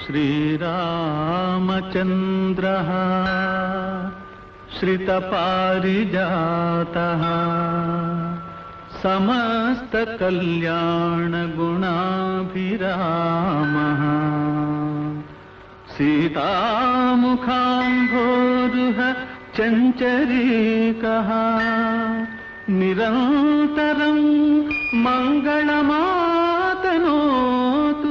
श्रीरामचन्द्रः श्रितपारिजातः समस्तकल्याणगुणाभिरामः सीतामुखाम्भोरुह चञ्चरीकः निरन्तरं मङ्गलमातनोतु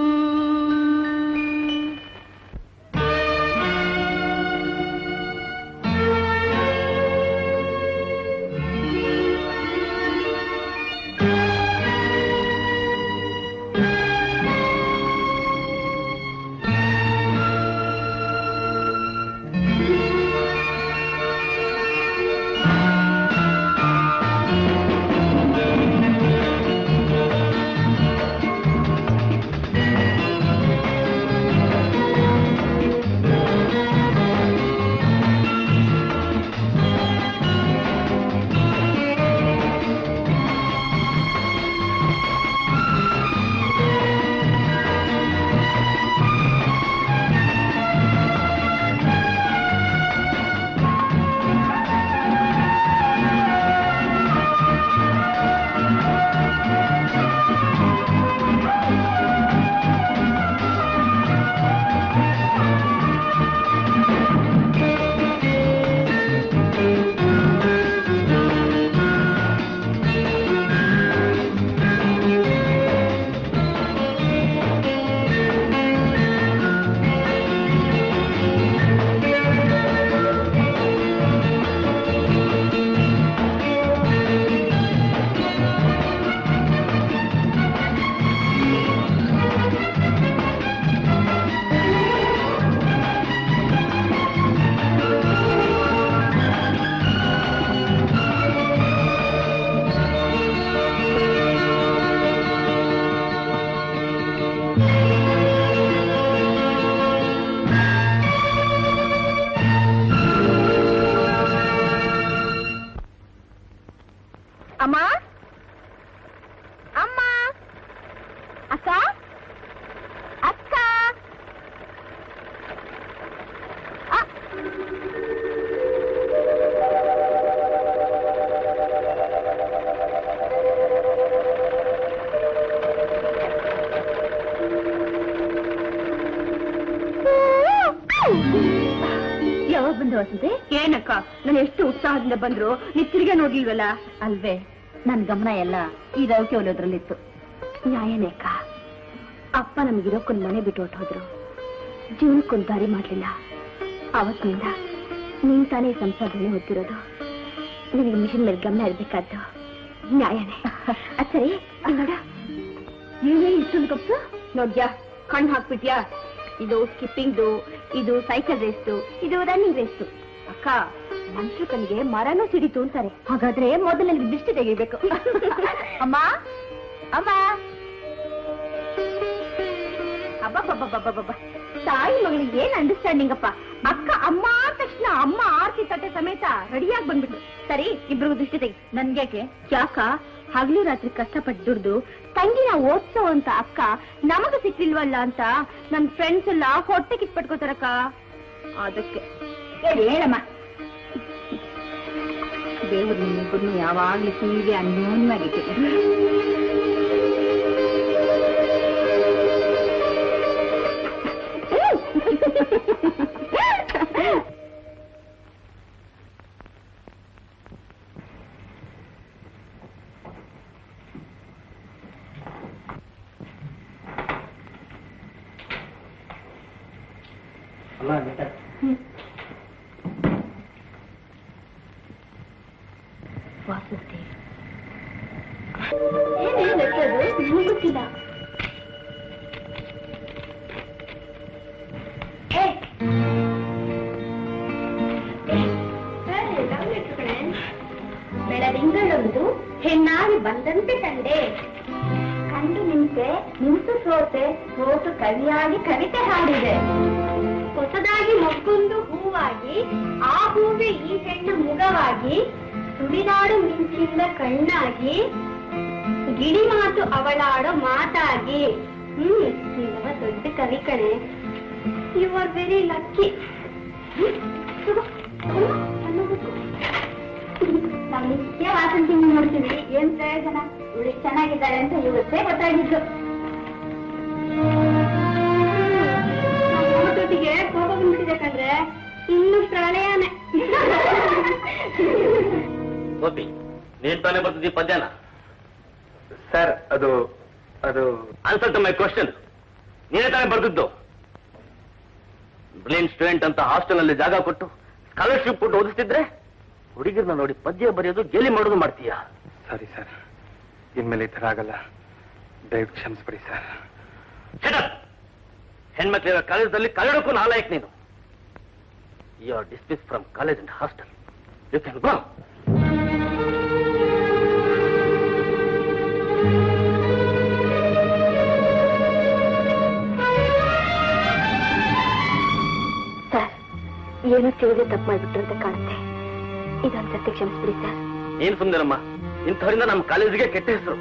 ಅಮ್ಮ ಅಮ್ಮ ಅಕ್ಕ ಅಕ್ಕ ಅ- ಯಾವಾಗ ಬಂದು ವಸಂತೆ ಏನಕ್ಕ ನಾನು ಎಷ್ಟು ಉತ್ಸಾಹದಿಂದ ಬಂದ್ರು ನೀವ್ ತಿರ್ಗಾ ನೋಡ್ಲಿಲ್ವಲ್ಲ ಅಲ್ವೇ ನನ್ ಗಮನ ಎಲ್ಲ ಈ ರವಿಕೆ ಒಲಿಯೋದ್ರಲ್ಲಿತ್ತು ನ್ಯಾಯನೇ ಅಕ್ಕ ಅಪ್ಪ ನಮ್ಗಿರೋಕ್ಕೊಂದ್ ಮನೆ ಬಿಟ್ಟು ಹೊರಟೋದ್ರು ಜೀವನಕ್ಕೊಂದ್ ದಾರಿ ಮಾಡ್ಲಿಲ್ಲ ಅವತ್ತಿನಿಂದ ನೀನ್ ತಾನೇ ಈ ಸಂಸಾರದಲ್ಲಿ ಹೊತ್ತಿರೋದು ನಿನಗೆ ಮಿಷನ್ ಮೇಲೆ ಗಮನ ಇರ್ಬೇಕಾದ್ದು ನ್ಯಾಯನೇ ಅದ್ ಸರಿ ಅಲ್ಲಿ ನೋಡ ಏನೇ ಇಷ್ಟೊಂದು ಕಪ್ಸು ನೋಡ್ಯಾ ಕಣ್ಣು ಹಾಕ್ಬಿಟ್ಯಾ ಇದು ಸ್ಕಿಪ್ಪಿಂಗ್ದು ಇದು ಸೈಕಲ್ ರೇಸ್ದು ಇದು ರನ್ನಿಂಗ್ ರೇಸ್ದು ಅಕ್ಕ ಮನುಷ್ಯ ಕಣ್ಣಿಗೆ ಮರನೂ ಸಿಡಿತು ಅಂತಾರೆ ಹಾಗಾದ್ರೆ ಮೊದಲು ನನಗೆ ದೃಷ್ಟಿ ತೆಗಿಬೇಕು ಅಮ್ಮ ಅಮ್ಮ ಅಬ್ಬಬ್ಬಬ್ಬಬ್ಬಬ್ಬ ತಾಯಿ ಮಗಳಿಗೆ ಏನ್ ಅಂಡರ್ಸ್ಟ್ಯಾಂಡಿಂಗ್ ಅಪ್ಪ ಅಕ್ಕ ಅಮ್ಮ ಆದ ತಕ್ಷಣ ಅಮ್ಮ ಆರ್ತಿ ತಟ್ಟೆ ಸಮೇತ ರೆಡಿಯಾಗಿ ಬಂದ್ಬಿಟ್ರು ಸರಿ ಇಬ್ರಿಗೂ ದೃಷ್ಟಿ ತೆಗಿ ನನ್ಗೇಕೆ ಯಾಕ ಹಗಲು ರಾತ್ರಿ ಕಷ್ಟಪಟ್ಟು ದುಡ್ದು ತಂಗಿನ ಓದ್ಸೋ ಅಂತ ಅಕ್ಕ ನಮಗ ಸಿಕ್ಲಿಲ್ವಲ್ಲ ಅಂತ ನನ್ ಫ್ರೆಂಡ್ಸ್ ಎಲ್ಲ ಹೊಟ್ಟೆ ಕಿತ್ಪಟ್ಕೋತಾರಕ್ಕ ಅದಕ್ಕೆ ಹೇಳಮ್ಮ ದೇವ್ರು ನಿಮ್ಮಿಬ್ಬರನ್ನು ಯಾವಾಗ್ಲೂ ಹೀಗೆ ಅನ್ಯೋನ್ಯವಾಗಿಟ್ಟು ವಾಸುದೇವ್ ಗೊತ್ತಿಲ್ಲ ಬೆಳದಿಂಗಳೊಂದು ಹೆಣ್ಣಾಗಿ ಬಂದಂತೆ ಕಂಡೆ ಕಂಡು ನಿಂತೆ ನಿಂತು ಸೋತೆ ಸೋತು ಕವಿಯಾಗಿ ಕವಿತೆ ಹಾಡಿದೆ ಹೊಸದಾಗಿ ಮೊಗ್ಗೊಂದು ಹೂವಾಗಿ ಆ ಹೂವೆ ಈ ಹೆಣ್ಣು ಮುಗವಾಗಿ ಸುಳಿದಾಡು ಮಿಂಚಿಂದ ಕಣ್ಣಾಗಿ ಗಿಳಿ ಮಾತು ಅವಳಾಡೋ ಮಾತಾಗಿ ಹ್ಮ್ ನೀನವ ದೊಡ್ಡ ಕವಿ ಕಣೆ ಯು ಆರ್ ವೆರಿ ಲಕ್ಕಿ ನಾವು ನಿತ್ಯ ವಾಸಂತಿ ನೋಡ್ತೀವಿ ಏನ್ ಪ್ರಯೋಜನ ಇವಳು ಚೆನ್ನಾಗಿದ್ದಾಳೆ ಅಂತ ಇವತ್ತೇ ಗೊತ್ತಾಗಿದ್ದು ಜೊತೆಗೆ ಕೋಪ ಬಂದ್ಬಿಟ್ಟಿದೆ ಕಂಡ್ರೆ ಇನ್ನು ಪ್ರಳಯನೇ ಗೋಪಿ ನೀನ್ ತಾನೇ ಬರ್ತಿದ್ದಿ ಪದ್ಯನ ಸರ್ ಅದು ಅದು ಆನ್ಸರ್ ಟು ಮೈ ಕ್ವಶನ್ ನೀನೇ ತಾನೇ ಬರ್ತಿದ್ದು ಬ್ರಿಲಿಯಂಟ್ ಸ್ಟೂಡೆಂಟ್ ಅಂತ ಹಾಸ್ಟೆಲ್ ನಲ್ಲಿ ಜಾಗ ಕೊಟ್ಟು ಸ್ಕಾಲರ್ಶಿಪ್ ಕೊಟ್ಟು ಓದಿಸ್ತಿದ್ರೆ ಹುಡುಗಿರ್ನ ನೋಡಿ ಪದ್ಯ ಬರೆಯೋದು ಗೇಲಿ ಮಾಡೋದು ಮಾಡ್ತೀಯಾ ಸಾರಿ ಸರ್ ಇನ್ಮೇಲೆ ಈ ಥರ ಆಗಲ್ಲ ದಯವಿಟ್ಟು ಕ್ಷಮಿಸ್ಬಿಡಿ ಸರ್ ಶಟಪ್ ಹೆಣ್ಮಕ್ಳಿರೋ ಕಾಲೇಜಲ್ಲಿ ಕನ್ನಡಕ್ಕೂ ನಾಲಾಯಕ್ ನೀನು you are dismiss from college and hostel you can go sir ಏನೋ ತಿಳಿದೇ ತಪ್ಪು ಮಾಡ್ಬಿಟ್ರು ಅಂತ ಕಾಣುತ್ತೆ ಇದೊಂದು ಸತ್ಯ ಕ್ಷಮಿಸ್ಬಿಡಿ ಸರ್ ಏನ್ ಸುಂದರಮ್ಮ ಇಂಥವರಿಂದ ನಮ್ಮ ಕಾಲೇಜಿಗೆ ಕೆಟ್ಟ ಹೆಸರು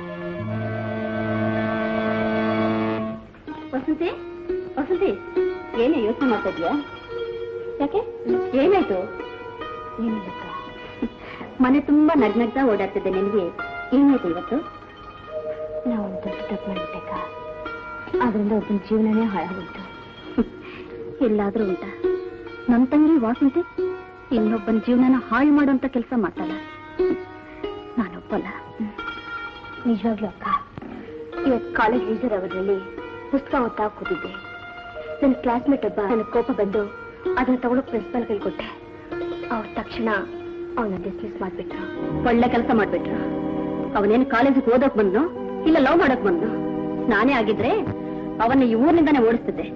ವಸಂತಿ ವಸಂತಿ ಏನೇ ಯೋಚನೆ ಮಾಡ್ತಾ ಇದ್ಯಾ ಯಾಕೆ ಏನಾಯ್ತು ಏನಿಲ್ಲ ಅಕ್ಕ. ಮನೆ ತುಂಬಾ ನಗ್ನಗ್ತಾ ಓಡಾಡ್ತಿದ್ದೆ ನಿನಗೆ ಏನಾಯ್ತು ಇವತ್ತು ನಾವು ಒಂದು ದೊಡ್ಡ ತಪ್ಪು ಮಾಡ್ಬಿಟ್ಟೇಕ ಅದರಿಂದ ಒಬ್ಬನ ಜೀವನನೇ ಹಾಳಾಗೋಯ್ತು ಎಲ್ಲಾದ್ರೂ ಉಂಟಾ ನನ್ನ ತಂಗಿ ವಾಸಂತಿ ಇನ್ನೊಬ್ಬನ ಜೀವನನ ಹಾಳು ಮಾಡುವಂತ ಕೆಲಸ ಮಾಡ್ತಾಳ ನಾನೊಪ್ಪಲ್ಲ ನಿಜವಾಗ್ಲೂ ಅಕ್ಕ ಇವತ್ತು ಕಾಲೇಜ್ ಲೀಸರ್ ಅವರಲ್ಲಿ ಪುಸ್ತಕ ಓದ್ತಾ ಕೂತಿದ್ದೆ ನನ್ನ ಕ್ಲಾಸ್ಮೇಟ್ ಒಬ್ಬ ನನಗೆ ಕೋಪ ಬಂದು ಅದನ್ನ ತಗೊಳಕ್ ಪ್ರಿನ್ಸಿಪಲ್ಗೆ ಕೊಟ್ಟೆ ಅವ್ರ ತಕ್ಷಣ ಅವನ ಡಿಸ್ಮಿಸ್ ಮಾಡ್ಬಿಟ್ರು ಒಳ್ಳೆ ಕೆಲಸ ಮಾಡ್ಬಿಟ್ರು ಅವನೇನು ಕಾಲೇಜಿಗೆ ಓದೋಕ್ ಬಂದ್ನು ಇಲ್ಲ ಲವ್ ಮಾಡಕ್ ಬಂದ್ನು ನಾನೇ ಆಗಿದ್ರೆ ಅವನ್ನ ಈ ಊರ್ನಿಂದಾನೇ ಓಡಿಸ್ತಿದ್ದೆ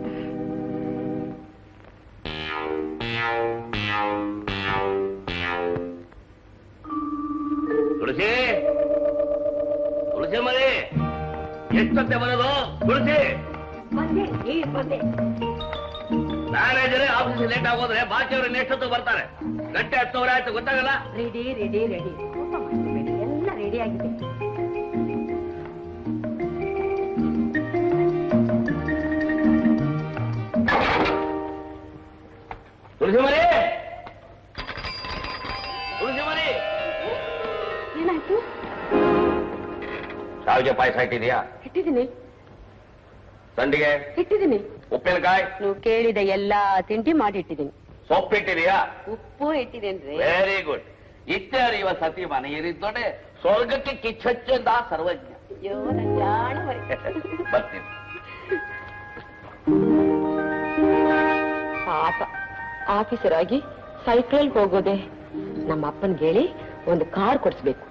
ತುಳಸಿ ತುಳಸಿ ಮರಿ ಎಷ್ಟೊತ್ತೆ ಬರೋದು ತುಳಸಿ ಮ್ಯಾನೇಜರೇ ಆಫೀಸ್ ಲೇಟ್ ಆಗೋದ್ರೆ ಬಾಕಿಯವ್ರು ಎಷ್ಟೊತ್ತು ಬರ್ತಾರೆ ಗಂಟೆ ಹತ್ತುವರೆ ಆಯ್ತು ಗೊತ್ತಾಗಲ್ಲ ರೆಡಿ ರೆಡಿ ರೆಡಿ ಎಲ್ಲ ರೆಡಿ ಆಗಿದೆ ತುಳಸಿ ಮರಿ ತುಳಸಿ ಮರಿ ಏನಾಯ್ತು ಸಾವಿಗೆ ಪಾಯಸ ಇಟ್ಟಿದ್ಯಾ ಇಟ್ಟಿದ್ದೀನಿ ಸಂಡಿಗೆ ಇಟ್ಟಿದ್ದೀನಿ ಉಪ್ಪಿನಕಾಯಿ ನೀವು ಕೇಳಿದ ಎಲ್ಲಾ ತಿಂಡಿ ಮಾಡಿಟ್ಟಿದ್ದೀನಿ ಸೊಪ್ಪಿಟ್ಟಿದೆಯಾ ಉಪ್ಪು ಇಟ್ಟಿದ್ದೇನ್ರಿ ವೆರಿ ಗುಡ್ ಇತ್ತೆ ಅರಿಯುವ ಸತಿ ಮನೆಯರಿದ್ದೊಡೆ ಸ್ವರ್ಗಕ್ಕೆ ಕಿಚ್ಚಚ್ಚಂದ ಸರ್ವಜ್ಞ ಅಯ್ಯೋ ನನ್ ಜಾಣ ಮರಿ. ಬರ್ತೀನಿ ಪಾಪ ಆಫೀಸರ್ ಆಗಿ ಸೈಕಲ್ ಹೋಗೋದೆ ನಮ್ಮ ಅಪ್ಪನ್ಗೆ ಹೇಳಿ ಒಂದು ಕಾರ್ ಕೊಡಿಸ್ಬೇಕು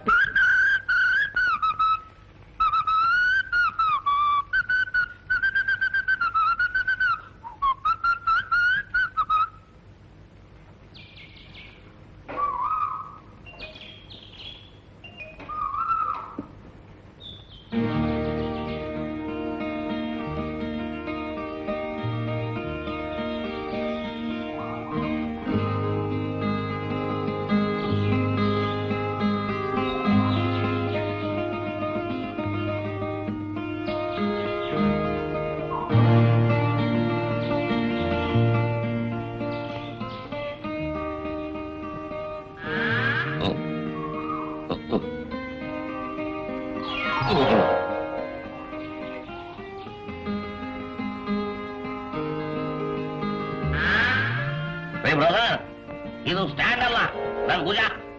ಬ್ರದರ್ ಇದು ಸ್ಟ್ಯಾಂಡ್ ಅಲ್ಲ ನನ್ ಭುಜ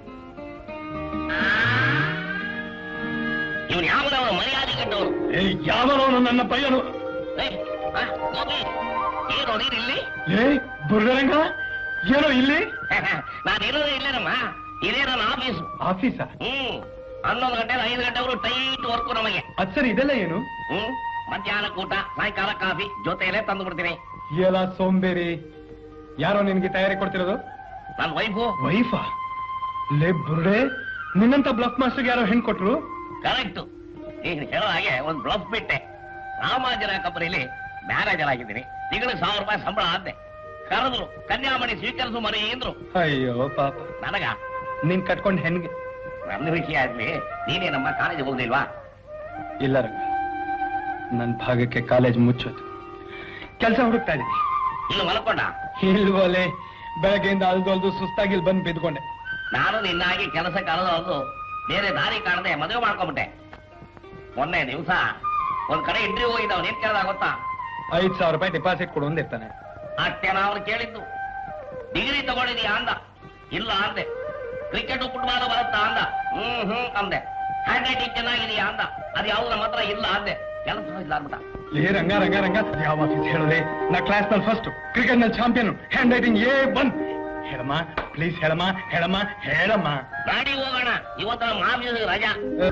ಇವನ್ ಯಾವ್ದವನು ಮರ್ಯಾದೆ ಕೆಟ್ಟವನು ಯಾವನವನು ನನ್ನ ಪಯ್ಯನು ಏಯ್, ಆ, ಗೋಪಿ, ಏನು ನೀರಿಲ್ಲಿ ಏ ಬುರ್ಗರಂಗ ಏನೋ ಇಲ್ಲಿ ನಾನು ಇರೋದೇ ಇಲ್ಲೇನಮ್ಮ ಇದೇ ನನ್ನ ಆಫೀಸು ಆಫೀಸಾ ಹ್ಮ್ ಹನ್ನೊಂದು ಗಂಟೆ ಐದು ಗಂಟೆವರು ಟೈಟ್ ವರ್ಕು ನಮಗೆ ಅದ್ ಸರಿ ಇದೆಲ್ಲ ಏನು ಹ್ಮ್ ಮಧ್ಯಾಹ್ನ ಊಟ ಸಾಯಂಕಾಲ ಕಾಫಿ ಜೊತೆಯಲ್ಲೇ ತಂದು ಬಿಡ್ತೀನಿ ಎಲ್ಲ ಸೋಂಬೇರಿ ಯಾರೋ ನಿನ್ಗೆ ತಯಾರಿ ಕೊಡ್ತಿರೋದು ನನ್ನ ವೈಫು ವೈಫಾ ಲೇ ಬುರ್ಡೆ ನಿನ್ನಂತ ಬ್ಲಫ್ ಮಾಸ್ಟರ್ಗೆ ಯಾರೋ ಹೆಣ್ ಕೊಟ್ರು ಕರೆಕ್ಟ್ ನೀನು ಹೇಳೋ ಹಾಗೆ ಒಂದು ಬ್ಲಫ್ ಬಿಟ್ಟೆ ರಾಮಾಜನ ಕಂಪನಿಲಿ ಮ್ಯಾನೇಜರ್ ಆಗಿದ್ದೀನಿ ತಿಂಗಳಿಗೆ ಸಾವಿರ ರೂಪಾಯಿ ಸಂಬಳ ಆದ್ದೆ ಕರೆದ್ರು ಕನ್ಯಾಮಣಿ ಸ್ವೀಕರಿಸು ಮನೆ ಎಂದ್ರು ಅಯ್ಯೋ ಪಾಪ ನನಗ ನೀನ್ ಕಟ್ಕೊಂಡ್ ಹೆಣ್ಗೆ ನನ್ನ ವಿಷಯ ಆಗ್ಲಿ ನೀನೇ ನಮ್ಮ ಕಾಲೇಜ್ ಹೋಗ್ಲಿಲ್ವಾ ಇಲ್ಲ ರಂಗ ನನ್ ಭಾಗಕ್ಕೆ ಕಾಲೇಜ್ ಮುಚ್ಚೋದು ಕೆಲಸ ಹುಡುಕ್ತಾ ಇದೀನಿ ಇಲ್ಲಿ ಮಲ್ಕೊಂಡ ಇಲ್ವೋಲೆ ಬೆಳಗ್ಗೆಯಿಂದ ಅಲ್ದು ಅಲ್ದು ಸುಸ್ತಾಗಿ ಇಲ್ಲಿ ಬಂದು ಬಿದ್ಕೊಂಡೆ ನಾನು ನಿನ್ನಾಗಿ ಕೆಲಸ ಕಳೆದು ಬೇರೆ ದಾರಿ ಕಾಣದೆ ಮದುವೆ ಮಾಡ್ಕೊಂಬಿಟ್ಟೆ ಮೊನ್ನೆ ದಿವಸ ಒಂದ್ ಕಡೆ ಇಂಟರ್ವ್ಯೂ ಹೋಗಿದ್ದಾವ್ ಏನ್ ಕೇಳ್ದ ಗೊತ್ತಾ ಐದ್ ಸಾವಿರ ರೂಪಾಯಿ ಡಿಪಾಸಿಟ್ ಕೊಡು ಅಂದಿರ್ತಾನೆ ಅಷ್ಟೇ ಅವನು ಕೇಳಿದ್ದು ಡಿಗ್ರಿ ತಗೊಂಡಿದೀಯಾ ಅಂದ ಇಲ್ಲ ಅಂದೆ ಕ್ರಿಕೆಟ್ ಫುಟ್ಬಾಲ್ ಬರುತ್ತಾ ಅಂದ ಹ್ಮ್ ಹ್ಮ್ ಅಂದೆ ಹ್ಯಾಂಡ್ ರೈಟಿಂಗ್ ಚೆನ್ನಾಗಿದೆಯಾ ಅಂದ ಅದು ಯಾವ್ದು ನಮ್ಮ ಹತ್ರ ಇಲ್ಲ ಅಂದೆ ಕೆಲಸ ಇಲ್ಲ ಅಂದ್ಬಿಟ್ಟ ಏ ರಂಗ ರಂಗ ರಂಗ ಯಾವ ಆಫೀಸ್ ಹೇಳೋದೆ ನಾ ಕ್ಲಾಸ್ ನಲ್ಲಿ ಫಸ್ಟ್ ಕ್ರಿಕೆಟ್ ನಲ್ಲಿ ಚಾಂಪಿಯನ್ ಹ್ಯಾಂಡ್ ರೈಟಿಂಗ್ ಏ ಬನ್ ಹೇಳಮ್ಮ ಪ್ಲೀಸ್ ಹೇಳಮ್ಮ ಹೇಳಮ್ಮ ಹೇಳಮ್ಮ ಗಾಡಿ ಹೋಗೋಣ ಇವತ್ತು ನಮ್ಮ ಆಫೀಸ್ ರಜಾ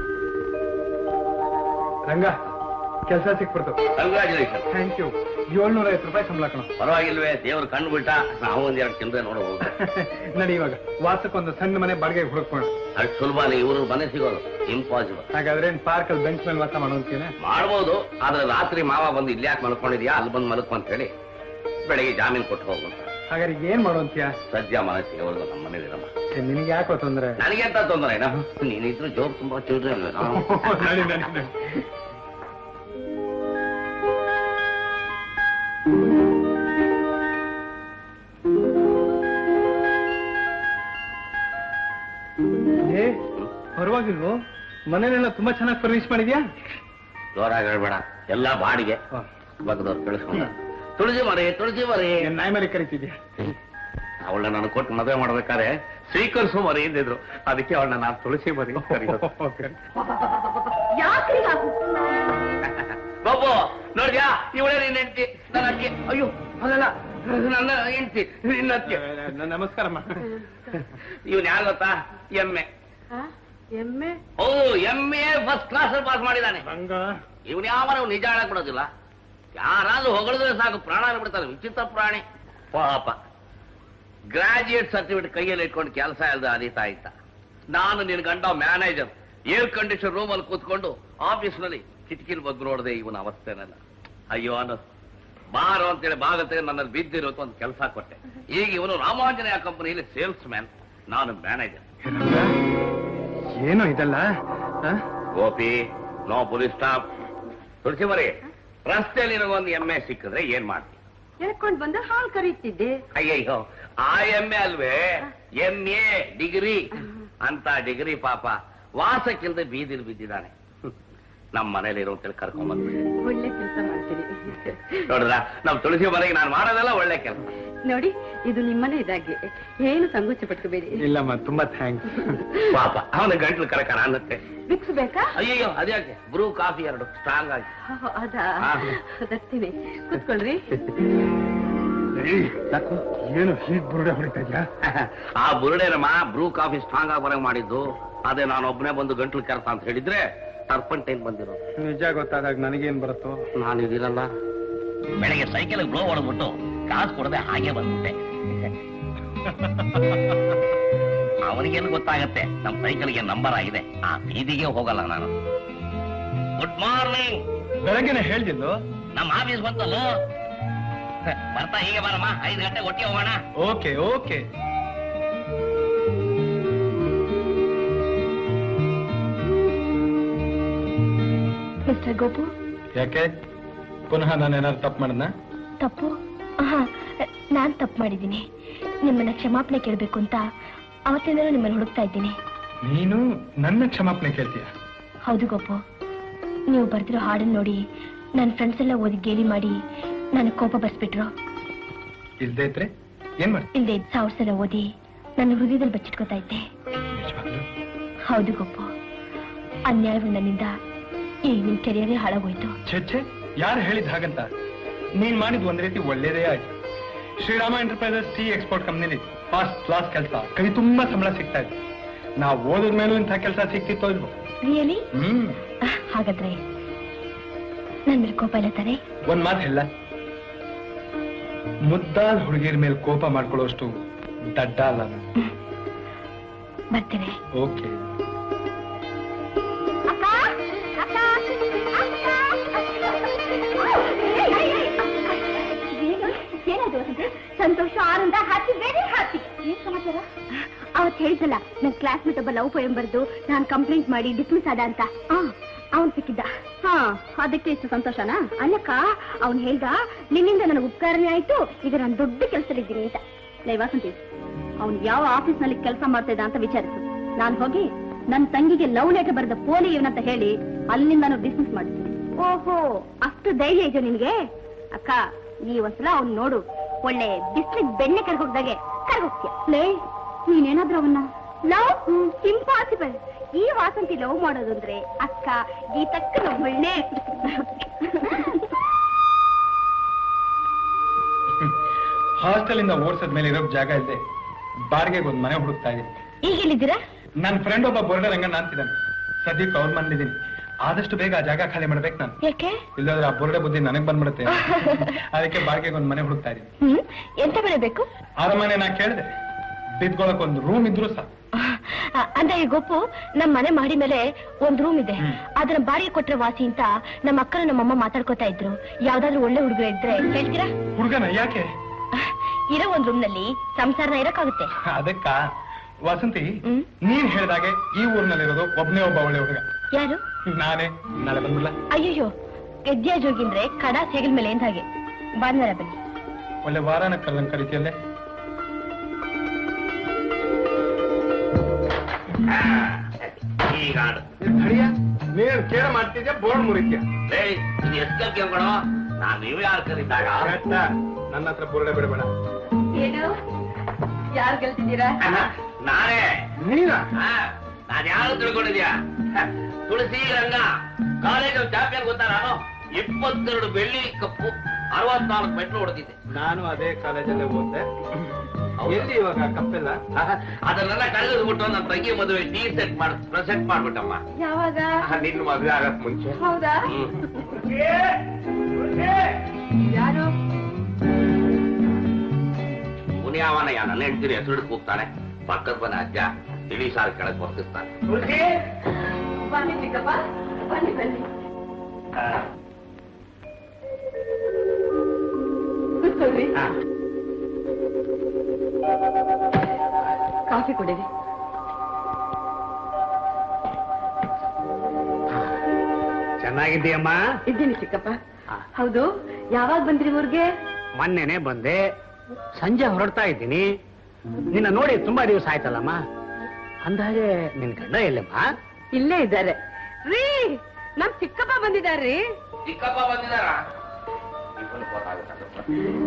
ರಂಗ ಕೆಲಸ ಸಿಕ್ಬಿಡ್ತು ಕಂಗ್ರಾಚುಲೇಷನ್ ಥ್ಯಾಂಕ್ ಯು ಏಳ್ನೂರ ಐವತ್ತು ರೂಪಾಯಿ ಸಂಬಳ ಕಣ ಪರವಾಗಿಲ್ವೇ ದೇವ್ರು ಕಂಡು ಬಿಟ್ಟ ನಾವು ಒಂದ್ ಎರಡು ಚಿಲ್ಲರೆ ನೋಡಬಹುದು ನಡಿ ಇವಾಗ ವಾಸಕ್ಕೊಂದು ಸಣ್ಣ ಮನೆ ಬಾಡಿಗೆ ಹುಡುಕೋಣ ಅಷ್ಟು ಸುಲಭನೇ ಇವರು ಮನೆ ಸಿಗೋದು ಇಂಪಾಸಿಬಲ್ ಹಾಗಾದ್ರೆ ಪಾರ್ಕ್ ಅಲ್ಲಿ ಬೆಂಚ್ ಮೇಲೆ ವಾಸ ಮಾಡೋದಕ್ಕೇನೆ ಮಾಡ್ಬೋದು ಆದ್ರೆ ರಾತ್ರಿ ಮಾವ ಬಂದು ಇಲ್ಲಿ ಯಾಕೆ ಮಲ್ಕೊಂಡಿದ್ಯಾ ಅಲ್ಲಿ ಬಂದು ಮಲ್ಕೊ ಅಂತ ಹೇಳಿ ಬೆಳಿಗ್ಗೆ ಜಾಮೀನು ಕೊಟ್ಟು ಹೋಗು ಅಂತ. ಹಾಗಾದ್ರೆ ಏನ್ ಮಾಡುವಂತೀಯ ಸದ್ಯ ಮನಸ್ಸಿಗೆ ಅವ್ರದ್ದು ನಮ್ಮ ಮನೇಲಿರಮ್ಮ ನಿನಗೆ ಯಾಕೋ ತೊಂದ್ರೆ ನನಗೆಂತ ತೊಂದರೆ ನೀನಿದ್ರು ಜೋಬ್ ತುಂಬಾ ಚಿಲ್ಡ್ರೆ ನಡಿ ನಡಿ ನಡಿ ಏ ಪರವಾಗಿಲ್ವೋ ಮನೇನೆಲ್ಲ ತುಂಬಾ ಚೆನ್ನಾಗಿ ಫರ್ನಿಶ್ ಮಾಡಿದ್ಯಾ ಜೋರಾಗಿ ಹೇಳ್ಬೇಡ ಎಲ್ಲ ಬಾಡಿಗೆ ಬಗ್ದವ್ರು ಕಳಿಸ್ಕೊಂಡ ತುಳಸಿ ಮರಿ ತುಳಸಿ ಮರಿ ಏನ್ ನಾಯಿ ಮರಿ ಕರಿತಿದ್ಯಾ ಅವಳನ್ನ ನಾನು ಕೊಟ್ಟು ಮದುವೆ ಮಾಡ್ಬೇಕಾದ್ರೆ ಸ್ವೀಕರಿಸು ಮರಿ ಎಂದಿದ್ರು ಅದಕ್ಕೆ ಅವಳನ್ನ ನಾನು ತುಳಸಿ ಮರಿ ಕರೆಯೋದು ಯಾಕ್ರಿ ಹಾಗು ಬಾಬು ನೋಡ್ಯಾ ಇವಳೇ ನಿನ್ನ ಹೆಂಡತಿ ನನ್ನ ಅಕ್ಕಿ ಅಯ್ಯೋ ಅದಲ್ಲ ನನ್ನ ಹೆಂಡತಿ ನಿನ್ನ ಅಕ್ಕಿ ನಮಸ್ಕಾರಮ್ಮ ಇವನ್ ಯಾರು ಗೊತ್ತಾ ಎಮ್ಮೆ ಎಮ್ಮೆ ಓ ಎಮ್ಮೆ ಫಸ್ಟ್ ಕ್ಲಾಸ್ ಪಾಸ್ ಮಾಡಿದಾನೆ ರಂಗ ಇವನ್ ಯಾವ ನಿಜ ಹೇಳಕ್ ಬಿಡೋದಿಲ್ಲ ಯಾರಾದ್ರೂ ಹೊಗಳಿದ್ರೆ ಸಾಕು ಪ್ರಾಣ ಬಿಡ್ತಾರೆ ವಿಚಿತ್ರ ಪ್ರಾಣಿ ಪಾಪ ಗ್ರಾಜುಯೇಟ್ ಸರ್ಟಿಫಿಕೇಟ್ ಕೈಯಲ್ಲಿ ಇಟ್ಕೊಂಡು ಕೆಲಸ ಇಲ್ಲದೆ ಅಲಿತಾ ಇದ್ದ ನಾನು ನಿನ್ ಗಂಡ ಮ್ಯಾನೇಜರ್ ಏರ್ ಕಂಡೀಷನ್ ರೂಮ್ ಅಲ್ಲಿ ಕೂತ್ಕೊಂಡು ಆಫೀಸ್ ನಲ್ಲಿ ಕಿಟಕಿಲ್ ಬಂದು ನೋಡಿದೆ ಇವನ ಅವಸ್ಥೆನೆಲ್ಲ ಅಯ್ಯೋ ಅನ್ನೋ ಬಾರೋ ಅಂತೇಳಿ ಭಾಗತೆ ನನ್ನಲ್ಲಿ ಬಿದ್ದಿರೋದು ಒಂದು ಕೆಲಸ ಕೊಟ್ಟೆ ಈಗ ಇವನು ರಾಮಾಂಜನೇಯ ಕಂಪನಿಯಲ್ಲಿ ಸೇಲ್ಸ್ ಮ್ಯಾನ್ ನಾನು ಮ್ಯಾನೇಜರ್ ರಂಗ ಏನು ಇದಲ್ಲ ಆ? ಗೋಪಿ ನೋ ಪೊಲೀಸ್ ಸ್ಟಾಪ್ ತುಳಸಿ ಮರಿ ರಸ್ತೆಯಲ್ಲಿ ಒಂದು ಎಮ್ಮೆ ಸಿಕ್ಕಿದ್ರೆ ಏನ್ ಮಾಡ್ತಿ ಹೇಳ್ಕೊಂಡ್ ಬಂದ ಹಾಲ್ ಕರೀತಿದ್ದೆ ಅಯ್ಯಯ್ಯೋ ಆ ಎಮ್ಮೆ ಅಲ್ವೇ ಎಂ ಎ ಡಿಗ್ರಿ ಅಂತ ಡಿಗ್ರಿ ಪಾಪ ವಾಸಕ್ಕಿಲ್ದೆ ಬೀದಿಲ್ ಬಿದ್ದಿದ್ದಾನೆ ನಮ್ಮ ಮನೇಲಿ ಇರೋ ಅಂತೇಳಿ ಕರ್ಕೊಂಡ್ ಬಂದ್ಬಿಡಿ ಒಳ್ಳೆ ಕೆಲಸ ಮಾಡ್ತೀರಿ ನೋಡಿದ್ರ ನಮ್ ತುಳಸಿ ಮನೆಗೆ ನಾನು ಮಾಡೋದೆಲ್ಲ ಒಳ್ಳೆ ಕೆಲಸ ನೋಡಿ ಇದು ನಿಮ್ಮನೆ ಇದಾಗೆ ಏನು ಸಂಕೋಚ ಪಟ್ಕೋಬೇಡಿ ಇಲ್ಲಮ್ಮ ತುಂಬಾ ಥ್ಯಾಂಕ್ಸ್ ಪಾಪ ಅವನ ಗಂಟ್ಲು ಕರಕರ ಅನ್ನತ್ತೆ ವಿಕ್ಸ್ ಬೇಕಾ ಅಯ್ಯಯ್ಯೋ ಅದ್ಯಾಕೆ ಬ್ರೂ ಕಾಫಿ ಎರಡು ಸ್ಟ್ರಾಂಗ್ ಆಗಿ ಹೋ, ಅದಾ ಹಾ. ತರ್ತೀನಿ ಕೂತ್ಕೊಳ್ರಿ ಸಾಕು ಏನು ಹೀಗ್ ಬುರುಡೆ ಹೊಡಿತಾ ಇದ್ಯಾ ಆ ಬುರುಡೇನಮ್ಮ ಬ್ರೂ ಕಾಫಿ ಸ್ಟ್ರಾಂಗ್ ಆಗಿ ಬರಂಗ್ ಮಾಡಿದ್ದು ಅದೇ ನಾನು ಒಬ್ಬನೇ ಬಂದು ಗಂಟ್ಲು ಕೆರೆತ ಅಂತ ಹೇಳಿದ್ರೆ ಟರ್ಪಂಟೈನ್ ಬಂದಿರೋದು ನಿಜ ಗೊತ್ತಾದಾಗ ನನಗೇನ್ ಬರುತ್ತೋ ನಾನು ಇದಿರಲ್ಲ ಬೆಳಗ್ಗೆ ಸೈಕಲ್ ಬ್ಲೋ ಹೊಡೆದ್ಬಿಟ್ಟು ಕಾಸು ಕೊಡದೆ ಹಾಗೆ ಬಂದ್ಬಿಟ್ಟೆ ಅವನಿಗೇನು ಗೊತ್ತಾಗತ್ತೆ ನಮ್ಮ ಸೈಕಲ್ಗೆ ನಂಬರ್ ಆಗಿದೆ ಆ ಬೀದಿಗೆ ಹೋಗಲ್ಲ ನಾನು ಗುಡ್ ಮಾರ್ನಿಂಗ್ ಬೆಳಗ್ಗೆನೆ ಹೇಳ್ದಿದ್ದು ನಮ್ಮ ಆಫೀಸ್ ಬಂತಲ್ಲ ಬರ್ತಾ ಹೀಗೆ ಬರಮ್ಮ ಐದು ಗಂಟೆ ಒಟ್ಟಿಗೆ ಹೋಗೋಣ ಓಕೆ ಓಕೆ ಮಿಸ್ಟರ್ ಗೋಪು ಯಾಕೆ ಪುನಃ ನಾನು ಏನಾದ್ರು ತಪ್ಪು ಮಾಡದ್ನ ತಪ್ಪು ಆಹಾ ನಾನ್ ತಪ್ಪು ಮಾಡಿದ್ದೀನಿ ನಿಮ್ಮನ್ನ ಕ್ಷಮಾಪಣೆ ಕೇಳಬೇಕು ಅಂತ ಅವತ್ತಿಂದಲೂ ನಿಮ್ಮನ್ನ ಹುಡುಕ್ತಾ ಇದ್ದೀನಿ ನೀನು ನನ್ನ ಕ್ಷಮಾಪಣೆ ಕೇಳ್ತೀಯ ಹೌದು ಗೋಪು ನೀವು ಬರ್ದಿರೋ ಹಾಡನ್ನ ನೋಡಿ ನನ್ನ ಫ್ರೆಂಡ್ಸ್ ಎಲ್ಲ ಓದಿ ಗೇಲಿ ಮಾಡಿ ನನಗೆ ಕೋಪ ಬರ್ಸ್ಬಿಟ್ರು ಇಲ್ದೇ ಇದ್ರೆ ಏನ್ ಮಾಡ್ತಿ ಇಲ್ಲದೆ ಇದ್ದ ಸಾವಿರ ಸಲ ಓದಿ ನನ್ನ ಹೃದಯದಲ್ಲಿ ಬಚ್ಚಿಟ್ಕೋತಾ ಇದ್ದೆ ನಿಜವಾಗ್ಲೂ ಹೌದು ಗೋಪು ಅನ್ಯಾಯವು ನನ್ನಿಂದ ಈಗ ನಿಮ್ ಕೆರಿಯರೇ ಹಾಳಾಗೋಯ್ತು ಛೆ ಛೆ ಯಾರು ಹೇಳಿದ್ ಹಾಗಂತ ನೀನ್ ಮಾಡಿದ್ ಒಂದ್ ರೀತಿ ಒಳ್ಳೇದೇ ಆಯ್ತು ಶ್ರೀರಾಮ ಎಂಟರ್ಪ್ರೈಸಸ್ ಟೀ ಎಕ್ಸ್ಪೋರ್ಟ್ ಕಂಪ್ನಿಲಿ ಫಸ್ಟ್ ಕ್ಲಾಸ್ ಕೆಲಸ ಕೈ ತುಂಬಾ ಸಂಬಳ ಸಿಗ್ತಾ ಇದೆ ನಾವು ಓದಿದ ಮೇಲೂ ಇಂಥ ಕೆಲಸ ಸಿಕ್ತಿತ್ತೋ ಇಲ್ವೋ ರಿಯಲಿ ಹ್ಮ್ ಹಾಗಾದ್ರೆ ನನ್ ಮೇಲೆ ಕೋಪ ಇಲ್ಲ ತಾನೆ ಒಂದ್ ಮಾತು ಹೇಳ ಮುದ್ದಾಲ್ ಹುಡುಗಿರ ಮೇಲೆ ಕೋಪ ಮಾಡ್ಕೊಳ್ಳೋಷ್ಟು ದಡ್ಡ ಅಲ್ಲ ನಾನು ಬರ್ತೀನಿ ಓಕೆ ಸಂತೋಷ ಆನಂದ ಹ್ಯಾಪಿ ವೆರಿ ಹ್ಯಾಪಿ ಏನ್ ಸಮಾಚಾರ ಅವತ್ ಹೇಳಿದ್ನಲ್ಲ ನನ್ ಕ್ಲಾಸ್ಮೇಟ್ ಒಬ್ಬ ಲವ್ ಪೋಯಂ ಬರ್ದು ನಾನ್ ಕಂಪ್ಲೇಂಟ್ ಮಾಡಿ ಡಿಸ್ಮಿಸ್ ಆದ ಅಂತ ಅವನ್ ಸಿಕ್ಕಿದ್ದ ಹಾ ಅದಕ್ಕೆ ಇಷ್ಟು ಸಂತೋಷನಾ ಅಲ್ಲಕ್ಕ ಅವ್ನ್ ಹೇಳ್ದ ನಿನ್ನಿಂದ ನನಗೆ ಉಪಕಾರನೇ ಆಯ್ತು ಈಗ ನಾನು ದೊಡ್ಡ ಕೆಲಸದಲ್ಲಿದ್ದೀನಿ ಅಂತ ಲೇ ವಾಸಂತಿ ಅವ್ನ್ ಯಾವ ಆಫೀಸ್ ನಲ್ಲಿ ಕೆಲಸ ಮಾಡ್ತಾ ಇದ್ದ ಅಂತ ವಿಚಾರಿಸು ನಾನ್ ಹೋಗಿ ನನ್ ತಂಗಿಗೆ ಲವ್ ಲೆಟರ್ ಬರೆದ ಪೋಲಿ ಇವನಂತ ಹೇಳಿ ಅಲ್ಲಿಂದ ನಾನು ಬಿಸ್ನೆಸ್ ಮಾಡ್ತೀನಿ ಓಹೋ ಅಷ್ಟು ಧೈರ್ಯ ಇದೆಯಾ ನಿನ್ಗೆ ಅಕ್ಕ ನೀ ಒಂದ್ಸಲ ಅವ್ನ್ ನೋಡು ಒಳ್ಳೆ ಬಿಸ್ಲಿಗ್ ಬೆಣ್ಣೆ ಕರ್ಗೋಗ್ದಾಗೆ ಕರ್ಗೋಗ್ತೀಯ ಲೇ ನೀನೇನಾದ್ರೂ ಅವನ್ನ ಲವ್ ಇಂಪಾಸಿಬಲ್ ಈ ವಾಸಂತಿ ಲವ್ ಮಾಡೋದು ಅಂದ್ರೆ ಅಕ್ಕ ಗೀತಕ್ಕ ಒಳ್ಳೆ ಹಾಸ್ಟೆಲ್ ಇಂದ ಓಡಿಸದ ಮೇಲೆ ಇರೋ ಜಾಗ ಇಲ್ಲದೆ ಬಾಡಿಗೆಗೆ ಒಂದು ಮನೆ ಹುಡುಕ್ತಾ ಇದ್ದೀನಿ ಈಗ ಎಲ್ಲಿದ್ದೀರಾ ನನ್ನ ಫ್ರೆಂಡ್ ಒಬ್ಬ ಬೋರ್ಡರ್ ರಂಗಣ್ಣ ಅಂತಿದ್ದಾನೆ ಸದ್ಯಕ್ಕೆ ಅವ್ರ ಮನೇಲಿದ್ದೀನಿ ಆದಷ್ಟು ಬೇಗ ಆ ಜಾಗ ಖಾಲಿ ಮಾಡ್ಬೇಕು ನಾನು ಯಾಕೆ ಇಲ್ಲಾಂದ್ರೆ ಆ ಬೋರ್ಡೆ ಬುದ್ಧಿ ನನಗ್ ಬಂದ್ಬಿಡುತ್ತೆ ಅದಕ್ಕೆ ಬಾಡಿಗೆಗೆ ಒಂದು ಮನೆ ಹುಡುಕ್ತಾ ಇದ್ದೀನಿ ಹ್ಮ್ ಎಂತ ಬೆಳೆ ಬೇಕು ಅರಮನೆ ನಾ ಕೇಳಿದೆ ಬಿದ್ಕೊಳಕ್ ಒಂದು ರೂಮ್ ಇದ್ರು ಸಹ ಅಂದ್ರೆ ಈ ಗೊಪ್ಪು ನಮ್ ಮನೆ ಮಾಡಿ ಮೇಲೆ ಒಂದ್ ರೂಮ್ ಇದೆ ಹ್ಮ್. ಅದನ್ನ ಬಾಡಿಗೆ ಕೊಟ್ರೆ ವಾಸಿ ಅಂತ ನಮ್ಮ ಅಕ್ಕನ ನಮ್ಮಮ್ಮ ಮಾತಾಡ್ಕೊತಾ ಇದ್ರು ಯಾವ್ದಾದ್ರು ಒಳ್ಳೆ ಹುಡುಗ ಇದ್ರೆ ಹೇಳ್ತೀರಾ ಹುಡುಗನ ಯಾಕೆ ಇರೋ ಒಂದ್ ರೂಮ್ ನಲ್ಲಿ ಸಂಸಾರನ ಇರಕ್ಕಾಗುತ್ತೆ ಅದಕ್ಕ ವಸಂತಿ ಹ್ಮ್. ನೀನ್ ಹೇಳ್ದಾಗೆ ಈ ಊರಿನಲ್ಲಿರೋದು ಒಬ್ನೇ ಒಬ್ಬ ಒಳ್ಳೆ ಹುಡುಗ ಯಾರು ನಾನೇ ನಾಳೆ ಬಂದ್ಬಿಡ್ಲ ಅಯ್ಯಯ್ಯೋ ಗೆದ್ದಿಯ ಜೋಗಿಂದ್ರೆ ಕಡ ಸೇಗಲ್ ಮೇಲೆ ಎಂದ ಹಾಗೆ ಭಾನುವಾರ ಬನ್ನಿ ಒಳ್ಳೆ ವಾರಾನ ಕರ್ದಂಗ್ ಕರಿತಿಯಲ್ಲೇ ಈಗ ಆಡು. ನೀನ್ ಕೇಳ ಮಾಡ್ತಿದ್ಯಾ ಬೋರ್ಡ್ ಮುರಿತ್ಯ ಏಯ್, ಇದು ಎಷ್ಟು ಕೇಳ್ಕೊಳೋ ನಾನ್ ನೀವು ಯಾರು ಕರೀದಾಗ ನನ್ನ ಹತ್ರ ಬೋರ್ಡೆ ಬಿಡಬೇಡ ಏನು ಯಾರು ಗೆಲ್ತಿದ್ದೀರಾ ನಾನೇ ನೀನಾ ಹಾ, ನಾನ್ ಯಾರು ತಿಳ್ಕೊಂಡಿದ್ಯಾ ಹ, ತುಳಸಿ ರಂಗ ಕಾಲೇಜ್ ಚಾಂಪಿಯನ್ ಗೊತ್ತಾ ನಾನು ಇಪ್ಪತ್ತೆರಡು ಬೆಳ್ಳಿ ಕಪ್ಪು ಅರವತ್ನಾಲ್ಕು ಮೆಟ್ಲು ಹೊಡೆದಿದ್ದೆ ನಾನು ಅದೇ ಕಾಲೇಜಲ್ಲೇ ಓದ್ದೆ ಎಲ್ಲಿ ಇವಾಗ ಕಪ್ಪೆಲ್ಲ ಅದನ್ನೆಲ್ಲ ಕಳೆದ್ಬಿಟ್ಟು ನನ್ನ ತಂಗಿ ಮದುವೆ ಟೀ ಸೆಟ್ ಮಾಡಿ ಪ್ರೆಸೆಂಟ್ ಮಾಡ್ಬಿಟ್ಟಮ್ಮ ಯಾವಾಗ ನಿನ್ನ ಮದುವೆ ಆಗಕ್ ಮುಂಚೆ ಹೌದಾ ಹ್ಮ್. ಯಾರು ಮುನಿಯಾವನಯ್ಯ ನನ್ನ ಹೆಂಡ್ತಿರಿ ಹೆಸರು ಹಿಡ್ದು ಕೂಗ್ತಾನೆ ಪಕ್ಕದ ಮನೆ ಅಜ್ಜ ಇಳಿ ಸಾರು ಕೆಳಗೆ ಬರ್ತಿರ್ತಾನೆ ಬನ್ನಿ ಚಿಕ್ಕಪ್ಪ ಬನ್ನಿ ಬನ್ನಿ ಕೂತ್ಕೊಳ್ರಿ ಕಾಫಿ ಕುಡೀರಿ ಚೆನ್ನಾಗಿದ್ದೀಯಮ್ಮ ಇದ್ದೀನಿ ಚಿಕ್ಕಪ್ಪ ಹೌದು ಯಾವಾಗ ಬಂದ್ರಿ ಊರ್ಗೆ ಮೊನ್ನೆನೆ ಬಂದೆ ಸಂಜೆ ಹೊರಡ್ತಾ ಇದ್ದೀನಿ ನಿನ್ನ ನೋಡಿ ತುಂಬಾ ದಿವಸ ಆಯ್ತಲ್ಲಮ್ಮ ಅಂದಾಗೆ ನಿನ್ ಗಂಡ ಎಲ್ಲಮ್ಮ ಇಲ್ಲೇ ಇದ್ದಾರೆ ರೀ ನಮ್ ಚಿಕ್ಕಪ್ಪ ಬಂದಿದಾರ್ರಿ ಚಿಕ್ಕಪ್ಪ ಬಂದಿದಾರ ಇಬ್ಬರು ಗೊತ್ತಾಗುತ್ತೆ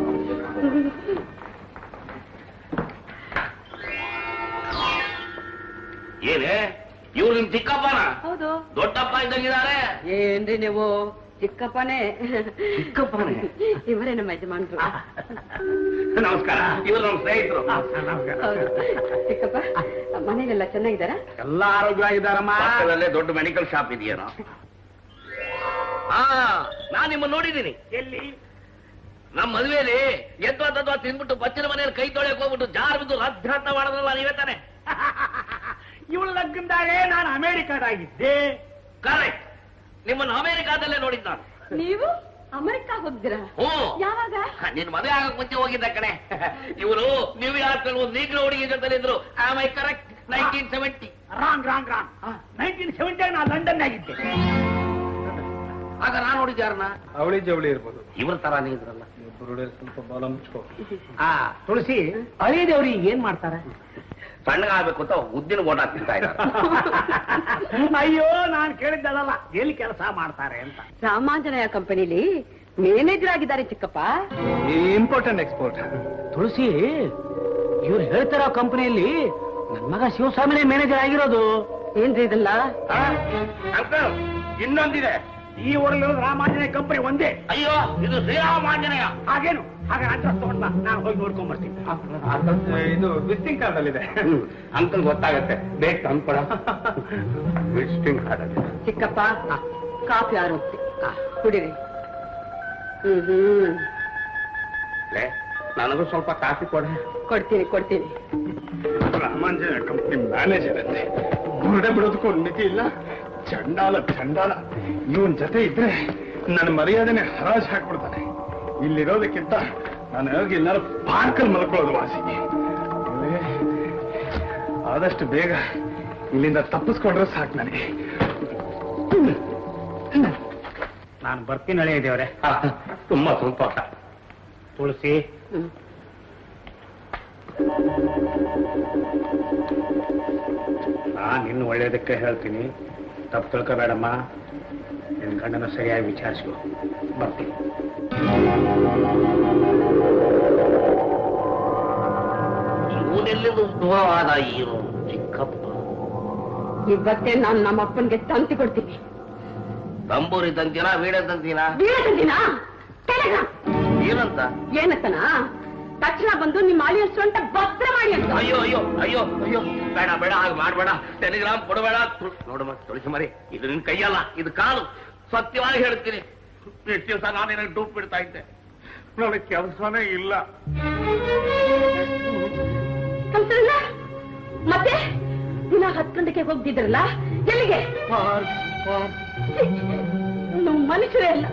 ಏನೇ ಇವ್ರು ನಿಮ್ ಚಿಕ್ಕಪ್ಪನ ಹೌದು ದೊಡ್ಡಪ್ಪ ಇದ್ದಂಗಿದ್ದಾರೆ ಏನ್ರಿ ನೀವು ಚಿಕ್ಕಪ್ಪನೇ ಚಿಕ್ಕಪ್ಪನೇ? ಇವರೇ ನಮ್ಮ ಯಜಮಾನ್ರು ನಮಸ್ಕಾರ ಇವ್ರು ನಮ್ಮ ಸ್ನೇಹಿತರು ಹೌದು ಚಿಕ್ಕಪ್ಪ ಮನೆಗೆಲ್ಲ ಚೆನ್ನಾಗಿದ್ದಾರ ಎಲ್ಲ ಆರೋಗ್ಯವಾಗಿದ್ದಾರಮ್ಮ ಪಕ್ಕದಲ್ಲೇ ದೊಡ್ಡ ಮೆಡಿಕಲ್ ಶಾಪ್ ಇದೆಯೇನೋ ಹಾ ನಾನ್ ನಿಮ್ಮನ್ನ ನೋಡಿದ್ದೀನಿ ಎಲ್ಲಿ ನಮ್ಮ ಮದುವೆಲಿ ಎದ್ವಾ ತದ್ವಾ ತಿಂದ್ಬಿಟ್ಟು ಬಚ್ಚಿನ ಮನೆಯಲ್ಲಿ ಕೈ ತೊಳೆಯಕ್ ಹೋಗ್ಬಿಟ್ಟು ಜಾರ್ ಬಿದ್ದು ರದ್ದಾಟ ಮಾಡಿದ್ರಲ್ಲ ನೀವೇ ತಾನೆ ಇವಳ ಲಗ್ನದಾಗೆ ನಾನು ಅಮೆರಿಕದಾಗಿದ್ದೆ ಕರೆಕ್ಟ್ ನಿಮ್ಮನ್ನ ಅಮೆರಿಕಾದಲ್ಲೇ ನೋಡಿದ್ ನಾನು ನೀವು ಅಮೆರಿಕಾ ಹೋಗ್ತೀರಾ ಹ್ಞೂ ಯಾವಾಗ ನಿನ್ ಮದುವೆ ಆಗಕ್ ಮುಂಚೆ ಹೋಗಿದ್ದ ಕಣೆ ಇವರು ನ್ಯೂಯಾರ್ಕ್ ಒಂದು ನೀಗ್ರ ಹುಡುಗಿ ಜೊತೆ ಇದ್ರು am I correct nineteen seventy wrong wrong wrong nineteen seventy ನಾನು ಲಂಡನ್ ಆಗಿದ್ದೆ ಆಗ ನಾನ್ ನೋಡಿದ್ದೆ ಯಾರನ್ನ ಅವಳಿ ಜವಳಿ ಇರ್ಬೋದು ಇವ್ರ ತರಾನೇ ಇದ್ರಲ್ಲ ಬುರುಡೆ ಸ್ವಲ್ಪ ಬಾಲ ಮುಚ್ಕೋ ಆ ತುಳಸಿ ಅಳಿದೇವ್ರಿ ಏನ್ ಮಾಡ್ತಾರೆ ಸಣ್ಣಗಾಗ್ಬೇಕು ಅಂತ ಉದ್ದಿನ ಓಟ ತಿಂತಾ ಇದ್ದಾರೆ ಅಯ್ಯೋ ನಾನ್ ಕೇಳಿದ್ದಲ್ಲ ಎಲ್ಲಿ ಕೆಲಸ ಮಾಡ್ತಾರೆ ಅಂತ ರಾಮಾಂಜನೇಯ ಕಂಪನಿಲಿ ಮ್ಯಾನೇಜರ್ ಆಗಿದ್ದಾರೆ ಚಿಕ್ಕಪ್ಪ ಇಂಪಾರ್ಟೆಂಟ್ ಎಕ್ಸ್ಪೋರ್ಟ್ ತುಳಸಿ ಇವ್ರು ಹೇಳ್ತಾರ ಕಂಪನಿಯಲ್ಲಿ ನನ್ ಮಗ ಶಿವಸ್ವಾಮಿನೇ ಮ್ಯಾನೇಜರ್ ಆಗಿರೋದು ಏನ್ರಿ ಇದೆಲ್ಲ ಅಂಕಲ್ ಇನ್ನೊಂದಿದೆ ಈ ಊರಲ್ಲಿರೋದು ರಾಮಾಂಜನೇಯ ಕಂಪನಿ ಒಂದೇ ಅಯ್ಯೋ ಇದು ಶ್ರೀರಾಮಾಂಜನೇಯ ಹಾಗೇನು ಹಾಗೆ ಅಡ್ರೆಸ್ ತಗೊಂಡ್ ಬಾ ನಾನು ಹೋಗಿ ನೋಡ್ಕೊಂಡ್ ಬರ್ತೀನಿ ಇದು ವಿಸಿಟಿಂಗ್ ಕಾರ್ಡ್ ಅಲ್ಲಿದೆ ಅಂಕಲ್ ಗೊತ್ತಾಗತ್ತೆ ಬೇಕು ಅನ್ಕೊಳ ವಿಸಿಟಿಂಗ್ ಕಾರ್ಡ್ ಚಿಕ್ಕಪ್ಪ ಕಾಫಿ ಆರೋಗ್ತಿ ಕುಡಿರಿ ಹ್ಮ್ ಹ್ಮ್ ನನಗೂ ಸ್ವಲ್ಪ ಕಾಫಿ ಕೊಡ ಕೊಡ್ತೀನಿ ಕೊಡ್ತೀನಿ ರಾಮಾಂಜನ ಕಂಪನಿ ಮ್ಯಾನೇಜರ್ ಅಂತೆ ಬುರುಡೆ ಬಿಡೋದಕ್ಕೂ ಒಂದು ಮಿತಿ ಇಲ್ಲ ಚಂಡಾಲ ಚಂಡಾಲ ಇವನ್ ಜೊತೆ ಇದ್ರೆ ನನ್ನ ಮರ್ಯಾದೆನೆ ಹರಾಜ್ ಹಾಕ್ಬಿಡ್ತಾನೆ ಇಲ್ಲಿರೋದಕ್ಕಿಂತ ನಾನು ಹೋಗಿ ಎಲ್ಲಾರು ಪಾರ್ಕಲ್ಲಿ ಮಲ್ಕೊಳ್ಳೋದು ವಾಸಿ ಇಲ್ಲೇ ಆದಷ್ಟು ಬೇಗ ಇಲ್ಲಿಂದ ತಪ್ಪಿಸ್ಕೊಂಡ್ರೆ ಸಾಕು ನನಗೆ ನಾನು ಬರ್ತೀನಿ ಹಳೆ ದೇವ್ರೆ ಹಾ, ತುಂಬಾ ಸಂತೋಷ ತುಳಸಿ ನಾನು ಇನ್ನು ಒಳ್ಳೇದಕ್ಕೆ ಹೇಳ್ತೀನಿ ತಪ್ಪು ತಿಳ್ಕೊಬೇಡಮ್ಮ ನಿನ್ನ ಗಂಡನ ಸರಿಯಾಗಿ ವಿಚಾರಿಸು ಬರ್ತೀನಿ ಇವನೆಲ್ಲಿಂದ ಉದ್ಭವವಾದ ಈ ಚಿಕ್ಕಪ್ಪ ಇವತ್ತೇ ನಾನು ನಮ್ಮ ಅಪ್ಪನ್ಗೆ ತಂತಿ ಕೊಡ್ತೀನಿ ತಂಬೂರಿ ತಂತೀನ ವೀಣೆ ತಂತೀನ ಬೀಳದಿನ ಏನಂತ ಏನತ್ತನ ತಕ್ಷಣ ಬಂದು ನಿಮ್ಮ ಅಳಿಯ ಸೊಂಟ ಭದ್ರ ಮಾಡಿ ಅಂತ ಅಯ್ಯೋ ಅಯ್ಯೋ ಅಯ್ಯೋ ಅಯ್ಯೋ ಬೇಡ ಬೇಡ ಹಾಗೆ ಮಾಡಬೇಡ ಟೆಲಿಗ್ರಾಮ್ ಕೊಡಬೇಡ ನೋಡಮ್ಮ ತುಳಸಿ ಮರಿ ಇದು ನಿನ್ ಕೈಯಲ್ಲ ಇದು ಕಾಲು ಸತ್ಯವಾಗಿ ಹೇಳ್ತೀನಿ ಎಷ್ಟು ದಿವಸ ನಾನು ನಿನಗೆ ಡೂಪ್ ಬಿಡ್ತಾ ಇದ್ದೆ ನನಗೆ ಕೆಲಸನೇ ಇಲ್ಲ ಕಲ್ಸಲ್ಲ ಮತ್ತೆ ದಿನ ಹತ್ತು ಗಂಟೆಗೆ ಹೋಗ್ತಿದ್ರಲ್ಲ ಎಲ್ಲಿಗೆ ನಾವು ಮನುಷ್ಯರೇ ಅಲ್ಲ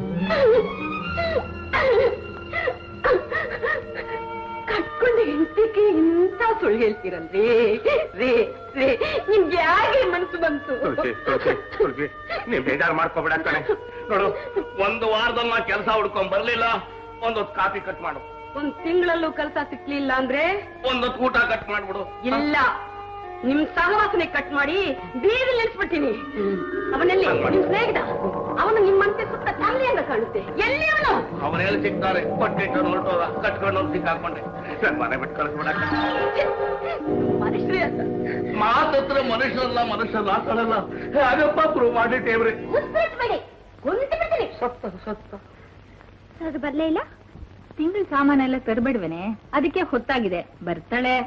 ಕಟ್ಕೊಂಡು ಹೆಂಡತಿಗೆ ಇಂಥ ಸುಳ್ಳು ಹೇಳ್ತೀರಲ್ರಿ ರೇ ರೇ ನಿಮ್ಗೆ ಯಾಕೆ ಮನ್ಸು ಬಂತು ತುಳಸಿ ತುಳಸಿ ತುಳಸಿ ನೀವ್ ಬೇಜಾರು ಮಾಡ್ಕೋಬೇಡ ಕಣೆ ನೋಡು ಒಂದು ವಾರದಲ್ಲಿ ನಾ ಕೆಲಸ ಹುಡ್ಕೊಂಡ್ ಬರ್ಲಿಲ್ಲ ಒಂದೊತ್ತು ಕಾಫಿ ಕಟ್ ಮಾಡು ಒಂದ್ ತಿಂಗಳಲ್ಲೂ ಕೆಲಸ ಸಿಕ್ಲಿಲ್ಲ ಅಂದ್ರೆ ಒಂದೊತ್ತು ಊಟ ಕಟ್ ಮಾಡ್ಬಿಡು ಇಲ್ಲ ನಿಮ್ ಸಹವಾಸನೆ ಕಟ್ ಮಾಡಿ ಬೀದಿ ನಿಲ್ಸ್ಬಿಡ್ತೀನಿ ಅವನಲ್ಲಿ ನಿಮ್ ಸ್ನೇಹಿತ ಅವನು ನಿಮ್ಮಂತೆ ಸುತ್ತ ತಲ್ಲಿ ಅಂತ ಕಾಣುತ್ತೆ ಎಲ್ಲಿ ಅವನು ಅವನೆಲ್ಲ ಸಿಗ್ತಾರೆ ಕೊಟ್ಟಿಟ್ಟು ಹೊರಟೋದ ಕಟ್ಕೊಂಡು ಹೋಗಿ ಸಿಕ್ಕಾಕೊಂಡೆ ನನ್ ಮನೆ ಬಿಟ್ಟು ಕಳಿಸ್ಬಿಡ ಮನುಷ್ಯರೇ ಅಂತ ಮಾತತ್ರ ಮನುಷ್ಯರಲ್ಲ ಮನುಷ್ಯರಲ್ಲ ಆಕಳಲ್ಲ ಹಾಗಪ್ಪ ಪ್ರೂವ್ ಮಾಡಿಟ್ಟೇವ್ರಿ ಮುಸ್ಬಿಟ್ಬೇಡಿ ಕುಂತು ಬಿಡ್ತೀನಿ ಸತ್ತ ಸತ್ತ ಅದು ಬರ್ಲೇ ಇಲ್ಲ ತಿಂಗಳ ಸಾಮಾನೆಲ್ಲ ತರಬೇಡ್ವೇನೆ ಅದಕ್ಕೆ ಹೊತ್ತಾಗಿದೆ ಬರ್ತಾಳೆ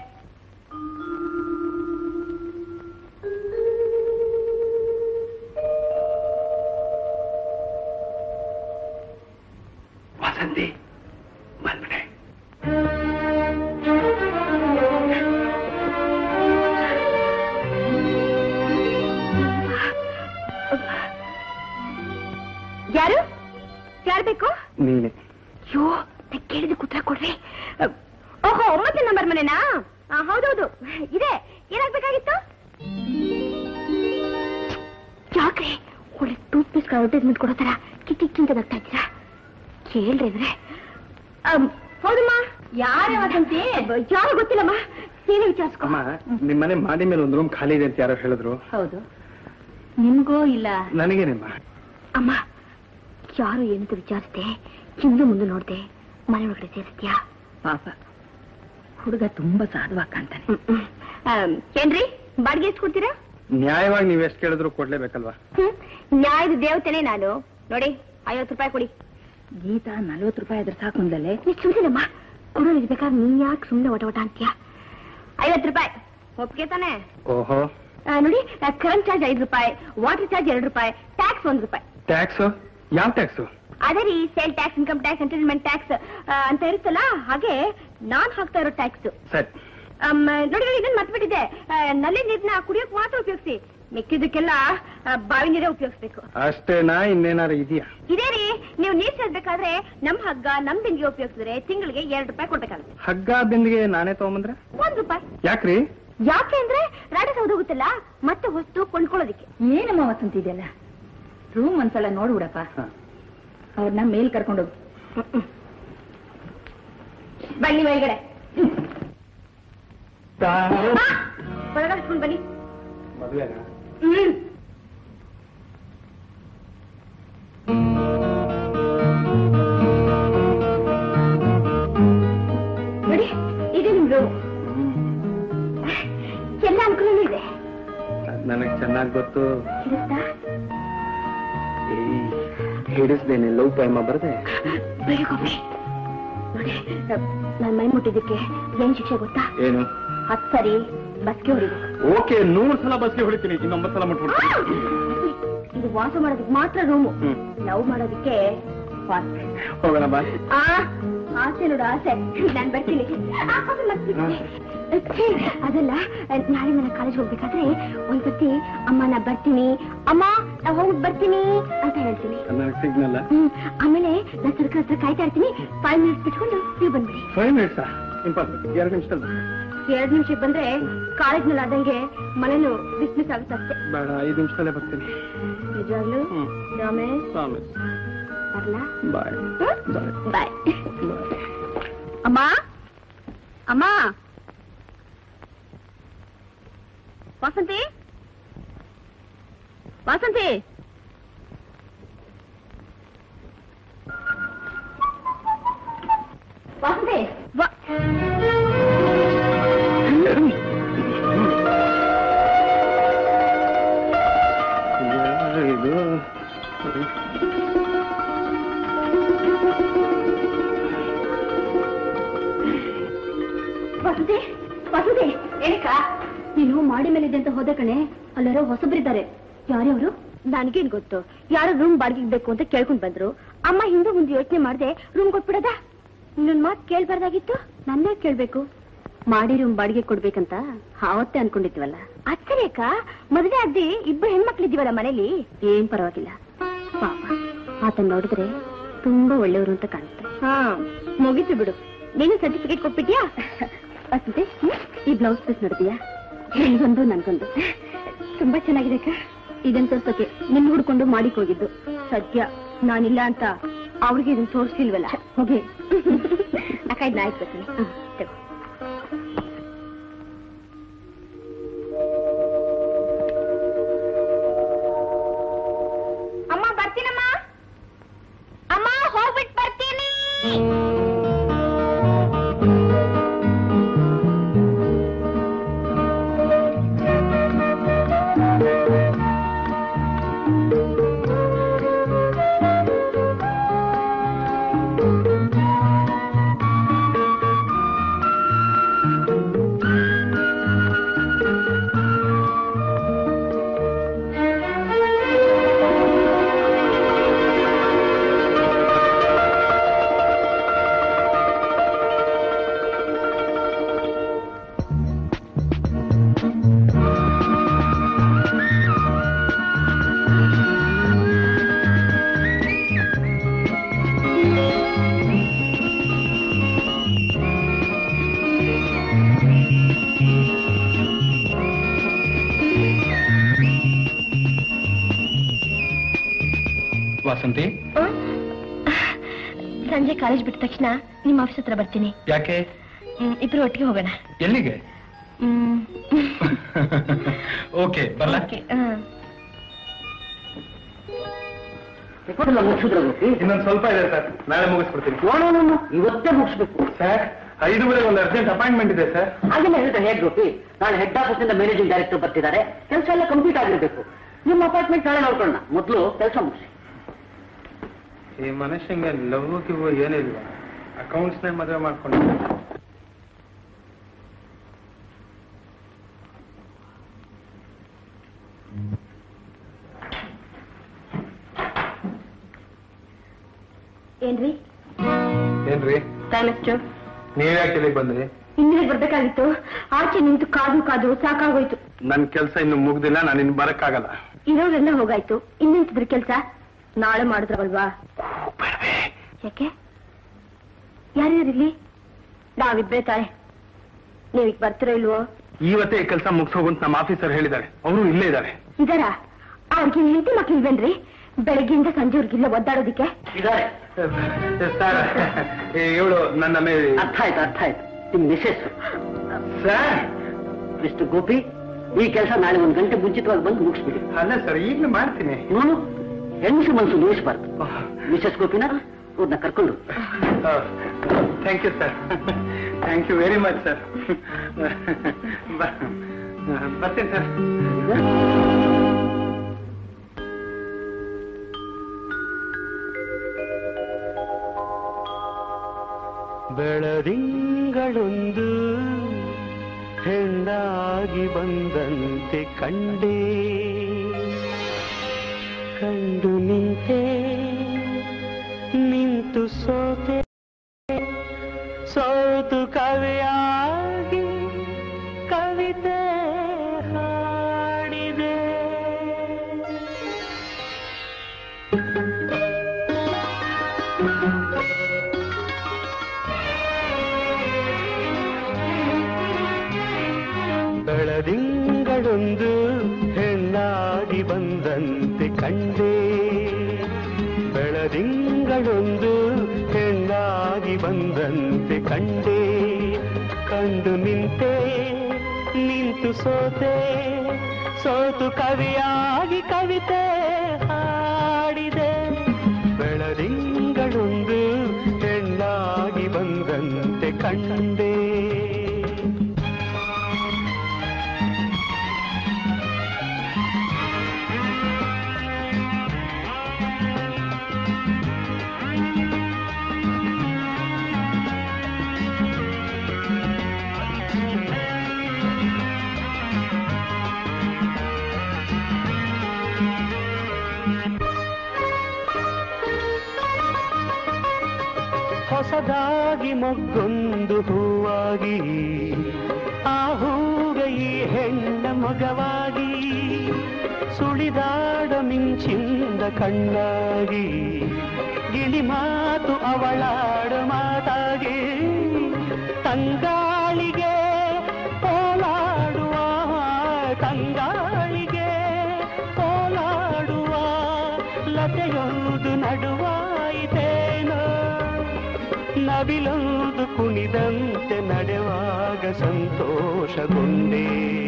ವಸಂತಿ ಬಂದ್ಬಿಟ್ಟೆ ಯಾರು ಯಾರು ಬೇಕು ನೀನೆ ಅಯ್ಯೋ ನಾ ಕೇಳಿದ ಕುತ್ರ ಕೊಡ್ರಿ ಓಹೋ ಒಂಬತ್ತು ನಂಬರ್ ಮನೆನಾ ಆ, ಹೌದೌದು ಇದೆ ಏನಾಗ್ಬೇಕಾಗಿತ್ತು ಯಾಕ್ರಿ ಒಳ್ಳೆ ಟೂತ್ ಪೇಸ್ಟ್ ಅಡ್ವರ್ಟೈಸ್ಮೆಂಟ್ ಕೊಡೋ ತರ ಕಿಕ್ಕಿ ಕಿಂತ ನಗ್ತಾ ಇದ್ದೀರಾ ಕೇಳ್ರಿ ಅಂದ್ರೆ ಅಮ್, ಹೌದಮ್ಮ ಯಾರೇ ವಸಂತಿ ಯಾರು ಗೊತ್ತಿಲ್ಲಮ್ಮ ನೀನೇ ವಿಚಾರಿಸ್ಕೊ ಅಮ್ಮ ನಿಮ್ ಮನೆ ಮಾಡಿ ಮೇಲೆ ಒಂದು ರೂಮ್ ಖಾಲಿ ಇದೆ ಅಂತ ಯಾರೋ ಹೇಳಿದ್ರು ಹೌದು ನಿಮ್ಗೂ ಇಲ್ಲ ನನಗೇನಮ್ಮ ಅಮ್ಮ ಯಾರು ಏನಂತ ವಿಚಾರಿಸ್ದೆ ಹಿಂದೆ ಮುಂದೆ ನೋಡ್ದೆ ಮನೆ ಒಳಗಡೆ ಸೇರಿಸ್ತೀಯಾ ಪಾಪ ಹುಡುಗ ತುಂಬಾ ಸಾಧುವಾಗಿ ಕಾಣ್ತಾನೆ ಏನ್ರಿ ಬಾಡಿಗೆ ಎಷ್ಟು ಕೊಡ್ತೀರಾ ನ್ಯಾಯವಾಗಿ ನೀವ್ ಎಷ್ಟು ಕೇಳಿದ್ರು ಕೊಡ್ಲೇಬೇಕಲ್ವಾ ಹ್ಮ್ ನ್ಯಾಯದ ದೇವತೆನೆ ನಾನು ನೋಡಿ ಐವತ್ತು ರೂಪಾಯಿ ಕೊಡಿ ಗೀತಾ ನಲ್ವತ್ತು ರೂಪಾಯಿ ಆದ್ರೆ ಸಾಕು ಅಂದಲೇ ನೀ ಸುಮ್ಮನಿರಮ್ಮ ಕೊಡೋರು ಇರ್ಬೇಕಾದ್ರೆ ನೀನ್ ಯಾಕೆ ಸುಮ್ಮನೆ ಒಟ ಒಟ ಅಂತೀಯ ಐವತ್ತು ರೂಪಾಯಿ ಒಪ್ಪಿಗೆ ತಾನೆ ಓಹೋ ಆ, ನೋಡಿ ಕರೆಂಟ್ ಚಾರ್ಜ್ ಐದು ರೂಪಾಯಿ ವಾಟರ್ ಚಾರ್ಜ್ ಎರಡು ರೂಪಾಯಿ ಟ್ಯಾಕ್ಸ್ ಒಂದು ರೂಪಾಯಿ ಟ್ಯಾಕ್ಸ್ ಯಾವ ಟ್ಯಾಕ್ಸ್ ಅದೇ ರೀ sale tax income tax entertainment tax ಅಂತ ಇರುತ್ತಲ್ಲ ಹಾಗೆ ನಾನ್ ಹಾಕ್ತಾ ಇರೋ ಟ್ಯಾಕ್ಸ್ ಸರಿ ನೋಡಿ ನೋಡಿ ಇದನ್ನ ಮರ್ತ್ಬಿಟ್ಟಿದೆ ಆ, ನಲ್ಲಿ ನೀರ್ನ ಕುಡಿಯೋಕ್ ಮಾತ್ರ ಉಪಯೋಗಿಸಿ ಮಿಕ್ಕಿದಕ್ಕೆಲ್ಲ ಆ, ಬಾವಿ ನೀರೇ ಉಪಯೋಗಿಸ್ಬೇಕು ಅಷ್ಟೇನಾ ಇನ್ನೇನಾರು ಇದೆಯಾ ಇದೇ ರೀ ನೀವು ನೀರ್ ಸೇರ್ಬೇಕಾದ್ರೆ ನಮ್ ಹಗ್ಗ ನಮ್ ಬಿಂದಿಗೆ ಉಪಯೋಗಿಸಿದ್ರೆ ತಿಂಗಳಿಗೆ ಎರಡು ರೂಪಾಯಿ ಕೊಡ್ಬೇಕಾಗುತ್ತೆ ಹಗ್ಗ ಬಿಂದಿಗೆ ನಾನೇ ತಗೊಂಬಂದ್ರೆ ಒಂದ್ ರೂಪಾಯಿ ಯಾಕ್ರಿ ಯಾಕೆ ಅಂದ್ರೆ ರಾಡ ಸೌದೋಗುತ್ತಲ್ಲ ಮತ್ತೆ ವಸ್ತು ಕೊಂಡ್ಕೊಳ್ಳೋದಿಕ್ಕೆ ಏನಮ್ಮ ವಸಂತ ಇದೆಲ್ಲ ರೂಮ್ ಒಂದ್ಸಲ ನೋಡ್ಬಿಡಪ್ಪ ಅವ್ರನ್ನ ಮೇಲ್ ಕರ್ಕೊಂಡೋಗಿ ಬನ್ನಿ ಒಳಗಡೆ ಒಳಗಡೆ ಹಾಕ್ಕೊಂಡ್ ಬನ್ನಿ ಮದುವೆನಾ ಹ್ಮ್ ನೋಡಿ ಇದು ನಿಮ್ ರೂಮ್ ಎಲ್ಲ ಅನುಕೂಲನೂ ಇದೆ ನನಗ್ ಚೆನ್ನಾಗ್ ಗೊತ್ತು ಇರುತ್ತಾ ಹಿಡಿಸ್ದೇನೆ ಲವ್ ಪೈಮ ಬರ್ದೆ ಬೆಳಿಗೊಮ್ಮೆ ನೋಡಿ ನಾನ್ ಮೈ ಮುಟ್ಟಿದ್ದಕ್ಕೆ ಏನ್ ಶಿಕ್ಷೆ ಗೊತ್ತಾ ಏನು ಹತ್ ಸರಿ ಬಸ್ಗೆ ಹೊಡಿಬೇಕು ಓಕೆ ನೂರ್ ಸಲ ಬಸ್ಗೆ ಹೊಡಿತೀನಿ ಇನ್ನೊಂಬತ್ ಸಲ ಮುಟ್ಬಿಡ್ತೀನಿ ಇದು ವಾಸ ಮಾಡೋದಕ್ಕೆ ಮಾತ್ರ ರೂಮು ಹ್ಮ್. ಲವ್ ಮಾಡೋದಕ್ಕೆ ವಾಸ ಹೋಗೋಣ ಬಾ ಆ ಆಸೆ ನೋಡು ಆಸೆ ನಾನ್ ಬರ್ತೀನಿ ಆ, ಕಾಫಿ ಮಾಡ್ತೀನಿ. ಛೇ, ಅದಲ್ಲ ನಾಳೆ ನನ್ನ ಕಾಲೇಜ್ ಹೋಗ್ಬೇಕಾದ್ರೆ ಒಂದ್ಸತಿ ಅಮ್ಮ ನಾ ಬರ್ತೀನಿ ಅಮ್ಮ ನಾ ಹೋಗಿ ಬರ್ತೀನಿ ಅಂತ ಹೇಳ್ತೀನಿ ನನಗೆ ಸಿಗ್ನಲ್ಲ ಹ್ಮ್ ಆಮೇಲೆ ನಾ ಸರ್ಕಲ್ ಹತ್ರ ಕಾಯ್ತಾ ಇರ್ತೀನಿ ಫೈವ್ ಮಿನಿಟ್ಸ್ ಬಿಟ್ಕೊಂಡು ನೀವು ಬಂದ್ಬಿಡಿ ಫೈವ್ ಮಿನಿಟ್ಸಾ ಇಂಪಾರ್ಟೆಂಟ್ ಎರಡು ನಿಮಿಷದಲ್ಲಿ ಎರಡ್ ನಿಮಿಷಕ್ಕೆ ಬಂದ್ರೆ ಕಾಲೇಜ್ನಲ್ಲಿ ಆದಂಗೆ ಮನೇನು ಡಿಸ್ಮಿಸ್ ಆಗುತ್ತೆ ಅಷ್ಟೇ ಬೇಡ ಐದು ನಿಮಿಷದಲ್ಲೇ ಬರ್ತೀನಿ ನಿಜವಾಗ್ಲು ರಮೇಶ್ ಬರ್ಲಾ ಬಾಯ್ ಬಾಯ್ ಅಮ್ಮ ಅಮ್ಮ ವಾಸಂತಿ ವಾಸಂತಿ ವಾಸಂತಿ ವಾ- ಇದು ವಸತಿ ವಸತಿ ಏನಕ್ಕ ನೀನು ಮಾಡಿ ಮೇಲಿದೆ ಅಂತ ಹೋದ ಕಣೆ ಅಲ್ಲಾರೋ ಹೊಸಬ್ರಿದ್ದಾರೆ ಯಾರ್ಯಾವರು ನನಗೇನ್ ಗೊತ್ತು ಯಾರೋ ರೂಮ್ ಬಾಡಿಗೆ ಬೇಕು ಅಂತ ಕೇಳ್ಕೊಂಡ್ ಬಂದ್ರು ಅಮ್ಮ ಹಿಂದೆ ಮುಂದೆ ಯೋಚನೆ ಮಾಡ್ದೆ ರೂಮ್ ಕೊಟ್ಬಿಡದ ನಿನ್ ಮಾತ್ ಕೇಳ್ಬಾರ್ದಾಗಿತ್ತು ನನ್ನೇ ಕೇಳ್ಬೇಕು ಮಾಡಿ ರೂಮ್ ಬಾಡಿಗೆ ಕೊಡ್ಬೇಕಂತ ಆವತ್ತೇ ಅನ್ಕೊಂಡಿದ್ವಲ್ಲ ಅಚ್ಚರಿ ಅಕ್ಕ ಮದುವೆ ಆದ್ದಿ ಇಬ್ಬರು ಹೆಣ್ಮಕ್ಳಿದ್ದೀವಲ್ಲ ಮನೇಲಿ ಏನ್ ಪರವಾಗಿಲ್ಲ ಪಾಪ ಆತನ್ ನೋಡಿದ್ರೆ ತುಂಬಾ ಒಳ್ಳೆಯವರು ಅಂತ ಕಾಣುತ್ತೆ ಹಾ ಮುಗಿತು ಬಿಡು ನೀನು ಸರ್ಟಿಫಿಕೇಟ್ ಕೊಟ್ಬಿಟ್ಯಾ ಅಷ್ಟೇ ಈ ಬ್ಲೌಸ್ ಪೀಸ್ ನೋಡಿದ್ಯಾ ನಿನ್ಗೊಂದು ನನ್ಗೊಂದು ತುಂಬಾ ಚೆನ್ನಾಗಿದೆ ಅಕ್ಕ ಇದನ್ ತೋರ್ಸೋಕೆ ನಿನ್ ಹುಡ್ಕೊಂಡು ಮಾಡಿಕ್ ಹೋಗಿದ್ದು ಸದ್ಯ ನಾನಿಲ್ಲ ಅಂತ ಅವ್ರಿಗೆ ಇದನ್ನ ತೋರಿಸ್ಲಿಲ್ವಲ್ಲ ಹೋಗಿ ಅಕ್ಕ ಇದನ್ನ ಆಯ್ತು ಬರ್ತೀನಿ ಹಾ, ತಗೋ. ಅಮ್ಮ ಬರ್ತೀನಮ್ಮ ಅಮ್ಮ ಹೋಗ್ಬಿಟ್ಟು ಬರ್ತೀನಿ ವಾಸಂತಿ ಸಂಜೆ ಕಾಲೇಜ್ ಬಿಟ್ಟ ತಕ್ಷಣ ನಿಮ್ಮ ಆಫೀಸ್ ಹತ್ರ ಬರ್ತೀನಿ ಯಾಕೆ ಹ್ಮ್, ಇಬ್ರು ಒಟ್ಟಿಗೆ ಹೋಗೋಣ ಎಲ್ಲಿಗೆ ಹ್ಮ್. ಓಕೆ ಬರಲ್ಲ Okay, ಹಾ. ಮುಗಿಸಿದ್ರೆ ಗೋಪಿ ಇನ್ನೊಂದು ಸ್ವಲ್ಪ ಇದೆ ಸರ್ ನಾಳೆ ಮುಗಿಸ್ಬಿಡ್ತೀನಿ ನೋಡೋಣ ಇವತ್ತೇ ಮುಗಿಸ್ಬೇಕು ಸರ್ ಐದುವರೆಗೆ ಒಂದು ಅರ್ಜೆಂಟ್ ಅಪಾಯಿಂಟ್ಮೆಂಟ್ ಇದೆ ಸರ್ ಹಾಗೆಲ್ಲ ಹೇಳಿದ್ರೆ ಹೇಗೆ ಗೋಪಿ ನಾಳೆ ಹೆಡ್ ಆಫೀಸ್ ಇಂದ ಮ್ಯಾನೇಜಿಂಗ್ ಡೈರೆಕ್ಟರ್ ಬರ್ತಿದ್ದಾರೆ ಕೆಲಸ ಎಲ್ಲ ಕಂಪ್ಲೀಟ್ ಆಗಿರ್ಬೇಕು ನಿಮ್ಮ ಅಪಾರ್ಟ್ಮೆಂಟ್ ನಾಳೆ ನೋಡ್ಕೊಳ್ಳೋಣ ಮೊದಲು ಕೆಲಸ ಮುಗಿಸಿ ಈ ಮನುಷ್ಯಂಗೆ ಲವ್ ಗಿವ್ ಏನಿಲ್ವಾ ಅಕೌಂಟ್ಸ್ನೇ ಮದುವೆ ಮಾಡ್ಕೊಂಡು ಏನ್ರಿ ಏನ್ರಿ ಟೈಮ್ ಎಷ್ಟು ನೀವ್ ಯಾಕೆ ಇಲ್ಲಿಗೆ ಬಂದ್ರಿ ಇನ್ನೇ ಬರ್ಬೇಕಾಗಿತ್ತು ಆಚೆ ನಿಂತು ಕಾದು ಕಾದು ಸಾಕಾಗೋಯ್ತು ನನ್ ಕೆಲಸ ಇನ್ನು ಮುಗ್ದಿಲ್ಲ ನಾನು ಇನ್ನು ಬರಕ್ಕಾಗಲ್ಲ ಇರೋರೆಲ್ಲ ಹೋಗಾಯ್ತು ಇನ್ನೆಂತಿದ್ರು ಕೆಲ್ಸ ನಾಳೆ ಮಾಡಿದ್ರಲ್ವಾ ಯಾಕೆ ಯಾರ್ಯಾರಿಲ್ಲಿ ನಾವಿಬ್ರೇ ತಾಳೆ ನೀವೀಗ ಬರ್ತೀರೋ ಇಲ್ವೋ ಇವತ್ತೇ ಈ ಕೆಲಸ ಮುಗಿಸೋಗು ಅಂತ ನಮ್ಮ ಆಫೀಸರ್ ಹೇಳಿದ್ದಾರೆ ಅವರು ಇಲ್ಲೇ ಇದ್ದಾರೆ ಇದಾರ ಅವ್ರಿಗೆ ಹೆಂಡತಿ ಮಕ್ಳಿಲ್ವೇನ್ರಿ ಬೆಳಗ್ಗೆಯಿಂದ ಸಂಜೆವರೆಗಿಲ್ಲ ಒದ್ದಾಡೋದಿಕ್ಕೆ ಇದ್ದಾರೆ ಸರ್ ಇವಳು ನನ್ನ ಮೇಲೆ ಅರ್ಥ ಆಯ್ತು ಅರ್ಥ ಆಯ್ತು ನಿಮ್ ಮಿಸೆಸ್ ಸರ್ ಮಿಸ್ಟರ್ ಗೋಪಿ ಈ ಕೆಲಸ ನಾಳೆ ಒಂದು ಗಂಟೆ ಮುಂಚಿತವಾಗಿ ಬಂದು ಮುಗಿಸ್ಬಿಡಿ ಅಲ್ಲ ಸರ್ ಈಗಲೂ ಮಾಡ್ತೀನಿ ನೋಡು ಹೆಂಗಸು ಮನಸ್ಸು ನೋಯಿಸಬಾರ್ದು ಮಿಸೆಸ್ ಗೋಪಿನ ಅವ್ರನ್ನ ಕರ್ಕೊಂಡು thank you sir thank you very much sir ಬರ್ತೀನಿ ಸರ್ ಬೆಳದಿಂಗಳೊಂದು ಹೆಣ್ಣಾಗಿ ಬಂದಂತೆ ಕಂಡೆ ಕಂಡು ನಿಂತೆ ನಿಂತು ಸೋತೆ ಸೋತು ಕವಿಯಾಗಿ ಕವಿತೆ ಹಾಡಿದೆ ಬೆಳದಿಂಗಳೊಂದು ಹೆಣ್ಣಾಗಿ ಬಂದಂತೆ ಕಂಡೆ ಬೆಳದಿಂಗಳೊಂದು ಹೆಣ್ಣಾಗಿ ಬಂದಂತೆ ಕಂಡೆ ಕಂಡು ನಿಂತೆ ನಿಂತು ಸೋತೆ ಸೋತು ಕವಿಯಾಗಿ ಕವಿತೆ ಹಾಡಿದೆ ಬೆಳದಿಂಗಳೊಂದು ಹೆಣ್ಣಾಗಿ ಬಂದಂತೆ ಕಂಡೆ ಹೊಸದಾಗಿ ಮೊಗ್ಗೊಂದು ಹೂವಾಗಿ ಆ ಹೂಗೆ ಈ ಹೆಣ್ಣ ಮಗವಾಗಿ ಸುಳಿದಾಡ ಮಿಂಚಿಂದ ಕಣ್ಣಾಗಿ ಗಿಳಿ ಮಾತು ಅವಳಾಡ ಮಾತಾಗಿ ತಂಗಾಳಿಗೆ ಓಲಾಡುವ ತಂಗಾಳಿಗೆ ಓಲಾಡುವ ಲತೆಯೊಂದು ನಡುವಾಯಿತೇನೋ ನವಿಲೊಂದು ಕುಣಿದಂತೆ ನಡೆವಾಗ ಸಂತೋಷಗೊಂಡೆ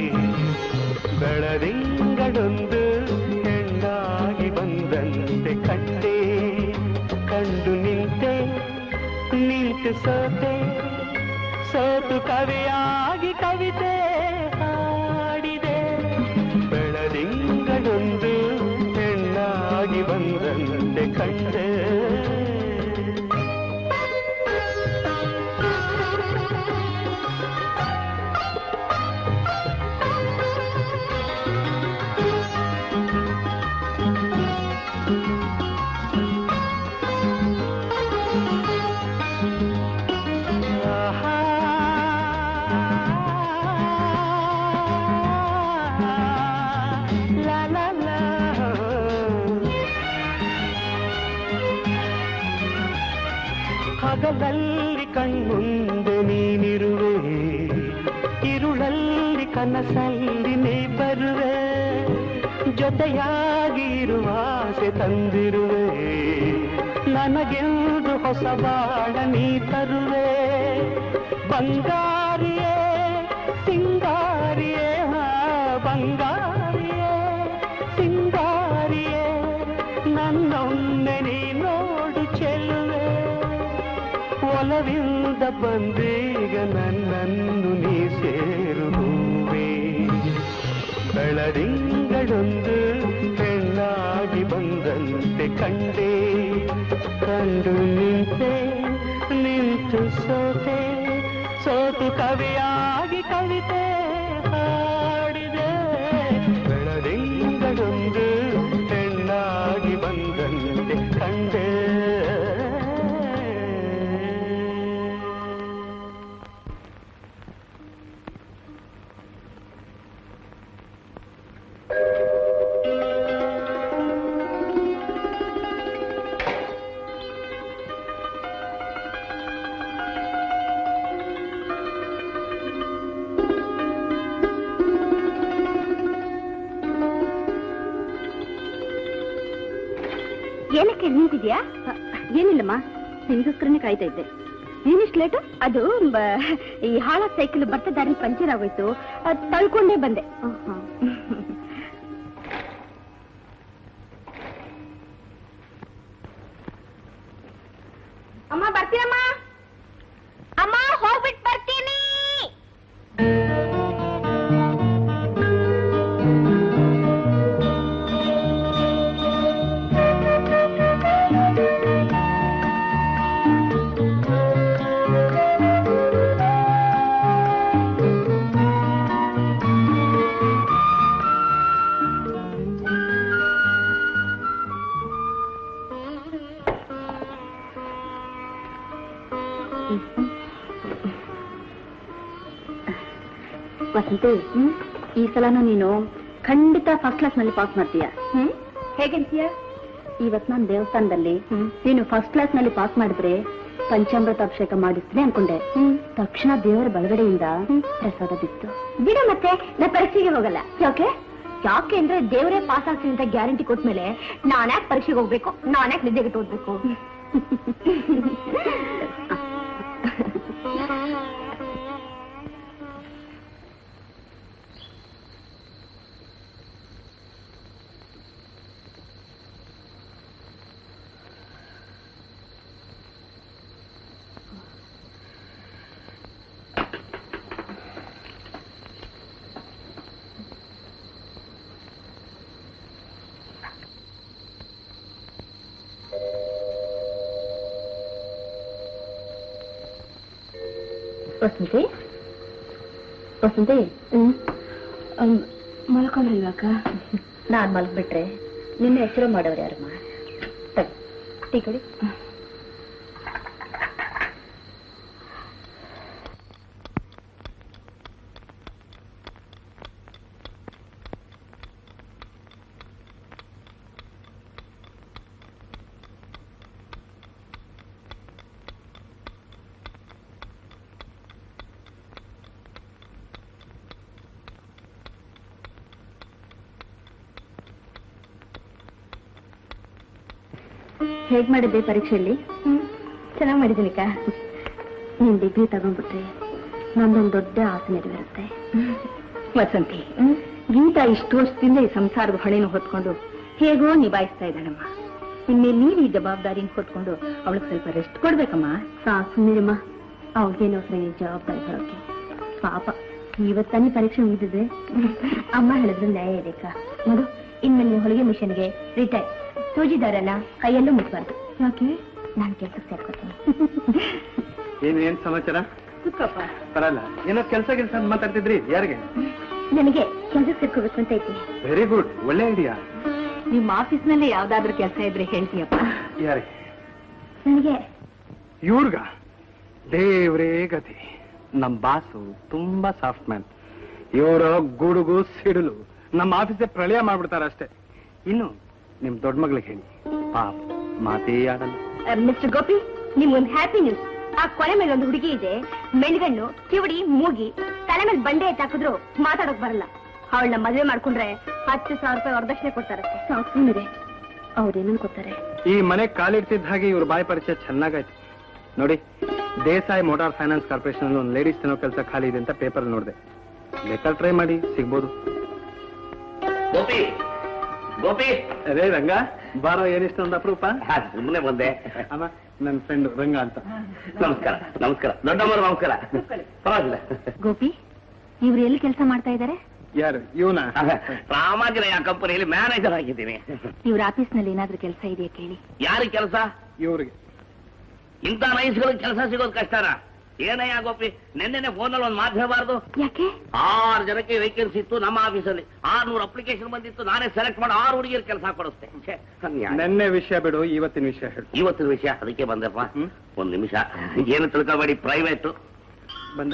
ಬೆಳದಿಂಗಳೊಂದು ಹೆಣ್ಣಾಗಿ ಬಂದಂತೆ ಕಂಡೆ ಕಂಡು ನಿಂತೆ ನಿಂತು ಸೋತೆ ಸೋತು ಕವಿಯಾಗಿ ಕವಿತೆ ಹಾಡಿದೆ ಬೆಳದಿಂಗಳೊಂದು ಹೆಣ್ಣಾಗಿ ಬಂದಂತೆ ಕಂಡೆ ಆಹಾ. ಲಾ ಲಾ ಲಾ. ಹಗಲಲ್ಲಿ ಕಣ್ಮುಂದೆ ನೀನಿರುವೆ ಇರುಳಲ್ಲಿ ಕನಸಲ್ಲಿ ನೀ ಬರುವೆ ಜೊತೆಯಾಗಿ ಇರುವ ಆಸೆ ತಂದಿರುವೆ ನನಗೆಂದು ಹೊಸ ಬಾಳ ನೀ ತರುವೆ ಬಂಗಾರಿಯೇ ಸಿಂಗಾರಿಯೇ ಹಾ ಬಂಗಾರಿಯೇ ಸಿಂಗಾರಿಯೇ ನನ್ನೊಮ್ಮೆ ನೀ ನೋಡು ಚೆಲುವೆ ಒಲವಿಂದ ಬಂದೀಗ ನನ್ನನ್ನು ನೀ ಸೇರು ಹೂವೇ ಬೆಳದಿಂಗಳೊಂದು ಹೆಣ್ಣಾಗಿ ಬಂದಂತೆ ಕಂಡೆ ಕಂಡು ನಿಂತೆ ನಿಂತು ಸೋತೆ ಸೋತು ಕವಿಯಾಗಿ ಕವಿತೆ ಹಾಡಿದೆ ಬೆಳದಿಂಗಳೊಂದು ಹೆಣ್ಣಾಗಿ ಬಂದಂತೆ ಕಂಡೆ ಏನಕ್ಕೆ ನಿಂತಿದ್ಯಾ ಏನಿಲ್ಲಮ್ಮ ನಿನ್ಗೋಸ್ಕರನೇ ಕಾಯ್ತಾ ಇದ್ದೆ ಏನಿಷ್ಟು ಲೇಟು ಅದು ಬ- ಈ ಹಾಳ ಸೈಕಲ್ ಬರ್ತಾ ದಾರಿ ಪಂಚರ್ ಆಗೋಯ್ತು ಅದ್ ತಳ್ಕೊಂಡೇ ಬಂದೆ ಅಮ್ಮ ಬರ್ತೀನಮ್ಮ ಅಮ್ಮ ಹೋಗ್ಬಿಟ್ಟು ಬರ್ತೀನಿ ವಸಂತಿ ಈ ಸಲನೂ ನೀನು ಖಂಡಿತ ಫಸ್ಟ್ ಕ್ಲಾಸ್ ನಲ್ಲಿ ಪಾಸ್ ಮಾಡ್ತೀಯ ಹ್ಮ್ ಹೇಗಂತೀಯ ಇವತ್ ನಾನು ದೇವಸ್ಥಾನದಲ್ಲಿ ನೀನು ಫಸ್ಟ್ ಕ್ಲಾಸ್ ನಲ್ಲಿ ಪಾಸ್ ಮಾಡಿದ್ರೆ ಪಂಚಾಮೃತ ಅಭಿಷೇಕ ಮಾಡಿಸ್ತೀನಿ ಅನ್ಕೊಂಡೆ ತಕ್ಷಣ ದೇವರ ಬಲಗಡೆಯಿಂದ ಪ್ರಸಾದ ಬಿತ್ತು ಬಿಡು ಮತ್ತೆ ನಾ ಪರೀಕ್ಷೆಗೆ ಹೋಗಲ್ಲ ಯಾಕೆ ಯಾಕೆ ಅಂದ್ರೆ ದೇವರೇ ಪಾಸ್ ಆಗ್ತೀನಿ ಅಂತ ಗ್ಯಾರಂಟಿ ಕೊಟ್ಮೇಲೆ ನಾನ್ಯಾಕೆ ಪರೀಕ್ಷೆಗೆ ಹೋಗ್ಬೇಕು ನಾನ್ಯಾಕೆ ನಿದ್ದೆಗೆ ಓದ್ಬೇಕು ವಸಂತಿ ವಸಂತಿ ಹ್ಮ್ ಮಲ್ಕೊಂಡಿಲ್ವಾಕ ನಾನ್ ಮಲ್ಗ್ಬಿಟ್ರೆ ನಿನ್ನೆ ಹೆಸರು ಮಾಡೋರು ಯಾರಮ್ಮ ತಗೋ, ಟೀ ಕೊಡಿ ಹೇಗ್ ಮಾಡಿದ್ದೆ ಪರೀಕ್ಷೆಯಲ್ಲಿ ಚೆನ್ನಾಗಿ ಮಾಡಿದ್ದೀನಿ ಅಕ್ಕ ನೀನ್ ಡಿಗ್ರಿ ತಗೊಂಡ್ಬಿಟ್ರೆ ನಂದೊಂದು ದೊಡ್ಡ ಆಸೆ ನೆರವೇರುತ್ತೆ ವಸಂತಿ ಗೀತಾ ಇಷ್ಟು ವರ್ಷದಿಂದ ಈ ಸಂಸಾರದ ಹೊಣೆನ ಹೊತ್ಕೊಂಡು ಹೇಗೋ ನಿಭಾಯಿಸ್ತಾ ಇದ್ದಾಳಮ್ಮ ಇನ್ಮೇಲೆ ನೀನು ಈ ಜವಾಬ್ದಾರಿನ ಹೊತ್ಕೊಂಡು ಅವಳಿಗೆ ಸ್ವಲ್ಪ ರೆಸ್ಟ್ ಕೊಡ್ಬೇಕಮ್ಮ ಸಾಕು ಸುಮ್ಮನಿರಮ್ಮ ಅವಳಿಗೇನೋ ಸರಿ ಜವಾಬ್ದಾರಿ ಬರೋಕೆ ಪಾಪ ಇವತ್ತಾನೆ ಪರೀಕ್ಷೆ ಮುಗಿದಿದೆ ಅಮ್ಮ ಹೇಳಿದ್ರೆ ನ್ಯಾಯ ಇದೆಕ್ಕ ನೋಡು ಇನ್ಮೇಲೆ ನೀವು ಹೊಲಿಗೆ ಮಿಷನ್ಗೆ ರಿಟೈರ್ ಸೂಜಿದಾರನ ಕೈಯಲ್ಲೂ ಮುಟ್ಬಾರ್ದು ಯಾಕೆ ನಾನು ಕೆಲ್ಸಕ್ಕೆ ಸೇರ್ಕೊತೀನಿ ಏನ್ ಏನ್ ಸಮಾಚಾರ ಕುತ್ಕೋಪ್ಪ ಬರಲ್ಲ ಏನೋ ಕೆಲಸ ಕೆಲಸ ಅಂತ ಮಾತಾಡ್ತಿದ್ರಿ ಯಾರಿಗೆ ನನಗೆ ಕೆಲ್ಸಕ್ಕೆ ಸೇರ್ಕೋಬೇಕು ಅಂತ ಐತಿ ವೆರಿ ಗುಡ್ ಒಳ್ಳೆ ಐಡಿಯಾ ನಿಮ್ಮ ಆಫೀಸ್ನಲ್ಲೇ ಯಾವ್ದಾದ್ರು ಕೆಲಸ ಇದ್ರೆ ಹೇಳ್ತೀಯಪ್ಪ ಯಾರಿಗೆ ನನಗೆ ಇವ್ರಿಗ ದೇವ್ರೇ ಗತಿ ನಮ್ ಬಾಸು ತುಂಬಾ ಸಾಫ್ಟ್ ಮ್ಯಾನ್ ಇವರು ಗುಡುಗು ಸಿಡಿಲು ನಮ್ಮ ಆಫೀಸೇ ಪ್ರಳಯ ಮಾಡ್ಬಿಡ್ತಾರ ಅಷ್ಟೇ ಇನ್ನು ನಿಮ್ ದೊಡ್ಡ ಮಗಳಿಗೆ ಹೇಳಿ ಪಾಪ ಮಾತೇ ಆಡಲ್ಲ ಮಿಸ್ಟರ್ ಗೋಪಿ ನಿಮ್ಗೊಂದು ಹ್ಯಾಪಿ ನ್ಯೂಸ್ ಆ ಕೊನೆ ಮೇಲೆ ಒಂದು ಹುಡುಗಿ ಇದೆ ಮೆಣ್ಗಣ್ಣು ಕಿವಡಿ ಮೂಗಿ ತಲೆ ಮೇಲೆ ಬಂಡೆ ಎತ್ತಾಕಿದ್ರು ಮಾತಾಡೋಕ್ ಬರಲ್ಲ ಅವಳನ್ನ ಮದುವೆ ಮಾಡ್ಕೊಂಡ್ರೆ ಹತ್ತು ಸಾವಿರ ರೂಪಾಯಿ ವರದಕ್ಷಿಣೆ ಕೊಡ್ತಾರತ್ತೆ ಸಾಕ್ಸಿನಿದೆ ಅವ್ರೇನನ್ ಕೊಡ್ತಾರೆ ಈ ಮನೆ ಕಾಲಿಡ್ತಿದ್ದ ಹಾಗೆ ಇವ್ರ ಬಾಯಿ ಪರಿಚಯ ಚೆನ್ನಾಗಾಯ್ತು ನೋಡಿ ದೇಸಾಯಿ ಮೋಟಾರ್ ಫೈನಾನ್ಸ್ ಕಾರ್ಪೊರೇಷನ್ ಅಲ್ಲಿ ಒಂದು ಲೇಡೀಸ್ ತಿನ್ನೋ ಕೆಲಸ ಖಾಲಿ ಇದೆ ಅಂತ ಪೇಪರ್ ನೋಡಿದೆ ಬೇಕಾದ್ರೆ ಟ್ರೈ ಮಾಡಿ ಸಿಗ್ಬೋದು ಗೋಪಿ ಗೋಪಿ ಅದೇ ರಂಗ ಬಾರೋ ಏನಿಷ್ಟು ಒಂದು ಅಪರೂಪ ಸುಮ್ಮನೆ ಬಂದೆ ಅಮ್ಮ ನನ್ನ ಫ್ರೆಂಡ್ ರಂಗ ಅಂತ ನಮಸ್ಕಾರ ನಮಸ್ಕಾರ ದೊಡ್ಡಮ್ಮರು ನಮಸ್ಕಾರ ಪರವಾಗಿಲ್ಲ ಗೋಪಿ ಇವ್ರು ಎಲ್ಲಿ ಕೆಲಸ ಮಾಡ್ತಾ ಇದ್ದಾರೆ ಯಾರು ಇವನ ರಾಮಾಂಜನೇಯ ಕಂಪನಿಯಲ್ಲಿ ಮ್ಯಾನೇಜರ್ ಆಗಿದ್ದೀನಿ ಇವ್ರ ಆಫೀಸ್ನಲ್ಲಿ ಏನಾದ್ರೂ ಕೆಲಸ ಇದೆಯಾ ಕೇಳಿ ಯಾರಿಗೆ ಕೆಲಸ ಇವ್ರಿಗೆ ಇಂಥ ನೈಸ್ಗಳಿಗೆ ಕೆಲಸ ಸಿಗೋದು ಕಷ್ಟನ ಏನಯ್ಯ ಗೋಪಿ ನಿನ್ನೆನೆ ಫೋನಲ್ಲಿ ಒಂದು ಮಾತು ಹೇಳಬಾರ್ದು ಯಾಕೆ ಆರು ಜನಕ್ಕೆ ವೇಕೆನ್ಸಿ ಇತ್ತು ನಮ್ಮ ಆಫೀಸಲ್ಲಿ ಆರ್ನೂರು ಅಪ್ಲಿಕೇಶನ್ ಬಂದಿತ್ತು ನಾನೇ ಸೆಲೆಕ್ಟ್ ಮಾಡಿ ಆರು ಹುಡುಗಿಯರು ಕೆಲಸ ಕೊಡಿಸ್ತೆ ಛೆ, ಅನ್ಯಾಯ. ನೆನ್ನೆ ವಿಷಯ ಬಿಡು ಇವತ್ತಿನ ವಿಷಯ ಹೇಳು ಇವತ್ತಿನ ವಿಷಯ ಅದಕ್ಕೆ ಬಂದಪ್ಪ ಹ್ಮ್. ಒಂದ್ ನಿಮಿಷ ಏನು ತಿಳ್ಕೊಬೇಡಿ ಪ್ರೈವೇಟ್ ಬಂದೆ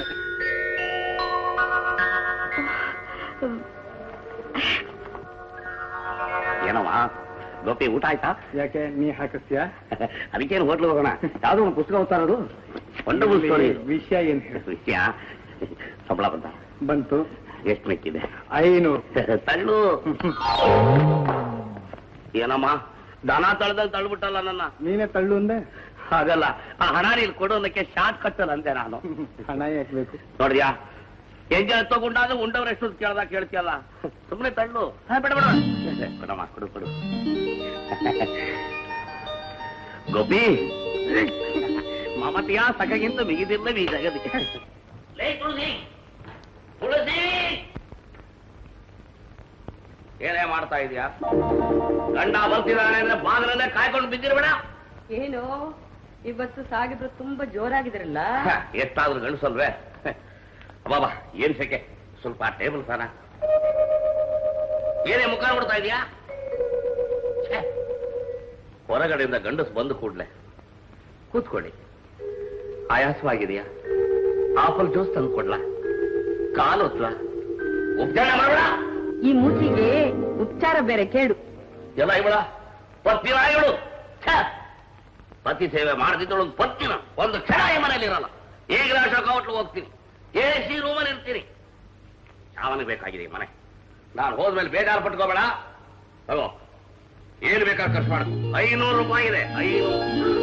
ಏನವ ಗೋಪಿ ಊಟ ಆಯ್ತಾ ಯಾಕೆ ನೀ ಹಾಕಿಸ್ತೀಯಾ ಅದಕ್ಕೇನು ಹೋಟ್ಲು ಹೋಗೋಣ ಯಾವ್ದೋ ಒಂದು ಪುಸ್ತಕ ಓದ್ತಾ ಇರೋದು ವಂಡರ್ಫುಲ್ ಸ್ಟೋರಿ ವಿಷಯ ಏನ್ ಹೇಳು ವಿಷಯ ಸಂಬಳ ಬಂತ ಬಂತು ಎಷ್ಟು ಮೆಕ್ಕಿದೆ ಐನೂರು ತಳ್ಳು ಏನಮ್ಮ ದನ ತಳ್ದಲ್ಲಿ ತಳ್ಬಿಟ್ಟಲ್ಲ ನನ್ನ ನೀನೇ ತಳ್ಳು ಅಂದೆ ಹಾಗಲ್ಲ ಆ ಹಣ ನೀನು ಕೊಡೋದಕ್ಕೆ ಶಾರ್ಟ್ ಕಟ್ಟಲ್ಲ ಅಂತೆ ನಾನು ಹಣ ಯಾಕೆ ನೋಡ್ರಿಯಾ ಹೆಜ್ಜೆ ತಗೊಂಡಾಗ ಉಂಡವ್ರ ಎಷ್ಟು ಕೇಳ್ದಾಗ ಕೇಳ್ತಿಯಲ್ಲ ಸುಮ್ಮನೆ ತಳ್ಳು ಹಾ, ಬೇಡ ಬೇಡ ಕೊಡಮ್ಮ ಕೊಡು ಕೊಡು ಗೋಪಿ ಮಮತೆಯ ಸಖಗಿಂತ ಮಿಗಿದಿಲ್ಲ ಈ ಜಗದಿ ಲೇ, ತುಳಸಿ ತುಳಸಿ ಏನೇ ಮಾಡ್ತಾ ಇದೀಯಾ ಗಂಡ ಬರ್ತಿದ್ದಾನೆ ಅಂದ್ರೆ ಬಾಗಿಲಲ್ಲೇ ಕಾಯ್ಕೊಂಡು ಬಿದ್ದಿರ್ಬೇಡ ಏನು ಇವತ್ತು ಸಾಗಿದ್ರು ತುಂಬಾ ಜೋರಾಗಿದ್ರಲ್ಲ ಹ, ಎಷ್ಟಾದ್ರೂ ಗಂಡಸಲ್ವೇ ಬಾಬಾ ಏನ್ ಸೆಕೆ ಸ್ವಲ್ಪ ಟೇಬಲ್ ಸಾನ ಏನೇ ಮುಖ ನೋಡ್ತಾ ಇದೀಯಾ ಛೆ, ಹೊರಗಡೆಯಿಂದ ಗಂಡಸ್ ಬಂದು ಕೂಡ್ಲೆ ಕೂತ್ಕೊಳ್ಳಿ ಆಯಾಸವಾಗಿದೆಯಾ ಆಪಲ್ ಜ್ಯೂಸ್ ತಂದು ಕೊಡ್ಲಾ ಕಾಲು ಹೊತ್ಲಾ ಉಪಚಾರ ಮಾಡಬೇಡ ಈ ಮೂತಿಗೆ ಉಪಚಾರ ಬೇರೆ ಕೇಡು ಎಲ್ಲ ಇವಳ ಪತ್ನಿ ಇವಳು ಛೆ, ಪತಿ ಸೇವೆ ಮಾಡದಿದ್ದಳು ಒಂದು ಪತ್ನಿನ ಒಂದು ಕ್ಷಣ ಈ ಮನೇಲಿ ಇರಲ್ಲ ಈಗ ಅಶೋಕ ಹೋಟ್ಲು ಹೋಗ್ತೀನಿ ಎ ಸಿ ರೂಮಲ್ಲಿ ಇರ್ತೀನಿ ಯಾವನಿಗೆ ಬೇಕಾಗಿದೆ ಈ ಮನೆ ನಾನು ಹೋದ್ಮೇಲೆ ಬೇಜಾರು ಪಟ್ಕೋಬೇಡ ತಗೋ ಏನು ಬೇಕಾದ್ರೆ ಖರ್ಚು ಮಾಡು ಐನೂರು ರೂಪಾಯಿ ಇದೆ ಐನೂರು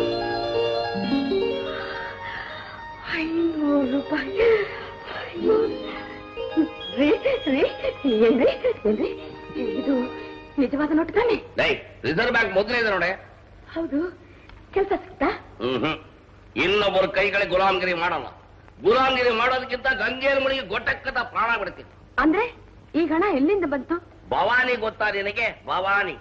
ಐನೂರು ರೂಪಾಯಿ ಐನೂರು. ರೀ ರೀ ಏನ್ರಿ ಏನ್ರಿ ಇದು ನಿಜವಾದ ನೋಟು ತಾನೆ ಡೈ ರಿಸರ್ವ್ ಬ್ಯಾಂಕ್ ಮೊದಲೇ ಇದೆ ನೋಡಿ ಹೌದು ಕೆಲಸ ಸಿಗ್ತಾ ಹ್ಮ್ ಹ್ಮ್ ಇನ್ನೊಬ್ಬರ ಕೈಗಳಿಗೆ ಗುಲಾಮ್ಗಿರಿ ಮಾಡಲ್ಲ ಗುಲಾಮ್ಗಿರಿ ಮಾಡೋದಕ್ಕಿಂತ ಗಂಗೇರ್ ಮಣಿಗೆ ಗೊಟ್ಟಕ್ಕದ ಪ್ರಾಣ ಬಿಡ್ತೀನಿ ಅಂದ್ರೆ ಈ ಹಣ ಎಲ್ಲಿಂದ ಬಂತು ಭವಾನಿ ಗೊತ್ತಾ ನಿನಗೆ ಭವಾನಿ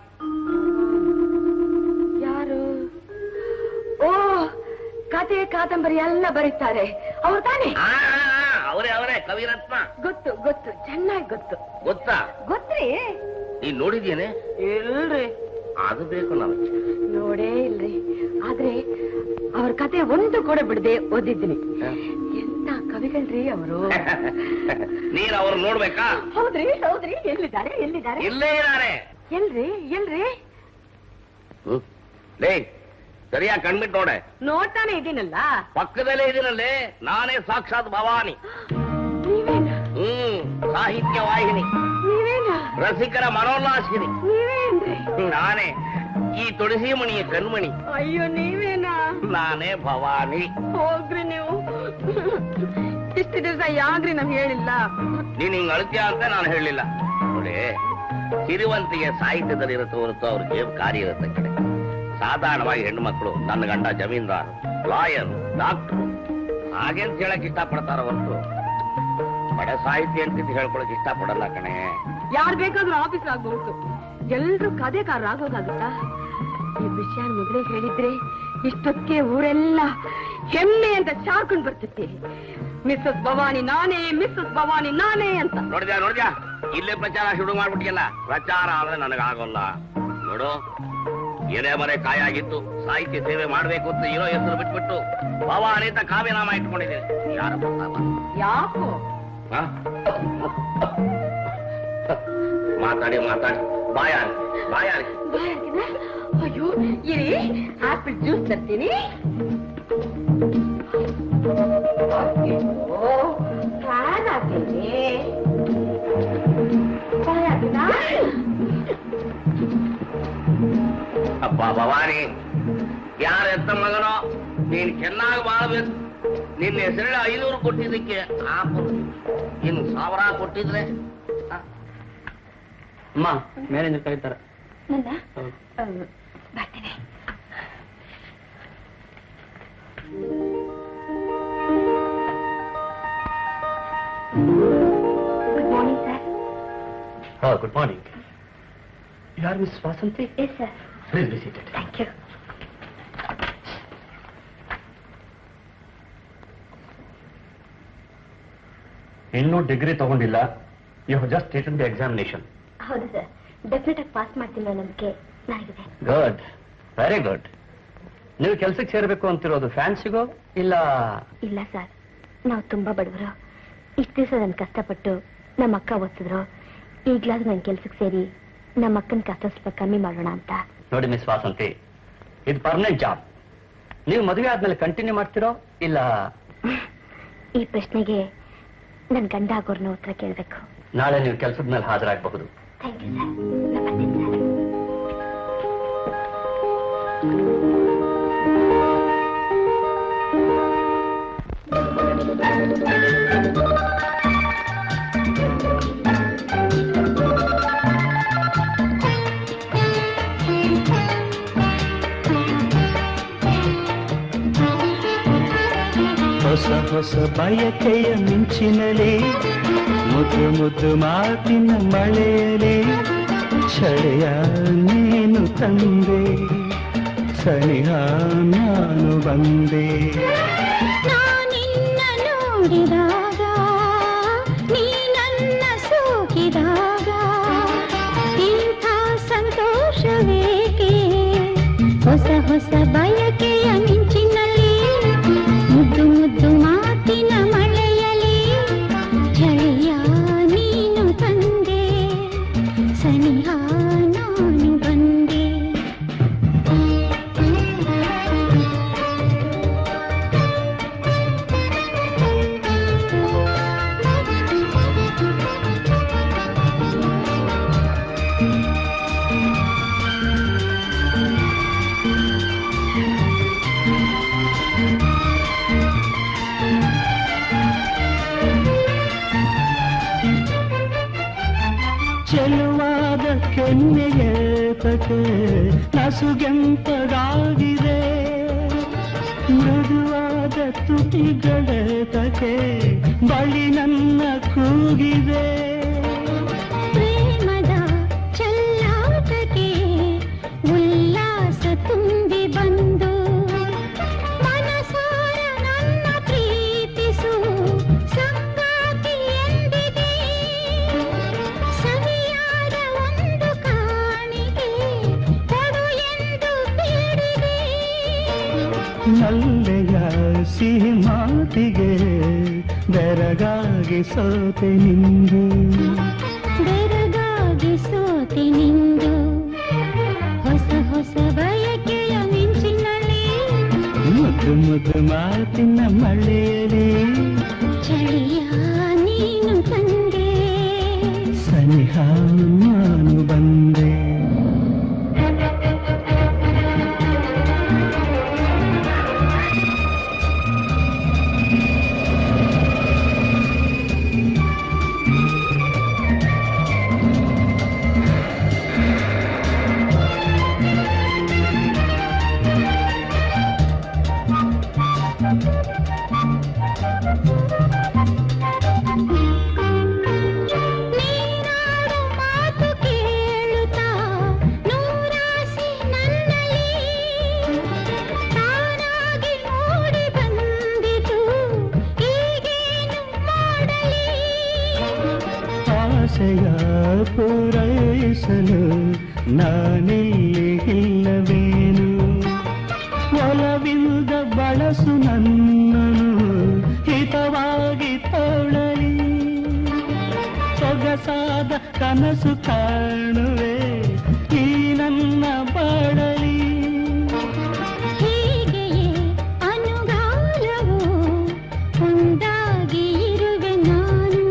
ಯಾರು ಓ ಕತೆ ಕಾದಂಬರಿ ಎಲ್ಲ ಬರೀತಾರೆ ಅವ್ರು ತಾನೆ ಆ, ಅವರೇ ಅವರೇ ಕವಿರತ್ನ ಗೊತ್ತು ಗೊತ್ತು ಚೆನ್ನಾಗಿ ಗೊತ್ತು ಗೊತ್ತಾ ಗೊತ್ತ್ರಿ ನೀನ್ ನೋಡಿದ್ಯೇನೆ ಇಲ್ರಿ ಅದು ಬೇಕು ನನಗೆ ನೋಡೇ ಇಲ್ರಿ ಆದ್ರೆ ಅವ್ರ ಕತೆ ಒಂದು ಕೂಡ ಬಿಡದೆ ಓದಿದ್ದೀನಿ ಎಂತ ಕವಿಗಳ್ರಿ ಅವರು ನೀನ್ ಅವ್ರು ನೋಡ್ಬೇಕಾ ಹೌದ್ರಿ ಹೌದ್ರಿ ಎಲ್ಲಿದ್ದಾರೆ ಎಲ್ಲಿದ್ದಾರೆ ಇಲ್ಲೇ ಇದ್ದಾರೆ ಎಲ್ರಿ ಎಲ್ರಿ ಹ್ಮ್. ಲೇ ಸರಿಯಾಗಿ ಕಣ್ಬಿಟ್ಟು ನೋಡೆ ನೋಡ್ತಾನೆ ಇದೀನಲ್ಲ ಪಕ್ಕದಲ್ಲೇ ಇದೀನಲ್ಲೇ ನಾನೇ ಸಾಕ್ಷಾತ್ ಭವಾನಿ ನೀವೇನ ಹ್ಮ್ ಸಾಹಿತ್ಯ ವಾಹಿನಿ ನೀವೇನ ರಸಿಕರ ಮನೋಲ್ಲಾಸಿನಿ ನೀವೇನ್ರಿ ನಾನೇ ಈ ತುಳಸಿ ಮಣಿಯ ಕಣ್ಮಣಿ ಅಯ್ಯೋ ನೀವೇನ ನಾನೇ ಭವಾನಿ ಹೋಗ್ರಿ ನೀವು ಇಷ್ಟು ದಿವಸ ಯಾಕ್ರಿ ನಮ್ಗೆ ಹೇಳಿಲ್ಲ ನೀನ್ ಹಿಂಗ್ ಅಳ್ತೀಯ ಅಂತ ನಾನು ಹೇಳಲಿಲ್ಲ ನೋಡಿ ಸಿರಿವಂತಿಗೆ ಸಾಹಿತ್ಯದಲ್ಲಿ ಇರುತ್ತೆ ಹೊರತು ಅವ್ರ ಜೇಬ್ ಕಾರ್ಯ ಇರುತ್ತೆ ಕಡೆ ಸಾಧಾರಣವಾಗಿ ಹೆಣ್ಣು ಮಕ್ಕಳು ನನ್ನ ಗಂಡ ಜಮೀನ್ದಾರ್ ಲಾಯರ್ ಡಾಕ್ಟರ್ ಹಾಗೇಂತ ಹೇಳಕ್ ಇಷ್ಟಪಡ್ತಾರ ಹೊರತು ಬಡ ಸಾಹಿತ್ಯ ಅಂತ ಹೇಳ್ಕೊಳಕ್ ಇಷ್ಟಪಡಲ್ಲ ಕಣೆ ಯಾರ್ ಬೇಕಾದ್ರೂ ಆಫೀಸ್ ಆಗ್ಬಹುದು ಎಲ್ರು ಕಥೆಕಾರ ಆಗೋದಾಗುತ್ತಾ ಈ ವಿಷಯ ಮೊದಲೇ ಹೇಳಿದ್ರೆ ಇಷ್ಟೊತ್ತಿಗೆ ಊರೆಲ್ಲ ಹೆಮ್ಮೆ ಅಂತ ಚಾರ್ಕೊಂಡ್ ಬರ್ತಿತ್ತೆ ಮಿಸ್ಸಸ್ ಭವಾನಿ ನಾನೇ ಮಿಸ್ಸಸ್ ಭವಾನಿ ನಾನೇ ಅಂತ ನೋಡಿದ್ಯಾ ನೋಡಿದ್ಯಾ ಇಲ್ಲೇ ಪ್ರಚಾರ ಶುರು ಮಾಡ್ಬಿಟ್ಟಿಯಲ್ಲ ಪ್ರಚಾರ ಆದ್ರೆ ನನಗಾಗೋಲ್ಲ ನೋಡು ಏನೇ ಮರೆ ಕಾಯಾಗಿತ್ತು ಸಾಹಿತ್ಯ ಸೇವೆ ಮಾಡ್ಬೇಕು ಅಂತ ಇರೋ ಹೆಸರು ಬಿಟ್ಬಿಟ್ಟು ಭವಾನಿ ಅಂತ ಕಾವ್ಯನಾಮ ಇಟ್ಕೊಂಡಿದ್ದೀನಿ ಯಾರು ಗೊತ್ತಾಗ ಯಾಕೋ ಮಾತಾಡಿ ಮಾತಾಡಿ ಬಾಯಾರಿ ಬಾಯಾರಿ ಬಾಯಾಗಿನ? ಅಯ್ಯೋ ಇರಿ ಆಪಲ್ ಜ್ಯೂಸ್ ತರ್ತೀನಿ ಅಯ್ಯೋ, ಫ್ಯಾನ್ ಹಾಕಿನಿ ಬಾಯಾಗಿನ? ಅಪ್ಪ ಭವಾನಿ ಯಾರ ಎತ್ತ ಮಗನೋ ನೀನ್ ಚೆನ್ನಾಗಿ ಬಾಳ್ಬೇಕು ನಿನ್ನ ಹೆಸರು ಐನೂರು ಕೊಟ್ಟಿದ್ದಕ್ಕೆ ಆಪು ಇನ್ನು ಸಾವಿರ ಕೊಟ್ಟಿದ್ರೆ ಆ, ಅಮ್ಮ ಮ್ಯಾನೇಜರ್ ಕರೀತಾರೆ ನನ್ನ ಆ, ಬರ್ತೀನಿ ಗುಡ್ ಮಾರ್ನಿಂಗ್ ಸರ್ ಹಾ ಗುಡ್ ಮಾರ್ನಿಂಗ್ ಯಾರು Miss Vasanthi yes sir please be seated thank you ಇನ್ನೂ ಡಿಗ್ರಿ ತಗೊಂಡಿಲ್ಲ you have just taken the examination ಹೌದು ಸರ್ ಡೆಫಿನೆಟ್ ಆಗಿ ಪಾಸ್ ಮಾಡ್ತೀನಿ ಅನ್ನೋ ನಂಬಿಕೆ ನನಗಿದೆ ಗುಡ್ ವೆರಿ ಗುಡ್ ನೀವು ಕೆಲ್ಸಕ್ಕೆ ಸೇರ್ಬೇಕು ಅಂತಿರೋದು ಫ್ಯಾನ್ಸಿಗೋ ಇಲ್ಲ ಇಲ್ಲ ಸರ್ ನಾವು ತುಂಬಾ ಬಡವರು ಇಷ್ಟು ದಿವಸ ನಾನು ಕಷ್ಟಪಟ್ಟು ನಮ್ಮ ಅಕ್ಕ ಓದಿಸಿದ್ರು ಈಗ್ಲಾದ್ರೂ ನನ್ನ ಕೆಲ್ಸಕ್ಕೆ ಸೇರಿ ನಮ್ಮ ಅಕ್ಕನ ಕಷ್ಟ ಸ್ವಲ್ಪ ಕಮ್ಮಿ ಮಾಡೋಣ ಅಂತ ನೋಡಿ ಮಿಸ್ ವಾಸಂತಿ ಇದು ಪರ್ಮನೆಂಟ್ ಜಾಬ್ ನೀವು ಮದುವೆ ಆದ್ಮೇಲೆ ಕಂಟಿನ್ಯೂ ಮಾಡ್ತಿರೋ ಇಲ್ಲ ಈ ಪ್ರಶ್ನೆಗೆ ನನ್ನ ಗಂಡ ಆಗೋರ್ನ ಉತ್ತರ ಕೇಳಬೇಕು ನಾಳೆ ನೀವು ಕೆಲಸದ ಮೇಲೆ ಹಾಜರಾಗಬಹುದು ಥ್ಯಾಂಕ್ ಯು ಸರ್ ನಾನು ಬರ್ತೀನಿ ಸರ್ ಹೊಸ ಹೊಸ ಬಯಕೆಯ ಮಿಂಚಿನಲಿ ಮುದ್ದು ಮುದ್ದು ಮಾತಿನ ಮಳೆಯಲಿ ಚಳೆಯ ನೀನು ತಂದೆ ಸನಿಹ ನಾನು ಬಂದೆ ನಾನಿನ್ನ ನೋಡಿದಾಗ ನೀ ನನ್ನ ಸೋಕಿದಾಗ ಇಂಥ ಸಂತೋಷವೇಕೆ ಹೊಸ ಹೊಸ ಬಯಕೆಯ ಮಿಂಚಿನಲ್ಲಿ ಮುದ್ದು ಮುದ್ದು ಮಾತಿನ ಮಳೆಯಲಿ ಚಳಿಯ ನೀನು ತಂದೆ ಸನಿಹ ನಾನು ಬಂದೆ ಯಾಕೆ ನಸುಗೆಂಪಗಾಗಿದೆ ಮೃದುವಾದ ತುಟಿಗಳೇ ತಕೆ ಬಳಿ ನನ್ನ ಕೂಗಿದೆ ಪ್ರೇಮದ ಚೆಲ್ಲಾಟಕ್ಕೆ ಉಲ್ಲಾಸ ತುಂಬಿ ಬಂದು ಮನಸಾರ ನನ್ನ ಪ್ರೀತಿಸು ಸಂಗಾತಿ ಎಂದಿದೆ ಸವಿಯಾದ ಒಂದು ಕಾಣಿಕೆ ಕೊಡು ಎಂದು ಬೇಡಿದೆ ನಲ್ಲೆಯ ಸಿಹಿ ಮಾತಿಗೆ ಬೆರಗಾಗಿ ಸೋತೆ ನಿಂದು ಬೆರಗಾಗಿ ಸೋತೆ ನಿಂದು ಹೊಸ ಹೊಸ ಬಯಕೆಯ ಮಿಂಚಿನಲ್ಲಿ ಮುದ್ದು ಮುದ್ದು ಮಾತಿನ ಮಳೆಯಲಿ ಚಳಿಯ ನೀನು ತಂದೆ ಸನಿಹ ನಾನು ಬಂದೆ ನೀನಾಡು ಮಾತು ಕೇಳುತ್ತಾ ನೂರಾಸೆ ನನ್ನಲ್ಲಿ ತಾನಾಗಿ ಮೂಡಿ ಬಂದಿತು ಈಗೇನು ಮಾಡಲಿ ಆಸೆಯ ಪೂರೈಸಲು ನಾನಿಲ್ಲಿ ಇಲ್ಲವೇನು ಒಲವಿಲ್ಲದ ಬಳಸು ನನ್ನನು ಹಿತವಾಗಿ ತೋಳಲಿ ಸೊಗಸಾದ ಕನಸು ಕಾಣುವೆ ಈ ನನ್ನ ಬಾಳಲಿ ಹೀಗೆಯೇ ಅನುಗಾಲವು ಒಂದಾಗಿ ಇರುವೆ ನಾನು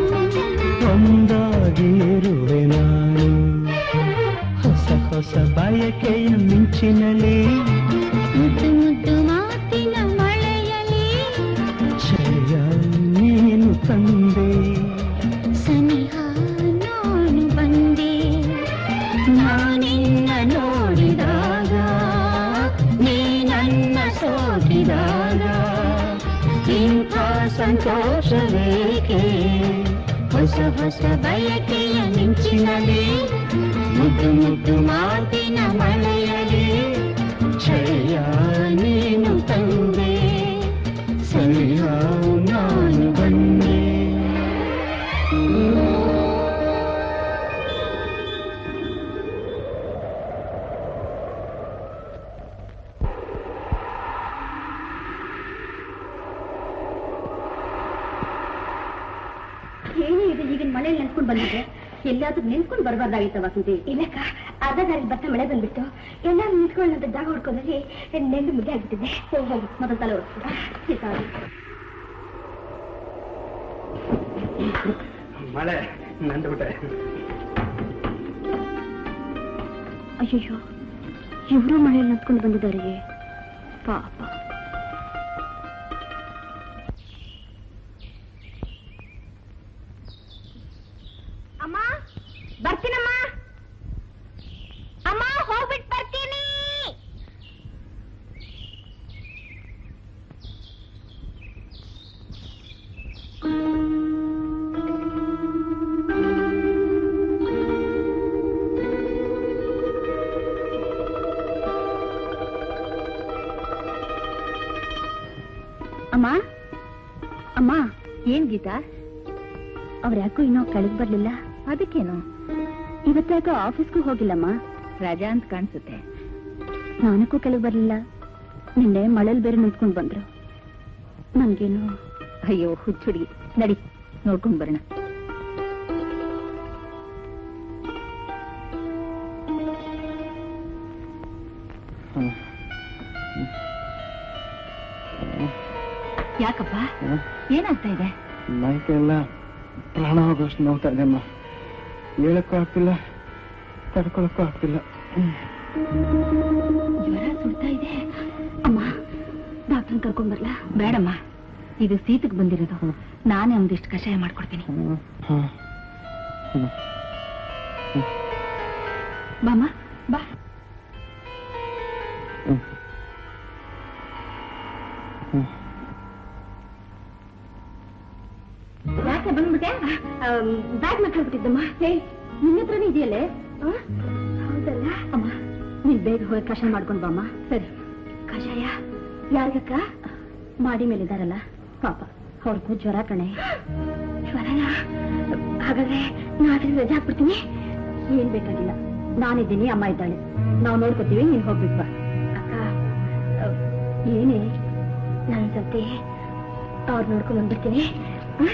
ಒಂದಾಗಿ ಇರುವೆ ನಾನು ಹೊಸ ಹೊಸ ಬಯಕೆಯ ಮಿಂಚಿನಲ್ಲಿ ಮುದ್ದು ಮುದ್ದು ಮಾತಿನ ಮಳೆಯಲಿ ಜಯ ನೀನು ತಂದೆ ಸನಿಹ ನಾನು ಬಂದೆ ನಾನಿನ್ನ ನೋಡಿದಾಗ ನೀ ನನ್ನ ಸೋಕಿದಾಗ ಇಂಥ ಸಂತೋಷವೇಕೆ ಹೊಸ ಹೊಸ ಬಯಕೆಯ ಮಿಂಚಿನಲ್ಲಿ ಮುದ್ದು ಮುದ್ದು ಮಾತಿನ ಮಳೆಯಲಿ ಜಯ ನೀನು ತಂದೆ ಸರಿಯ ನಾನು ಬಂದೆ ಏನೇ ಇದು ಈಗಿನ ಮಳೆಯಲ್ಲಿ ನೆನ್ಸ್ಕೊಂಡು ಬಂದಿದ್ದೆ ಎಲ್ಲಾದ್ರೂ ನೆನ್ಸ್ಕೊಂಡು ಬರಬಾರ್ದಾಗಿತ್ತ ವಾಸಂತಿ ಇಲ್ಲಕ್ಕ ಅರ್ಧ ದಾರಿ ಬರ್ತಾ ಮಳೆ ಬಂದ್ಬಿಟ್ಟು ಎಲ್ಲಾರು ನಿಂತ್ಕೊಳ್ಳೋಂಥ ಜಾಗ ಹುಡ್ಕೊಂಡ್ರೆ ನೆಂದು ಮುದ್ದೆ ಆಗ್ಬಿಟ್ಟಿದೆ ಹೋಗಿ ಹೋಗಿ ಮೊದಲು ತಲೆ ಹೊಡ್ತೀನಿ ಮಳೆ ನಂದ್ಬಿಟ್ಟೆ ಅಯ್ಯಯ್ಯೋ ಇವರು ಮಳೆಯಲ್ಲಿ ನಿಂತ್ಕೊಂಡು ಬಂದಿದ್ದಾರೆ ಪಾಪ ಅಮ್ಮ ಬರ್ತೀನಮ್ಮ ಅಮ್ಮ ಹೋಗ್ಬಿಟ್ಟು ಬರ್ತೀನಿ ಅಮ್ಮ ಅಮ್ಮ ಏನ್ ಗೀತಾ ಅವ್ರ ಯಾಕೋ ಇನ್ನೂ ಕೆಳಗ್ ಬರ್ಲಿಲ್ಲ ಅದಕ್ಕೇನು ಇವತ್ತಾಕೋ ಆಫೀಸ್ಗೂ ಹೋಗಿಲ್ಲಮ್ಮ ರಜಾ ಅಂತ ಕಾಣಿಸುತ್ತೆ ನಾನಕ್ಕೂ ಕೆಳಗ್ ಬರ್ಲಿಲ್ಲ ನಿನ್ನೆ ಮಳೇಲಿ ಬೇರೆ ನಿಂತ್ಕೊಂಡ್ ಬಂದ್ರು ನನ್ಗೇನು ಅಯ್ಯೋ ಹುಚ್ಚುಡಿ ನಡಿ ನೋಡ್ಕೊಂಡ್ ಬರೋಣ ಯಾಕಪ್ಪ ಏನಾಗ್ತಾ ಇದೆ ಮೈಕೆಲ್ಲ ಪ್ರಾಣ ಹೋಗೋಷ್ಟು ನೋವ್ತಾ ಇದೆಮ್ಮ ಹೇಳಕ್ಕೂ ಆಗ್ತಿಲ್ಲ ತಡ್ಕೊಳಕ್ಕೂ ಆಗ್ತಿಲ್ಲ ಜ್ವರ ಸುಡ್ತಾ ಇದೆ ಅಮ್ಮ ಡಾಕ್ಟರ್ ಕರ್ಕೊಂಡ್ ಬರ್ಲಾ ಬೇಡಮ್ಮ ಇದು ಶೀತಕ್ಕೆ ಬಂದಿರೋದು ನಾನೇ ಒಂದಿಷ್ಟು ಕಷಾಯ ಮಾಡ್ಕೊಡ್ತೀನಿ ಹಾಂ ಬಾಮ್ಮ ಬಾ ಯಾಕೆ ಬಂದ್ಬಿಟ್ಟೆ ಬ್ಯಾಗ್ ಮತ್ತೆ ಹೋಗ್ಬಿಟ್ಟಿದ್ದಮ್ಮ ಹೇ ನಿನ್ನ ಹತ್ರನೇ ಇದೆಯಲ್ಲೇ ಆ? ಹೌದಲ್ಲ ಅಮ್ಮ ನೀನ್ ಬೇಗ ಹೋಗಿ ಕಷಾಯ ಮಾಡ್ಕೊಂಡು ಬಾಮ್ಮ ಸರಿ ಕಷಾಯ ಯಾರಿಗಕ್ಕ ಮಾಡಿ ಮೇಲಿದಾರಲ್ಲ ಪಾಪ ಅವ್ರಿಗೂ ಜ್ವರ ಕಣೆ ಜ್ವರನ ಹಾಗಾದ್ರೆ ನಾಳೆ ರಜೆ ಹಾಕ್ಬಿಡ್ತೀನಿ ಏನ್ ಬೇಕಾಗಿಲ್ಲ ನಾನಿದ್ದೀನಿ ಅಮ್ಮ ಇದ್ದಾಳೆ ನಾವು ನೋಡ್ಕೋತೀವಿ ನೀನ್ ಹೋಗ್ಬಿಟ್ ಬಾ ಅಕ್ಕ ಆ, ಏನೇ ನಾನು ಸತಿ ಅವ್ರು ನೋಡ್ಕೊಂಡು ಬಂದ್ಬಿಡ್ತೀನಿ ಆ?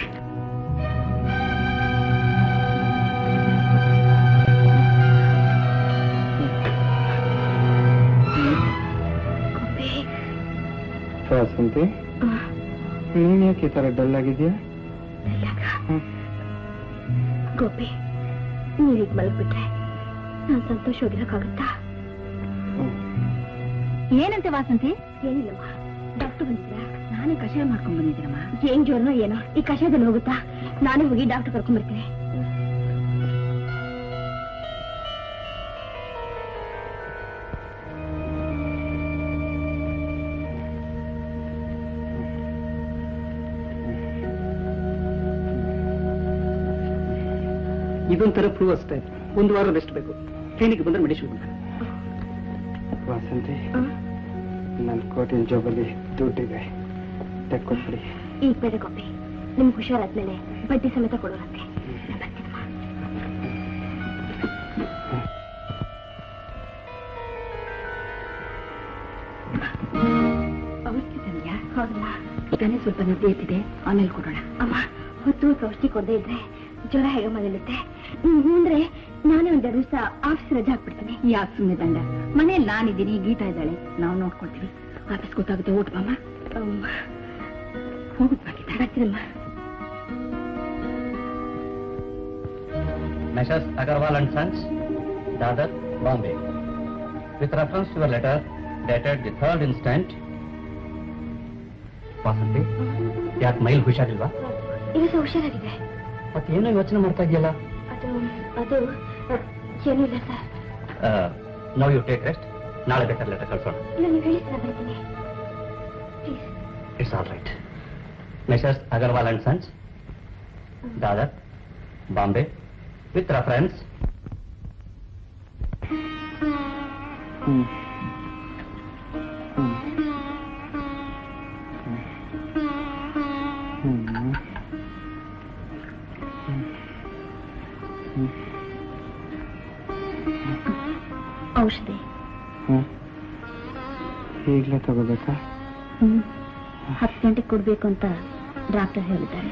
ಗೋಪಿ, ವಾಸಂತಿ ಆ, ನೀನ್ ಯಾಕೆ ಈ ತರ ಡಲ್ ಆಗಿದ್ಯಾ ಇಲ್ಲಕ್ಕ. ಗೋಪಿ ನೀವೀಗ ಮಲಗ್ಬಿಟ್ರೆ ನಾನ್ ಸಂತೋಷವಾಗಿರಕ್ಕಾಗುತ್ತಾ ಏನಂತೆ ವಾಸಂತಿ ಏನಿಲ್ಲಮ್ಮ ಡಾಕ್ಟರ್ ಬಂದಿದ್ರ ನಾನೇ ಕಷಾಯ ಮಾಡ್ಕೊಂಡ್ ಬಂದಿದ್ದೀನಮ್ಮ ಏನ್ ಜ್ವರನೋ ಏನೋ ಈ ಕಷಾಯದಲ್ಲಿ ಹೋಗುತ್ತಾ ನಾನೇ ಹೋಗಿ ಡಾಕ್ಟರ್ ಕರ್ಕೊಂಡ್ ಬರ್ತೀನಿ ಇದೊಂಥರ ಪ್ರೂವ್ ಅಷ್ಟೇ ಒಂದು ವಾರ ರೆಸ್ಟ್ ಬೇಕು ಕ್ಲಿನಿಕ್ ಬಂದ್ರೆ ಮೆಡಿಸಿನ್ ವಾಸಂತಿ ನನ್ನ ಕೋಟಿನ ಜಾಬಲ್ಲಿ ದುಡ್ಡಿದೆ ತೆಕ್ಕೊಟ್ಬಿಡಿ ಈ ಬೇಡ ಗೋಪಿ ನಿಮ್ಗೆ ಹುಷಾರಾದ್ಮೇಲೆ ಬಡ್ಡಿ ಸಮೇತ ಕೊಡೋರಂತೆ ನಾನ್ ಬರ್ತೀನಮ್ಮ. ಔಷಧಿ ತಂದ್ಯಾ ಹೌದಮ್ಮ ಇದನ್ನೇ ಸ್ವಲ್ಪ ನಿದ್ದೆ ಎತ್ತಿದೆ ಆಮೇಲೆ ಕೊಡೋಣ ಅಮ್ಮ ಹೊತ್ತು ಹೊತ್ತು ಔಷಧಿ ಕೊಡದೇ ಇದ್ರೆ ಜ್ವರ ಹೇಗೆ ಮನೆಯಲ್ಲಿರುತ್ತೆ ಅಂದ್ರೆ ನಾನೇ ಒಂದೆರಡು ದಿವಸ ಆಫೀಸ್ ರಜೆ ಹಾಕ್ಬಿಡ್ತೀನಿ ಯಾಕೆ ಸುಮ್ಮನೆ ದಂಡ ಮನೇಲಿ ನಾನಿದ್ದೀನಿ ಗೀತಾ ಇದ್ದಾಳೆ ನಾವು ನೋಡ್ಕೊಳ್ತೀವಿ ಆಫೀಸ್ ಗೊತ್ತಾಗುತ್ತೆ ಓಟ್ ಬಾಮ್ಮ ಹೋಗುದು ಬರ್ತೀನಮ್ಮ Messrs. Agarwal and Sons, Dadar, Bombay. With reference to your letter dated the third instant, Vasanthi ಯಾಕೆ ಮೈಲ್ ಹುಷಾರಿಲ್ವಾ ಈಗ ಹುಷಾರಾಗಿದೆ ಮತ್ತೆ ಏನೋ ಯೋಚನೆ ಮಾಡ್ತಾ ಇದೆಯಲ್ಲ ಅದು ಅದು ಅಹ್, ಏನೂ ಇಲ್ಲ sir no you take rest ನಾಳೆ ಬೇಕಾದ್ರೆ ಲೆಟರ್ ಕಳ್ಸೋಣ ಇಲ್ಲ ನೀವು ಹೇಳಿ ಸರ್ ಬರ್ತೀನಿ please it's all right Messrs Agarwal and Sons Dadar Bombay with reference ಹ್ಮ್ ಹ್ಮ್ ಔಷಧಿ ಹ್ಮ್ ಈಗಲೇ ತಗೋಬೇಕಾ ಹ್ಮ್ ಹತ್ತು ಗಂಟೆಗೆ ಕೊಡ್ಬೇಕು ಅಂತ ಡಾಕ್ಟರ್ ಹೇಳಿದ್ದಾರೆ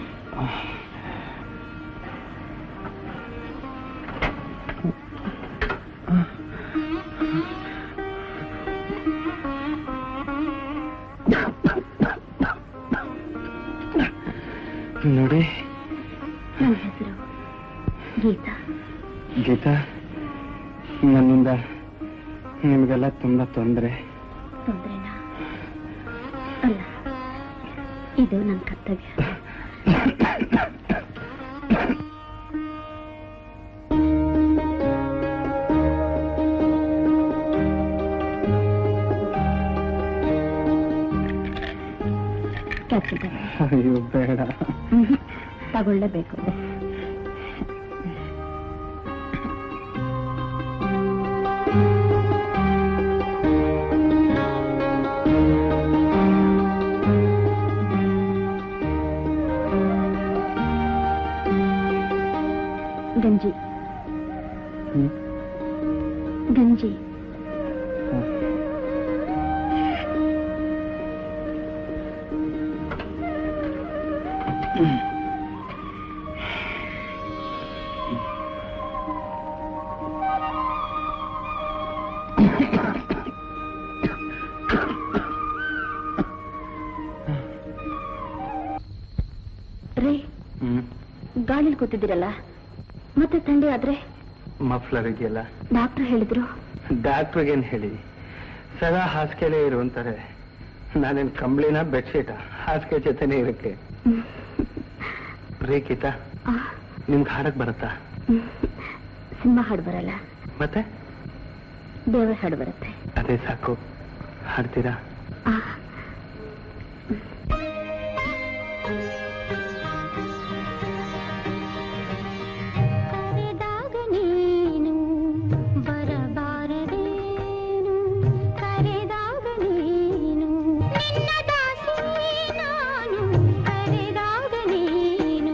ನೋಡಿ ನನ್ನ ಹೆಸರು ಗೀತಾ ಗೀತಾ ನನ್ನಿಂದ ನಿಮಗೆಲ್ಲ ತುಂಬಾ ತೊಂದರೆ ತೊಂದ್ರೆನಾ ಅಲ್ಲ ಇದು ನನ್ನ ಕರ್ತವ್ಯ ಕ್ಯಾಪ್ಟನ್ ಅಯ್ಯೋ ಬೇಡ ತಗೊಳ್ಳೇಬೇಕು ಗಂಜಿ ಹ್ಮ್ ಗಂಜಿ ರೀ ಹ್ಮ್ ಗಾಳಿಲಿ ಕೂತಿದ್ದೀರಲ್ಲ ಮತ್ತೆ ಥಂಡಿ ಆದ್ರೆ ಮಫ್ಲರ್ ಇದೆಯಲ್ಲ ಡಾಕ್ಟರ್ ಹೇಳಿದ್ರು ಡಾಕ್ಟ್ರಿಗೇನ್ ಹೇಳಿ ಸದಾ ಹಾಸಿಗೆಲೇ ಇರು ಅಂತಾರೆ ನಾನೇನ್ ಕಂಬ್ಳಿನ ಬೆಡ್ಶೀಟ ಹಾಸಿಗೆ ಜೊತೆನೇ ಇರಕ್ಕೆ ಹ್ಮ್. ರೀ ಗೀತಾ ಆ, ನಿಮ್ಗೆ ಹಾಡಕ್ ಬರುತ್ತಾ ಹ್ಮ್. ಸಿನಿಮಾ ಹಾಡು ಬರಲ್ಲ ಮತ್ತೆ ದೇವರ ಹಾಡು ಬರುತ್ತೆ ಅದೇ ಸಾಕು ಹಾಡ್ತೀರಾ ಆ, ಕರೆದಾಗ ನೀನು ಬರಬಾರದೇನು ಕರೆದಾಗ ನೀನು ನಿನ್ನ ದಾಸಿ ನಾನು ಕರೆದಾಗ ನೀನು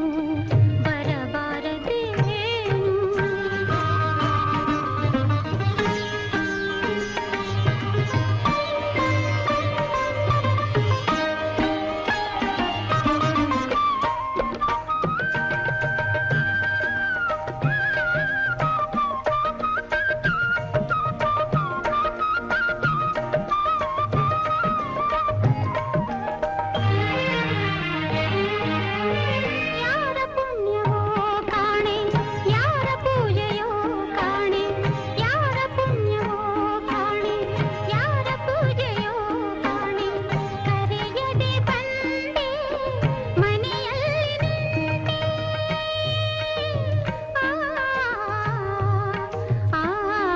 ಯಾರ ಪುಣ್ಯವೋ ಕಾಣೆ ಯಾರ ಪೂಜೆಯೋ ಕಾಣೆ ಯಾರ ಪುಣ್ಯವೋ ಕಾಣೆ ಯಾರ ಪೂಜೆಯೋ ಕಾಣೆ ಕರೆಯದೆ ಬಂದೆ ಮನೆಯಲ್ಲಿ ನಿಂತೆ ಆ ಆ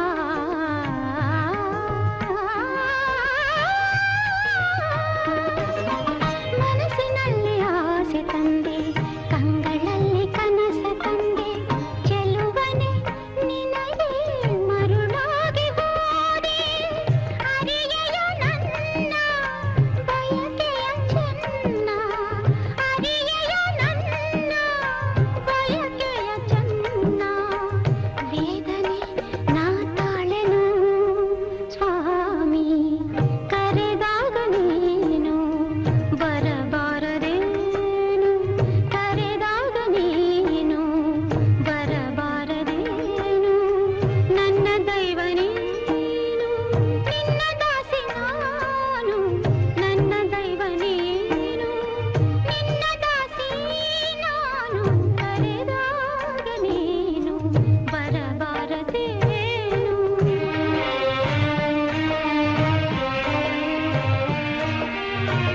ಮನಸ್ಸಿನಲ್ಲಿ ಆಸೆ ತಂದೆ ಕಂಗಳಲ್ಲಿ ಕನಸ ತಂದೆ ಚೆಲುವನೆ ನಿನಗೆ ಮರುಳಾಗಿ ಹೋದೆ ಅರಿಯೆಯ ನನ್ನ ಬಯಕೆಯ ಚೆನ್ನ ಅರಿಯೆಯ ನನ್ನ ಬಯಕೆಯ ಚೆನ್ನ ವೇದನೆ ನಾ ತಾಳೆನು ಸ್ವಾಮಿ ಕರೆದಾಗ ನೀನು ಬರಬಾರದೇನು ಕರೆದಾಗ ನೀನು ಬರಬಾರದೇನು ನನ್ನ ದೈವ ನೀನು ನಿನ್ನ ದಾಸಿ ನಾನು ನನ್ನ ದೈವ ನೀನು ನಿನ್ನ ದಾಸಿ ನಾನು ಕರೆದಾಗ ನೀನು ಬರಬಾರದೇನು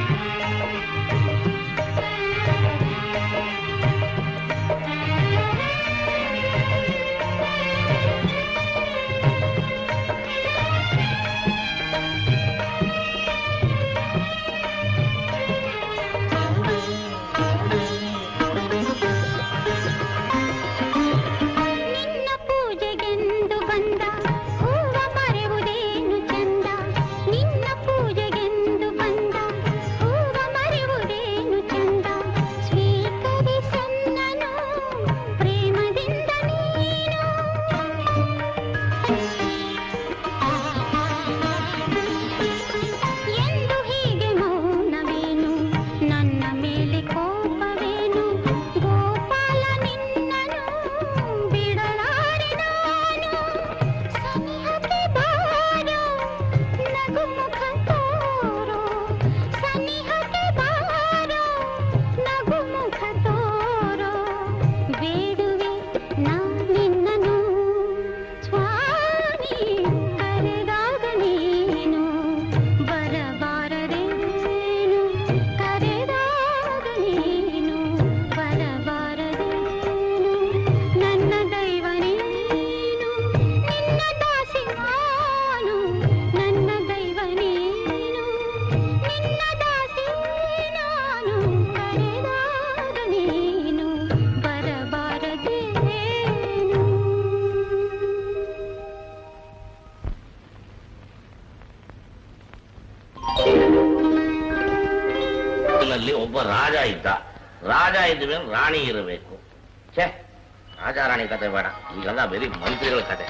ನಿನ್ನ ಪೂಜೆಗೆಂದು ಬಂದ ಹೂವ ಮರೆಯುವುದೇನು ಚಂದ ನಿನ್ನ ಪೂಜೆಗೆಂದು ಬಂದ ಹೂವ ಮರೆಯುವುದೇನು ಚಂದ ಸ್ವೀಕರಿಸನ್ನನು ಪ್ರೇಮದಿಂದ ನೀನು ಎಂದು ಹೀಗೆ ಮೌನವೇನು ನನ್ನ ಮೇಲೆ ಕೋಪವೇನು ಗೋಪಾಲ ನಿನ್ನನು ಬಿಡಲಾರೆ ನಾನು ಸನಿಹಕ್ಕೆ ಬಾರೋ ನಗು ಮುಖ ತೋರೋ ಸನಿಹಕ್ಕೆ ಬಾರೋ ನಗು ಮುಖ ತೋರೋ ಬೇಡುವೆ ನಾ ನಿನ್ನನು ಸ್ವಾಮಿ ಕರೆದಾಗ ನೀನು ಬರಬಾರದೇನು ಕರೆದಾಗ ನೀನು ಬರಬಾರದೇನು ನನ್ನ ದೈವ ನೀನು ನಿನ್ನ ದಾಸಿ ನಾನು ನನ್ನ ದೈವ ನೀನು ನಿನ್ನ ದಾಸಿ ನಾನು ಕರೆದಾಗ ನೀನು ಬರಬಾರದೇನು ನಲ್ಲಿ ಒಬ್ಬ ರಾಜ ಇದ್ದ ರಾಜ ಇದ್ದ ಮೇಲೆ ರಾಣಿ ಇರಬೇಕು ಛೇ ರಾಜ ರಾಣಿ ಕತೆ ಬೇಡ ಈಗೆಲ್ಲ ಬರೀ ಮಂತ್ರಿಗಳ ಕತೆ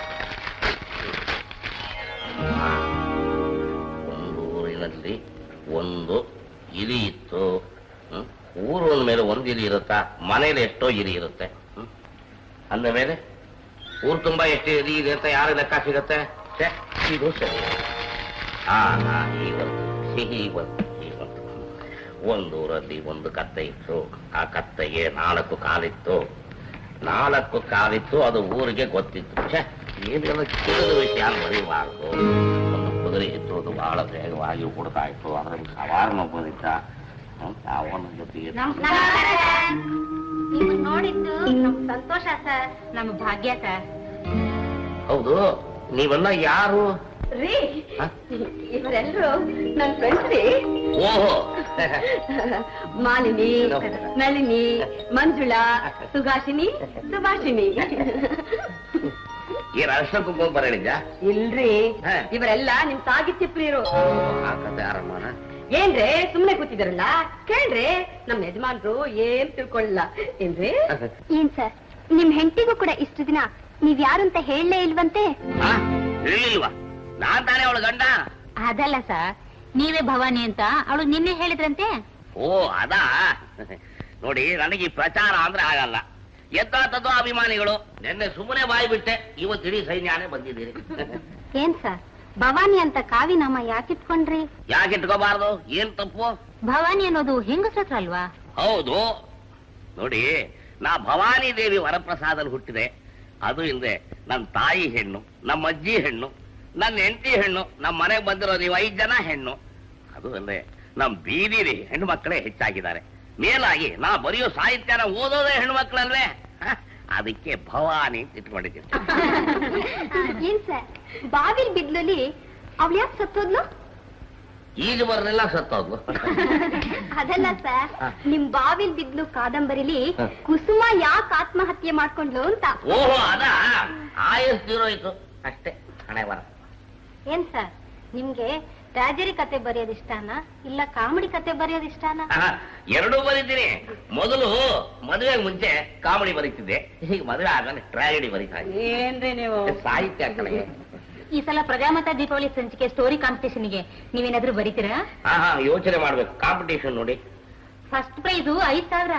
ಆ, ಒಂದು ಊರಿನಲ್ಲಿ ಒಂದು ಇಲಿ ಇತ್ತು ಹ್ಮ್? ಊರು ಅಂದ ಮೇಲೆ ಒಂದು ಇಲಿ ಇರುತ್ತಾ ಮನೇಲಿ ಎಷ್ಟೋ ಇಲಿ ಇರುತ್ತೆ ಹ್ಮ್? ಅಂದ ಮೇಲೆ ಊರು ತುಂಬಾ ಎಷ್ಟು ಇಲಿ ಇದೆ ಅಂತ ಯಾರು ಲೆಕ್ಕ ಸಿಗತ್ತೆ ಛೇ ಇದು ಸರಿ ಆ ಹಾ ಈ ಬಂತು ಸಿಹಿ ಬಂತು ಈ ಬಂತು ಒಂದೂರಲ್ಲಿ ಒಂದು ಕತ್ತೆ ಇತ್ತು ಆ ಕತ್ತೆಗೆ ನಾಲ್ಕು ಕಾಲಿತ್ತು ನಾಲ್ಕು ಕಾಲಿತ್ತು ಅದು ಊರಿಗೆ ಗೊತ್ತಿತ್ತು ಛೆ, ಏನೆಲ್ಲ ತಿಳಿದ ವಿಷಯ ಬರೀಬಾರ್ದು ಒಂದು ಕುದುರೆ ಇತ್ತು ಅದು ಬಹಳ ವೇಗವಾಗಿ ಓಡ್ತಾ ಇತ್ತು ಅದ್ರಲ್ಲಿ ಸವಾರನ ಬಂದಿದ್ದ ಹ್ಮ್, ಅವನ ಜೊತೆಗೆ ನಿಮ್ಮನ್ನ ನೋಡಿದ್ದು ನಮ್ ಸಂತೋಷ ಸರ್ ನಮ್ಮ ಭಾಗ್ಯ ಸರ್ ಹೌದು ನೀವೆಲ್ಲ ಯಾರು ರೀ ಹ? ಇವರೆಲ್ಲರೂ ನನ್ ಫ್ರೆಂಡ್ಸ್ ರೀ ಓಹೋ ಮಾಲಿನಿ ನಮಸ್ಕಾರ. ನಳಿನಿ ಮಂಜುಳಾ ಸುಭಾಷಿನಿ ಸುಭಾಷಿನಿ ಏನ್ ಅರ್ಶನ ಕುಂಕುಮ ಬರಲಿದ್ದ ಇಲ್ರಿ ಹ. ಇವರೆಲ್ಲ ನಿಮ್ ಸಾಹಿತ್ಯ ಪ್ರಿಯರು ಆ ಕತೆ ಆರಂಭನ ಏನ್ರಿ ಸುಮ್ನೆ ಕೂತಿದಾರಲ್ಲ ಕೇಳ್ರಿ ನಮ್ ಯಜಮಾನ್ರು ಏನ್ ತಿಳ್ಕೊಳ್ಳಲ್ಲ ಏನ್ರಿ ಏನ್ ಸರ್ ನಿಮ್ ಹೆಂಡತಿಗೂ ಕೂಡ ಇಷ್ಟು ದಿನ ನೀವ್ ಯಾರು ಅಂತ ಹೇಳಲೇ ಇಲ್ವಂತೆ ಆ? ಹೇಳಿಲ್ವಾ ನಾನ್ ತಾನೇ ಅವಳ ಗಂಡ ಅದಲ್ಲ ಸರ್ ನೀವೇ ಭವಾನಿ ಅಂತ ಅವಳು ನಿನ್ನೆ ಹೇಳಿದ್ರಂತೆ ಓ ಅದಾ ನೋಡಿ ನನಗೆ ಈ ಪ್ರಚಾರ ಅಂದ್ರೆ ಆಗಲ್ಲ ಎದ್ದಾತದ್ದು ಅಭಿಮಾನಿಗಳು ನಿನ್ನೆ ಸುಮ್ಮನೆ ಬಾಯಿ ಬಿಟ್ಟೆ ಇವತ್ತು ಇಡೀ ಸೈನ್ಯಾನೇ ಬಂದಿದ್ದೀರಿ ಏನ್ ಸರ್ ಭವಾನಿ ಅಂತ ಕಾವಿನಾಮ ಯಾಕಿಟ್ಕೊಂಡ್ರಿ ಯಾಕೆ ಇಟ್ಕೋಬಾರ್ದು ಏನ್ ತಪ್ಪು ಭವಾನಿ ಅನ್ನೋದು ಹೆಂಗಸ್ರ ಅಲ್ವಾ ಹೌದು ನೋಡಿ ನಾ ಭವಾನಿ ದೇವಿ ವರಪ್ರಸಾದಲ್ಲಿ ಹುಟ್ಟಿದೆ ಅದು ಇಲ್ಲದೆ ನನ್ನ ತಾಯಿ ಹೆಣ್ಣು ನಮ್ಮ ಅಜ್ಜಿ ಹೆಣ್ಣು ನನ್ನ ಹೆಂಡತಿ ಹೆಣ್ಣು ನಮ್ಮ ಮನೆಗೆ ಬಂದಿರೋ ನೀವು ಐದು ಜನ ಹೆಣ್ಣು ಅದು ಅಲ್ಲದೆ ನಮ್ಮ ಬೀದಿಲಿ ಹೆಣ್ಣು ಮಕ್ಕಳೇ ಹೆಚ್ಚಾಗಿದ್ದಾರೆ ಮೇಲಾಗಿ ನಾ ಬರೆಯೋ ಸಾಹಿತ್ಯನ ಓದೋದೇ ಹೆಣ್ಣು ಮಕ್ಕಳಲ್ವೇ ಹ? ಅದಕ್ಕೆ ಭವಾನಿ ಅಂತ ಇಟ್ಕೊಂಡಿದ್ದೀನಿ ಏನ್ ಸರ್ ಬಾವಿಲ್ ಬಿದ್ಲಲ್ಲಿ ಅವಳು ಯಾಕೆ ಸತ್ತೋದ್ಲು ಈಗ ಬರಲಿಲ್ಲ ಸತ್ತೋದ್ಲು ಅದಲ್ಲ ಸರ್ ಹ. ನಿಮ್ ಬಾವಿಲ್ ಬಿದ್ಲು ಕಾದಂಬರಿಲಿ ಹ. ಕುಸುಮ ಯಾಕೆ ಆತ್ಮಹತ್ಯೆ ಮಾಡ್ಕೊಂಡ್ಲು ಅಂತ ಓಹೋ ಅದ ಆಯಸ್ ತೀರೋಯ್ತು ಅಷ್ಟೇ ಹಣೆ ಬರ ಏನ್ ಸರ್ ನಿಮ್ಗೆ ಟ್ರಾಜರಿ ಕತೆ ಬರೆಯೋದು ಇಷ್ಟನಾ ಇಲ್ಲ ಕಾಮಿಡಿ ಕತೆ ಬರೆಯೋದು ಇಷ್ಟನಾ ಆಹಾ, ಎರಡೂ ಬರೀತೀನಿ ಮೊದಲು ಮದುವೆಗೆ ಮುಂಚೆ ಕಾಮಿಡಿ ಬರೀತಿದ್ದೆ ಈಗ ಮದುವೆ ಆದ್ಮೇಲೆ ಟ್ರಾಜಿಡಿ ಬರೀತಾ ಇದ್ದೀನಿ. ಏನ್ರಿ ನೀವು ಸಾಹಿತ್ಯ ಕಡೆ ಈ ಸಲ ಪ್ರಜಾಮತ ದೀಪಾವಳಿ ಸಂಚಿಕೆ ಸ್ಟೋರಿ ಕಾಂಪಿಟೇಷನ್ಗೆ ನೀವೇನಾದ್ರೂ ಬರೀತೀರಾ ಹಾ ಹಾ ಯೋಚನೆ ಮಾಡ್ಬೇಕು ಕಾಂಪಿಟೇಷನ್ ನೋಡಿ ಫಸ್ಟ್ ಪ್ರೈಸು ಐದ್ ಸಾವಿರ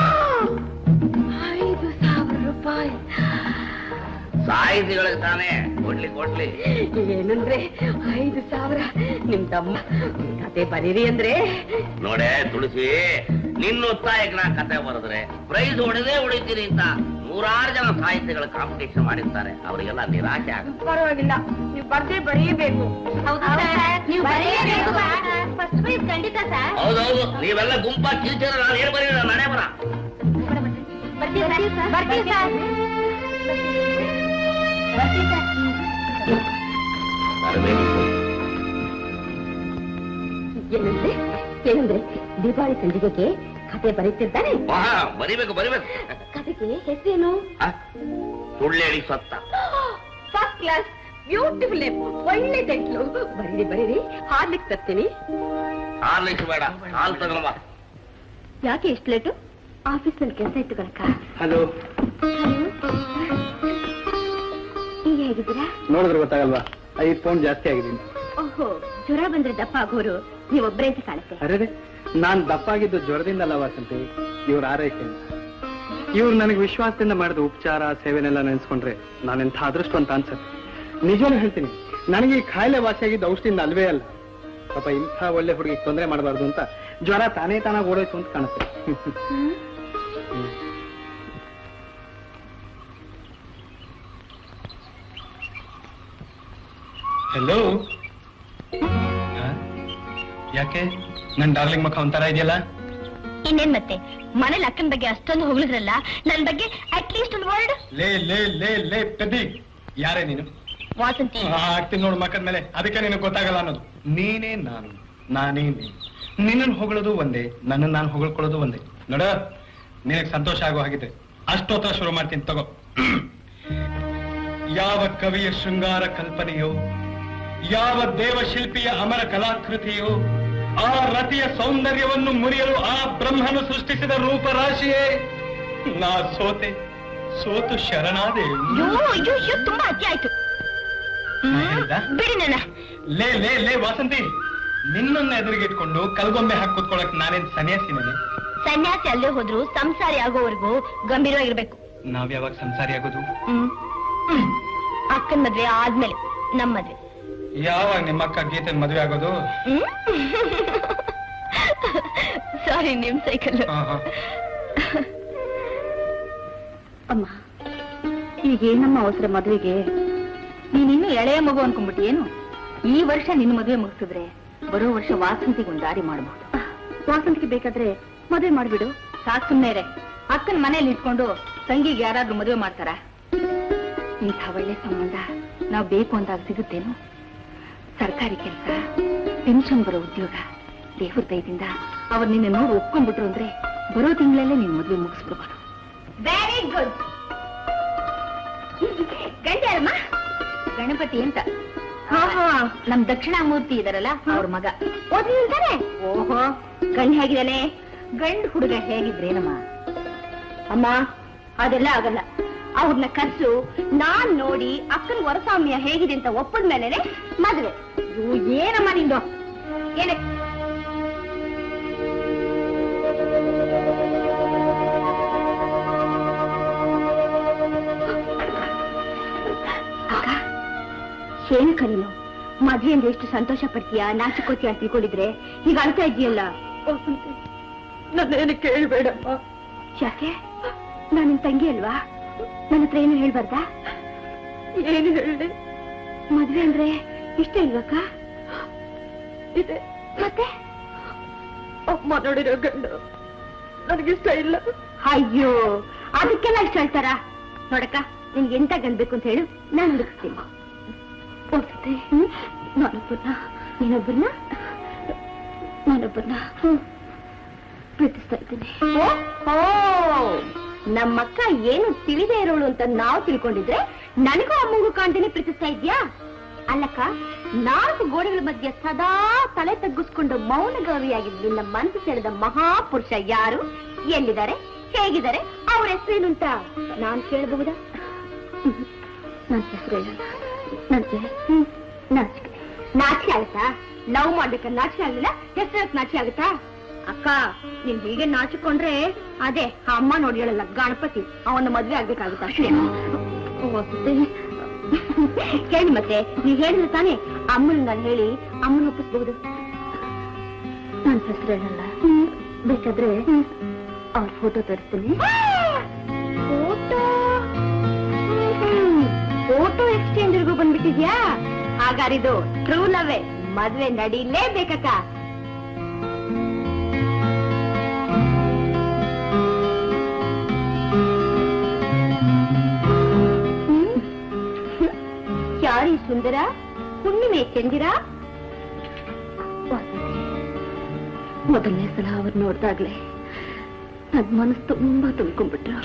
ಐದು ಸಾವಿರ ರೂಪಾಯಿ ಸಾಹಿತಿಗಳಿಗೆ ತಾನೇ ಕೊಡ್ಲಿ ಕೊಡ್ಲಿ ಏನಂದ್ರೆ ಐದು ಸಾವಿರ ನಿಮ್ ತಮ್ಮ ಕತೆ ಬರೀರಿ ಅಂದ್ರೆ ನೋಡೆ ತುಳಸಿ ನಿನ್ನ ಒತ್ತಾಯಕ್ಕೆ ನಾ ಕತೆ ಬರೆದ್ರೆ ಪ್ರೈಸ್ ಹೊಡೆದೇ ಹೊಡಿತೀರಿ ಅಂತ ನೂರಾರು ಜನ ಸಾಹಿತ್ಯಗಳ ಕಾಂಪಿಟೇಷನ್ ಮಾಡಿರ್ತಾರೆ ಅವರಿಗೆಲ್ಲ ನಿರಾಶೆ ಆಗುತ್ತೆ ಪರವಾಗಿಲ್ಲ ನೀವು ಬರ್ದೇ ಬರೀಬೇಕು ಹೌದು ನೀವು ಬರೆಯಬೇಕು ಫಸ್ಟ್ ಪ್ರೈಸ್ ಖಂಡಿತ ಸರ್ ಹೌದೌದು ನೀವೆಲ್ಲ ಗುಂಪಾ ಕಿಲ್ಚಿರ ನಾನು ಏನು ಬರೀ ನಾನೇ ಬರ ಬರ್ತೀವಿ ಸರ್ ಬರ್ತೀವಿ ಸರ್ ಬರ್ತೀವಿ ಸರ್ ಏನಂದ್ರೆ ಏನಂದ್ರೆ ದೀಪಾವಳಿ ಸಂಜಿಗೆಗೆ ಕತೆ ಬರೀತಿರ್ತಾನೆ ಹಾ ಬರಿಬೇಕು ಬರಿಬೇಕು ಕತೆಗೆ ಹೆಸರೇನು ಆ? ಸುಳ್ಳೇಳಿ ಸತ್ತ ಫಸ್ಟ್ ಕ್ಲಾಸ್ ಬ್ಯೂಟಿಫುಲ್ ಒಳ್ಳೆ ಟೈಟ್ಲು ಬರೀರಿ ಬರೀರಿ ಹಾಡ್ಲಿಕ್ಕೆ ತರ್ತೀನಿ ಹಾರ್ಲಿಕ್ಸ್ ಬೇಡ ಹಾಲು ತಗೊಳ್ಬಾ ಯಾಕೆ ಇಷ್ಟು ಲೇಟು ಆಫೀಸಲ್ಲಿ ಕೆಲಸ ಇತ್ತು ಕಣಕ್ಕ ಹಲೋ ಈಗ ಹೇಗಿದ್ದೀರಾ ನೋಡಿದ್ರೆ ಗೊತ್ತಾಗಲ್ವಾ ಐದು ಪೌಂಡ್ ಜಾಸ್ತಿ ಆಗಿದ್ದೀನಿ ಓಹೋ ಜ್ವರ ಬಂದ್ರೆ ದಪ್ಪ ಆಗೋರು ನೀವೊಬ್ಬರೇ ಅಂತ ಕಾಣುತ್ತೆ ಅರೆ ನಾನ್ ದಪ್ಪಾಗಿದ್ದು ಜ್ವರದಿಂದಲ್ಲ ವಾಸಂತಿ ಇವ್ರ ಆರೈಕೆ ಇವ್ರು ನನಗೆ ವಿಶ್ವಾಸದಿಂದ ಮಾಡಿದ ಉಪಚಾರ ಸೇವೆನೆಲ್ಲ ನೆನೆಸ್ಕೊಂಡ್ರೆ ನಾನೆಂಥ ಅದೃಷ್ಟವಂತ ಅನ್ಸತ್ತೆ ನಿಜವೂ ಹೇಳ್ತೀನಿ ನನಗೆ ಈ ಕಾಯಿಲೆ ವಾಸಿಯಾಗಿದ್ದು ಔಷಧಿಯಿಂದ ಅಲ್ವೇ ಅಲ್ಲ ಪಾಪ ಇಂಥ ಒಳ್ಳೆ ಹುಡುಗಿ ತೊಂದರೆ ಮಾಡಬಾರ್ದು ಅಂತ ಜ್ವರ ತಾನೇ ತಾನಾಗಿ ಓಡೋಯ್ತು ಅಂತ ಕಾಣುತ್ತೆ ಹೆಲೋ ಯಾಕೆ ನನ್ ಡಾರ್ಲಿಂಗ್ ಮುಖ ಒಂಥರ ಇದೆಯಲ್ಲ ಇನ್ನೇನ್ ಮತ್ತೆ ಮನೇಲಿ ಅಕ್ಕನ ಬಗ್ಗೆ ಅಷ್ಟೊಂದು ಹೊಗಳಿದ್ರಲ್ಲ ನನ್ ಬಗ್ಗೆ ಅಟ್ಲೀಸ್ಟ್ ಒಂದು ವರ್ಡ್ ಲೇ ಲೇ ಲೇ ಲೇ ಪೆದ್ದಿ ಯಾರೇ ನೀನು ವಾಸಂತಿ ಆಗ್ತೀನಿ ನೋಡು ಮಕ್ಕದ ಮೇಲೆ ಅದಕ್ಕೆ ನಿನಗೆ ಗೊತ್ತಾಗಲ್ಲ ಅನ್ನೋದು ನೀನೇ ನಾನು ನಾನೇ ನೀನು ನಿನ್ನನ್ನು ಹೊಗಳೋದು ಒಂದೇ ನನ್ನನ್ನು ನಾನು ಹೊಗಳ್ಕೊಳ್ಳೋದು ಒಂದೇ ನೋಡ ನಿನಗೆ ಸಂತೋಷ ಆಗೋ ಹಾಗಿದ್ರೆ ಅಷ್ಟೋತ್ತರ ಶುರು ಮಾಡ್ತೀನಿ ತಗೋ ಯಾವ ಕವಿಯ ಶೃಂಗಾರ ಕಲ್ಪನೆಯೋ ಯಾವ ದೇವಶಿಲ್ಪಿಯ ಅಮರ ಕಲಾಕೃತಿಯೋ ಆ ರತಿಯ ಸೌಂದರ್ಯವನ್ನು ಮುರಿಯಲು ಆ ಬ್ರಹ್ಮನು ಸೃಷ್ಟಿಸಿದ ರೂಪರಾಶಿಯೇ ನಾ ಸೋತೆ ಸೋತು ಶರಣಾದೆ ಅಯ್ಯೋ ಅಯ್ಯೋ ಅಯ್ಯೋ ತುಂಬಾ ಅತಿ ಆಯ್ತು ನಾ ಹೇಳ್ದಾ? ಬಿಡಿ ನನ್ನ ಲೇ ಲೇ ಲೇ ವಾಸಂತಿ ನಿನ್ನನ್ನ ಎದುರಿಗಿಟ್ಕೊಂಡು ಕಲ್ಗೊಂಬೆ ಹಾಕಿ ಕೂತ್ಕೊಳಕ್ ನಾನೇನ್ ಸನ್ಯಾಸಿ ನಾನು ಸನ್ಯಾಸಿ ಅಲ್ಲೇ ಹೋದ್ರು ಸಂಸಾರಿ ಆಗೋವರೆಗೂ ಗಂಭೀರವಾಗಿರ್ಬೇಕು ನಾವ್ ಯಾವಾಗ ಸಂಸಾರಿ ಆಗೋದು ಹ್ಮ್ ಹ್ಮ್. ಅಕ್ಕನ್ ಮದ್ವೆ ಆದ್ಮೇಲೆ ನಮ್ ಮದ್ವೆ ಯಾವಾಗ ನಿಮ್ಮ ಅಕ್ಕ ಗೀತನ್ ಮದುವೆ ಆಗೋದು ಸಾರಿ ನಿಮ್ ಸೈಕಲ್ ಹಾ, ಹಾ. ಅಮ್ಮ ಈಗೇನಮ್ಮ ಅವಸರ ಮದುವೆಗೆ ನೀನಿನ್ನು ಎಳೆಯ ಮಗು ಅನ್ಕೊಂಡ್ಬಿಟ್ಟು ಏನು ಈ ವರ್ಷ ನಿನ್ನ ಮದುವೆ ಮುಗಿಸಿದ್ರೆ ಬರೋ ವರ್ಷ ವಾಸಂತಿಗೆ ಒಂದು ದಾರಿ ಮಾಡಬಹುದು ವಾಸಂತಿಗೆ ಬೇಕಾದ್ರೆ ಮದುವೆ ಮಾಡ್ಬಿಡು ಸಾಕ್ ಸುಮ್ನೆ ಇರೆ ಅಕ್ಕನ ಮನೇಲಿ ಇಟ್ಕೊಂಡು ತಂಗಿಗೆ ಯಾರಾದ್ರೂ ಮದುವೆ ಮಾಡ್ತಾರ ಇಂಥ ಒಳ್ಳೆ ಸಂಬಂಧ ನಾವು ಬೇಕು ಅಂದಾಗ ಸಿಗುತ್ತೇನು ಸರ್ಕಾರಿ ಕೆಲಸ ಪೆನ್ಷನ್ ಬರೋ ಉದ್ಯೋಗ ದೇವ್ರ ದಯದಿಂದ ಅವ್ರು ನಿನ್ನ ನೋಡಿ ಒಪ್ಕೊಂಡ್ಬಿಟ್ರು ಅಂದ್ರೆ ಬರೋ ತಿಂಗಳಲ್ಲೇ ನೀನ್ ಮದ್ವೆ ಮುಗಿಸ್ಬಿಡ್ಬೋದು ವೆರಿ ಗುಡ್ ಗಂಟೆಯಮ್ಮ ಗಣಪತಿ ಅಂತ ನಮ್ ದಕ್ಷಿಣಾಮೂರ್ತಿ ಇದಾರಲ್ಲ ಅವ್ರ ಮಗ ಓದಿರ್ತಾನೆ ಓಹೋ ಗಂಡ ಹೇಗಿದ್ದಾನೆ ಗಂಡು ಹುಡುಗ ಹೇಗಿದ್ರೇನಮ್ಮ ಅಮ್ಮ ಅದೆಲ್ಲ ಆಗಲ್ಲ ಅವ್ರನ್ನ ಕರ್ಸು ನಾನ್ ನೋಡಿ ಅಕ್ಕನ ವರಸಾಮ್ಯ ಹೇಗಿದೆ ಅಂತ ಒಪ್ಪದ ಮೇಲೆ ಮದುವೆ ಅಯ್ಯೋ, ಏನಮ್ಮ ನಿಂದು ಏನ ಏನಕ್ಕ ನೀನು ಮದ್ವೆ ಅಂದ್ರೆ ಎಷ್ಟು ಸಂತೋಷ ಪಡ್ತೀಯ ನಾಚಿಕೋತೀಯ ಅಂತ ತಿಳ್ಕೊಂಡಿದ್ರೆ ಈಗ ಅಳ್ತಾ ಇದೆಯಲ್ಲ ನನ್ನೇನು ಕೇಳ್ಬೇಡಮ್ಮ ಯಾಕೆ ನಾನು ನಿನ್ ತಂಗಿ ಅಲ್ವಾ ನನ್ನ ಹತ್ರ ಏನು ಹೇಳ್ಬಾರ್ದಾ ಏನು ಹೇಳಿ ಮದ್ವೆ ಅಂದ್ರೆ ಇಷ್ಟ ಇಲ್ವಕ್ಕ ಇದೆ ಮತ್ತೆ ಅಮ್ಮ ನೋಡಿರೋ ಗಂಡು ನನಗಿಷ್ಟ ಇಲ್ಲ ಅಯ್ಯೋ ಅದಕ್ಕೆಲ್ಲ ಇಷ್ಟ ಹೇಳ್ತಾರ ನೋಡಕ್ಕ ನಿನ್ಗೆ ಎಂತ ಗಂಡ್ ಬೇಕು ಅಂತ ಹೇಳು ನಾನು ಹುಡುಕ್ತೀನಿ ಹೋಗ್ತದೆ ನಾನೊಬ್ಬರನ್ನ ನೀನೊಬ್ಬರನ್ನ ನಾನೊಬ್ಬರನ್ನ ಪ್ರೀತಿಸ್ತಾ ಇದ್ದೀನಿ ನಮ್ಮಕ್ಕ ಏನು ತಿಳಿದೇ ಇರೋಳು ಅಂತ ನಾವು ತಿಳ್ಕೊಂಡಿದ್ರೆ ನನಗೂ ಅಮ್ಮಗೂ ಕಾಣ್ದೇನೆ ಪ್ರೀತಿಸ್ತಾ ಇದ್ಯಾ ಅಲ್ಲಕ್ಕ ನಾಲ್ಕು ಗೋಡೆಗಳ ಮಧ್ಯೆ ಸದಾ ತಲೆ ತಗ್ಗಿಸ್ಕೊಂಡು ಮೌನ ಗೌರಿಯಾಗಿದ್ದು ನಿನ್ನ ಮನಸ್ಸು ಸೆಳೆದ ಮಹಾಪುರುಷ ಯಾರು ಎಲ್ಲಿದ್ದಾರೆ ಹೇಗಿದ್ದಾರೆ ಅವ್ರ ಹೆಸರೇನು ಅಂತ ನಾನ್ ಕೇಳಬಹುದಾ ನನ್ನ ಹೆಸರು ಹೇಳಲ್ಲ ನನಗೆ ನಾಚಿಕೆ ನಾಚಿಕೆ ಆಗುತ್ತಾ ಲವ್ ಮಾಡ್ಬೇಕಾದ್ರೆ ನಾಚಿಕೆ ಆಗ್ಲಿಲ್ಲ ಹೆಸರು ನಾಚಿಕೆ ಆಗುತ್ತಾ ಅಕ್ಕ ನೀನ್ ಹೀಗೆ ನಾಚಿಕೊಂಡ್ರೆ ಅದೇ ಆ ಅಮ್ಮ ನೋಡಿ ಹೇಳಲ್ಲ ಗಣಪತಿ ಅವನ ಮದ್ವೆ ಆಗ್ಬೇಕಾಗುತ್ತಾ ಅಷ್ಟೇ ಹೋಗುತ್ತೆ. ಹೇಳಿ ಮತ್ತೆ ನೀವ್ ಹೇಳಿದ್ರೆ ತಾನೇ ಅಮ್ಮನ ನಾನು ಹೇಳಿ ಅಮ್ಮನ ಒಪ್ಪಿಸ್ಬಹುದು ನನ್ನ ಹೆಸರು ಹೇಳಲ್ಲ ಬೇಕಾದ್ರೆ ಅವ್ರ ಫೋಟೋ ತೋರಿಸ್ತೀನಿ ಫೋಟೋ ಫೋಟೋ ಎಕ್ಸ್ಚೇಂಜ್ಗೂ ಬಂದ್ಬಿಟ್ಟಿದ್ಯಾ ಹಾಗಾರಿದು ಟ್ರೂ ಲವೇ ಮದ್ವೆ ನಡೀಲೇಬೇಕಕ್ಕ ಯಾರಿ ಸುಂದರ ಹುಣ್ಣಿಮೆ ಚಂದಿರ ಮೊದಲನೇ ಸಲ ಅವ್ರು ನೋಡ್ದಾಗ್ಲೇ ನನ್ ಮನಸ್ಸು ತುಂಬಾ ತುಂಬ್ಕೊಂಡ್ಬಿಟ್ರು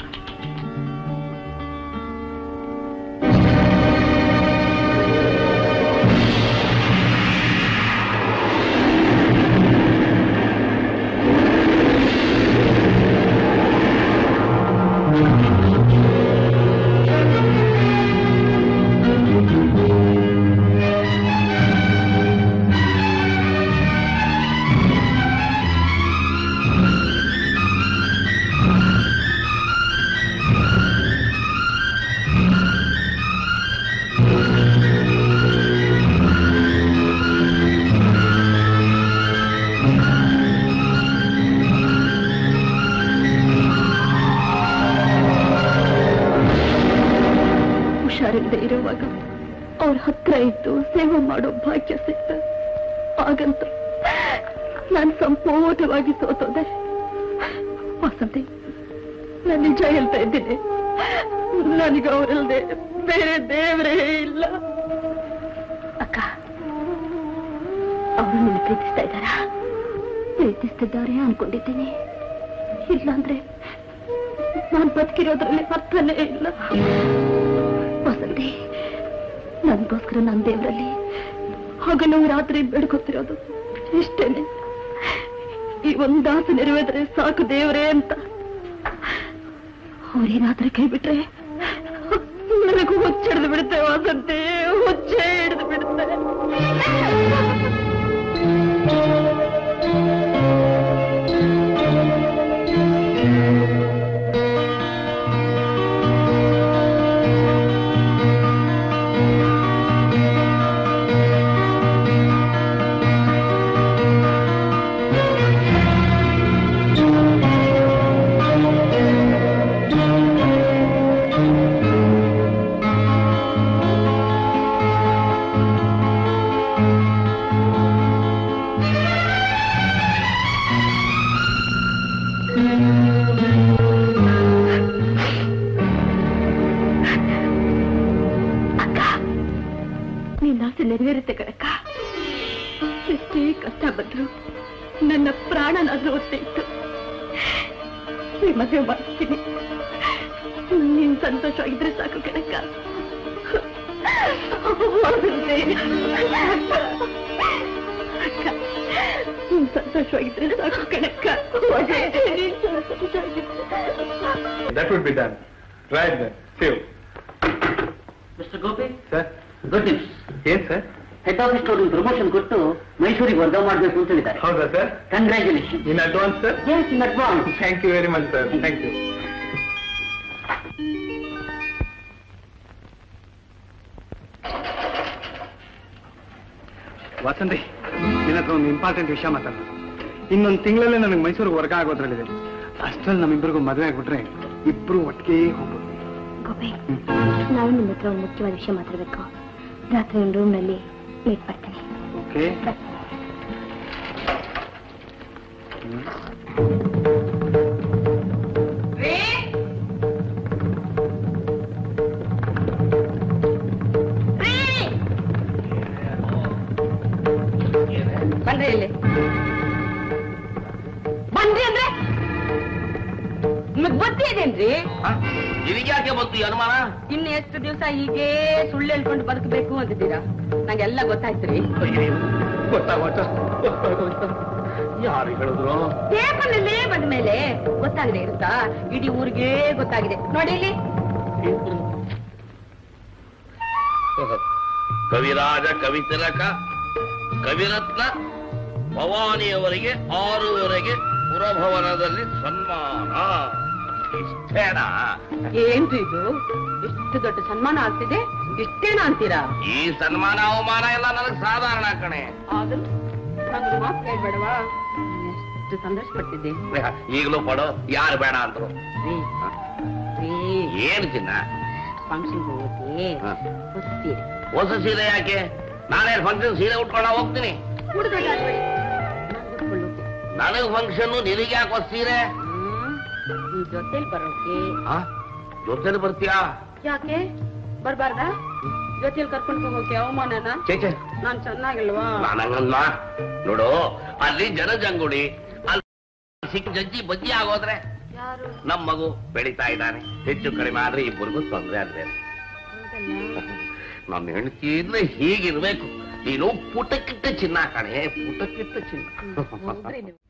ಹುಷಾರಿಲ್ಲದೆ ಇರುವಾಗ ಅವ್ರ ಹತ್ರ ಇದ್ದು ಸೇವೆ ಮಾಡೋ ಭಾಗ್ಯ ಸಿಕ್ತ ಹಾಗಂತ ನಾನು ಸಂಪೂರ್ಣವಾಗಿ ಸೋತೋದೆ ವಸಂತಿ ನಾನು ನಿಜ ಹೇಳ್ತಾ ಇದ್ದೀನಿ ನನಗೆ ಅವರಲ್ಲದೆ ಬೇರೆ ದೇವರೇ ಇಲ್ಲ ಅಕ್ಕ ಅವರು ನಿನ್ನ ಪ್ರೀತಿಸ್ತಾ ಇದ್ದಾರಾ ಪ್ರೀತಿಸ್ತಿದ್ದಾರೆ ಅನ್ಕೊಂಡಿದ್ದೀನಿ ಇಲ್ಲಾಂದ್ರೆ ನಾನು ಬದುಕಿರೋದ್ರಲ್ಲಿ ಅರ್ಥನೇ ಇಲ್ಲ ವಸಂತಿ ನನ್ಗೋಸ್ಕರ ನನ್ನ ದೇವರಲ್ಲಿ ಹಗಲು ರಾತ್ರಿ ಬೇಡ್ಕೊತಿರೋದು ಇಷ್ಟೇನೆ ಈ ಒಂದಾಸ ನೆರವೇದ್ರೆ ಸಾಕು ದೇವರೇ ಅಂತ ಅವ್ರೇನಾದ್ರೂ ಕೈ ಬಿಟ್ರೆ ನನಗೂ ಹುಚ್ಚಿಡ್ದು ಬಿಡುತ್ತೆ ವಸಂತಿ ಹುಚ್ಚೇ ಹಿಡಿದು ಬಿಡುತ್ತೆ ಆ ನನ್ನ ಪ್ರಾಣನಾದ್ರೂ ಒತ್ತೆ ಇತ್ತು ಈ ಮದುವೆ ಮಾಡ್ತೀನಿ ನೀನ್ ಸಂತೋಷವಾಗಿದ್ರೆ ಸಾಕು ಕಣಕ್ಕ ಅಕ್ಕ, ನೀನ್ ಸಂತೋಷವಾಗಿದ್ರೆ ಸಾಕು ಕಣಕ್ಕ ನೀನ್ ಸಂತೋಷವಾಗಿದ್ರೆ that would be done right then save Mr Gopi sir good news ಏನ್ ಸರ್ ಹೆಡ್ ಆಫೀಸ್ ಅವರು ಪ್ರಮೋಷನ್ ಕೊಟ್ಟು ಮೈಸೂರಿಗೆ ವರ್ಗ ಮಾಡಬೇಕು ಅಂತ ಹೇಳಿದ್ದಾರೆ ಹೌದಾ sir congratulation in advance sir yes in advance thank you very much sir thank you Vasanthi ನಿನ್ನ ಹತ್ರ ಒಂದು ಇಂಪಾರ್ಟೆಂಟ್ ವಿಷಯ ಮಾತಾಡೋದು ಇನ್ನೊಂದು ತಿಂಗಳಲ್ಲೇ ನನಗೆ ಮೈಸೂರಿಗೆ ವರ್ಗ ಆಗೋದ್ರಲ್ಲಿದೆ ಅಷ್ಟ್ರಲ್ಲಿ ನಮ್ಮಿಬ್ಬರಿಗೂ ಮದುವೆ ಆಗ್ಬಿಟ್ರೆ ಇಬ್ರು ಒಟ್ಟಿಗೆ ಹೋಗ್ಬೋದು ಗೋಪಿ ನಾನು ನಿಮ್ಮ ಹತ್ರ ಒಂದು ಮುಖ್ಯವಾದ ವಿಷಯ ಮಾತಾಡಬೇಕು ರಾತ್ರಿ ಒಂದು ರೂಮ್ನಲ್ಲಿ ಮೀಟ್ ಮಾಡ್ತೀನಿ ಓಕೆ ಬನ್ರಿ ಇಲ್ಲಿ ಬನ್ರಿ ಅಂದ್ರೆ ನಿಮಗ್ ಬುದ್ಧಿ ಇದೇನ್ರಿ ನಿನಗ್ಯಾಕೆ ಬಂತು ಈ ಅನುಮಾನ ಇನ್ನು ಎಷ್ಟು ದಿವಸ ಹೀಗೆ ಸುಳ್ಳು ಹೇಳ್ಕೊಂಡು ಬದುಕಬೇಕು ಅಂತಿದ್ದೀರಾ ನಂಗೆಲ್ಲ ಗೊತ್ತಾಯ್ತ್ರಿ ಗೊತ್ತಾಗೋಯ್ತು ಗೊತ್ತಾಗೋಯ್ತು ಯಾರು ಹೇಳಿದ್ರು ಪೇಪರ್ನಲ್ಲೇ ಬಂದ ಮೇಲೆ ಗೊತ್ತಾಗದೆ ಇರುತ್ತಾ ಇಡೀ ಊರಿಗೆ ಗೊತ್ತಾಗಿದೆ ನೋಡಿ ಇಲ್ಲಿ ಕವಿರಾಜ ಕವಿತಿಲಕ ಕವಿರತ್ನ ಭವಾನಿಯವರಿಗೆ ಆರೂವರೆಗೆ ಪುರಭವನದಲ್ಲಿ ಸನ್ಮಾನ ಇಷ್ಟೇನಾ ಏನ್ರಿ ಇದು ಇಷ್ಟು ದೊಡ್ಡ ಸನ್ಮಾನ ಆಗ್ತಿದೆ ಇಷ್ಟೇನ ಅಂತೀರಾ ಈ ಸನ್ಮಾನ ಅವಮಾನ ಎಲ್ಲ ನನಗೆ ಸಾಧಾರಣ ಕಣೆ ಆದ್ರೂ ನಂಗೆ ಮಾತು ಕೇಳ್ಬೇಡವಾ ಎಷ್ಟು ಸಂತೋಷ ಪಡ್ತಿದ್ದೆ ಈಗಲೂ ಪಡೋ ಯಾರು ಬೇಡ ಅಂದ್ರು ರೀ ರೀ ಏನ್ ಚಿನ್ನ ಫಂಕ್ಷನ್ ಹೋಗಿ ಹಾ. ಗೊತ್ತೀರಿ ಹೊಸ ಸೀರೆ ಯಾಕೆ ನಾನೇ ಫಂಕ್ಷನ್ ಸೀರೆ ಉಟ್ಕೊಂಡ ಹೋಗ್ತೀನಿ ನನಗ್ ಫಂಕ್ಷನ್ ನಿನಗೆ ಯಾಕೆ ಹೊಸ ಸೀರೆ ಈ ಜೊತೆಲಿ ಬರೋಕೆ ಆ? ಜೊತೆಲಿ ಬರ್ತೀಯಾ ಯಾಕೆ ಬರ್ಬಾರ್ದಾ ಜೊತೆಲಿ ಕರ್ಕೊಂಡು ಹೋಗೋಕೆ ಅವಮಾನನ ಚೇ ಚೇ ನಾನ್ ಚೆನ್ನಾಗಿಲ್ವಾ ನಾನಂಗಲ್ಲ ನೋಡು ಅಲ್ಲಿ ಜನಜಂಗುಳಿ ಅಲ್ಲಿ ಸಿಕ್ಕ ಜಜ್ಜಿ ಬಜ್ಜಿ ಆಗೋದ್ರೆ ಯಾರು ನಮ್ ಮಗು ಬೆಳೀತಾ ಇದ್ದಾನೆ ಹೆಚ್ಚು ಕಡಿಮೆ ಆದ್ರೆ ಇಬ್ಬರಿಗೂ ತೊಂದ್ರೆ ಆದ್ರೆ ನನ್ನ ಹೆಂಡತಿ ಇದ್ರೆ ಹೀಗಿರ್ಬೇಕು ನೀನು ಪುಟಕ್ಕಿಟ್ಟ ಚಿನ್ನ ಕಣೆ ಪುಟಕ್ಕಿಟ್ಟ ಚಿನ್ನ ಹೋಗ್ರಿ ನೀವು.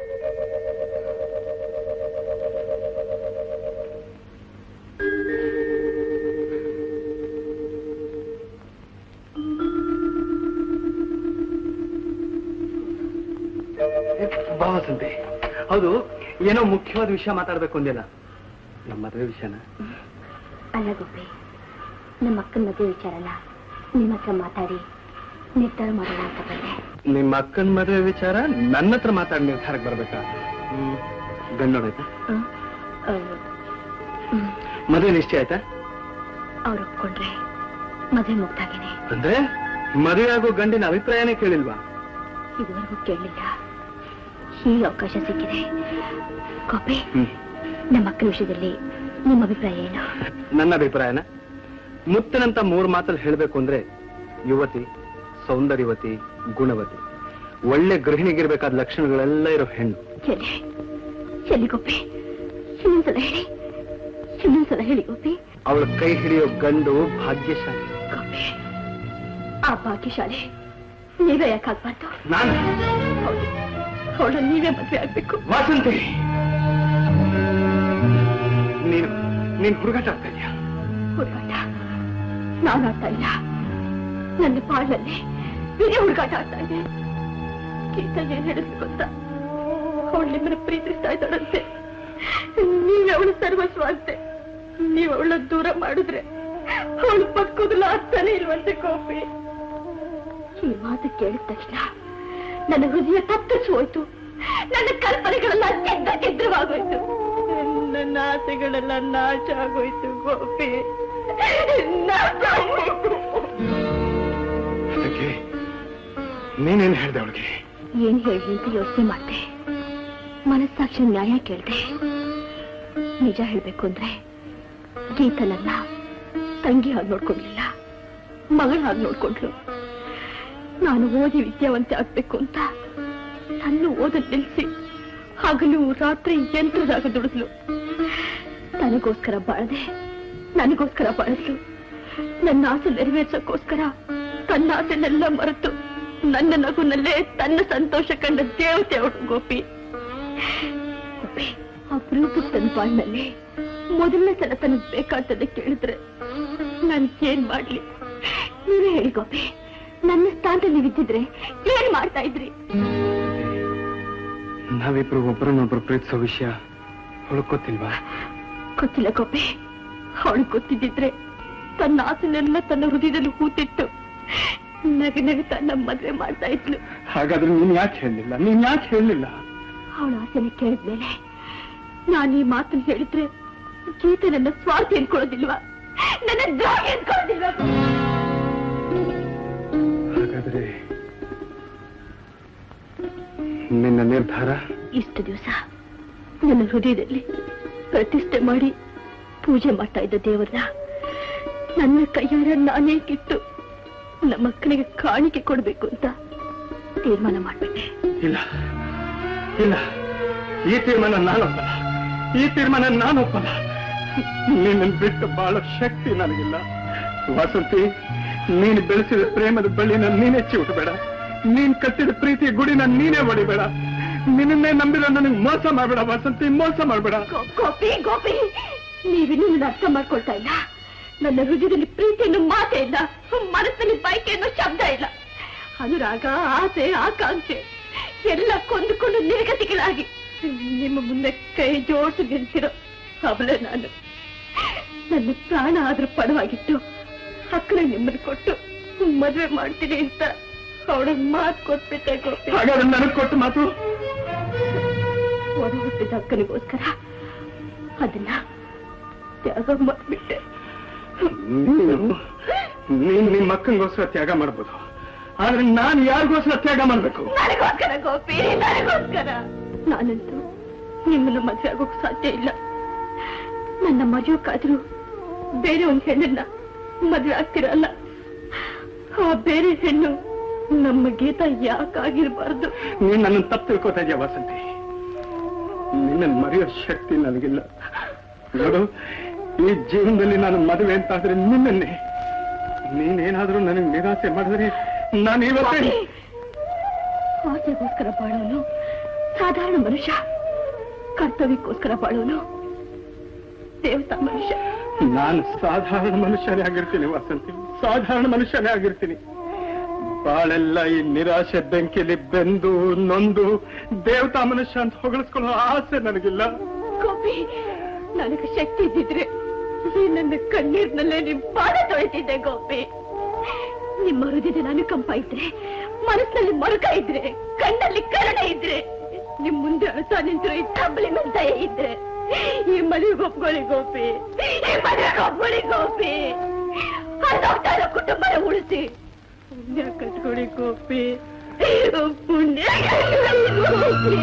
ಬಾ ವಸಂತಿ ಹೌದು ಏನೋ ಮುಖ್ಯವಾದ ವಿಷಯ ಮಾತಾಡ್ಬೇಕು ಅಂದಿಲ್ಲ ನಮ್ಮ ಮದುವೆ ವಿಷಯನ ಅಲ್ಲ ಗೋಪಿ ನಮ್ಮ ಅಕ್ಕನ ಮದುವೆ ವಿಚಾರನ ನಿಮ್ಮ ಹತ್ರ ಮಾತಾಡಿ ನಿರ್ಧಾರ ಮಾಡೋಣ ಅಂತ ಬಂದೆ ನಿಮ್ಮ ಅಕ್ಕನ ಮದುವೆ ವಿಚಾರ ನನ್ನ ಹತ್ರ ಮಾತಾಡಿ ನಿರ್ಧಾರಕ್ಕೆ ಬರ್ಬೇಕಾ ಹ್ಮ್ ಗಂಡೋಡಾಯ್ತಾ ಹ್ಮ್? ಆ, ಹ್ಮ್. ಮದುವೆ ನಿಶ್ಚಯ ಆಯ್ತಾ ಅವ್ರು ಒಪ್ಕೊಂಡ್ರೆ ಮದುವೆ ಮುಗ್ದಾಗಿದೆ ಅಂದ್ರೆ ಮದುವೆ ಆಗೋ ಗಂಡಿನ ಅಭಿಪ್ರಾಯನೇ ಕೇಳಿಲ್ವಾ ಇದುವರೆಗೂ ಕೇಳಲಿಲ್ಲ ಈಗ ಅವಕಾಶ ಸಿಕ್ಕಿದೆ ಗೋಪಿ ಹ್ಮ್ ನಮ್ಮ ಅಕ್ಕನ ವಿಷಯದಲ್ಲಿ ನಿಮ್ಮ ಅಭಿಪ್ರಾಯ ಏನು ನನ್ನ ಅಭಿಪ್ರಾಯನ ಮುತ್ತನಂತ ಮೂರು ಮಾತಲ್ಲಿ ಹೇಳ್ಬೇಕು ಅಂದ್ರೆ ಯುವತಿ ಸೌಂದರ್ಯವತಿ ಗುಣವತಿ ಒಳ್ಳೆ ಗೃಹಿಣಿಗಿರ್ಬೇಕಾದ ಲಕ್ಷಣಗಳೆಲ್ಲ ಇರೋ ಹೆಣ್ಣು ಎಲ್ಲಿ ಎಲ್ಲಿ ಗೋಪಿ ಇನ್ನೊಂದ್ಸಲ ಹೇಳಿ ಇನ್ನೊಂದ್ಸಲ ಹೇಳಿ ಗೋಪಿ ಅವಳ ಕೈ ಹಿಡಿಯೋ ಗಂಡು ಭಾಗ್ಯಶಾಲಿ ಗೋಪಿ ಆ ಭಾಗ್ಯಶಾಲಿ ನೀವೇ ಯಾಕಾಗ್ಬಾರ್ದು ನಾನು ಹೌದು ಅವಳ ನೀವೇ ಮದ್ವೆ ಆಗ್ಬೇಕು ವಾಸಂತಿ ನೀನು ನೀನ್ ಹುಡುಗಾಟ ಆಗ್ತಾ ಇದೀಯ ಹುಡುಗಾಟ ನಾನು ಆಡ್ತಾ ಇಲ್ಲ ನನ್ನ ಪಾಳಲ್ಲಿ ಬೇರೆ ಹುಡುಗಾಟ ಆಡ್ತಾ ಇದೆ ಗೀತ ಏನ್ ಹೇಳಿದ್ರು ಗೊತ್ತಾ ಅವಳು ನಿಮ್ಮನ್ನ ಪ್ರೀತಿಸ್ತಾ ಇದ್ದಾಳಂತೆ ನೀವೇ ಅವಳು ಸರ್ವಸ್ವ ಅಂತೆ ನೀವು ಅವಳ ದೂರ ಮಾಡಿದ್ರೆ ಅವಳು ಬದುಕೋದಿಲ್ಲ ಆಗ್ತಾನೆ ಇಲ್ವಂತೆ ಕೋಪಿ ಈ ಮಾತು ಕೇಳಿದ ತಕ್ಷಣ ನನ್ನ ಹೃದಯ ತಪ್ಪಿಸಿ ಹೋಯ್ತು ನನ್ನ ಕಲ್ಪನೆಗಳೆಲ್ಲ ಚಿತ್ರಚಿತ್ರವಾಗೋಯ್ತು ನನ್ನ ಆಸೆಗಳೆಲ್ಲ ನಾಶ ಆಗೋಯ್ತು ಗೋಪಿ ನಾಶ ಆಗೋಯ್ತು ಅದಕ್ಕೆ ನೀನೇನ್ ಹೇಳ್ದೆ ಅವಳಿಗೆ ಏನ್ ಹೇಳಿ ಅಂತ ಯೋಚನೆ ಮಾಡ್ದೆ ಮನಸ್ಸಾಕ್ಷಿ ನ್ಯಾಯ ಕೇಳ್ದೆ ನಿಜ ಹೇಳ್ಬೇಕು ಅಂದ್ರೆ ಗೀತನನ್ನ ತಂಗಿ ಹಾಗೆ ನೋಡ್ಕೊಡ್ಲಿಲ್ಲ ಮಗಳ ಹಾಗೆ ನೋಡ್ಕೊಂಡ್ಲು ನಾನು ಓದಿ ವಿದ್ಯಾವಂತೆ ಆಗ್ಬೇಕು ಅಂತ ಸಣ್ಣ ಓದಲ್ ನಿಲ್ಸಿ ಹಗಲು ರಾತ್ರಿ ಯಂತ್ರದಾಗ ದುಡಿದ್ಲು ನನಗೋಸ್ಕರ ಬಾಳದೆ ನನಗೋಸ್ಕರ ಬಾಳಿದ್ಲು ನನ್ನ ಆಸೆ ನೆರವೇರ್ಸಕ್ಕೋಸ್ಕರ ತನ್ನ ಆಸೆನೆಲ್ಲ ಮರೆತು ನನ್ನ ನಗುನಲ್ಲೇ ತನ್ನ ಸಂತೋಷ ಕಂಡ ದೇವತೆ ಅವಳು ಗೋಪಿ ಗೋಪಿ ಅಪರೂಪದ ತನ್ನ ಬಾಳ್ನಲ್ಲಿ ಮೊದಲನೇ ಸಲ ತನಗ್ ಬೇಕಾಗ್ತದೆ ಕೇಳಿದ್ರೆ ನಾನು ಏನ್ ಮಾಡ್ಲಿ ನೀವೇ ಹೇಳಿ ಗೋಪಿ ನನ್ನ ಸ್ಥಾನದಲ್ಲಿ ನೀವಿದ್ದಿದ್ರೆ ಏನ್ ಮಾಡ್ತಾ ಇದ್ರಿ ನಾವಿಬ್ರು ಒಬ್ಬರನ್ನೊಬ್ರು ಪ್ರೀತಿಸೋ ವಿಷಯ ಹುಡುಕೋತಿಲ್ವಾ ಗೊತ್ತಿಲ್ಲ ಗೋಪಿ ಅವಳು ಗೊತ್ತಿದ್ದಿದ್ರೆ ತನ್ನ ಆಸೆನೆಲ್ಲ ತನ್ನ ಹೃದಯದಲ್ಲಿ ಹೂತಿಟ್ಟು ನಗ ನಗ ತನ್ನ ಮದ್ವೆ ಮಾಡ್ತಾ ಇದ್ಲು ಹಾಗಾದ್ರೆ ನೀನ್ ಯಾಕೆ ಹೇಳಲಿಲ್ಲ ನೀನ್ ಯಾಕೆ ಹೇಳಲಿಲ್ಲ ಅವಳ ಆಸೆನ ಕೇಳಿದ್ಮೇಲೆ ನಾನು ಈ ಮಾತನ್ನ ಹೇಳಿದ್ರೆ ಗೀತೆ ನನ್ನ ಸ್ವಾರ್ಥ ಎನ್ಕೊಳ್ಳೋದಿಲ್ವಾ ನನ್ನ ದ್ರೋಹಿ ಎನ್ಕೊಳ್ಳೋದಿಲ್ವಾ ಹಾಗಾದ್ರೆ ನಿನ್ನ ನಿರ್ಧಾರ ಇಷ್ಟು ದಿವಸ ನನ್ನ ಹೃದಯದಲ್ಲಿ ಪ್ರತಿಷ್ಠೆ ಮಾಡಿ ಪೂಜೆ ಮಾಡ್ತಾ ಇದ್ದ ದೇವರನ್ನ ನನ್ನ ಕೈಯಾರ ನಾನೇ ಕಿತ್ತು ನಮ್ಮ ಮಕ್ಕಳಿಗೆ ಕಾಣಿಕೆ ಕೊಡ್ಬೇಕು ಅಂತ ತೀರ್ಮಾನ ಮಾಡ್ಬಿಟ್ಟೆ ಇಲ್ಲ ಇಲ್ಲ ಈ ತೀರ್ಮಾನ ನಾನೊಪ್ಪಲ್ಲ ಈ ತೀರ್ಮಾನ ನಾನೊಪ್ಪಲ್ಲ ನಿನ್ನ ಬಿಟ್ಟು ಬಾಳೋ ಶಕ್ತಿ ನನಗಿಲ್ಲ ವಾಸಂತಿ ನೀನು ಬೆಳೆಸಿದ ಪ್ರೇಮದ ಬಳ್ಳಿನ ನೀನೇ ಚಿವುಟಬೇಡ ನೀನ್ ಕಟ್ಟಿದ ಪ್ರೀತಿ ಗುಡಿನ ನೀನೇ ಹೊಡಿಬೇಡ ನಿನ್ನನ್ನೇ ನಂಬಿರೋ ನನಗೆ ಮೋಸ ಮಾಡ್ಬೇಡ ವಾಸಂತಿ ಮೋಸ ಮಾಡ್ಬೇಡ ಗೋ- ಗೋಪಿ ಗೋಪಿ ನೀವಿನ್ನೂ ನನ್ನ ಅರ್ಥ ಮಾಡ್ಕೊಳ್ತಾ ಇಲ್ಲ ನನ್ನ ಹೃದಯದಲ್ಲಿ ಪ್ರೀತಿಯನ್ನು ಮಾತೇ ಇಲ್ಲ ಮನಸ್ಸಲ್ಲಿ ಬಯಕೆ ಅನ್ನೋ ಶಬ್ದ ಇಲ್ಲ ಅನುರಾಗ ಆಸೆ ಆಕಾಂಕ್ಷೆ ಎಲ್ಲ ಕೊಂದುಕೊಂಡು ನಿರ್ಗತಿಗಳಾಗಿ ನಿಮ್ಮ ಮುಂದೆ ಕೈ ಜೋಡಿಸಿ ನಿಲ್ಸಿರೋ ಅವಳೇ ನಾನು ನನ್ನ ಪ್ರಾಣ ಆದ್ರೂ ಪಡವಾಗಿತ್ತು ಅಕ್ಕನ ನಿಮ್ಮನ್ನು ಕೊಟ್ಟು ಮದುವೆ ಮಾಡ್ತೀನಿ ಅಂತ ಅವಳ ಮಾತು ಕೊಟ್ಬಿಟ್ಟೆ ಗೋಪಿ ಹಾಗಾದ್ರೆ ನನಗೆ ಕೊಟ್ಟು ಮಾತು ಒಡ ಹುಟ್ಟಿದ ಅಕ್ಕನಿಗೋಸ್ಕರ ಅದನ್ನ ತ್ಯಾಗ ಮಾಡ್ಬಿಟ್ಟೆ ನೀನು ನೀನ್ ನಿಮ್ಮ ಅಕ್ಕನಿಗೋಸ್ಕರ ತ್ಯಾಗ ಮಾಡ್ಬೋದು ಆದ್ರೆ ನಾನ್ ಯಾರಿಗೋಸ್ಕರ ತ್ಯಾಗ ಮಾಡ್ಬೇಕು ನನಗೋಸ್ಕರ ಗೋಪಿ ನನಗೋಸ್ಕರ ನಾನಂತೂ ನಿಮ್ಮನ್ನು ಮದುವೆ ಆಗೋಕ್ ಸಾಧ್ಯ ಇಲ್ಲ ನನ್ನ ಮರೆಯೋಕ್ಕಾದ್ರೂ ಬೇರೆ ಒಂದು ಹೆಣ್ಣನ್ನ ಮದುವೆ ಆಗ್ತಿರಲ್ಲ ಆ ಬೇರೆ ಹೆಣ್ಣು ನಮ್ಮ ಗೀತ ಯಾಕಾಗಿರ್ಬಾರ್ದು ನೀನ್ ನನ್ನ ತಪ್ಪು ತಿಳ್ಕೊತಾ ಇದೆಯಾ ವಸಂತಿ ನಿನ್ನ ಮರೆಯೋ ಶಕ್ತಿ ನನಗಿಲ್ಲ ನೋಡು ಈ ಜೀವನದಲ್ಲಿ ನಾನು ಮದುವೆ ಅಂತ ಆದ್ರೆ ನಿನ್ನನ್ನೇ ನೀನೇನಾದ್ರೂ ನನಗೆ ನಿರಾಸೆ ಮಾಡಿದ್ರೆ ನಾನು ಇವತ್ತೇ ಸ್ವಾಮಿ, ಆಸೆಗೋಸ್ಕರ ಬಾಳೋನು ಸಾಧಾರಣ ಮನುಷ್ಯ ಕರ್ತವ್ಯಕ್ಕೋಸ್ಕರ ಬಾಳೋನು ದೇವತಾ ಮನುಷ್ಯ ನಾನು ಸಾಧಾರಣ ಮನುಷ್ಯನೇ ಆಗಿರ್ತೀನಿ ವಸಂತಿ ಸಾಧಾರಣ ಮನುಷ್ಯನೇ ಆಗಿರ್ತೀನಿ ಬಾಳೆಲ್ಲ ಈ ನಿರಾಶೆ ಬೆಂಕಿಲಿ ಬೆಂದು ನೊಂದು ದೇವತಾ ಮನುಷ್ಯ ಅಂತ ಹೊಗಳಿಸ್ಕೊಳ್ಳೋ ಆಸೆ ನನಗಿಲ್ಲ ಗೋಪಿ ನನಗೆ ಶಕ್ತಿ ಇದ್ದಿದ್ರೆ ಈ ನನ್ನ ಕಣ್ಣೀರ್ನಲ್ಲೇ ನಿಮ್ ಪಾದ ತೊಳಿತಿದ್ದೆ ಗೋಪಿ ನಿಮ್ಮ ಹೃದಯದ ಅನುಕಂಪ ಇದ್ರೆ ಮನಸ್ಸಿನಲ್ಲಿ ಮರುಕ ಇದ್ರೆ ಕಣ್ಣಲ್ಲಿ ಕರುಣೆ ಇದ್ರೆ ನಿಮ್ ಮುಂದೆ ಅಳಸ ನಿಂತಿರೋ ಈ ತಬ್ಬಲಿ ದಯ ಇದ್ರೆ ಈ ಮದುವೆಗೆ ಒಪ್ಕೊಳ್ಳಿ ಗೋಪಿ ಈ ಮದುವೆಗೆ ಒಪ್ಕೊಳ್ಳಿ ಗೋಪಿ ಹರಿದೋಗ್ತಾ ಇರೋ ಕುಟುಂಬನ ಉಳಿಸಿ ಪುಣ್ಯ ಕಟ್ಕೊಳ್ಳಿ ಗೋಪಿ ಪುಣ್ಯ ಕಟ್ಕೊಳ್ಳಿ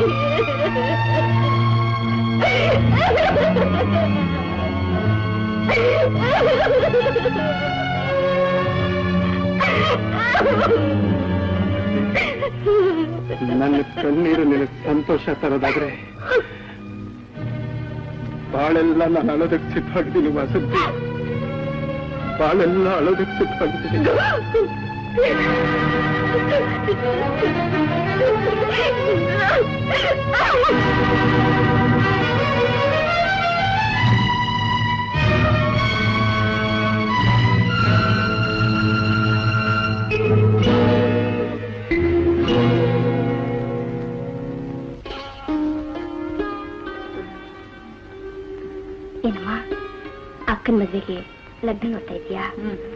ನನ್ನ ಕಣ್ಣೀರು ನಿನಗೆ ಸಂತೋಷ ತರೋದಾದ್ರೆ ಬಾಳೆಲ್ಲ ನಾನು ಅಳೋದಕ್ಕೆ ಸಿದ್ಧವಾಗಿದ್ದೀನಿ ವಸಂತಿ ಬಾಳೆಲ್ಲ ಅಳೋದಕ್ಕೆ ಸಿದ್ಧವಾಗಿದ್ದೀನಿ ಏನಮ್ಮ ಅಕ್ಕನ ಮದ್ವೆಗೆ ಲಗ್ನ ನೋಡ್ತಾ ಇದೀಯಾ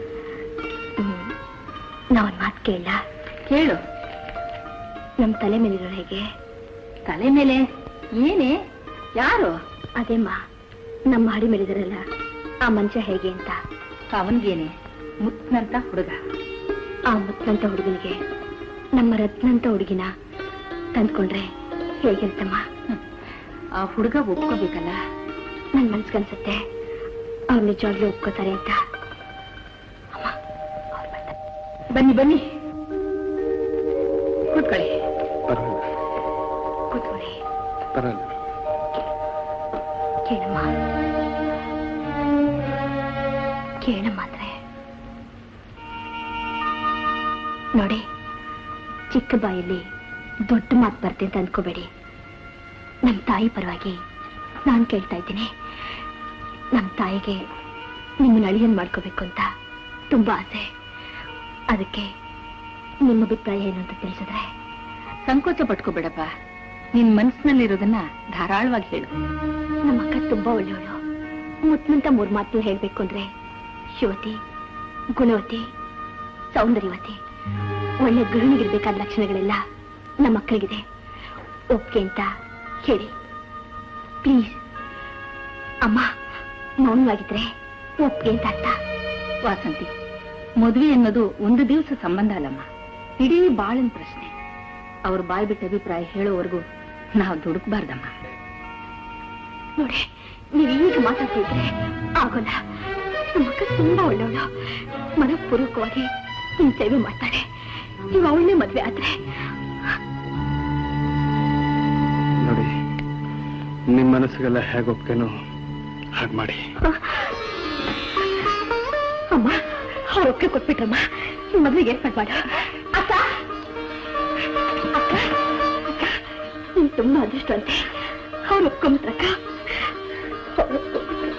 ನಾವೊಂದ್ ಮಾತು ಕೇಳ ಕೇಳು ನಮ್ ತಲೆ ಮೇಲಿರೋ ಹೇಗೆ ತಲೆ ಮೇಲೆ ಏನೇ ಯಾರು ಅದೇಮ್ಮ ನಮ್ಮ ಹಾಡಿ ಮೇಲಿದಾರಲ್ಲ ಆ ಮನುಷ್ಯ ಹೇಗೆ ಅಂತ ಅವನ್ಗೇನೆ ಮುತ್ನಂತ ಹುಡುಗ ಆ ಮುತ್ತಂತ ಹುಡುಗನಿಗೆ ನಮ್ಮ ರತ್ನಂತ ಹುಡುಗಿನ ತಂದ್ಕೊಂಡ್ರೆ ಹೇಗಿರ್ತಮ್ಮ ಆ ಹುಡುಗ ಒಪ್ಕೋಬೇಕಲ್ಲ ನನ್ ಮನ್ಸ್ಗನ್ಸುತ್ತೆ ಅವ್ರು ನಿಜವಾಗ್ಲೂ ಒಪ್ಕೋತಾರೆ ಅಂತ ಅಮ್ಮ ಅವ್ರು ಬರ್ತಾರೆ. ಬನ್ನಿ ಬನ್ನಿ ಕೂತ್ಕೊಳ್ಳಿ ಪರವಾಗಿಲ್ಲ ಕೂತ್ಕೊಳ್ಳಿ ಪರವಾಗಿಲ್ಲ ಕೇಳಮ್ಮ ಕೇಳಮ್ಮ ಅಂದ್ರೆ ನೋಡಿ ಚಿಕ್ಕ ಬಾಯಲ್ಲಿ ದೊಡ್ಡ ಮಾತು ಬರ್ತೆ ಅಂತ ಅಂದ್ಕೋಬೇಡಿ ನಮ್ಮ ತಾಯಿ ಪರವಾಗಿ ನಾನು ಕೇಳ್ತಾ ಇದ್ದೀನಿ ನಮ್ಮ ತಾಯಿಗೆ ನಿಮ್ಮನ್ನ ಅಳಿಯನ್ ಮಾಡ್ಕೋಬೇಕು ಅಂತ ತುಂಬಾ ಆಸೆ ಅದಕ್ಕೆ ನಿಮ್ಮ ಅಭಿಪ್ರಾಯ ಏನು ಅಂತ ತಿಳಿಸಿದ್ರೆ ಸಂಕೋಚ ಪಟ್ಕೋಬೇಡಪ್ಪ ನಿನ್ ಮನಸ್ಸಿನಲ್ಲಿರೋದನ್ನ ಧಾರಾಳವಾಗಿ ಹೇಳು ನಮ್ಮ ಅಕ್ಕ ತುಂಬಾ ಒಳ್ಳೆಯವಳು ಮುತ್ತಂತ ಮೂರ್ ಮಾತು ಹೇಳ್ಬೇಕು ಅಂದ್ರೆ ಶಿವತಿ ಗುಣವತಿ ಸೌಂದರ್ಯವತಿ ಒಳ್ಳೆ ಗೃಹಿಣಿಗಿರ್ಬೇಕಾದ ಲಕ್ಷಣಗಳೆಲ್ಲ ನಮ್ಮ ಮಕ್ಕಳಿಗಿದೆ ಒಪ್ಪಿಗೆ ಅಂತ ಹೇಳಿ ಪ್ಲೀಸ್ ಅಮ್ಮ ಮೌನವಾಗಿದ್ರೆ ಒಪ್ಪಿಗೆ ಅಂತ ಅರ್ಥ ವಾಸಂತಿ ಮದುವೆ ಅನ್ನೋದು ಒಂದು ದಿವಸ ಸಂಬಂಧ ಅಲ್ಲಮ್ಮ ಇಡೀ ಬಾಳನ್ ಪ್ರಶ್ನೆ ಅವ್ರ ಬಾಯ್ ಬಿಟ್ಟ ಅಭಿಪ್ರಾಯ ಹೇಳೋವರೆಗೂ ನಾವು ದುಡುಕ್ಬಾರ್ದಮ್ಮ ನೋಡಿ ನೀವು ಈಗ ಮಾತಾಡ್ತಿದ್ರೆ ಆಗೋಲ್ಲ ನಮ್ಮ ಅಕ್ಕ ತುಂಬಾ ಒಳ್ಳೆಯವಳು ಮನಪೂರ್ವಕವಾಗಿ ನಿಮ್ ಸೇವೆ ಮಾಡ್ತಾಳೆ ನೀವು ಅವಳನ್ನೇ ಮದ್ವೆ ಆದ್ರೆ ನೋಡಿ ನಿಮ್ಮ ಮನಸ್ಸಿಗೆಲ್ಲ ಹೇಗೆ ಒಪ್ತೇನೋ ಹಾಗೆ ಮಾಡಿ ಅಮ್ಮ ಅವ್ರ ಒಪ್ಪಿಗೆ ಕೊಟ್ಬಿಟ್ರಮ್ಮ ಈ ಮದ್ವೆಗೆ ಏರ್ಪಾಡು ಮಾಡ ಅಕ್ಕ ಅಕ್ಕ ಅಕ್ಕ ನೀನ್ ತುಂಬಾ ಅದೃಷ್ಟ ಅಂತೆ ಅವ್ರು ಒಪ್ಕೊಂಬಿಟ್ರಕ್ಕ ಅವ್ರು ಒಪ್ಕೊಂಬಿಟ್ರು.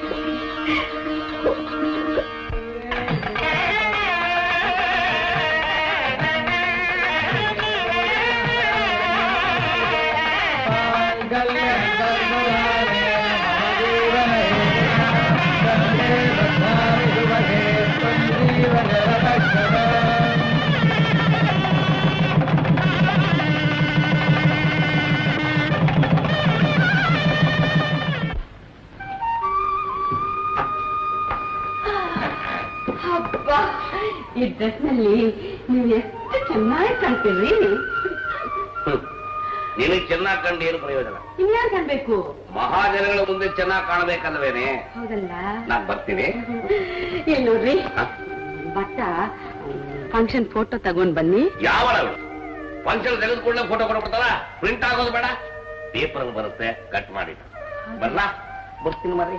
ಅಬ್ಬಾ ಈ ಡ್ರೆಸ್ ನಲ್ಲಿ ನೀವು ಎಷ್ಟು ಚೆನ್ನಾಗಿ ಕಾಣ್ತೀರಿ ನಿನಗೆ ಚೆನ್ನಾಗಿ ಕಂಡು ಏನು ಪ್ರಯೋಜನ ಇನ್ಯಾರು ಕಾಣ್ಬೇಕು ಮಹಾಜನಗಳ ಮುಂದೆ ಚೆನ್ನಾಗಿ ಕಾಣಬೇಕಲ್ವೇನೆ ಹೌದಲ್ಲ ನಾನ್ ಬರ್ತೀನಿ ಏನ್ ನೋಡ್ರಿ ಹ? ಬಟ್ಟ ಫಂಕ್ಷನ್ ಫೋಟೋ ತಗೊಂಡ್ ಬನ್ನಿ ಯಾವಳು ಫಂಕ್ಷನ್ ತೆಗೆದುಕೊಂಡ ಫೋಟೋ ಕೊಡ್ಬಿಡ್ತಾರ ಪ್ರಿಂಟ್ ಆಗೋದು ಬೇಡ ಪೇಪರ್ ಬರುತ್ತೆ ಕಟ್ ಮಾಡಿ ಬರ್ಲಾ ಬರ್ತೀನಿ ಮರ್ರಿ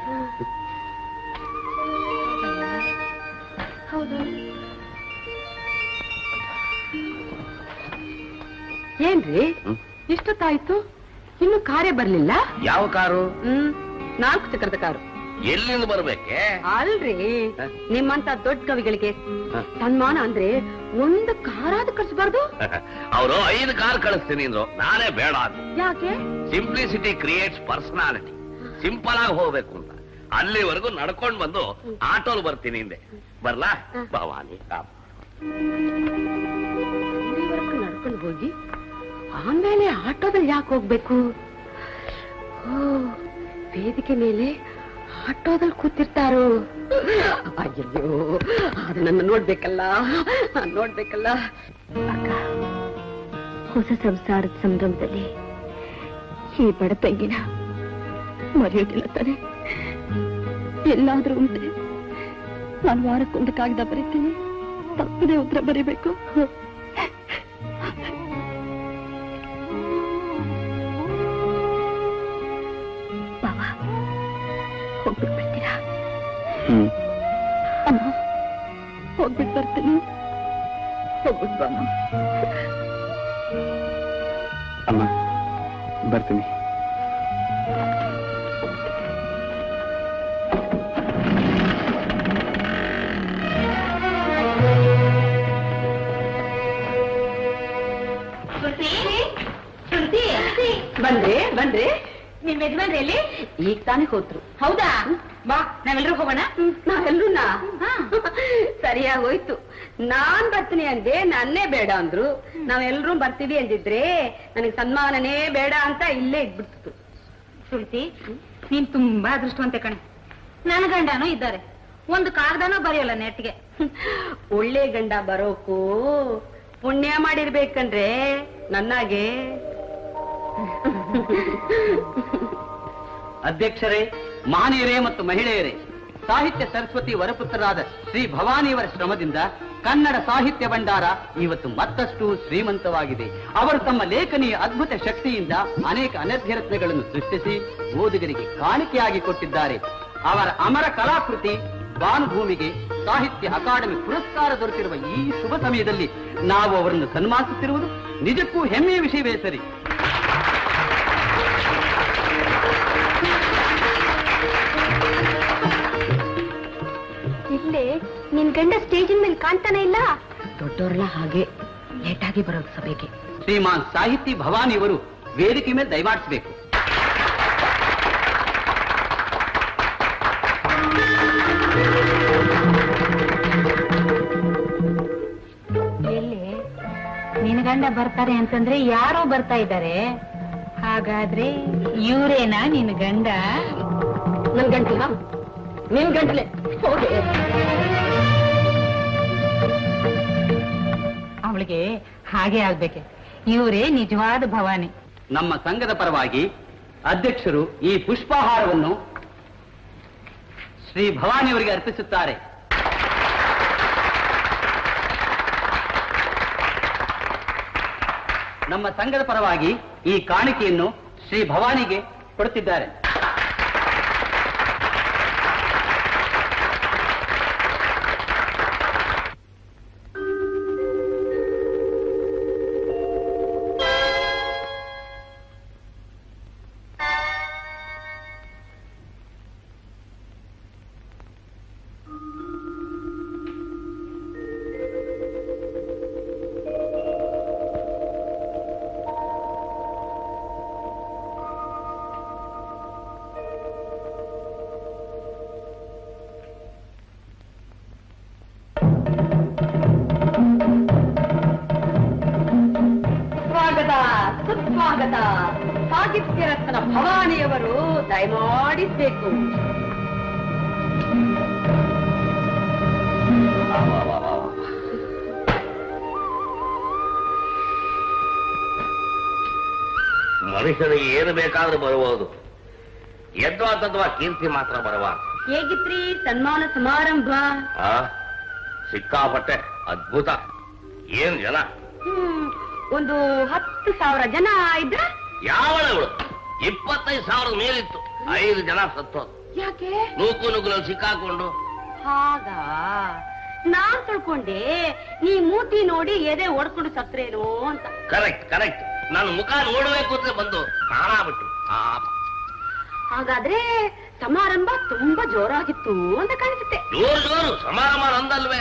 ಏನ್ರಿ ಹ್ಮ್? ಇಷ್ಟೊತ್ತಾಯ್ತು ಇನ್ನು ಕಾರೇ ಬರ್ಲಿಲ್ಲ ಯಾವ ಕಾರು ಹ್ಮ್ ನಾಲ್ಕು ಚಕ್ರದ ಕಾರು ಎಲ್ಲಿಂದ ಬರ್ಬೇಕೆ ಅಲ್ರಿ ಹ? ನಿಮ್ಮಂತ ದೊಡ್ಡ ಕವಿಗಳಿಗೆ ಹ. ಸನ್ಮಾನ ಅಂದ್ರೆ ಒಂದು ಕಾರಾದ ಕಳಿಸಬಾರ್ದು ಅವರು ಐದು ಕಾರ್ ಕಳಿಸ್ತೀನಿ ಅಂದ್ರು ನಾನೇ ಬೇಡ ಅಂದೆ ಯಾಕೆ ಸಿಂಪ್ಲಿಸಿಟಿ ಕ್ರಿಯೇಟ್ಸ್ ಪರ್ಸನಾಲಿಟಿ ಸಿಂಪಲ್ ಆಗಿ ಹೋಗ್ಬೇಕು ಅಂತ ಅಲ್ಲಿವರೆಗೂ ನಡ್ಕೊಂಡ್ ಬಂದು ಆಟೋಲ್ ಬರ್ತೀನಿ ಹಿಂದೆ ಬರ್ಲಾ ಭವಾನಿ ಕಾಮ್. ಇಲ್ಲಿವರೆಗೂ ನಡ್ಕೊಂಡು ಹೋಗಿ ಆಮೇಲೆ ಆಟೋದಲ್ಲಿ ಯಾಕೆ ಹೋಗ್ಬೇಕು ಓ ವೇದಿಕೆ ಮೇಲೆ ಆಟೋದಲ್ಲಿ ಕೂತಿರ್ತಾರೋ ಅಯ್ಯೋ ಅದು ನನ್ನ ನೋಡ್ಬೇಕಲ್ಲ ನಾನ್ ನೋಡ್ಬೇಕಲ್ಲ ಅಕ್ಕ ಹೊಸ ಸಂಸಾರದ ಸಂಭ್ರಮದಲ್ಲಿ ಈ ಬಡ ತಂಗಿನ ಮರೆಯೋದಿಲ್ಲ ತಾನೆ ಎಲ್ಲಾದ್ರೂ ಉಂಟೆ ನಾನು ವಾರಕ್ಕೊಂದು ಕಾಗದ ಬರೀತೀನಿ ತಪ್ಪದೆ ಉತ್ತರ ಬರೀಬೇಕು ಬಾವ ಹೋಗ್ಬಿಟ್ಟು ಬರ್ತೀರಾ ಹ್ಮ್ ಅಮ್ಮ ಹೋಗ್ಬಿಟ್ಟು ಬರ್ತೀನಿ ಹೋಗ್ಬಿಟ್ಟು ಬಾಮ್ಮ ಅಮ್ಮ ಬರ್ತೀನಿ ಬಂದ್ರೆ ಬಂದ್ರೆ ನಿಮ್ ಯಜಮಾನ್ರಿ ಎಲ್ಲಿ ಈಗ ತಾನೇ ಹೋದ್ರು ಹೌದಾ ಬಾ ನಾವೆಲ್ಲರೂ ಹೋಗೋಣ ನಾವೆಲ್ಲೂನಾ ಸರಿಯಾಗಿ ಹೋಯ್ತು ನಾನ್ ಬರ್ತೀನಿ ಅಂದೆ ನನ್ನೇ ಬೇಡ ಅಂದ್ರು ನಾವೆಲ್ಲರೂ ಬರ್ತೀವಿ ಅಂದಿದ್ರೆ ನನಗೆ ಸನ್ಮಾನನೇ ಬೇಡ ಅಂತ ಇಲ್ಲೇ ಇದ್ಬಿಡ್ತು ತುಳಸಿ ನೀನ್ ತುಂಬಾ ಅದೃಷ್ಟವಂತೆ ಕಣೆ ನನ್ನ ಗಂಡನೂ ಇದ್ದಾರೆ ಒಂದು ಕಾಗದನೂ ಬರೆಯೋಲ್ಲ ನೆಟ್ಗೆ ಒಳ್ಳೆ ಗಂಡ ಬರೋಕು ಪುಣ್ಯ ಮಾಡಿರ್ಬೇಕಂದ್ರೆ ನನ್ನಾಗೆ ಅಧ್ಯಕ್ಷರೇ ಮಹನೀಯರೇ ಮತ್ತು ಮಹಿಳೆಯರೇ ಸಾಹಿತ್ಯ ಸರಸ್ವತಿ ವರಪುತ್ರರಾದ ಶ್ರೀ ಭವಾನಿಯವರ ಶ್ರಮದಿಂದ ಕನ್ನಡ ಸಾಹಿತ್ಯ ಭಂಡಾರ ಇವತ್ತು ಮತ್ತಷ್ಟು ಶ್ರೀಮಂತವಾಗಿದೆ ಅವರು ತಮ್ಮ ಲೇಖನಿಯ ಅದ್ಭುತ ಶಕ್ತಿಯಿಂದ ಅನೇಕ ಅನಧ್ಯರತ್ನಗಳನ್ನು ಸೃಷ್ಟಿಸಿ ಓದುಗರಿಗೆ ಕಾಣಿಕೆಯಾಗಿ ಕೊಟ್ಟಿದ್ದಾರೆ ಅವರ ಅಮರ ಕಲಾಕೃತಿ ಭಾನುಭೂಮಿಗೆ ಸಾಹಿತ್ಯ ಅಕಾಡೆಮಿ ಪುರಸ್ಕಾರ ದೊರೆತಿರುವ ಈ ಶುಭ ಸಮಯದಲ್ಲಿ ನಾವು ಅವರನ್ನು ಸನ್ಮಾನಿಸುತ್ತಿರುವುದು ನಿಜಕ್ಕೂ ಹೆಮ್ಮೆಯ ವಿಷಯವೇ ಸರಿ ಇಲ್ಲೇ ನಿನ್ ಗಂಡ ಸ್ಟೇಜಿನ ಮೇಲೆ ಕಾಣ್ತಾನೆ ಇಲ್ಲ ದೊಡ್ಡವ್ರಲ್ಲ ಹಾಗೆ ಲೇಟ್ ಆಗಿ ಬರೋದು ಸಭೆಗೆ ಶ್ರೀಮಾನ್ ಸಾಹಿತಿ ಭವಾನಿಯವರು ವೇದಿಕೆ ಮೇಲೆ ದಯಮಾಡಿಸಬೇಕು ಎಲ್ಲಿ ನಿನ್ ಗಂಡ ಬರ್ತಾರೆ ಅಂತಂದ್ರೆ ಯಾರೋ ಬರ್ತಾ ಇದ್ದಾರೆ ಹಾಗಾದ್ರೆ ಇವರೇನಾ ನಿನ್ ಗಂಡ ನನ್ ಗಂಟಲ ನಿನ್ ಗಂಟ್ಲೆ ಅವಳಿಗೆ ಹಾಗೆ ಆಗ್ಬೇಕೆ ಇವರೇ ನಿಜವಾದ ಭವಾನಿ ನಮ್ಮ ಸಂಘದ ಪರವಾಗಿ ಅಧ್ಯಕ್ಷರು ಈ ಪುಷ್ಪಹಾರವನ್ನು ಶ್ರೀ ಭವಾನಿಯವರಿಗೆ ಅರ್ಪಿಸುತ್ತಾರೆ ನಮ್ಮ ಸಂಘದ ಪರವಾಗಿ ಈ ಕಾಣಿಕೆಯನ್ನು ಶ್ರೀ ಭವಾನಿಗೆ ಕೊಡುತ್ತಿದ್ದಾರೆ ಸ್ವಾಗತ ಸುಸ್ವಾಗತ ಸಾಹಿತ್ಯ ರತ್ನ ಭವಾನಿಯವರು ದಯಮಾಡಿಸ್ಬೇಕು ಮನುಷ್ಯನಿಗೆ ಏನು ಬೇಕಾದ್ರೂ ಬರಬಹುದು ಯದ್ವಾ ತದ್ವಾ ಕೀರ್ತಿ ಮಾತ್ರ ಬರಬಾರ್ದು ಹೇಗಿತ್ರಿ ಸನ್ಮಾನ ಸಮಾರಂಭ ಆ ಸಿಕ್ಕಾಪಟ್ಟೆ ಅದ್ಭುತ ಏನ್ ಜನ ಹ್ಮ್ ಒಂದು ಹತ್ತು ಸಾವಿರ ಜನ ಇದ್ರ ಯಾವಳಗಳು ಇಪ್ಪತ್ತೈದು ಸಾವಿರದ ಮೇಲಿತ್ತು ಐದು ಜನ ಸತ್ತೋದು ಯಾಕೆ ನೂಕು ನುಗ್ಗುಲಲ್ಲಿ ಸಿಕ್ಕಾಕೊಂಡು ಹಾಗ ನಾನ್ ತಿಳ್ಕೊಂಡೆ ನೀ ಮೂತಿ ನೋಡಿ ಎದೆ ಒಡ್ಕೊಂಡು ಸತ್ರೇನೋ ಅಂತ ಕರೆಕ್ಟ್ ಕರೆಕ್ಟ್ ನಾನು ಮುಖ ನೋಡಬೇಕು ಅಂತ ಬಂದು ಕಾಣಾಬಿಟ್ಟು ಪಾಪ ಹಾಗಾದ್ರೆ ಸಮಾರಂಭ ತುಂಬಾ ಜೋರಾಗಿತ್ತು ಅಂತ ಕಾಣಿಸುತ್ತೆ ಜೋರು ಜೋರು ಸಮಾರಂಭ ನಂದಲ್ವೇ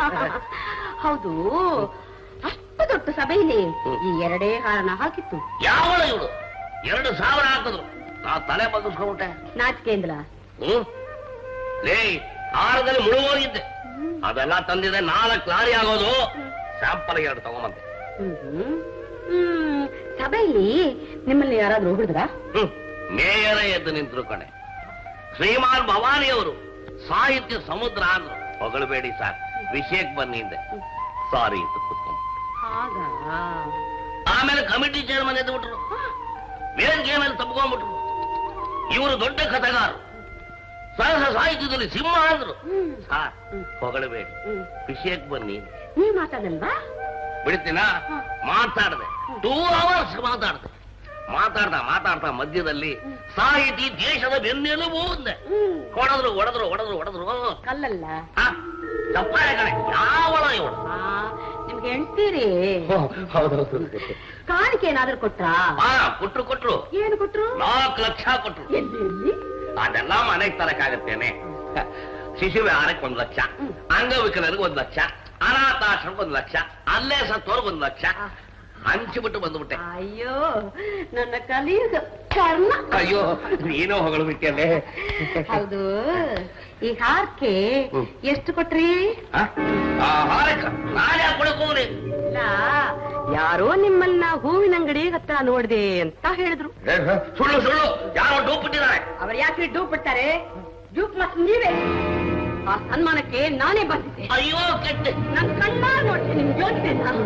ಹೌದು ಅಷ್ಟು ದೊಡ್ಡ ಸಭೆಯಲ್ಲಿ ಈ ಎರಡೇ ಹಾರನ ಹಾಕಿತ್ತು ಯಾವಳ ಇವಳು ಎರಡು ಸಾವಿರ ಹಾಕಿದ್ರು ನಾ ತಲೆ ಬಗ್ಗಿಸ್ಕೊಂಡ್ಬಿಟ್ಟೆ ನಾಚಿಕೆಂದ್ರ ಹ್ಮ್ ಲೇ ಹಾರದಲ್ಲಿ ಮುಳುಗೋಗಿದ್ದೆ ಅದೆಲ್ಲ ತಂದಿದೆ ನಾಲ್ಕು ಲಾರಿ ಆಗೋದು ಸ್ಯಾಂಪಲ್ ಎರಡು ತಗೊಂಬಂದೆ ಹ್ಮ್ ಹ್ಮ್ ಸಭೆಯಲ್ಲಿ ನಿಮ್ಮಲ್ಲಿ ಯಾರಾದ್ರೂ ಹೊಡೆದ್ರ ಹ್ಮ್ ಮೇಯರ ಎದ್ದು ನಿಂತರು ಕಣೆ ಶ್ರೀಮಾನ್ ಭವಾನಿಯವರು ಸಾಹಿತ್ಯ ಸಮುದ್ರ ಅಂದ್ರು ಹೊಗಳಬೇಡಿ ಸರ್ ವಿಷಯಕ್ಕೆ ಬನ್ನಿಂದೆ ಸಾರಿ ಅಂತ ಕೂತ್ಕೊಂಡು ಹಾಗ ಆಮೇಲೆ ಕಮಿಟಿ ಚೇರ್ಮನ್ ಎದ್ದು ಬಿಟ್ರು ವೇದಿಕೆ ಮೇಲೆ ತಪ್ಕೊಂಡ್ಬಿಟ್ರು ಇವರು ದೊಡ್ಡ ಕಥೆಗಾರರು ಸಹಸ ಸಾಹಿತ್ಯದಲ್ಲಿ ಸಿಂಹ ಅಂದ್ರು ಸಾರ್ ಹೊಗಳಬೇಡಿ ವಿಷಯಕ್ಕೆ ಬನ್ನಿ ನೀವ್ ಮಾತಾಡಲ್ವಾ ಬಿಡ್ತೀನ ಮಾತಾಡ್ದೆ ಟೂ ಅವರ್ಸ್ ಮಾತಾಡ್ದೆ ಮಾತಾಡ್ತಾ ಮಾತಾಡ್ತಾ ಮಧ್ಯದಲ್ಲಿ ಸಾಹಿತಿ ದೇಶದ ಬೆನ್ನೆಲುಬು ಅಂದೆ ಹೊಡೆದ್ರು ಹೊಡೆದ್ರು ಹೊಡೆದ್ರು ಹೊಡೆದ್ರು ಕಲ್ಲಲ್ಲ ಆ, ಚಪ್ಪಾಳೆ ಕಣೆ ಯಾವಳ ಇವಳು ಆ, ನಿಮ್ಗೆ ಹೆಣ್ತೀರಿ ಹೌದೌದು ಕಾಣಿಕೆ ಏನಾದ್ರೂ ಕೊಟ್ರಾ ಹಾ ಕೊಟ್ರು ಕೊಟ್ರು ಏನು ಕೊಟ್ರು ನಾಲ್ಕು ಲಕ್ಷ ಕೊಟ್ರು ಎಲ್ಲಿ ಎಲ್ಲಿ ಅದೆಲ್ಲ ಮನೆಗೆ ತರಕಾಗತ್ತೇನೆ ಶಿಶುವಿಹಾರಕ್ಕೆ ಒಂದ್ ಲಕ್ಷ ಅಂಗವಿಕಲರಿಗೆ ಒಂದ್ ಲಕ್ಷ ಅನಾಥಾಶ್ರಮಕ್ಕೆ ಒಂದ್ ಲಕ್ಷ ಅಲ್ಲೇ ಸತ್ತೋರ್ಗೆ ಒಂದ್ ಲಕ್ಷ ಹಂಚಿಬಿಟ್ಟು ಬಂದ್ಬಿಟ್ಟೆ ಅಯ್ಯೋ ನನ್ನ ಕಲಿಯುಗ ಕರ್ಣ ಅಯ್ಯೋ ನೀನೋ ಹೊಗಳು ಬಿಟ್ಟಿಯಲ್ಲೇ ಹೌದು ಈ ಹಾರ್ಕೆ ಹ್ಮ್. ಎಷ್ಟು ಕೊಟ್ರಿ ಆ? ಆ ಹಾರಕ್ಕ ನಾನೇ ಹಾಕೊಳಕೋನೆ ಇಲ್ಲ ಯಾರೋ ನಿಮ್ಮನ್ನ ಹೂವಿನ ಅಂಗಡಿ ಹತ್ರ ನೋಡ್ದೆ ಅಂತ ಹೇಳಿದ್ರು ಸುಳ್ಳು ಸುಳ್ಳು ಯಾರೋ ಡೂಪ್ ಬಿಟ್ಟಿದ್ದಾರೆ ಅವ್ರು ಯಾಕೆ ಡೂಪ್ ಬಿಡ್ತಾರೆ ಡೂಪ್ ಮತ್ ನೀವೇ ಆ ಸನ್ಮಾನಕ್ಕೆ ನಾನೇ ಬಂದಿದ್ದೆ ಅಯ್ಯೋ ಕೆಟ್ಟೆ ನನ್ ಕಣ್ಣಾರ್ ನೋಡ್ತೀನಿ ನಿಮ್ ಯೋಚನೆ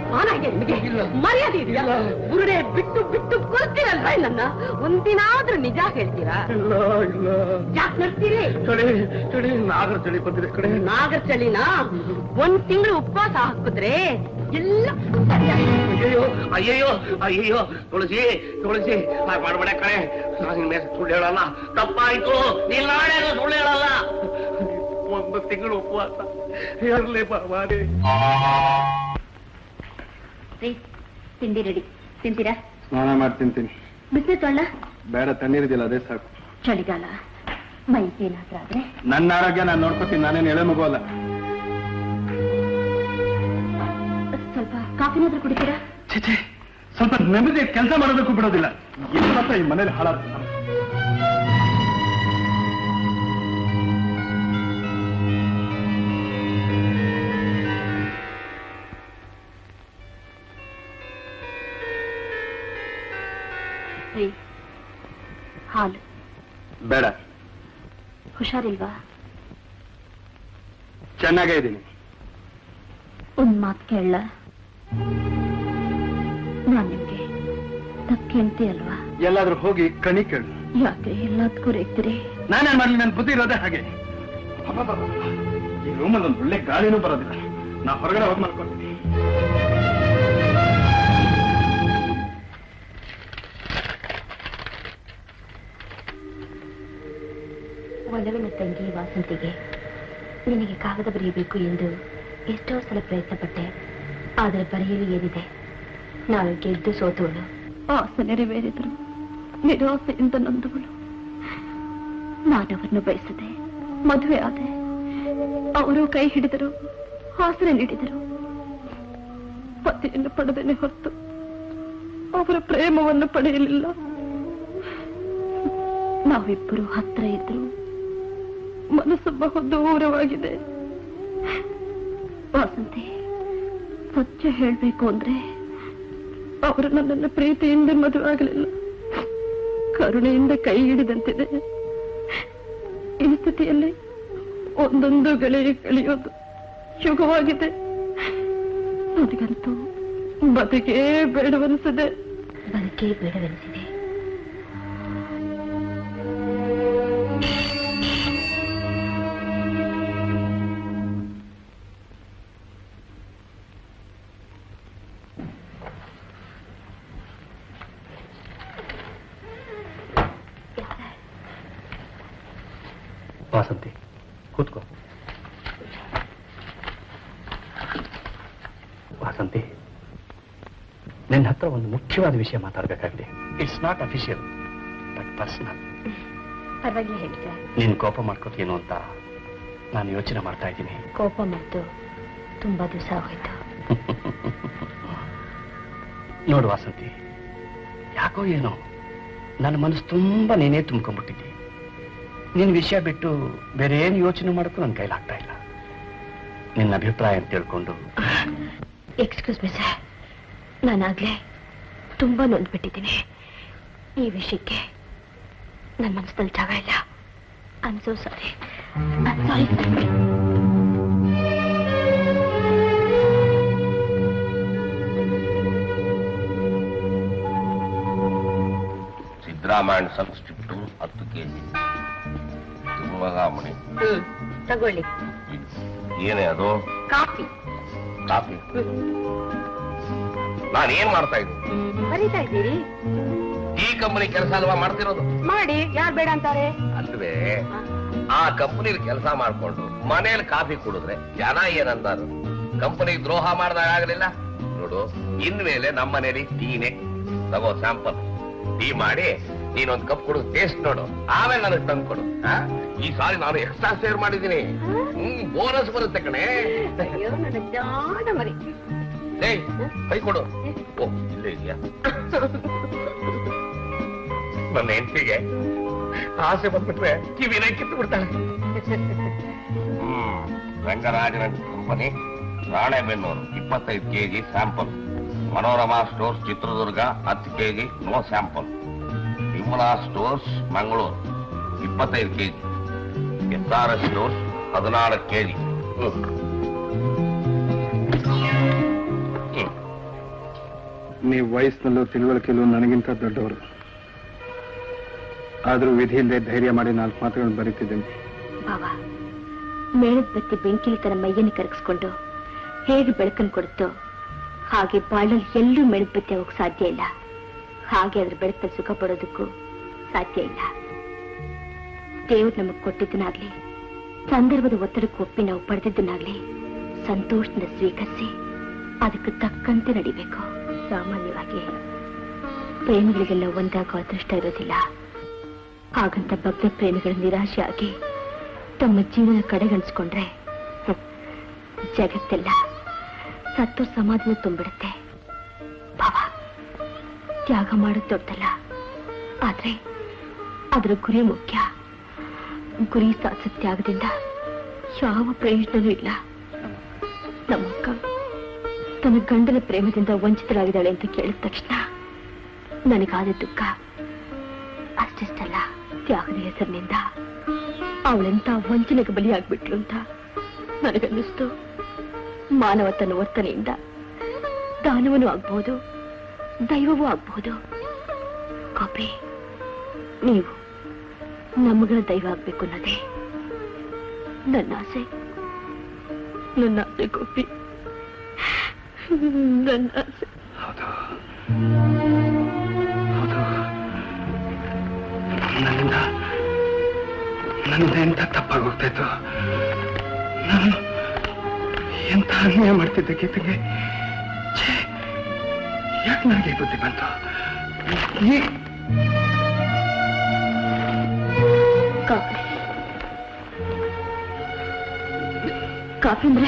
ಮಾನ ಇದೆ ನಿಮಗೆ ಮರ್ಯಾದೆ ಇದೆಯಾ ಬುರುಡೆ ಬಿಟ್ಟು ಬಿಟ್ಟು ಕೊಡ್ತೀರಲ್ವಾ ನನ್ನ ಒಂದಿನಾದ್ರೂ ನಿಜ ಹೇಳ್ತೀರಾ ಇಲ್ಲ ಇಲ್ಲ ಯಾಕೆ ನಡ್ತೀರಿ ಚಳಿ ಚಳಿ ನಾಗರ ಚಳಿ ಬಂದಿದೆ ಕಡೆ ನಾಗರ ಚಳಿನ ಒಂದ್ ತಿಂಗಳು ಉಪವಾಸ ಹಾಕಿದ್ರೆ ಎಲ್ಲ ಸರಿಯಾಗುತ್ತೆ. ಅಯ್ಯಯ್ಯೋ ಅಯ್ಯಯ್ಯೋ ಅಯ್ಯಯ್ಯೋ ತುಳಸಿ ತುಳಸಿ ಹಾಗೆ ಮಾಡಬೇಡ ಕಣೆ ನಾನು ನಿನ್ ಮೇಲೆ ಸುಳ್ಳು ಹೇಳಲ್ಲ ತಪ್ಪಾಯ್ತು ನೀನ್ ನಾಳೆ ಸುಳ್ಳು ಹೇಳಲ್ಲ ಒಂದು ತಿಂಗಳು ಉಪವಾಸ ಇರಲಿ ಬಾಬಾರಿ ರೀ ತಿಂಡಿ ರೆಡಿ ತಿಂತೀರಾ ಸ್ನಾನ ಮಾಡಿ ತಿಂತೀನಿ ಬಿಸಿಲು ತೊಳ್ಳ ಬೇಡ ತಣ್ಣೀರಿದಿಲ್ಲ ಅದೇ ಸಾಕು ಚಳಿಗಾಲ ಮೈಗೆ ಏನಾದ್ರೂ ಆದ್ರೆ ನನ್ನ ಆರೋಗ್ಯ ನಾನು ನೋಡ್ಕೊತೀನಿ ನಾನೇನು ಎಳೆ ಮಗು ಅಲ್ಲ ಸ್ವಲ್ಪ ಕಾಫಿನಾದ್ರೂ ಕುಡಿತೀರಾ ಛೇ ಸ್ವಲ್ಪ ನೆಮ್ಮದಿ ಕೆಲಸ ಮಾಡೋದಕ್ಕೂ ಬಿಡೋದಿಲ್ಲ ಏನು ಮಾತ್ರ ಈ ಮನೇಲಿ ಹಾಳಾದ ರೀ ಹಾಲು ಬೇಡ ಹುಷಾರಿಲ್ವಾ ಚೆನ್ನಾಗೇ ಇದ್ದೀನಿ ಒಂದ್ ಮಾತು ಕೇಳಲ್ಲ ನಾನ್ ನಿಮ್ಗೆ ತಪ್ಪು ಅಲ್ವಾ ಎಲ್ಲಾದ್ರೂ ಹೋಗಿ ಕಣಿ ಕೇಳು ಯಾಕೆ ಎಲ್ಲದಕ್ಕೂ ರೇಗ್ತೀರಿ ನಾನೇನ್ ಮಾಡ್ಲಿ ನನ್ನ ಬುದ್ಧಿ ಇರೋದೇ ಹಾಗೆ ಅಬ್ಬಬ್ಬಬ್ಬ. ಈ ರೂಮಲ್ಲಿ ಒಂದು ಒಳ್ಳೆ ಗಾಳಿನೂ ಬರೋದಿಲ್ಲ ನಾ ಹೊರಗಡೆ ಹೋಗಿ ಮಾಡ್ಕೊಳ್ತೀನಿ ಒಲವಿನ ತಂಗಿ ವಾಸಂತಿಗೆ ನಿನಗೆ ಕಾಗದ ಬರೆಯಬೇಕು ಎಂದು ಎಷ್ಟೋ ಸಲ ಪ್ರಯತ್ನ ಪಟ್ಟೆ ಆದರೆ ಬರೆಯಲು ಏನಿದೆ ನಾನು ಗೆದ್ದು ಸೋತವಳು ಆಸೆ ನೆರವೇರಿದರು ನಿರಾಸೆಯಿಂದ ನೊಂದವಳು ನಾನವರನ್ನು ಬಯಸಿದೆ ಮದುವೆ ಆದೆ ಅವರು ಕೈ ಹಿಡಿದರು ಆಸರೆ ನೀಡಿದರು ಪತಿಯನ್ನು ಪಡೆದೇನೆ ಹೊರತು ಅವರ ಪ್ರೇಮವನ್ನು ಪಡೆಯಲಿಲ್ಲ ನಾವಿಬ್ಬರು ಹತ್ರ ಇದ್ರು ಮನಸ್ಸು ಬಹು ದೂರವಾಗಿದೆ ವಾಸಂತಿ ಸತ್ಯ ಹೇಳ್ಬೇಕು ಅಂದ್ರೆ ಅವರು ನನ್ನನ್ನು ಪ್ರೀತಿಯಿಂದ ಮದುವೆ ಆಗಲಿಲ್ಲ ಕರುಣೆಯಿಂದ ಕೈ ಹಿಡಿದಂತಿದೆ ಈ ಸ್ಥಿತಿಯಲ್ಲಿ ಒಂದೊಂದು ಗಳಿಗೆ ಕಳೆಯೋದು ಶುಭವಾಗಿದೆ ನನಗಂತೂ ಬದುಕೇ ಬೇಡವನಿಸಿದೆ ಬದುಕೇ ಬೇಡವೆನಿಸಿದೆ ವಾಸಂತಿ ಕೂತ್ಕೋ ವಾಸಂತಿ ನಿನ್ನ ಹತ್ರ ಒಂದು ಮುಖ್ಯವಾದ ವಿಷಯ ಮಾತಾಡಬೇಕಾಗಿದೆ it's not official but personal ಪರವಾಗಿಲ್ಲ ಹೇಳಿ ಸರ್ ನೀನು ಕೋಪ ಮಾಡ್ಕೋತೀನೋ ಅಂತ ನಾನು ಯೋಚನೆ ಮಾಡ್ತಾ ಇದ್ದೀನಿ ಕೋಪ ಮತ್ತು ತುಂಬಾ ದಿವಸ ಹೋಯ್ತು ನೋಡು ವಾಸಂತಿ ಯಾಕೋ ಏನೋ ನನ್ನ ಮನಸ್ಸು ತುಂಬಾ ನೀನೇ ತುಂಬ್ಕೊಂಡ್ಬಿಟ್ಟಿದ್ದಿ ನಿನ್ನ ವಿಷಯ ಬಿಟ್ಟು ಬೇರೆ ಏನು ಯೋಚನೆ ಮಾಡೋಕ್ಕೂ ನನ್ನ ಕೈಲಾಗ್ತಾ ಇಲ್ಲ ನಿನ್ನ ಅಭಿಪ್ರಾಯ ಅಂತ ತಿಳ್ಕೊಂಡು ಎಕ್ಸ್ಕ್ಯೂಸ್ ಮಿ ಸರ್ ನಾನಾಗ್ಲೇ ತುಂಬಾ ನೊಂದ್ಬಿಟ್ಟಿದ್ದೀನಿ ಈ ವಿಷಯಕ್ಕೆ ನನ್ನ ಮನಸ್ಸಲ್ಲಿ ಜಾಗ ಇಲ್ಲ I am so sorry sorry Siddaramaiah ಸಂಸ್ಕೃಪ್ಟು ಹತ್ತು ಕೆಜಿ ತುಮ್ಮಗಾಮಣಿ ತಗೊಳ್ಳಿ ಏನೇ ಅದು ಕಾಫಿ ಕಾಫಿ ನಾನು ಏನ್ ಮಾಡ್ತಾ ಇದ್ದೀನಿ ಬರೀತಾ ಇದ್ದೀರಿ ಈ ಕಂಪನಿ ಕೆಲಸ ಅಲ್ವಾ ಮಾಡ್ತಿರೋದು ಮಾಡಿ ಯಾರು ಬೇಡ ಅಂತಾರೆ ಅಲ್ವೇ ಆ ಕಂಪನಿಲಿ ಕೆಲಸ ಮಾಡ್ಕೊಂಡು ಮನೇಲಿ ಕಾಫಿ ಕುಡಿದ್ರೆ ಜನ ಏನಂತಾರು ಕಂಪನಿ ದ್ರೋಹ ಮಾಡ್ದಾಗ ಆಗಲಿಲ್ಲ ನೋಡು ಇನ್ಮೇಲೆ ನಮ್ಮ ಮನೇಲಿ ಟೀನೇ ತಗೋ ಸ್ಯಾಂಪಲ್ ಟೀ ಮಾಡಿ ನೀನೊಂದ್ ಕಪ್ ಕೊಡು ಟೇಸ್ಟ್ ನೋಡು ಆಮೇಲೆ ನನಗೆ ತಂದು ಕೊಡು ಆ? ಈ ಸಾರಿ ನಾನು ಎಕ್ಸ್ಟ್ರಾ ಸೇರ್ ಮಾಡಿದ್ದೀನಿ ಹ್ಮ್ ಬೋನಸ್ ಬರುತ್ತೆ ಕಣೆ ಅಯ್ಯೋ ನನ್ನ ಜಾಣ ಮರಿ ಏಯ್ ಕೈ ಕೊಡು ಓ ಇಲ್ಲೇ ಇದೆಯಾ ನನ್ನ ಹೆಂಡತಿಗೆ ಆಸೆ ಬಂದ್ಬಿಟ್ರೆ ಕಿವಿನ ಕಿತ್ತು ಬಿಡ್ತಾಳೆ ಹ್ಮ್ ರಂಗರಾಜನ ಕಂಪನಿ ರಾಣೆಬೆನ್ನೂರು ಇಪ್ಪತ್ತೈದು KG sample Manorama Stores Chitradurga ಹತ್ತು KG no sample Vimala Stores Mangaluru ಇಪ್ಪತ್ತೈದು KG S R S Stores ಹದಿನಾಲ್ಕು ಕೆಜಿ ಹ್ಮ್ ನೀವು ವಯಸ್ಸಿನಲ್ಲೂ ತಿಳುವಳಿಕೆಯಲ್ಲೂ ನನಗಿಂತ ದೊಡ್ಡವರು ಆದರೂ ವಿಧಿಯಿಲ್ಲದೆ ಧೈರ್ಯ ಮಾಡಿ ನಾಲ್ಕು ಮಾತುಗಳನ್ನು ಬರೀತಿದ್ದೀನಿ ಭಾವ ಮೇಣದ ಬತ್ತಿ ಬೆಂಕಿಲಿ ತನ್ನ ಮೈಯನ್ನು ಕರಗಿಸ್ಕೊಂಡು ಹೇಗೆ ಬೆಳಕನ್ನು ಕೊಡುತ್ತೋ ಹಾಗೆ ಬಾಳಲ್ಲಿ ಎಲ್ಲೂ ಮೇಣದ ಬತ್ತಿ ಆಗೋಕ್ ಸಾಧ್ಯ ಇಲ್ಲ ಹಾಗೆ ಅದ್ರ ಬೆಳಕಲ್ಲಿ ಸುಖ ಪಡೋದಕ್ಕೂ ಸಾಧ್ಯ ಇಲ್ಲ ದೇವ್ರು ನಮಗ್ ಕೊಟ್ಟಿದ್ದನಾಗ್ಲಿ ಸಂದರ್ಭದ ಒತ್ತಡಕ್ಕೆ ಒಪ್ಪಿ ನಾವು ಪಡೆದಿದ್ದನಾಗ್ಲಿ ಸಂತೋಷದಿಂದ ಸ್ವೀಕರಿಸಿ ಅದಕ್ಕೆ ತಕ್ಕಂತೆ ನಡಿಬೇಕು ಸಾಮಾನ್ಯವಾಗಿ ಪ್ರೇಮಿಗಳಿಗೆಲ್ಲ ಒಂದಾಗೋ ಅದೃಷ್ಟ ಇರೋದಿಲ್ಲ ಹಾಗಂತ ಭಕ್ತ ಪ್ರೇಮಿಗಳ ನಿರಾಶೆ ಆಗಿ ತಮ್ಮ ಜೀವನ ಕಡೆಗಣಿಸ್ಕೊಂಡ್ರೆ ಹ್ಮ್, ಜಗತ್ತೆಲ್ಲ ಸತ್ತು ಸಮಾಧಾನ ತುಂಬಿಡುತ್ತೆ ಭಾವ ತ್ಯಾಗ ಮಾಡೋದು ದೊಡ್ಡಲ್ಲ ಆದ್ರೆ ಅದರ ಗುರಿ ಮುಖ್ಯ ಗುರಿ ಸಾಧಿಸ ತ್ಯಾಗದಿಂದ ಯಾವ ಪ್ರಯೋಜನವೂ ಇಲ್ಲ ನಮ್ಮಕ್ಕ ತನ್ನ ಗಂಡನ ಪ್ರೇಮದಿಂದ ವಂಚಿತರಾಗಿದ್ದಾಳೆ ಅಂತ ಕೇಳಿದ ತಕ್ಷಣ ನನಗಾದ ದುಃಖ ಅಷ್ಟಿಷ್ಟಲ್ಲ ತ್ಯಾಗದ ಹೆಸರಿನಿಂದ ಅವಳೆಂತ ವಂಚನೆಗೆ ಬಲಿಯಾಗ್ಬಿಟ್ಲು ಅಂತ ನನಗನ್ನಿಸ್ತು ಮಾನವ ತನ್ನ ವರ್ತನೆಯಿಂದ ದಾನವನೂ ಆಗ್ಬಹುದು ದೈವವೂ ಆಗ್ಬಹುದು ಕಾಪಿ ನೀವು ನಮ್ಮಗಳ ದೈವ ಆಗ್ಬೇಕು ಅನ್ನೋದೇ ನನ್ನ ಆಸೆ ನನ್ನ ಆಸೆ ಗೋಪಿ ನನ್ನ ಆಸೆ ಹೌದು ಹೌದು ನನ್ನಿಂದ ನನ್ನಿಂದ ಎಂತ ತಪ್ಪಾಗಿ ಹೋಗ್ತಾ ಇತ್ತು ನಾನು ಎಂತ ಅನ್ಯಾಯ ಮಾಡ್ತಿದ್ದೆ ಗೀತೆಗೆ ಛೇ, ಯಾಕೆ ನನಗೆ ಈ ಬುದ್ಧಿ ಬಂತು ಈ ಕಾಫಿ ಕಾಫಿ ಅಂದ್ರೆ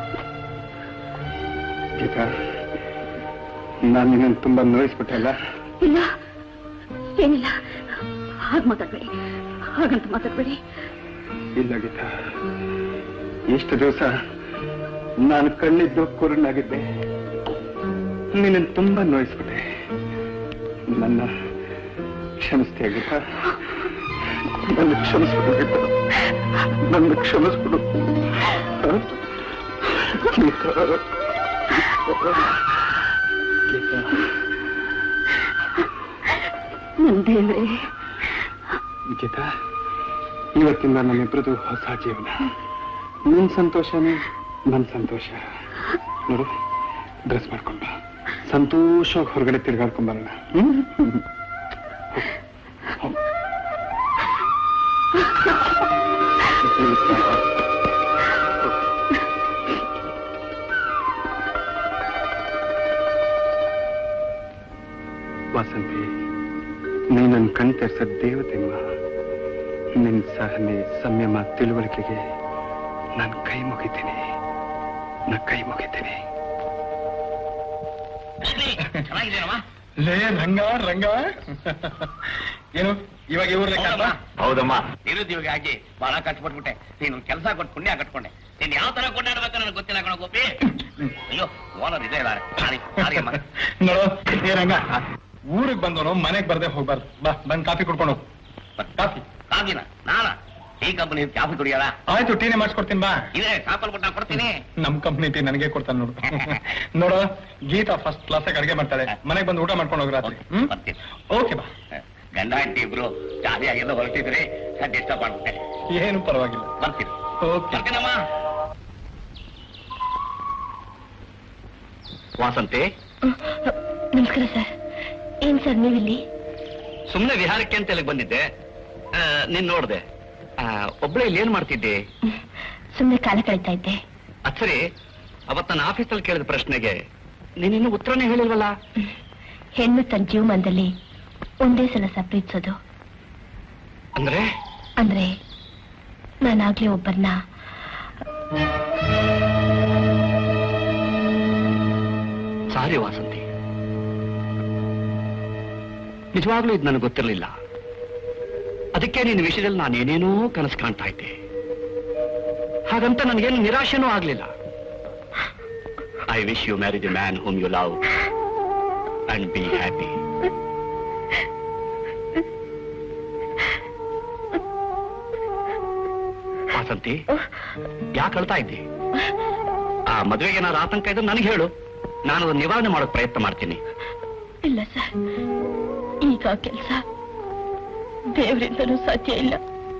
ಗೀತಾ ನಾನು ನಿನ್ನನ್ನು ತುಂಬಾ ನೋಯಿಸ್ಬಿಟ್ಟೆ ಅಲ್ಲ ಇಲ್ಲ ಏನಿಲ್ಲ ಹಾಗೆ ಮಾತಾಡ್ಬೇಡಿ ಹಾಗಂತ ಮಾತಾಡ್ಬೇಡಿ ಇಲ್ಲ ಗೀತಾ ಇಷ್ಟು ದಿವಸ ನಾನು ಕಣ್ಣಿದ್ದು ಕುರುಡಾಗಿದ್ದೆ ನಿನ್ನನ್ನು ತುಂಬಾ ನೋಯಿಸ್ಬಿಟ್ಟೆ ನನ್ನ ಕ್ಷಮಿಸ್ತೀಯ ಗೀತಾ ನನ್ನ ಕ್ಷಮಿಸ್ಬಿಡು ಗೀತಾ ನನ್ನ ಕ್ಷಮಿಸ್ಬಿಡು ಹ? ಗೀತಾ ಗೀತಾ ನನ್ ದೇವ್ರೆ ಗೀತಾ ಇವತ್ತಿಂದ ನಮ್ಮಿಬ್ಬರದು ಹೊಸ ಜೀವನ ನಿನ್ ಸಂತೋಷನೇ ನನ್ ಸಂತೋಷ ನೋಡು ಡ್ರೆಸ್ ಮಾಡ್ಕೊಂಡ ಸಂತೋಷವಾಗಿ ಹೊರಗಡೆ ತಿರ್ಗಾಡ್ಕೊಂಡ್ ಬರೋಣ ಹ್ಮ್? ಹೋಗು. ವಾಸಂತಿ ನೀ ನನ್ನ ಕಣ್ ತೆರೆಸ ದೇವತೆಮ್ಮ ನಿನ್ ಸಹನೆ ಸಂಯಮ ತಿಳುವಳಿಕೆಗೆ ನಾನು ಕೈ ಮುಗಿತೀನಿ ನಾ ಕೈ ಮುಗಿತೀನಿ ಚೆನ್ನಾಗಿದ್ದೀನಮ್ಮ ಲೇ ರಂಗ ರಂಗ ಏನು ಇವಾಗ ಇವ್ರ ಲೆಕ್ಕ ಅಲ್ವಾ? ಹೌದಮ್ಮ ನಿರುದ್ಯೋಗಿ ಆಗಿ ಬಹಳ ಕಷ್ಟಪಟ್ಬಿಟ್ಟೆ ನೀನು ಕೆಲಸ ಕೊಟ್ಟು ಪುಣ್ಯ ಕಟ್ಕೊಂಡೆ ನೀನ್ ಯಾವ ತರ ಕೊಂಡಾಡ್ಬೇಕು ನನಗೆ ಗೊತ್ತಿಲ್ಲ ಕಣ ಗೋಪಿ ಅಯ್ಯೋ ಓನರ್ ಇದೇ ಇದ್ದಾರೆ ಸಾರಿ ಸಾರಿ ಅಮ್ಮ ನೋಡು ಏ ರಂಗ ಊರಿಗೆ ಬಂದವನು ಮನೆಗ್ ಬರ್ದೆ ಹೋಗ್ಬಾರ್ದು ಬಾ ಬಂದ್ ಕಾಫಿ ಕುಡ್ಕೊಂಡು ಹೋಗು ಕಾಫಿ ಕಾಫಿನ ನಾನ ಈ ಕಂಪನಿ ಕಾಫಿ ಕುಡಿಯಲ್ಲ ಆಯ್ತು ಟೀನೇ ಮಾಡಿಸ್ಕೊಡ್ತೀನಿ ಬಾ ಇದೇ ಸಾಪಲ್ ಕೊಟ್ಟ ಕೊಡ್ತೀನಿ ನಮ್ ಕಂಪ್ನಿ ಟೀ ನನಗೆ ಕೊಡ್ತಾನೆ ನೋಡು ನೋಡು ಗೀತಾ ಫಸ್ಟ್ ಕ್ಲಾಸ್ ಅಡಿಗೆ ಮಾಡ್ತಾಳೆ ಮನೆಗ್ ಬಂದು ಊಟ ಮಾಡ್ಕೊಂಡು ಹೋಗಿ ರಾತ್ರಿ ಹ್ಮ್ ಬರ್ತೀನಿ ಓಕೆ ಬಾ ಗಂಡ ಹೆಂಡತಿ ಇಬ್ರು ಜಾಲಿಯಾಗೆಲ್ಲ ಹೊರಟಿದ್ರಿ ಡಿಸ್ಟರ್ಬ್ ಮಾಡ್ಬಿಟ್ಟೆ ಏನು ಪರವಾಗಿಲ್ಲ ಬರ್ತೀನಿ ಓಕೆ ಬರ್ತೀನಮ್ಮ ವಾಸಂತಿ ನಮಸ್ಕಾರ ಸರ್ ಏನ್ ಸರ್ ನೀವಿಲ್ಲಿ ಸುಮ್ಮನೆ ವಿಹಾರಕ್ಕೆ ಅಂತ ಇಲ್ಲಿಗೆ ಬಂದಿದ್ದೆ ಆ, ನೀನ್ ನೋಡ್ದೆ ಆ, ಒಬ್ಳೆ ಇಲ್ಲಿ ಏನ್ ಮಾಡ್ತಿದ್ದೆ ಸುಮ್ಮನೆ ಕಾಲ ಕಳೀತಾ ಇದ್ದೆ ಅದ್ ಸರಿ ಅವತ್ ನನ್ನ ಆಫೀಸಲ್ಲಿ ಕೇಳಿದ ಪ್ರಶ್ನೆಗೆ ನೀನಿನ್ನು ಉತ್ತರನೇ ಹೇಳಿಲ್ವಲ್ಲ ಹೆಣ್ಣು ತನ್ನ ಜೀವಮಾನದಲ್ಲಿ ಒಂದೇ ಸಲ ಸಪ್ರೀತಿಸೋದು ಅಂದ್ರೆ ಅಂದ್ರೆ ನಾನಾಗ್ಲೇ ಒಬ್ಬರನ್ನ ಸಾರಿ ವಾಸಂತಿ ನಿಜವಾಗ್ಲೂ ಇದು ನನಗೆ ಗೊತ್ತಿರಲಿಲ್ಲ ಅದಕ್ಕೆ ನಿನ್ನ ವಿಷಯದಲ್ಲಿ ನಾನು ಏನೇನೋ ಕನಸು ಕಾಣ್ತಾ ಇದ್ದೆ ಹಾಗಂತ ನನಗೇನು ನಿರಾಶೆನೂ ಆಗ್ಲಿಲ್ಲ I wish you marry the man whom you love and be happy Vasanthi ಯಾಕೆ ಅಳ್ತಾ ಇದ್ದಿ ಆ ಮದುವೆಗೆ ಏನಾದ್ರು ಆತಂಕ ಇದ್ರೆ ನನಗೆ ಹೇಳು ನಾನು ಅದನ್ನ ನಿವಾರಣೆ ಮಾಡೋಕ್ ಪ್ರಯತ್ನ ಮಾಡ್ತೀನಿ ಇಲ್ಲ ಸರ್ ಈಗ ಕೆಲಸ ದೇವರಿಂದನೂ ಸಾಧ್ಯ ಇಲ್ಲ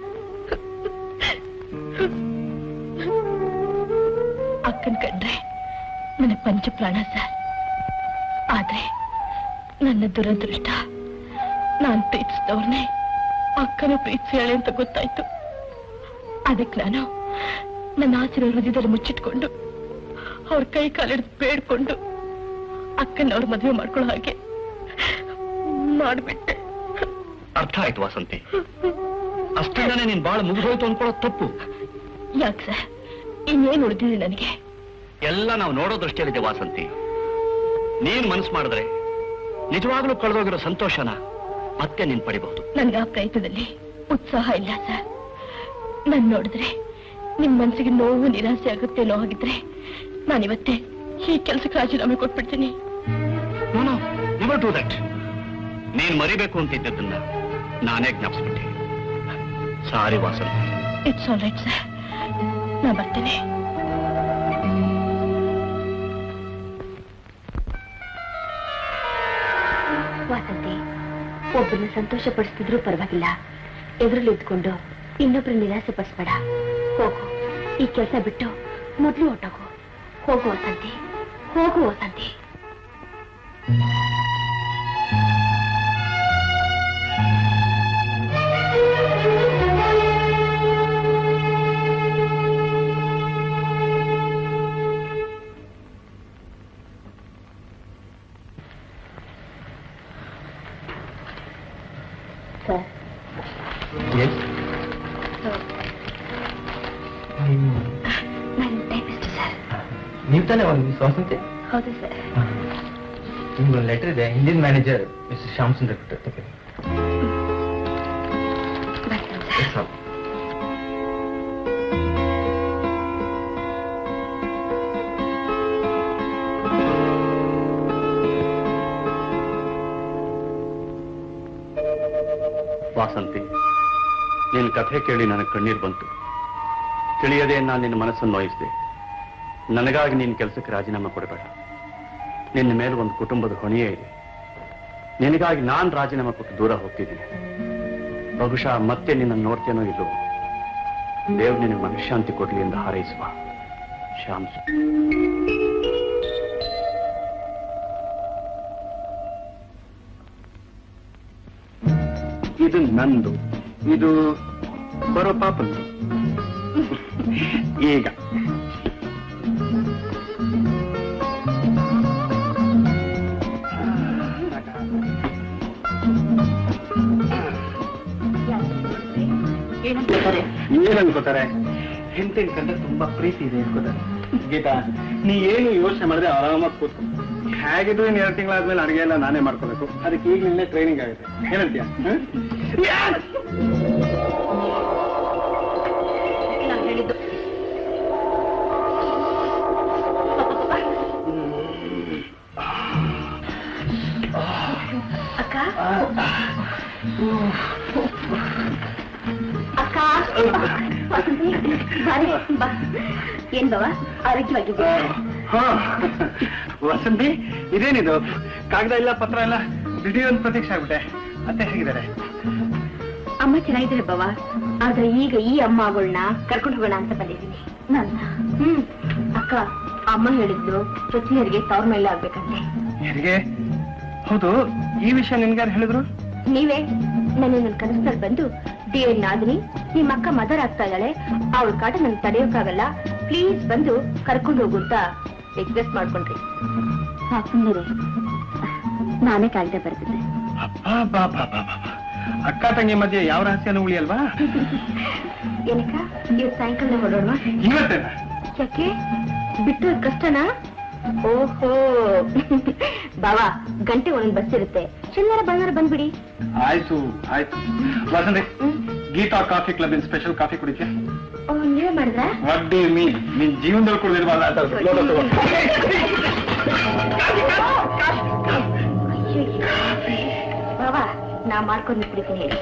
ಅಕ್ಕನ್ ಕಂಡ್ರೆ ನನ್ನ ಪಂಚಪ್ರಾಣ ಸರ್ ಆದ್ರೆ ನನ್ನ ದುರದೃಷ್ಟ ನಾನ್ ಪ್ರೀತಿಸಿದವ್ರನ್ನೇ ಅಕ್ಕನ ಪ್ರೀತಿಸ್ಯಾಳೆ ಅಂತ ಗೊತ್ತಾಯ್ತು ಅದಕ್ಕೆ ನಾನು ನನ್ನ ಆಸಿರ ಹೃದಯದಲ್ಲಿ ಮುಚ್ಚಿಟ್ಕೊಂಡು ಅವ್ರ ಕೈ ಕಾಲಿಡ್ದು ಬೇಡ್ಕೊಂಡು ಅಕ್ಕನ ಅವ್ರ ಮದುವೆ ಮಾಡ್ಕೊಳ್ಳೋ ಹಾಗೆ ಮಾಡ್ಬಿಟ್ಟೆ ಅರ್ಥ ಆಯ್ತು ವಾಸಂತಿ ಅಷ್ಟರಿಂದಾನೆ ನೀನ್ ಬಾಳ ಮುಗಿದೋಯ್ತು ಅನ್ಕೊಳ್ಳೋದು ತಪ್ಪು ಯಾಕೆ ಸರ್ ಇನ್ನೇನು ಉಳಿದಿದೆ ನನಗೆ ಎಲ್ಲ ನಾವು ನೋಡೋ ದೃಷ್ಟಿಯಲ್ಲಿದೆ ವಾಸಂತಿ ನೀನ್ ಮನಸ್ಸು ಮಾಡಿದ್ರೆ ನಿಜವಾಗ್ಲೂ ಕಳೆದೋಗಿರೋ ಸಂತೋಷನ ಮತ್ತೆ ನೀನ್ ಪಡಿಬಹುದು ನನ್ಗೆ ಆ ಪ್ರಯತ್ನದಲ್ಲಿ ಉತ್ಸಾಹ ಇಲ್ಲ ಸರ್ ನನ್ ನೋಡಿದ್ರೆ ನಿಮ್ ಮನ್ಸಿಗೆ ನೋವು ನಿರಾಸೆ ಆಗುತ್ತೇನೋ ಹಾಗಿದ್ರೆ ನಾನಿವತ್ತೇ ಈ ಕೆಲ್ಸಕ್ಕೆ ರಾಜೀನಾಮೆ ಕೊಟ್ಬಿಡ್ತೀನಿ ನೆವರ್ ಡೂ ದಟ್ ನೀನ್ ಮರಿಬೇಕು ಅಂತಿದ್ದದನ್ನ ನಾನೇ ಜ್ಞಾಪಿಸ್ಬಿಟ್ಟೆ sorry Vasanthi it's all right sir ನಾ ಬರ್ತೇನೆ ವಾಸಂತಿ ಒಬ್ಬರನ್ನ ಸಂತೋಷ ಪಡಿಸ್ತಿದ್ರು ಪರವಾಗಿಲ್ಲ ಎದುರಲ್ಲಿ ಇದ್ಕೊಂಡು ಇನ್ನೊಬ್ರ ನಿರಾಸೆ ಪಡಿಸ್ಬೇಡ ಹೋಗು ಈ ಕೆಲಸ ಬಿಟ್ಟು ಮೊದಲು ಹೊಟ್ಟೋಗು ಹೋಗು ವಸಂತಿ ಹೋಗು ವಸಂತಿ ಸರ್ ನಾನು ಟೈಪಿಸ್ಟ್ ಸರ್ ನೀವು ತಾನೇ ಒಂದು ಸ್ವಾಸಂತೆ ಹೌದು ಸರ್ ನಿಮ್ಗೊಂದು ಲೆಟರ್ ಇದೆ ಹಿಂದಿನ ಮ್ಯಾನೇಜರ್ ಮಿಸ್ಟರ್ ಶ್ಯಾಮ್ ಸುಂದರ್ ಕೊಟ್ಟಿರ್ತಾರೆ ಬರ್ತೇನೆ ಸರ್ ವಾಸಂತಿ ನಿನ್ನ ಕಥೆ ಕೇಳಿ ನನಗೆ ಕಣ್ಣೀರು ಬಂತು ತಿಳಿಯದೆ ನಾನು ನಿನ್ನ ಮನಸ್ಸನ್ನು ನೋಯಿಸಿದೆ ನನಗಾಗಿ ನಿನ್ನ ಕೆಲಸಕ್ಕೆ ರಾಜೀನಾಮೆ ಕೊಡಬೇಡ ನಿನ್ನ ಮೇಲೆ ಒಂದು ಕುಟುಂಬದ ಹೊಣೆಯೇ ಇದೆ ನಿನಗಾಗಿ ನಾನು ರಾಜೀನಾಮೆ ಕೊಟ್ಟು ದೂರ ಹೋಗ್ತಿದ್ದೀನಿ ಬಹುಶಃ ಮತ್ತೆ ನಿನ್ನ ನೋಡ್ತೇನೋ ಇಲ್ಲೋ ದೇವ್ರು ನಿನಗೆ ಮನಃಶಾಂತಿ ಕೊಡ್ಲಿ ಎಂದು ಹಾರೈಸುವ ಶ್ಯಾಮ್ ಇದು ನಂದು ಇದು ಬರೋ ಪಾಪದ್ದು ಈಗ ಏನಂತಾರೆ ಏನ್ ಅನ್ಕೋತಾರೆ ಹೆಂಡತಿ ಕಂಡ್ರೆ ತುಂಬಾ ಪ್ರೀತಿ ಇದೆ ಅನ್ಕೋತಾರೆ ಗೀತಾ ನೀ ಏನು ಯೋಚನೆ ಮಾಡಿದ್ರೆ ಆರಾಮಾಗಿ ಕೂತ್ಕೊ ಹೇಗಿದ್ರು ಇನ್ನು ಎರಡು ತಿಂಗಳಾದ್ಮೇಲೆ ಅಡಿಗೆ ಎಲ್ಲ ನಾನೇ ಮಾಡ್ಕೋಬೇಕು ಅದಕ್ಕೆ ಈಗ ನಿನ್ನೆ ಟ್ರೈನಿಂಗ್ ಆಗುತ್ತೆ ಏನಂತೀಯ ಹ? ನಾನು ಹೇಳಿದ್ದು ಅಕ್ಕ ಅಕ್ಕ ವಸಂತಿ, ಬಾರೆ, ಬಾ. ಏನ್ ಬವ ಆರೋಗ್ಯವಾಗಿದ್ಯಾ ಹಾ. ವಸಂತಿ ಇದೇನಿದು ಕಾಗದ ಇಲ್ಲ ಪತ್ರ ಇಲ್ಲ ದಿಢೀರ್ ಪ್ರತೀಕ್ಷೆ ಆಗ್ಬಿಟ್ಟೆ ಅತ್ತೆ ಹೇಗಿದ್ದಾರೆ ಅಮ್ಮ ಚೆನ್ನಾಗಿದ್ದಾರೆ ಬವ ಆದ್ರೆ ಈಗ ಈ ಅಮ್ಮ ಅವಳನ್ನ ಕರ್ಕೊಂಡು ಹೋಗೋಣ ಅಂತ ಬಂದಿದ್ದೀನಿ ನನ್ನ ಹ್ಮ್ ಅಕ್ಕ ಅಮ್ಮ ಹೇಳಿದ್ಲು ಸೊಸೆಯರಿಗೆ ತವ್ರ ಮೇಲೆ ಆಗ್ಬೇಕಂತೆ ಯಾರಿಗೆ ಹೌದು ಈ ವಿಷಯ ನಿನ್ಗಾರು ಹೇಳಿದ್ರು ನೀವೇ ನನ್ನ ನನ್ನ ಕನಸಲ್ಲಿ ಬಂದು ಡಿ ಎನ್ ನಾದಿನಿ ನಿಮ್ಮ ಅಕ್ಕ ಮದರ್ ಆಗ್ತಾ ಇದ್ದಾಳೆ ಅವಳ ಕಾಟ ನನ್ ತಡೆಯೋಕ್ಕಾಗಲ್ಲ ಪ್ಲೀಸ್ ಬಂದು ಕರ್ಕೊಂಡು ಹೋಗು ಅಂತ ರಿಕ್ವೆಸ್ಟ್ ಮಾಡ್ಕೊಂಡ್ರಿ ಸುಮ್ಮನೆ ನಾನೇ ಕಾಗದ ಬರ್ತಿದ್ದೆ ಅಬ್ಬಾ ಬಾ ಬಾ ಬಾ ಬಾ ಬಾ. ಅಕ್ಕ ತಂಗಿ ಮಧ್ಯೆ ಯಾವ ರಹಸ್ಯನೂ ಉಳಿಯಲ್ವಾ ಏನಕ್ಕ ಇವತ್ತು ಸಾಯಂಕಾಲ ಹೊರಡೋಣ ಇವತ್ತೇನ ಯಾಕೆ ಬಿಟ್ಟು ಕಷ್ಟನಾ ಓಹೋ ಬಾವಾ ಗಂಟೆ ಒಂದೊಂದು ಬಸ್ ಇರುತ್ತೆ ಶನಿವಾರ ಭಾನುವಾರ ಬಂದ್ಬಿಡಿ ಆಯ್ತು ಆಯ್ತು Vasanthi Geetha coffee club in special coffee ಕುಡಿದ್ಯಾ ಓ ನೀವೇ ಮಾಡಿದ್ರ ವಾಟ್ ಡು ಮೀ ನಿನ್ ಜೀವನದಲ್ಲಿ ಕುಡಿದಿರ್ಬಲ್ಲ ಅಂತ ಲೋಟ ತಗೋ. ಬಾವಾ ನಾ ಮಾಡ್ಕೊಂಡು ಕುಡಿತೀನಿ ಹೇಳಿ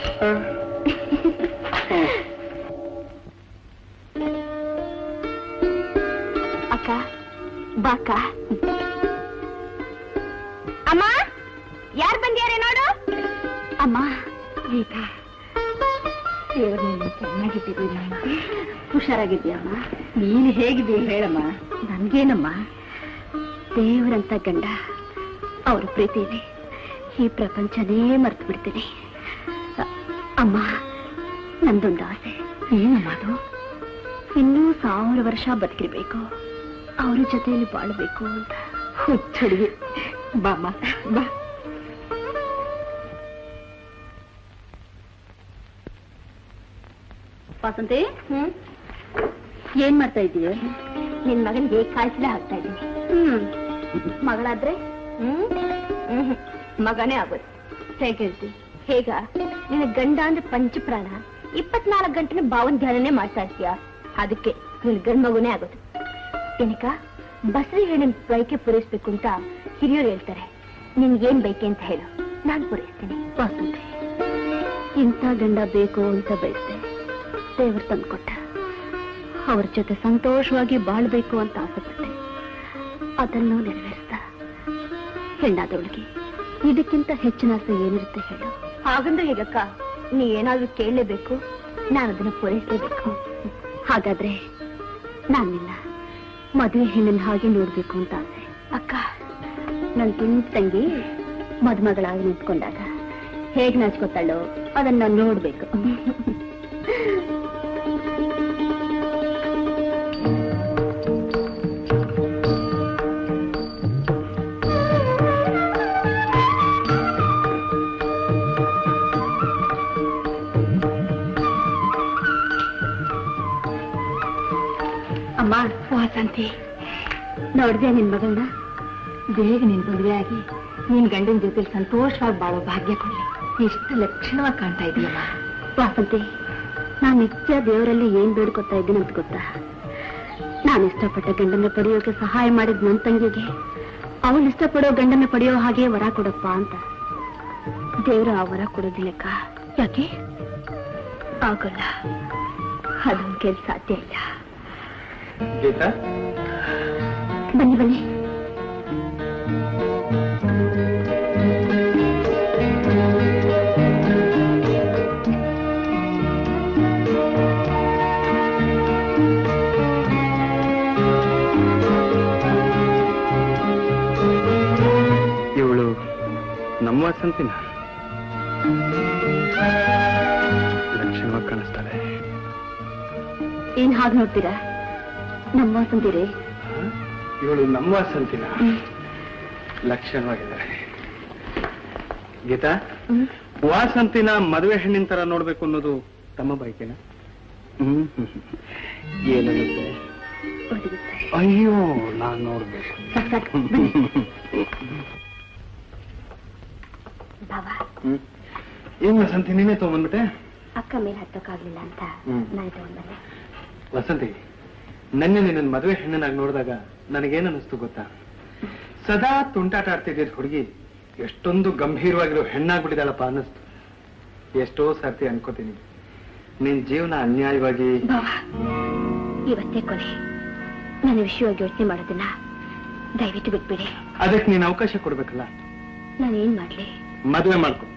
ಅಕ್ಕ ಬಾಕ ಅಮ್ಮ ಗೀತಾ ದೇವ್ರು ನೀನು ಚೆನ್ನಾಗಿದ್ದೀನಮ್ಮ ಹುಷಾರಾಗಿದ್ಯಮ್ಮ ನೀನು ಹೇಗಿದ್ದೀಯ ಹೇಳಮ್ಮ ನನ್ಗೇನಮ್ಮ ದೇವರಂತ ಗಂಡ ಅವ್ರ ಪ್ರೀತಿಯಲ್ಲಿ ಈ ಪ್ರಪಂಚನೇ ಮರ್ತು ಬಿಡ್ತೀನಿ ಅ- ಅಮ್ಮ ನಂದೊಂದು ಆಸೆ ಏನಮ್ಮ ಅದು ಇನ್ನೂ ಸಾವಿರ ವರ್ಷ ಬದುಕಿರ್ಬೇಕು ಅವ್ರ ಜೊತೆಯಲ್ಲಿ ಬಾಳ್ಬೇಕು ಅಂತ ಹುಚ್ಚುಡುಗಿ ಬಾಮ್ಮ ಬಾ ವಾಸಂತಿ ಹ್ಮ್ ಏನ್ ಮಾಡ್ತಾ ಇದೀಯ ನಿನ್ ಮಗನಿಗೆ ಕಾಯಿಸಲೇ ಹಾಕ್ತಾ ಇದ್ದೀನಿ ಹ್ಮ್ ಮಗಳಾದ್ರೆ ಹ್ಮ್ ಹ್ಮ್ ಮಗನೇ ಆಗೋದು ಹೇಗೆ ಹೇಳ್ತಿ ಹೇಗ ನಿನ್ನ ಗಂಡ ಅಂದ್ರೆ ಪಂಚಪ್ರಾಣ ಇಪ್ಪತ್ನಾಲ್ಕು ಗಂಟೆ ಭಾವನ್ ಧ್ಯಾನನೇ ಮಾಡ್ತಾ ಇರ್ತೀಯ ಅದಕ್ಕೆ ನಿನ್ ಗಂಡ ಮಗುನೇ ಆಗೋದು ಏನಕ್ಕ ಬಸರಿ ಹೆಣ್ಣಿನ ಬೈಕೆ ಪೂರೈಸ್ಬೇಕು ಅಂತ ಹಿರಿಯರು ಹೇಳ್ತಾರೆ ನಿನ್ಗೇನ್ ಬೈಕೆ ಅಂತ ಹೇಳು ನಾನ್ ಪೂರೈಸ್ತೀನಿ ವಾಸಂತಿ ಇಂಥ ಗಂಡ ಬೇಕು ಅಂತ ಬಯಸ್ದೆ ದೇವರು ತಂದ್ಕೊಟ್ಟ ಅವ್ರ ಜೊತೆ ಸಂತೋಷವಾಗಿ ಬಾಳ್ಬೇಕು ಅಂತ ಆಸೆಪಟ್ಟೆ ಅದನ್ನು ನೆರವೇರಿಸ್ದ ಹೆಣ್ಣಾದವಳಿಗೆ ಇದಕ್ಕಿಂತ ಹೆಚ್ಚಿನ ಆಸೆ ಏನಿರುತ್ತೆ ಹೇಳು ಹಾಗಂದ್ರೆ ಹೇಗಕ್ಕ ನೀ ಏನಾದ್ರೂ ಕೇಳಲೇಬೇಕು ನಾನು ಅದನ್ನು ಪೂರೈಸಲೇಬೇಕು ಹಾಗಾದ್ರೆ ನಾನು ನಿನ್ನ ಮದುವೆ ಹೆಣ್ಣಿನ ಹಾಗೆ ನೋಡ್ಬೇಕು ಅಂತ ಆಸೆ ಅಕ್ಕ ನನ್ ತುಂಬ ತಂಗಿ ಮದುಮಗಳಾಗಿ ನಿಂತ್ಕೊಂಡಾಗ ಹೇಗ್ ನಾಚ್ಕೊತಾಳೋ ಅದನ್ನ ನಾನ್ ನೋಡ್ಬೇಕು ಅಮ್ಮ ವಾಸಂತಿ ನೋಡ್ದೆ ನಿನ್ ಮಗಳನ್ನ ಬೇಗ ನಿನ್ ಮದುವೆ ಆಗಿ ನಿನ್ ಗಂಡನ ಜೊತೆ ಸಂತೋಷವಾಗಿ ಬಾಳೋ ಭಾಗ್ಯ ಕೊಡ್ಲಿ ಎಷ್ಟು ಲಕ್ಷಣವಾಗಿ ಕಾಣ್ತಾ ಇದೀಯಮ್ಮ ವಾಸಂತಿ ನಾನ್ ನಿತ್ಯ ದೇವರಲ್ಲಿ ಏನ್ ಬೇಡ್ಕೊತಾ ಇದ್ದೀನಿ ಅಂತ ಗೊತ್ತಾ ನಾನು ಇಷ್ಟಪಟ್ಟ ಗಂಡನ ಪಡೆಯೋಕೆ ಸಹಾಯ ಮಾಡಿದ ನನ್ ತಂಗಿಗೆ ಅವಳು ಇಷ್ಟಪಡೋ ಗಂಡನ ಪಡೆಯೋ ಹಾಗೆ ವರ ಕೊಡಪ್ಪ ಅಂತ ದೇವರು ಆ ವರ ಕೊಡೋದಿಲ್ಲಕ್ಕ ಯಾಕೆ ಆಗೋಲ್ಲ ಅದೊಂದು ಕೆಲ್ಸ ಸಾಧ್ಯ ಇಲ್ಲ ಗೀತಾ ಬನ್ನಿ ಬನ್ನಿ ಇವಳು ನಮ್ಮ ವಸಂತಿನ ಲಕ್ಷಣವಾಗಿ ಕಾಣಿಸ್ತಾಳೆ ಏನ್ ಹಾಗೆ ನೋಡ್ತೀರಾ ನಮ್ಮ ವಸಂತಿರಿ ಇವಳು ನಮ್ಮ ವಸಂತಿನ ಲಕ್ಷಣವಾಗಿದ್ದಾಳೆ ಗೀತಾ ವಾಸಂತಿನ ಮದುವೆ ಹೆಣ್ಣಿನ ತರ ನೋಡ್ಬೇಕು ಅನ್ನೋದು ತಮ್ಮ ಬಯಕೆನ ಹ್ಮ್ ಏನನ್ನುತ್ತೆ ಅಯ್ಯೋ ನಾನ್ ನೋಡ್ಬೇಕು ಬಾಬಾ ಹ್ಮ್ ಏನ್ ವಸಂತಿ ನೀನೇ ತಗೊಂಡ್ಬಿಟ್ಟೆ ಅಕ್ಕ ಮೇಲೆ ಹತ್ತೋಕ್ಕಾಗ್ಲಿಲ್ಲ ಅಂತ ಹ್ಮ್. ನಾನು ತಗೊಂಡ್ಬಂದೆ ವಸಂತಿ ನೆನ್ನೆ ನಿನ್ನ ಮದುವೆ ಹೆಣ್ಣನಾಗಿ ನೋಡಿದಾಗ ನನಗೇನ್ ಅನ್ನಿಸ್ತು ಗೊತ್ತಾ ಸದಾ ತುಂಟಾಟ ಆಡ್ತಿದ್ದ ಹುಡುಗಿ ಎಷ್ಟೊಂದು ಗಂಭೀರವಾಗಿರೋ ಹೆಣ್ಣಾಗ್ಬಿಟ್ಟಿದಾಳಪ್ಪ ಅನ್ನಿಸ್ತು ಎಷ್ಟೋ ಸರ್ತಿ ಅನ್ಕೋತೀನಿ ನಿನ್ ಜೀವನ ಅನ್ಯಾಯವಾಗಿ ಬಾಬಾ ಇವತ್ತೇ ಕೊನೆ ನನ್ನ ವಿಷಯವಾಗಿ ಯೋಚನೆ ಮಾಡೋದನ್ನ ದಯವಿಟ್ಟು ಬಿಟ್ಬಿಡಿ ಅದಕ್ಕೆ ನೀನ್ ಅವಕಾಶ ಕೊಡ್ಬೇಕಲ್ಲ ನಾನು ಏನ್ ಮಾಡ್ಲಿ ಮದುವೆ ಮಾಡ್ಕೊ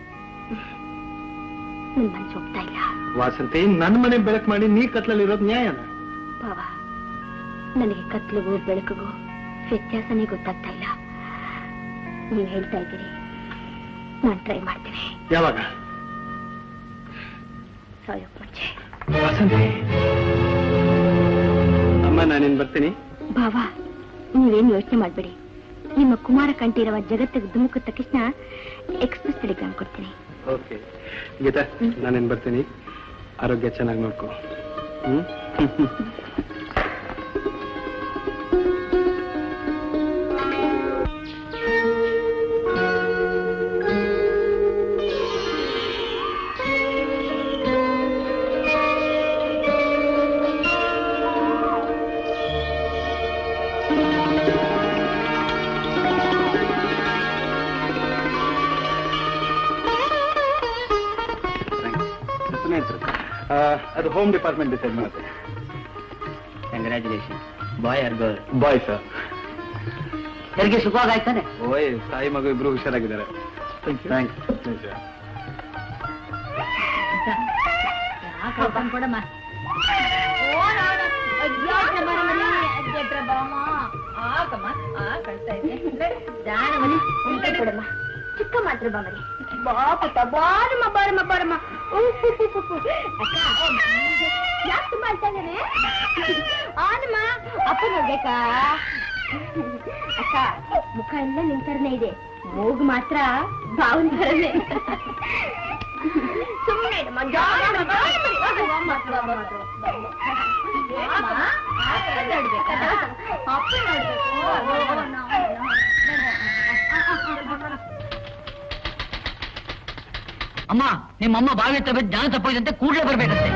ನನ್ ಮನ್ಸು ಹೋಗ್ತಾ ಇಲ್ಲ ವಾಸಂತಿ ನನ್ ಮನೆ ಬೆಳಕು ಮಾಡಿ ನೀ ಕತ್ಲಲ್ಲಿರೋದು ನ್ಯಾಯನ ಬಾಬಾ ನನಗೆ ಕತ್ಲಿಗೂ ಬೆಳಕಿಗೂ ವ್ಯತ್ಯಾಸನೇ ಗೊತ್ತಾಗ್ತಾ ಇಲ್ಲ ನೀವು ಹೇಳ್ತಾ ಇದ್ದೀರಿ ನಾನು ಟ್ರೈ ಮಾಡ್ತೀನಿ ಯಾವಾಗ ಸಾಯೋಕ್ ಮುಂಚೆ ವಾಸಂತಿ ಅಮ್ಮ ನಾನಿನ್ ಬರ್ತೀನಿ ಬಾಬಾ ನೀವೇನು ಯೋಚನೆ ಮಾಡ್ಬೇಡಿ ನಿಮ್ಮ ಕುಮಾರ ಕಂಠೀರವ ಜಗತ್ತಿಗೆ ಧುಮುಕಿದ ತಕ್ಷಣ ಎಕ್ಸ್ಪ್ರೆಸ್ ಟೆಲಿಗ್ರಾಮ್ ಕೊಡ್ತೀನಿ ಓಕೆ ಗೀತಾ ನಾನೇನ್ ಬರ್ತೀನಿ ಆರೋಗ್ಯ ಚೆನ್ನಾಗಿ ನೋಡ್ಕೊ ಹ್ಮ್ ಆ, ಅದು ಹೋಮ್ ಡಿಪಾರ್ಟ್ಮೆಂಟ್ ಡಿಸೈಡ್ ಮಾಡುತ್ತೆ congratulation boy or girl boy sir ಹೆರಿಗೆ ಸುಖವಾಗಾಯ್ತಾನೆ ಓಯ್ ತಾಯಿ ಮಗು ಇಬ್ರು ಹುಷಾರಾಗಿದ್ದಾರೆ Thanks. Thanks, sir. ಕೊಡಮ್ಮ ಚಿಕ್ಕ ಮಾತ್ರ ಬಾಮರಿ ಬಾಪುಟ ಬಾರಮ್ಮ ಬಾರಮ್ಮ ಬಾರಮ್ಮ ಉಫ್, ಉಫ್, ಉಫ್, ಉಫ್. ಅಕ್ಕ ಯಾಕೆ ತುಂಬಾ ಅಳ್ತಾ ಇದ್ದಾನೆ ಆನಮ್ಮ ಅಪ್ಪ ನೋಡ್ಬೇಕಾ ಅಕ್ಕ ಮುಖ ಎಲ್ಲ ನಿನ್ ತರನೇ ಇದೆ ಮೂಗು ಮಾತ್ರ ಬಾವನ್ ತರನೇ ಸುಮ್ಮನೆ ಇರಮ್ಮ, ಜಾಣ ಮಗ. ಮಾತ್ರ, ಮಾತ್ರ, ಮಾತ್ರ. ಏನಮ್ಮ? ಅಪ್ಪ ನೋಡ್ಬೇಕಾ? ಅಪ್ಪ ನೋಡ್ಬೇಕು. ಅಮ್ಮ ನಿಮ್ಮಮ್ಮ ಬಾವಿ ಹತ್ರ ಬಿದ್ದು ಜ್ಞಾನ ತಪ್ಪೋಯ್ದಂತೆ ಕೂಡಲೇ ಬರ್ಬೇಕಂತೆ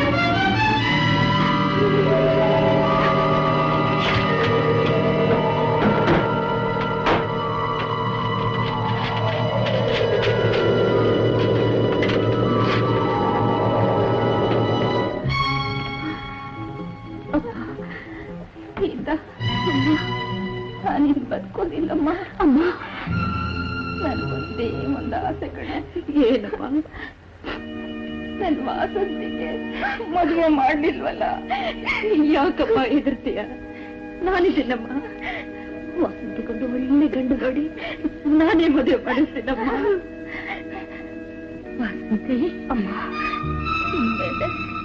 ಸೀತಾ ಅಮ್ಮ ನಾನಿನ್ ಬದುಕೋದಿಲ್ಲಮ್ಮ ಅಮ್ಮ ನನ್ಗೊಂದೇ ಒಂದು ಆಸೆ ಕಣೆ ಏನಮ್ಮ ನನ್ ವಾಸಂತಿಗೆ ಮದುವೆ ಮಾಡ್ಲಿಲ್ವಲ್ಲ ಯಾಕಪ್ಪ ಹೆದರ್ತೀಯ ನಾನಿದ್ದೀನಮ್ಮ ವಾಸಂತಿಗೊಂದು ಒಳ್ಳೆ ಗಂಡು ನೋಡಿ ನಾನೇ ಮದುವೆ ಮಾಡಿಸ್ತೀನಮ್ಮ ವಾಸಂತಿ ಅಮ್ಮ ಇನ್ಮೇಲೆ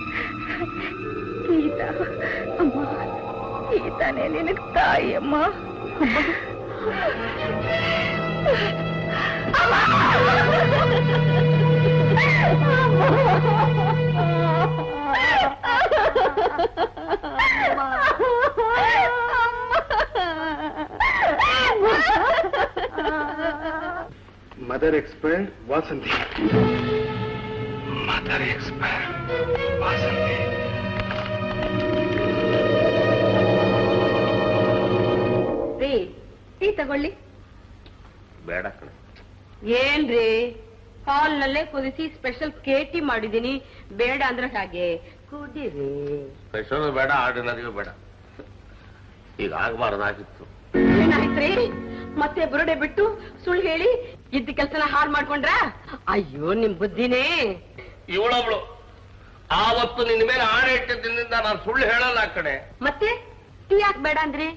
ಗೀತಾ ಅಮ್ಮ ಗೀತಾನೇ ನಿನಗ್ ತಾಯಿ ಅಮ್ಮ ಅಮ್ಮ mother expired Vasanthi mother expired Vasanthi ರೀ ಟೀ ತಗೊಳ್ಳಿ ಬೇಡ ಕಣೆ ಏನ್ರಿ ಹಾಲ್ನಲ್ಲೇ ಕುದಿಸಿ ಸ್ಪೆಷಲ್ ಕೇಟಿ ಮಾಡಿದೀನಿ ಬೇಡ ಅಂದ್ರೆ ಹಾಗೆ ಕುಡೀರಿ ಸ್ಪೆಷಲ್ ಬೇಡ ಆರ್ಡಿನರಿಯೂ ಬೇಡ ಈಗ ಆಗಬಾರ್ದಾಗಿತ್ತು ಏನಾಯ್ತ್ರಿ ಮತ್ತೆ ಬುರುಡೆ ಬಿಟ್ಟು ಸುಳ್ಳು ಹೇಳಿ ಇದ್ದ ಕೆಲ್ಸನ ಹಾಳು ಮಾಡ್ಕೊಂಡ್ರ ಅಯ್ಯೋ ನಿಮ್ ಬುದ್ಧಿನೇ ಇವಳೊಬ್ಳು ಆವತ್ತು ನಿನ್ನ ಮೇಲೆ ಆಣೆ ಇಟ್ಟಿದ್ದರಿಂದ ನಾನು ಸುಳ್ಳು ಹೇಳಲ್ಲ ಆ ಕಡೆ ಮತ್ತೆ ಟೀ ಯಾಕೆ ಬೇಡ ಅಂದ್ರಿ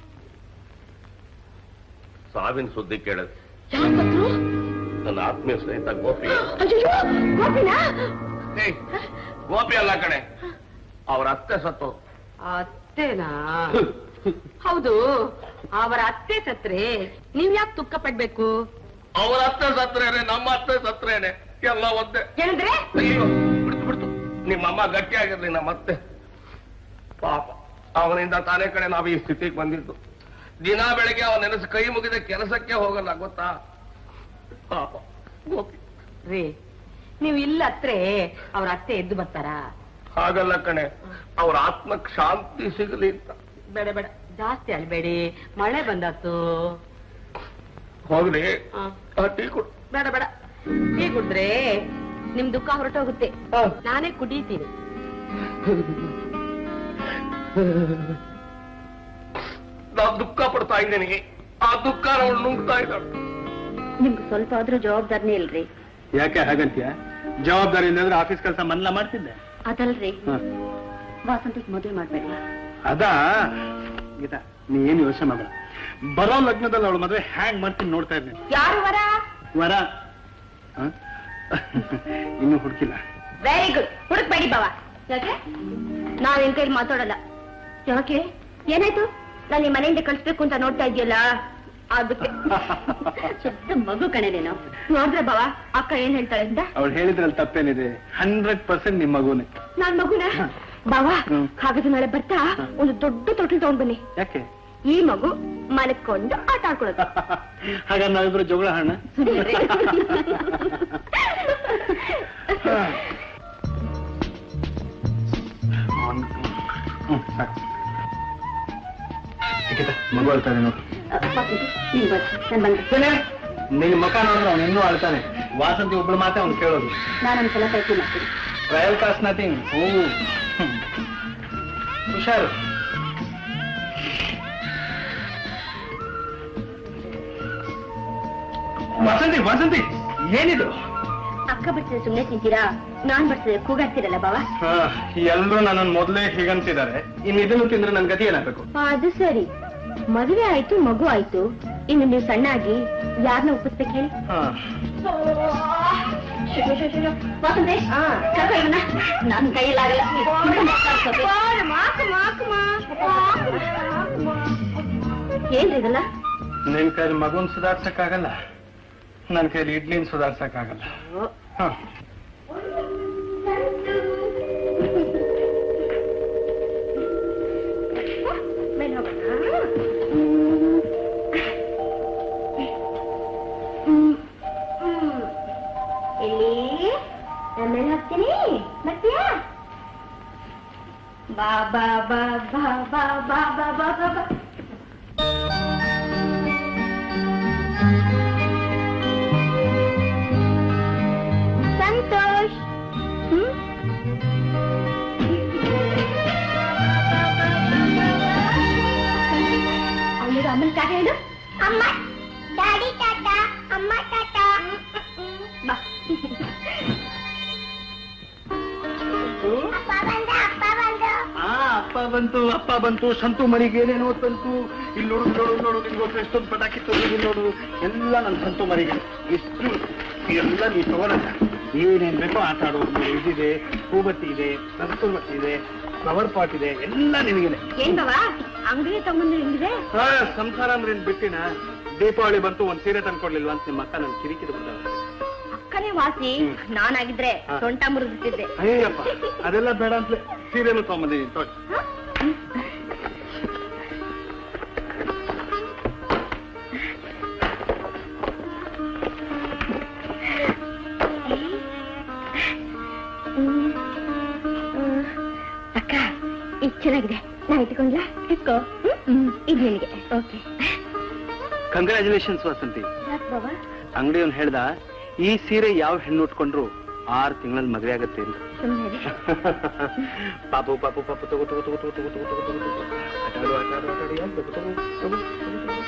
ಸಾವಿನ ಸುದ್ದಿ ಕೇಳಿದೆ ಯಾರ್ ಸತ್ರು? ನನ್ನ ಆತ್ಮೀಯ ಸ್ನೇಹಿತ ಗೋಪಿ ಅಯ್ಯಯ್ಯೋ, ಗೋಪಿನಾ ಏಯ್, ಗೋಪಿ ಅಲ್ಲ ಕಣೆ ಅವ್ರ ಅತ್ತೆ ಸತ್ತು ಅತ್ತೇನಾ ಹೌದು ಅವರ ಅತ್ತೆ ಸತ್ರೆ ನೀವ್ ಯಾಕೆ ದುಃಖ ಪಡ್ಬೇಕು ಅವ್ರ ಅತ್ತೆ ಸತ್ರೇನೆ ನಮ್ಮ ಅತ್ತೆ ಸತ್ರೇನೆ ಎಲ್ಲ ಒಂದೇ ಏನಂದ್ರೆ ಅಯ್ಯೋ ಬಿಡ್ತು ಬಿಡ್ತು ನಿಮ್ಮಮ್ಮ ಗಟ್ಟಿಯಾಗಿರ್ಲಿ ನಮ್ಮ ಅತ್ತೆ ಪಾಪ ಅವನಿಂದ ತಾನೇ ಕಡೆ ನಾವು ಈ ಸ್ಥಿತಿಗೆ ಬಂದಿದ್ದು ದಿನ ಬೆಳಗ್ಗೆ ಅವನ ನೆನೆಸು ಕೈ ಮುಗಿದ ಕೆಲಸಕ್ಕೆ ಹೋಗಲ್ಲ ಗೊತ್ತಾ ಪಾಪ ಗೋಪಿ ರೀ ನೀವ್ ಇಲ್ಲ ಹತ್ರೆ ಅವ್ರ ಅತ್ತೆ ಎದ್ದು ಬರ್ತಾರಾ ಹಾಗಲ್ಲ ಕಣೆ ಅವ್ರ ಆತ್ಮಕ್ ಶಾಂತಿ ಸಿಗಲಿ ಅಂತ ಬೇಡ ಬೇಡ ಜಾಸ್ತಿ ಅಲ್ಬೇಡಿ ಮಳೆ ಬಂದಾತು ಹೋಗ್ಲಿ ಆ, ಆ ಟೀ ಕೊಡು ಬೇಡ ಬೇಡ ಟೀ ಕುಡಿದ್ರೆ ನಿಮ್ ದುಃಖ ಹೊರಟೋಗುತ್ತೆ ನಾನೇ ಕುಡಿತೀನಿ ನಾವು ದುಃಖ ಪಡ್ತಾ ಇದ್ದೀನಿ ಆ ದುಃಖ ಅವಳು ನುಂಗ್ತಾ ಇದ್ದಾಳೆ ನಿಮ್ಗೆ ಸ್ವಲ್ಪ ಆದ್ರೂ ಜವಾಬ್ದಾರಿನೇ ಇಲ್ರಿ ಯಾಕೆ ಹಾಗಂತೀಯ ಜವಾಬ್ದಾರಿ ಇಲ್ಲದ್ರೆ ಆಫೀಸ್ ಕೆಲಸ ಮನ್ಲ ಮಾಡ್ತಿದ್ದೆ ಅದಲ್ರಿ ಹ. ವಾಸಂತಿಗೆ ಮದುವೆ ಮಾಡ್ಬೇಡಿ ಅದಾ ಗೀತಾ ನೀ ಏನು ಯೋಚನೆ ಮಾಡಬೇಡ ಬರೋ ಲಗ್ನದಲ್ಲಿ ಅವಳು ಮದುವೆ ಹ್ಯಾಂಗ್ ಮಾಡ್ತೀನಿ ನೋಡ್ತಾ ಇದ್ದೀನಿ ಯಾರು ವರ ವರ ಹ? ಇನ್ನು ಹುಡುಕಿಲ್ಲ ವೆರಿ ಗುಡ್ ಹುಡುಕ್ಬೇಡಿ ಬಾವ ಯಾಕೆ ನಾವ್ ನಿನ್ ಕೈಲಿ ಮಾತಾಡಲ್ಲ ಯಾಕೆ ಏನಾಯ್ತು ನಾನು ನಿಮ್ಮ ಮನೆಯಿಂದ ಕಳಿಸ್ಬೇಕು ಅಂತ ನೋಡ್ತಾ ಇದೆಯಲ್ಲ ಅದಕ್ಕೆ ಶುದ್ಧ ಮಗು ಕಣೆ ನೀನು ನೋಡ್ರೆ ಬಾವ ಅಕ್ಕ ಏನ್ ಹೇಳ್ತಾಳೆ ಅಂತ ಅವಳು ಹೇಳಿದ್ರಲ್ಲಿ ತಪ್ಪೇನಿದೆ ಹಂಡ್ರೆಡ್ ಪರ್ಸೆಂಟ್ ನಿಮ್ಮ ಮಗುನೇ ನಾನ್ ಮಗುನ ಬಾವ ಹ್ಮ್. ಹಾಗಾದ್ರೆ ನಾಳೆ ಬರ್ತಾ ಒಂದು ದೊಡ್ಡ ತೊಟ್ಲು ತಗೊಂಡ್ ಬನ್ನಿ ಯಾಕೆ ಈ ಮಗು ಮಲಕೊಂಡು ಆಟ ಆಡ್ಕೊಳ್ಳೋದು ಹಾಗಾದ್ರೆ ನಾವಿಬ್ರು ಜಗಳ ಹಣ ಮಗು ಅಳ್ತಾನೆ ನೋಡು ನೀನ್ ಬರ್ತೀನಿ ನಾನು ಬಂದೆ ನಿನ್ ಮುಖ ನೋಡಿದ್ರೆ ಅವ್ನು ಇನ್ನೂ ಅಳ್ತಾನೆ ವಾಸಂತಿ ಒಬ್ಳು ಮಾತೆ ಅವ್ನು ಕೇಳೋದು ನಾನೊಂದ್ಸಲ ಪ್ರಯತ್ನ ಮಾಡ್ತೀನಿ ಟ್ರಯಲ್ ಕಾಸ್ಟ್ ನಥಿಂಗ್ ಓ ಹುಷಾರು ವಸಂತಿ ವಸಂತಿ ಏನಿದು ಅಕ್ಕ ಬಿಡ್ತೀನಿ ಸುಮ್ನೆ ತಿಂತೀರಾ ನಾನ್ ಬರ್ತಿದ್ರೆ ಕೂಗಾಡ್ತಿರಲ್ಲ ಬಾವ ಎಲ್ರು ನನ್ನನ್ನು ಮೊದಲೇ ಹೀಗಂತಿದ್ದಾರೆ ಇನ್ನು ಇದನ್ನು ತಿಂದ್ರೆ ನನ್ ಗತಿ ಏನಾಗಬೇಕು ಅದು ಸರಿ ಮದುವೆ ಆಯ್ತು ಮಗು ಆಯ್ತು ಇನ್ನು ನೀವು ಸಣ್ಣಾಗಿ ಯಾರನ್ನ ಒಪ್ಪಿಸ್ಬೇಕು ಹೇಳಿ ನನ್ ಕೈಯಲ್ಲಾಗಲ್ಲ ಏನ್ರಿ ಇದಲ್ಲ ನಿನ್ ಕೈಲಿ ಮಗುನ್ ಸುಧಾರ್ಸಕ್ಕಾಗಲ್ಲ ನನ್ ಕೈಲಿ ಇಡ್ಲಿನ ಸುಧಾರ್ಸಕ್ಕಾಗಲ್ಲ ಹ. ಮೇಲೆ ಹೋಗೋಣ ಎಲ್ಲಿ ನಾನು ಮೇಲೆ ಹೋಗ್ತೀನಿ ಬರ್ತೀಯಾ ಬಾ ಬಾ ಬಾ ಬಾ ಬಾ ಬಾ ಬಾ ಬಾ ಬಾ ಬಾ ಸಂತೋಷ್ ಹ್ಮ್ ಅಲ್ಲಿರೋ ಅಮ್ಮನ ಟಾಟ ಹೇಳು ಅಮ್ಮ ಡ್ಯಾಡಿ ಟಾಟ ಅಮ್ಮ ಟಾಟ ಬಾ ಅಪ್ಪ ಬಂದ ಅಪ್ಪ ಬಂದ ಆ ಅಪ್ಪ ಬಂತು ಅಪ್ಪ ಬಂತು ಸಂತು ಮನೆಗೆ ಏನೇನೋ ತಂತು ಇಲ್ಲಿ ನೋಡು ನೋಡು ನೋಡು ನಿನ್ಗೋಸ್ಕರ ಎಷ್ಟೊಂದು ಪಟಾಕಿ ತಂದು ನೋಡು ಎಲ್ಲ ನನ್ನ ಸಂತು ಮನೆಗೆ ಎಷ್ಟು ಎಲ್ಲ ನೀ ತಗೊಳಲ್ಲ ಏನೇನ್ ಬೇಕೋ ಆಟ ಆಡೋದು ಇದಿದೆ ಹೂಬತ್ತಿ ಇದೆ ಸಂತೂರ್ ಬತ್ತಿ ಇದೆ ಫ್ಲವರ್ ಪಾಟ್ ಇದೆ ಎಲ್ಲ ನಿನಗೇನೆ ಏನ್ ಬಾವ ಅಂಗಡಿ ತಗೊಂಡು ಹಿಂಗಿದೆ ಹಾ ಸಂಸಾರ ಅಂದ್ರೆ ಏನ್ ಬಿಟ್ಟಿನ ದೀಪಾವಳಿ ಬಂತು ಒಂದ್ ಸೀರೆ ತಂದ್ಕೊಡ್ಲಿಲ್ವಾ ಅಂತ ನಿಮ್ಮ ಅಕ್ಕ ನನ್ ಕಿರಿಕಿರಿ ಬಂದ ಅಕ್ಕನೇ ವಾಸಿ ಹ್ಮ್. ನಾನಾಗಿದ್ರೆ ಹಾ. ಸೊಂಟ ಮುರಿದಿಟ್ಟಿದ್ದೆ ಅಯ್ಯಪ್ಪ ಅದೆಲ್ಲ ಬೇಡ ಅಂತಲೇ ಸೀರೆನೂ ತಗೊಂಬಂದಿದ್ದೀನಿ ತೊಗೊಳ್ಳಿ ಅಕ್ಕ ಇದು ಚೆನ್ನಾಗಿದೆ ನಾ ಇಟ್ಕೊಂಡ್ಲಾ ಇಟ್ಕೋ ಇದು ನಿನಗೆ ಓಕೆ ಕಂಗ್ರ್ಯಾಚುಲೇಷನ್ಸ್ ವಸಂತಿ ಯಾಕೆ ಬಾಬಾ ಅಂಗಡಿಯವನ್ ಹೇಳ್ದ ಈ ಸೀರೆ ಯಾವ ಹೆಣ್ಣು ಉಟ್ಕೊಂಡ್ರು ಆರು ತಿಂಗಳಲ್ಲಿ ಮದುವೆ ಆಗತ್ತೆ ಅಂತ ಸುಮ್ಮನೆ ಪಾಪು ಪಾಪು ಪಾಪು ತಗೋ ತಗೋ ತಗೋ ತಗೋ ತಗೋ ತಗೋ ತಗೋ ತಗೋ ತಗೋ ಆಟಾಡು ಆಟಾಡು ಆಟಾಡು ಯಾವ್ದು ಬೇಕು ತಗೋ ತಗೋ ತಗೋ, ತಗೋ.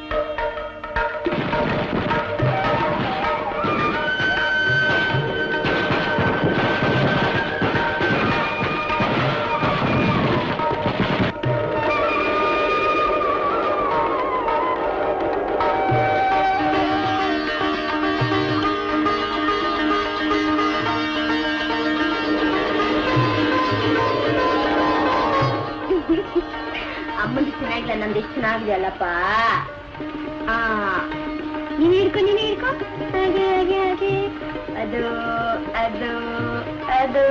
ಅಮ್ಮಂದು ಚೆನ್ನಾಗಿಲ್ಲ ನಂದು ಎಷ್ಟು ಚೆನ್ನಾಗಿದೆ ಅಲ್ಲಪ್ಪ ಆ ನೀನು ಹಿಡ್ಕೊ ನೀನು ಹಿಡ್ಕೊ ಹಾಗೆ ಹಾಗೆ ಹಾಗೆ ಅದು ಅದು ಅದು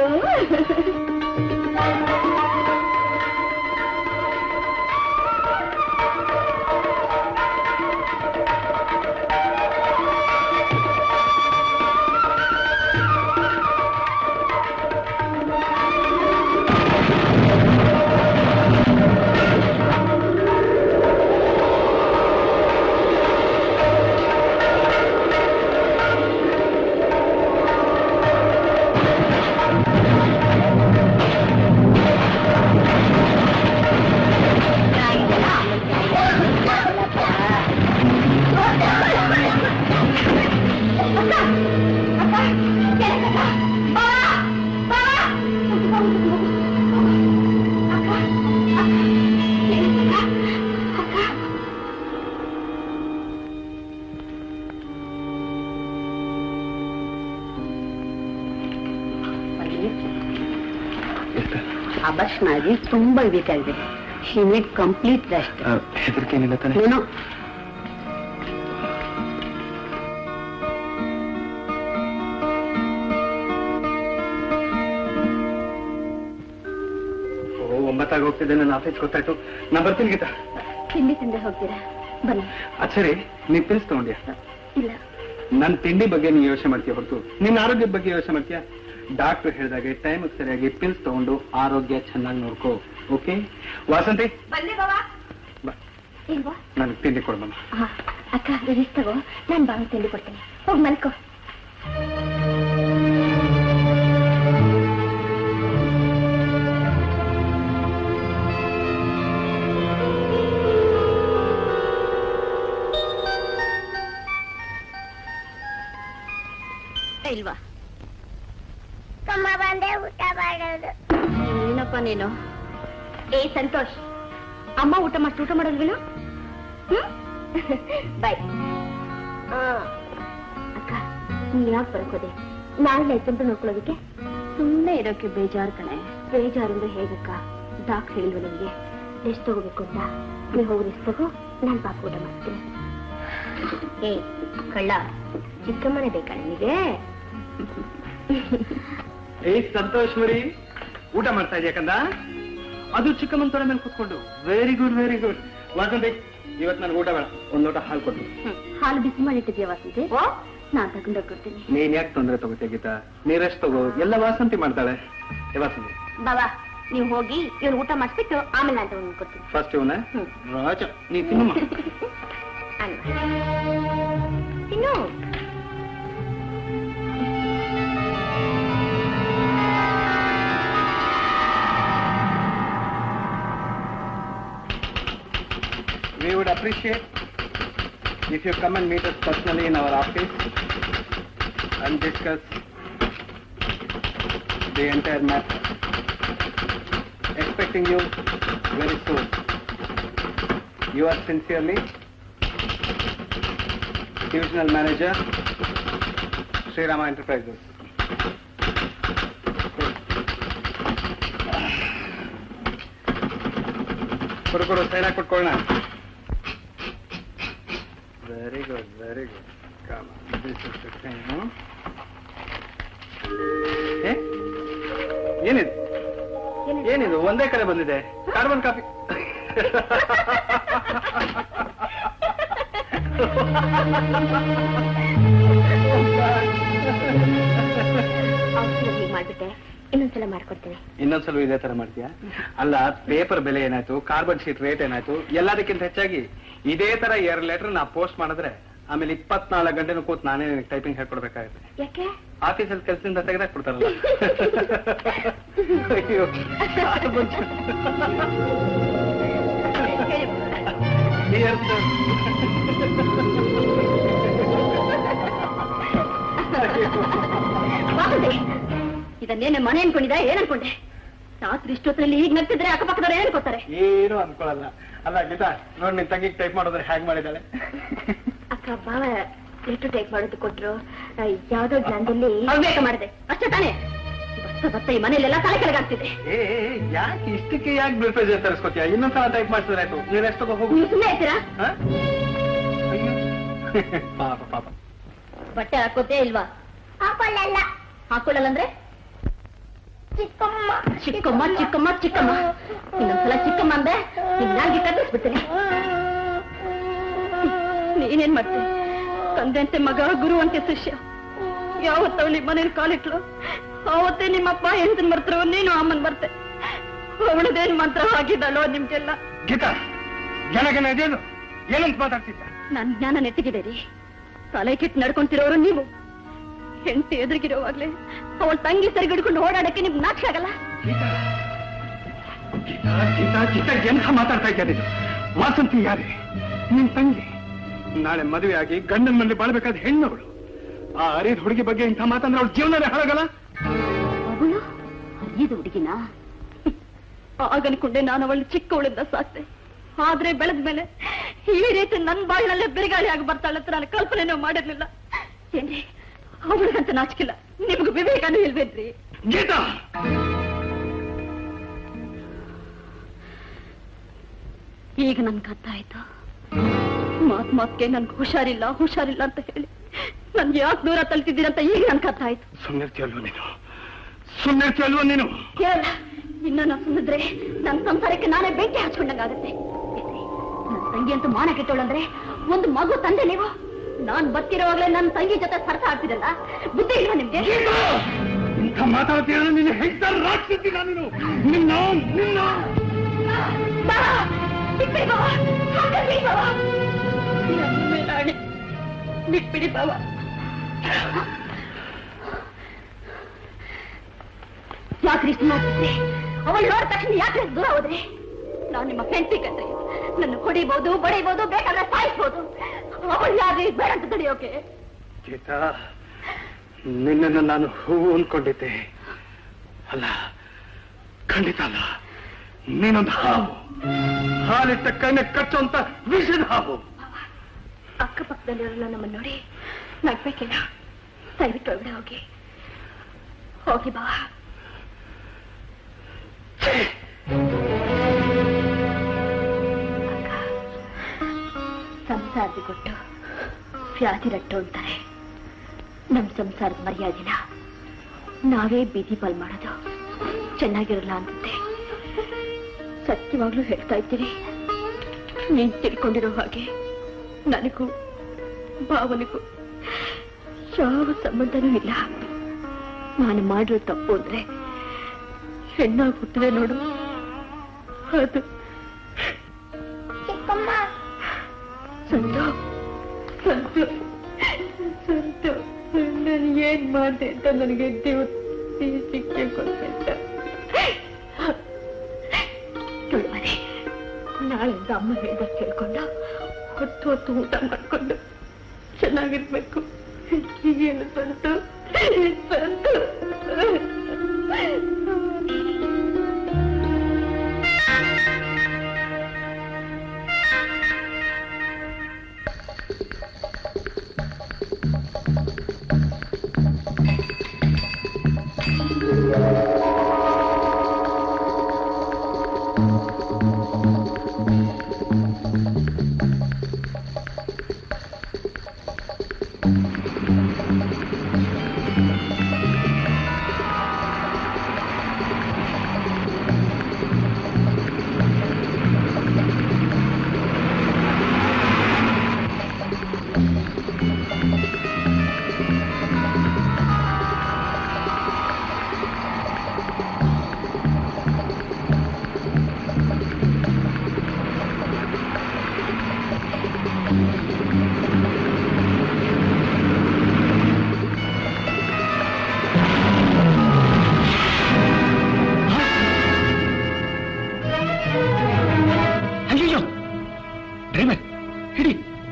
ಅಬರ್ಷನಾಗಿ ತುಂಬಾ ಬೇಕಾಗಿದೆ ಶಿ ನೀಡ್ ಕಂಪ್ಲೀಟ್ ರೆಸ್ಟ್ ಹೆದರಿಕೆ ಏನಿಲ್ಲ ತಾನೆ ನೀನು ಓ ಒಂಬತ್ತಾಗಿ ಹೋಗ್ತಿದ್ದೆ ನನ್ನ ಆಫೀಸ್ ಗೊತ್ತಾಯ್ತು ನಾ ಬರ್ತೀನಿ ಗೀತಾ ತಿಂಡಿ ತಿಂದೆ ಹೋಗ್ತೀರಾ ಬನ್ನಿ ಅದ್ ಸರಿ ನೀ ಪಿಲ್ಸ್ ತಗೊಂಡ್ಯಾ ಇಲ್ಲ ನನ್ ತಿಂಡಿ ಬಗ್ಗೆ ನೀ ಯೋಚನೆ ಮಾಡ್ತೀಯ ಹೊರತು ನಿನ್ನ ಆರೋಗ್ಯದ ಬಗ್ಗೆ ಯೋಚನೆ ಮಾಡ್ತೀಯ ಡಾಕ್ಟರ್ ಹೇಳಿದಾಗೆ ಟೈಮ್ ಸರಿಯಾಗಿ ಪಿಲ್ಸ್ ತಗೊಂಡು ಆರೋಗ್ಯ ಚೆನ್ನಾಗಿ ನೋಡ್ಕೋ ಓಕೆ ವಾಸಂತಿ ಬಂದೆ ಬಾಬಾ ಬಾ ಇಲ್ವಾ ನನಗೆ ತಿಂಡಿ ಕೊಡ್ಬಮ್ಮ ಹಾ, ಅಕ್ಕ ರಿಜಿಸ್ ತಗೋ ನಾನು ಬಾವಿ ತಿಂಡಿ ಕೊಡ್ತೀನಿ ಹೋಗಿ ಮಲ್ಕೋ ಇಲ್ವಾ ಬಂದೇ ಊಟ ಮಾಡೋದು ಏನಪ್ಪ ನೀನು ಏ ಸಂತೋಷ್ ಅಮ್ಮ ಊಟ ಮಾಡಿ ಊಟ ಮಾಡಲ್ವೇನು ಹ್ಮ್ ಬಾಯ್ ಅಕ್ಕ ನೀ ಯಾಕೆ ಬರ್ಕೋದೆ ನಾಳೆ ಚಂದ್ರ ನೋಡ್ಕೊಳ್ಳೋದಕ್ಕೆ ಸುಮ್ಮನೆ ಇರೋಕೆ ಬೇಜಾರು ಕಣೆ ಬೇಜಾರಿಂದ ಹೇಗಕ್ಕ ಡಾಕ್ಟರ್ ಹೇಳಿಲ್ವ ನಿಮಗೆ ರೆಸ್ಟ್ ತಗೋಬೇಕು ಅಂತ ನೀ ಹೋಗಿ ರೆಸ್ಟ್ ತಗೋ ನಾನು ಪಾಪ ಊಟ ಮಾಡ್ತೀನಿ ಏ ಕಳ್ಳ ಚಿಕ್ಕಮ್ಮನೆ ಬೇಕಾ ನಿನಗೆ ಏ ಸಂತೋಷ್ ಮರಿ ಊಟ ಮಾಡ್ತಾ ಇದೆಯಾ ಕಂದ ಅದು ಚಿಕ್ಕಮ್ಮನ ತೊಡೆ ಮೇಲೆ ಕೂತ್ಕೊಂಡು very good very good Vasanthi ಇವತ್ತು ನನಗೆ ಊಟ ಬೇಡ ಒಂದ್ ಲೋಟ ಹಾಲು ಕೊಟ್ಟು ಹಾಲು ಬಿಸಿ ಮಾಡಿಟ್ಟಿದ್ಯಾ ವಾಸಂತಿ ನಾನ್ ತಗೊಂಡೋಗಿ ಕೊಡ್ತೀನಿ ನೀನ್ ಯಾಕೆ ತೊಂದರೆ ತಗೋತೀಯ ಗೀತಾ ನೀ ರೆಸ್ಟ್ ತಗೋ ಎಲ್ಲ ವಾಸಂತಿ ಮಾಡ್ತಾಳೆ ಏ ವಾಸಂತಿ ಬಾಬಾ ನೀವು ಹೋಗಿ ಇವನು ಊಟ ಮಾಡಿಸ್ಬಿಟ್ಟು ಆಮೇಲೆ ನಾನು ತಗೊಂಡು ಕೊಡ್ತೀನಿ ಫಸ್ಟ್ ಇವನ ರಾಜ ನೀ ತಿನ್ನಮ್ಮ ಅಲ್ವಾ ತಿನ್ನು we would appreciate if you come and meet us personally in our office and discuss the entire matter. Expecting you very soon. You are sincerely Divisional Manager, Sri Rama Enterprises. ಕೊಡು ಕೊಡು sign ಕೊಟ್ಕೊಳ್ಳೋಣ very good very good ಏನಿದೆ ಏನಿದು ಒಂದೇ ಕಡೆ ಬಂದಿದೆ carbon copy ಔಷಧಿ ಹೀಗೆ ಮಾಡ್ಬಿಟ್ಟೆ ಇನ್ನೊಂದ್ಸಲ ಮಾಡ್ಕೊಡ್ತೀನಿ ಇನ್ನೊಂದ್ಸಲ ಇದೇ ತರ ಮಾಡ್ತೀಯಾ ಅಲ್ಲ ಪೇಪರ್ ಬೆಲೆ ಏನಾಯ್ತು ಕಾರ್ಬನ್ ಶೀಟ್ ರೇಟ್ ಏನಾಯ್ತು ಎಲ್ಲದಕ್ಕಿಂತ ಹೆಚ್ಚಾಗಿ ಇದೇ ತರ ಎರಡು ಲೆಟರ್ ನಾ ಪೋಸ್ಟ್ ಮಾಡಿದ್ರೆ ಆಮೇಲೆ ಇಪ್ಪತ್ನಾಲ್ಕು ಗಂಟೆನೂ ಕೂತ್ ನಾನೇ ಟೈಪಿಂಗ್ ಹೇಳ್ಕೊಡ್ಬೇಕಾಗುತ್ತೆ ಯಾಕೆ ಆಫೀಸಲ್ಲಿ ಕೆಲಸದಿಂದ ತೆಗೆದಾಕ್ ಕೊಡ್ತಾರಲ್ಲ ಅಯ್ಯೋ carbon sheet. Dear sir. ಬಾಬುದೆ ಇದನ್ನೇನೆ ಮನೆ ಅನ್ಕೊಂಡಿದ ಏನ್ ಅನ್ಕೊಂಡೆ ರಾತ್ರಿ ಇಷ್ಟೊತ್ತಲ್ಲಿ ಈಗ ನಗ್ತಿದ್ರೆ ಅಕ್ಕಪಕ್ಕದವ್ರು ಏನ್ ಅನ್ಕೋತಾರೆ ಏನು ಅನ್ಕೊಳಲ್ಲ ಅಲ್ಲ ಗೀತಾ ನೋಡ್ ನಿನ್ ತಂಗಿಗೆ ಟೈಪ್ ಮಾಡೋದ್ರೆ ಹ್ಯಾಗ್ ಮಾಡಿದಾಳೆ ಅಕ್ಕ ಬಾವ ಲೆಟರ್ ಟೈಪ್ ಮಾಡೋದು ಕೊಟ್ರು ಆ, ಯಾವ್ದೋ ಜ್ಞಾನದಲ್ಲಿ ಹವ್ಯಾಸ ಮಾಡಿದೆ ಅಷ್ಟೇ ತಾನೇ ಬತ್ತ ಬತ್ತ ಈ ಮನೇಲೆಲ್ಲ ತಲೆ ಕೆಳಗಾಗ್ತಿದೆ ಏ ಯಾಕೆ ಇಷ್ಟಕ್ಕೆ ಯಾಕೆ ಬ್ಲಡ್ ಪ್ರೆಷರ್ ತರಿಸ್ಕೊತೀಯ ಇನ್ನೊಂದ್ಸಲ ಟೈಪ್ ಮಾಡಿಸಿದ್ರೆ ಆಯ್ತು ನೀನ್ ಎಷ್ಟು ತಗೋ ಹೋಗು ನೀವು ಸುಮ್ಮನೆ ಇರ್ತೀರಾ ಹ? ಅಯ್ಯೋ. ಪಾಪ ಪಾಪ ಬಟ್ಟೆ ಹಾಕೋತೇ ಇಲ್ವಾ ಹಾಕೊಳ್ಳಲ್ಲ ಹಾಕೊಳ್ಳಲ್ಲ ಅಂದ್ರೆ ಚಿಕ್ಕಮ್ಮ ಚಿಕ್ಕಮ್ಮ ಚಿಕ್ಕಮ್ಮ ಚಿಕ್ಕಮ್ಮ ಇನ್ನೊಂದ್ಸಲ ಚಿಕ್ಕಮ್ಮ ಅಂದೆ ನಿಮ್ ನಾಲ್ಗೆ ಕಟ್ಟಿಸ್ಬಿಡ್ತೀನಿ ನೀನೇನ್ ಮಾಡ್ತೀನಿ ತಂದೆ ಅಂತೆ ಮಗ ಗುರು ಅಂತೆ ಶಿಷ್ಯ ಯಾವತ್ತವಳಿ ಮನೇಲಿ ಕಾಲಿಟ್ಲು ಅವತ್ತೇ ನಿಮ್ಮಪ್ಪ ಎಂತನ್ ಬರ್ತರು ನೀನು ಅಮ್ಮನ್ ಬರ್ತೆ ಅವಳದೇನ್ ಮಂತ್ರ ಆಗಿದ್ದಲ್ಲೋ ನಿಮ್ಗೆಲ್ಲ ಗೀತಾ ಜನಗಣ ಇದೇನು ಏನಂತ ಮಾತಾಡ್ತಿದ್ದ ನನ್ ಜ್ಞಾನ ನೆಟ್ಟಿಗಿದೆ ರೀ ತಲೆ ಕೆಟ್ಟು ನಡ್ಕೊಂತಿರೋರು ನೀವು ಹೆಂಡತಿ ಎದುರಿಗಿರೋವಾಗ್ಲೇ ಅವಳ ತಂಗಿ ಸರಿಗಿಡ್ಕೊಂಡು ಓಡಾಡಕ್ಕೆ ನಿಮ್ಗೆ ನಾಚಿಕೆ ಆಗಲ್ಲ ಗೀತಾ ಗೀತಾ ಗೀತಾ ಗೀತಾ ಎಂಥ ಮಾತಾಡ್ತಾ ಇದ್ಯಾ ನೀನು ವಾಸಂತಿ ಯಾರೇ ನಿನ್ ತಂಗಿ ನಾಳೆ ಮದುವೆ ಆಗಿ ಗಂಡನ ಮನೇಲಿ ಬಾಳ್ಬೇಕಾದ ಹೆಣ್ಣವಳು ಆ ಅರಿದ ಹುಡುಗಿ ಬಗ್ಗೆ ಇಂಥ ಮಾತಂದ್ರೆ ಅವಳ ಜೀವನನೇ ಹಾಳಾಗಲ್ಲ ಅವಳು ಇದು ಹುಡುಗಿನ ಆಗನ್ಕೊಂಡೆ ನಾನು ಅವಳು ಚಿಕ್ಕವಳಿಂದ ಸಾಕ್ತೆ ಆದ್ರೆ ಬೆಳೆದ ಮೇಲೆ ಈ ರೀತಿ ನನ್ ಬಾಳಿನಲ್ಲೇ ಬಿರುಗಾಳಿ ಆಗಿ ಬರ್ತಾಳೆ ಅಂತ ನಾನು ಕಲ್ಪನೆನೂ ಮಾಡಿರ್ಲಿಲ್ಲ ಏನ್ರಿ ಅವಳಿಗಂತ ನಾಚಿಕಿಲ್ಲ ನಿಮ್ಗೆ ವಿವೇಕನೂ ಇಲ್ವೇನ್ರಿ ಗೀತಾ ಈಗ ನನ್ಗೆ ಅರ್ಥ ಆಯ್ತು ಮಾತ್ ಮಾತ್ಗೆ ನನ್ಗೆ ಹುಷಾರಿಲ್ಲ ಹುಷಾರಿಲ್ಲ ಅಂತ ಹೇಳಿ ನನ್ಗೆ ಯಾಕೆ ದೂರ ತಳ್ತಿದ್ದೀರಂತ ಈಗ ನನ್ಗೆ ಅರ್ಥ ಆಯ್ತು ಸುಮ್ಮನಿರ್ತೀಯಲ್ವ ನೀನು ಸುಮ್ಮನಿರ್ತೀಯಲ್ವ ನೀನು ಕೇಳ ಇನ್ನ ನಾ ಸುಮ್ಮದ್ರೆ ನನ್ನ ಸಂಸಾರಕ್ಕೆ ನಾನೇ ಬೆಂಕಿ ಹಚ್ಕೊಂಡಂಗಾಗತ್ತೆ ನನ್ನ ತಂಗಿ ಅಂತೂ ಮಾನ ಕೆಟ್ಟೋಳಂದ್ರೆ ಒಂದು ಮಗು ತಂದೆ ನೀವು ನಾನ್ ಬತ್ತಿರೋವಾಗ್ಲೇ ನನ್ನ ತಂಗಿ ಜೊತೆ ಸರ್ತ ಆಗ್ತಿರಲ್ಲ ಬುದ್ಧಿ ಇಲ್ವಾ ನಿಮ್ಗೆ ಇಂಥ ಮಾತಾಡ್ತೀಯ ನಿನ್ನ ಹೆಗ್ತಾರ ರಾಕ್ಷಸಿ ನೀನು ನಿನ್ನ ನಿನ್ನ ಬಾವ, ಬಿಟ್ಬಿಡಿ ಬಾವ, ಹಾಗಲ್ಲ ಬಾವ. ನನ್ನ ಮೇಲೆ ಆಣೆ. ಬಿಟ್ಬಿಡಿ ಬಾವ ಯಾಕ್ರಿ ಸುಮ್ಮನೆ ಅವಳು ನೋಡಿದ ತಕ್ಷಣ ಯಾಕ್ರಿ ದೂರ ಹೋದ್ರಿ ನಾನು ನಿಮ್ಮ ಹೆಂಡತಿ ಕಣ್ರಿ ನನ್ನ ಹೊಡಿಬಹುದು ಬಡಿಬಹುದು ಬೇಕಾದ್ರೆ ಸಾಯಿಸ್ಬೋದು ಅವಳು ಯಾರ್ರಿ ಬೇಡ ಅಂತ ತಡೆಯೋಕೆ ಗೀತಾ ನಿನ್ನನ್ನು ನಾನು ಹೂವು ಅಂದ್ಕೊಂಡಿದ್ದೆ ಅಲ್ಲ ಖಂಡಿತ ಅಲ್ಲ ನೀನೊಂದು ಹಾವು ಹಾಲಿಟ್ಟ ಕೈನ ಕಚ್ಚುವಂತ ವಿಷದ ಹಾವು ಅಕ್ಕಪಕ್ಕದಲ್ಲಿರೋಲ್ಲ ನಮ್ಮನ್ನ ನೋಡಿ ನಗ್ಬೇಕೇನ ದಯವಿಟ್ಟು ಒಳಗಡೆ ಹೋಗಿ ಹೋಗಿ ಬಾ ಸಂಸಾರದ ಕೊಟ್ಟು ವ್ಯಾಧಿ ರಟ್ಟು ಅಂತಾರೆ ನಮ್ ಸಂಸಾರದ ಮರ್ಯಾದಿನ ನಾವೇ ಬೀದಿ ಪಾಲ್ ಮಾಡೋದು ಚೆನ್ನಾಗಿರಲ್ಲ ಅನ್ಸುತ್ತೆ ಸತ್ಯವಾಗ್ಲೂ ಹೇಳ್ತಾ ಇದ್ದೀನಿ ನೀನ್ ತಿಳ್ಕೊಂಡಿರೋ ಹಾಗೆ ನನಗೂ ಭಾವನಿಗೂ ಯಾವ ಸಂಬಂಧನೂ ಇಲ್ಲ ನಾನು ಮಾಡಿರೋ ತಪ್ಪು ಅಂದ್ರೆ ಹೆಣ್ಣಾಗಿ ಹುಟ್ಟಿದೆ ನೋಡು ಅದು ಚಿಕ್ಕಮ್ಮ ಸಂತು ಸಂತು ಸಂತು ನಾನು ಏನ್ ಮಾಡ್ದೆ ಅಂತ ನನಗೆ ದೇವ್ರು ಈ ಶಿಕ್ಷೆ ಕೊಡ್ಬೇಕ ಮನೆ ನಾಳೆಯಿಂದ ಅಮ್ಮ ಹೇಳ್ದ ಕೇಳ್ಕೊಂಡು ಹೊತ್ತು ಹೊತ್ತು ಊಟ ಮಾಡ್ಕೊಂಡು ಚೆನ್ನಾಗಿರ್ಬೇಕು ಏನು ಸಂತು ಸಂತು ಅಯ್ಯೋ ಡ್ರೈವರ್ ಹಿಡಿ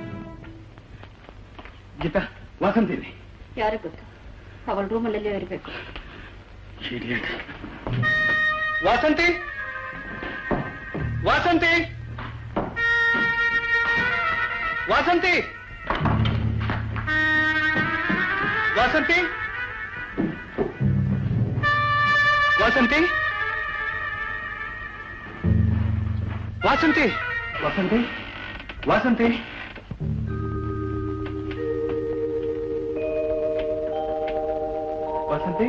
ಗೀತಾ ವಾಸಂತೀನಿ ಯಾರು ಗೊತ್ತು ಅವಳ ರೂಮಲ್ಲೇ ಇರಬೇಕು Idiot. ವಾಸಂತಿ ವಾಸಂತಿ ವಾಸಂತಿ ವಾಸಂತಿ ವಾಸಂತಿ ವಾಸಂತಿ ವಾಸಂತಿ ವಾಸಂತಿ ವಾಸಂತಿ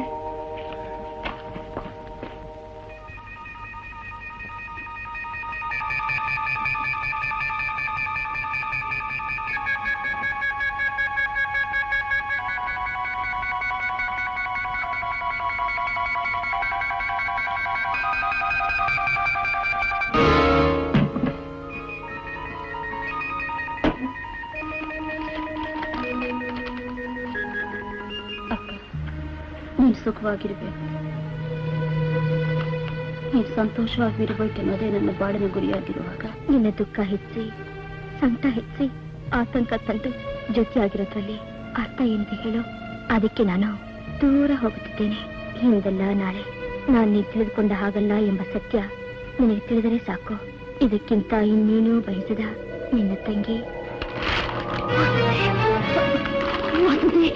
ಅಕ್ಕ ನೀನು ಸುಖವಾಗಿರ್ಬೇಕು ನೀನು ಸಂತೋಷವಾಗಿರ್ಬೇಕು ಅನ್ನೋದೇ ನನ್ನ ಬಾಳಿನ ಗುರಿಯಾಗಿರುವಾಗ ನಿನ್ನ ದುಃಖ ಹೆಚ್ಚಿ ಸಂಕಟ ಹೆಚ್ಚಿ ಆತಂಕ ತಂದು ಜೊತೆಯಾಗಿರೋದ್ರಲ್ಲಿ ಅರ್ಥ ಏನಿದೆ ಹೇಳು ಅದಕ್ಕೆ ನಾನು ದೂರ ಹೋಗುತ್ತಿದ್ದೇನೆ ಹಿಂದೆಲ್ಲ ನಾಳೆ ನಾನು ನೀನು ತಿಳಿದುಕೊಂಡ ಹಾಗಲ್ಲ ಎಂಬ ಸತ್ಯ ನಿನಗೆ ತಿಳಿದರೆ ಸಾಕು ಇದಕ್ಕಿಂತ ಇನ್ನೇನೂ ಬಯಸದ ನಿನ್ನ ತಂಗಿ ವಾಸುದೇವಿ.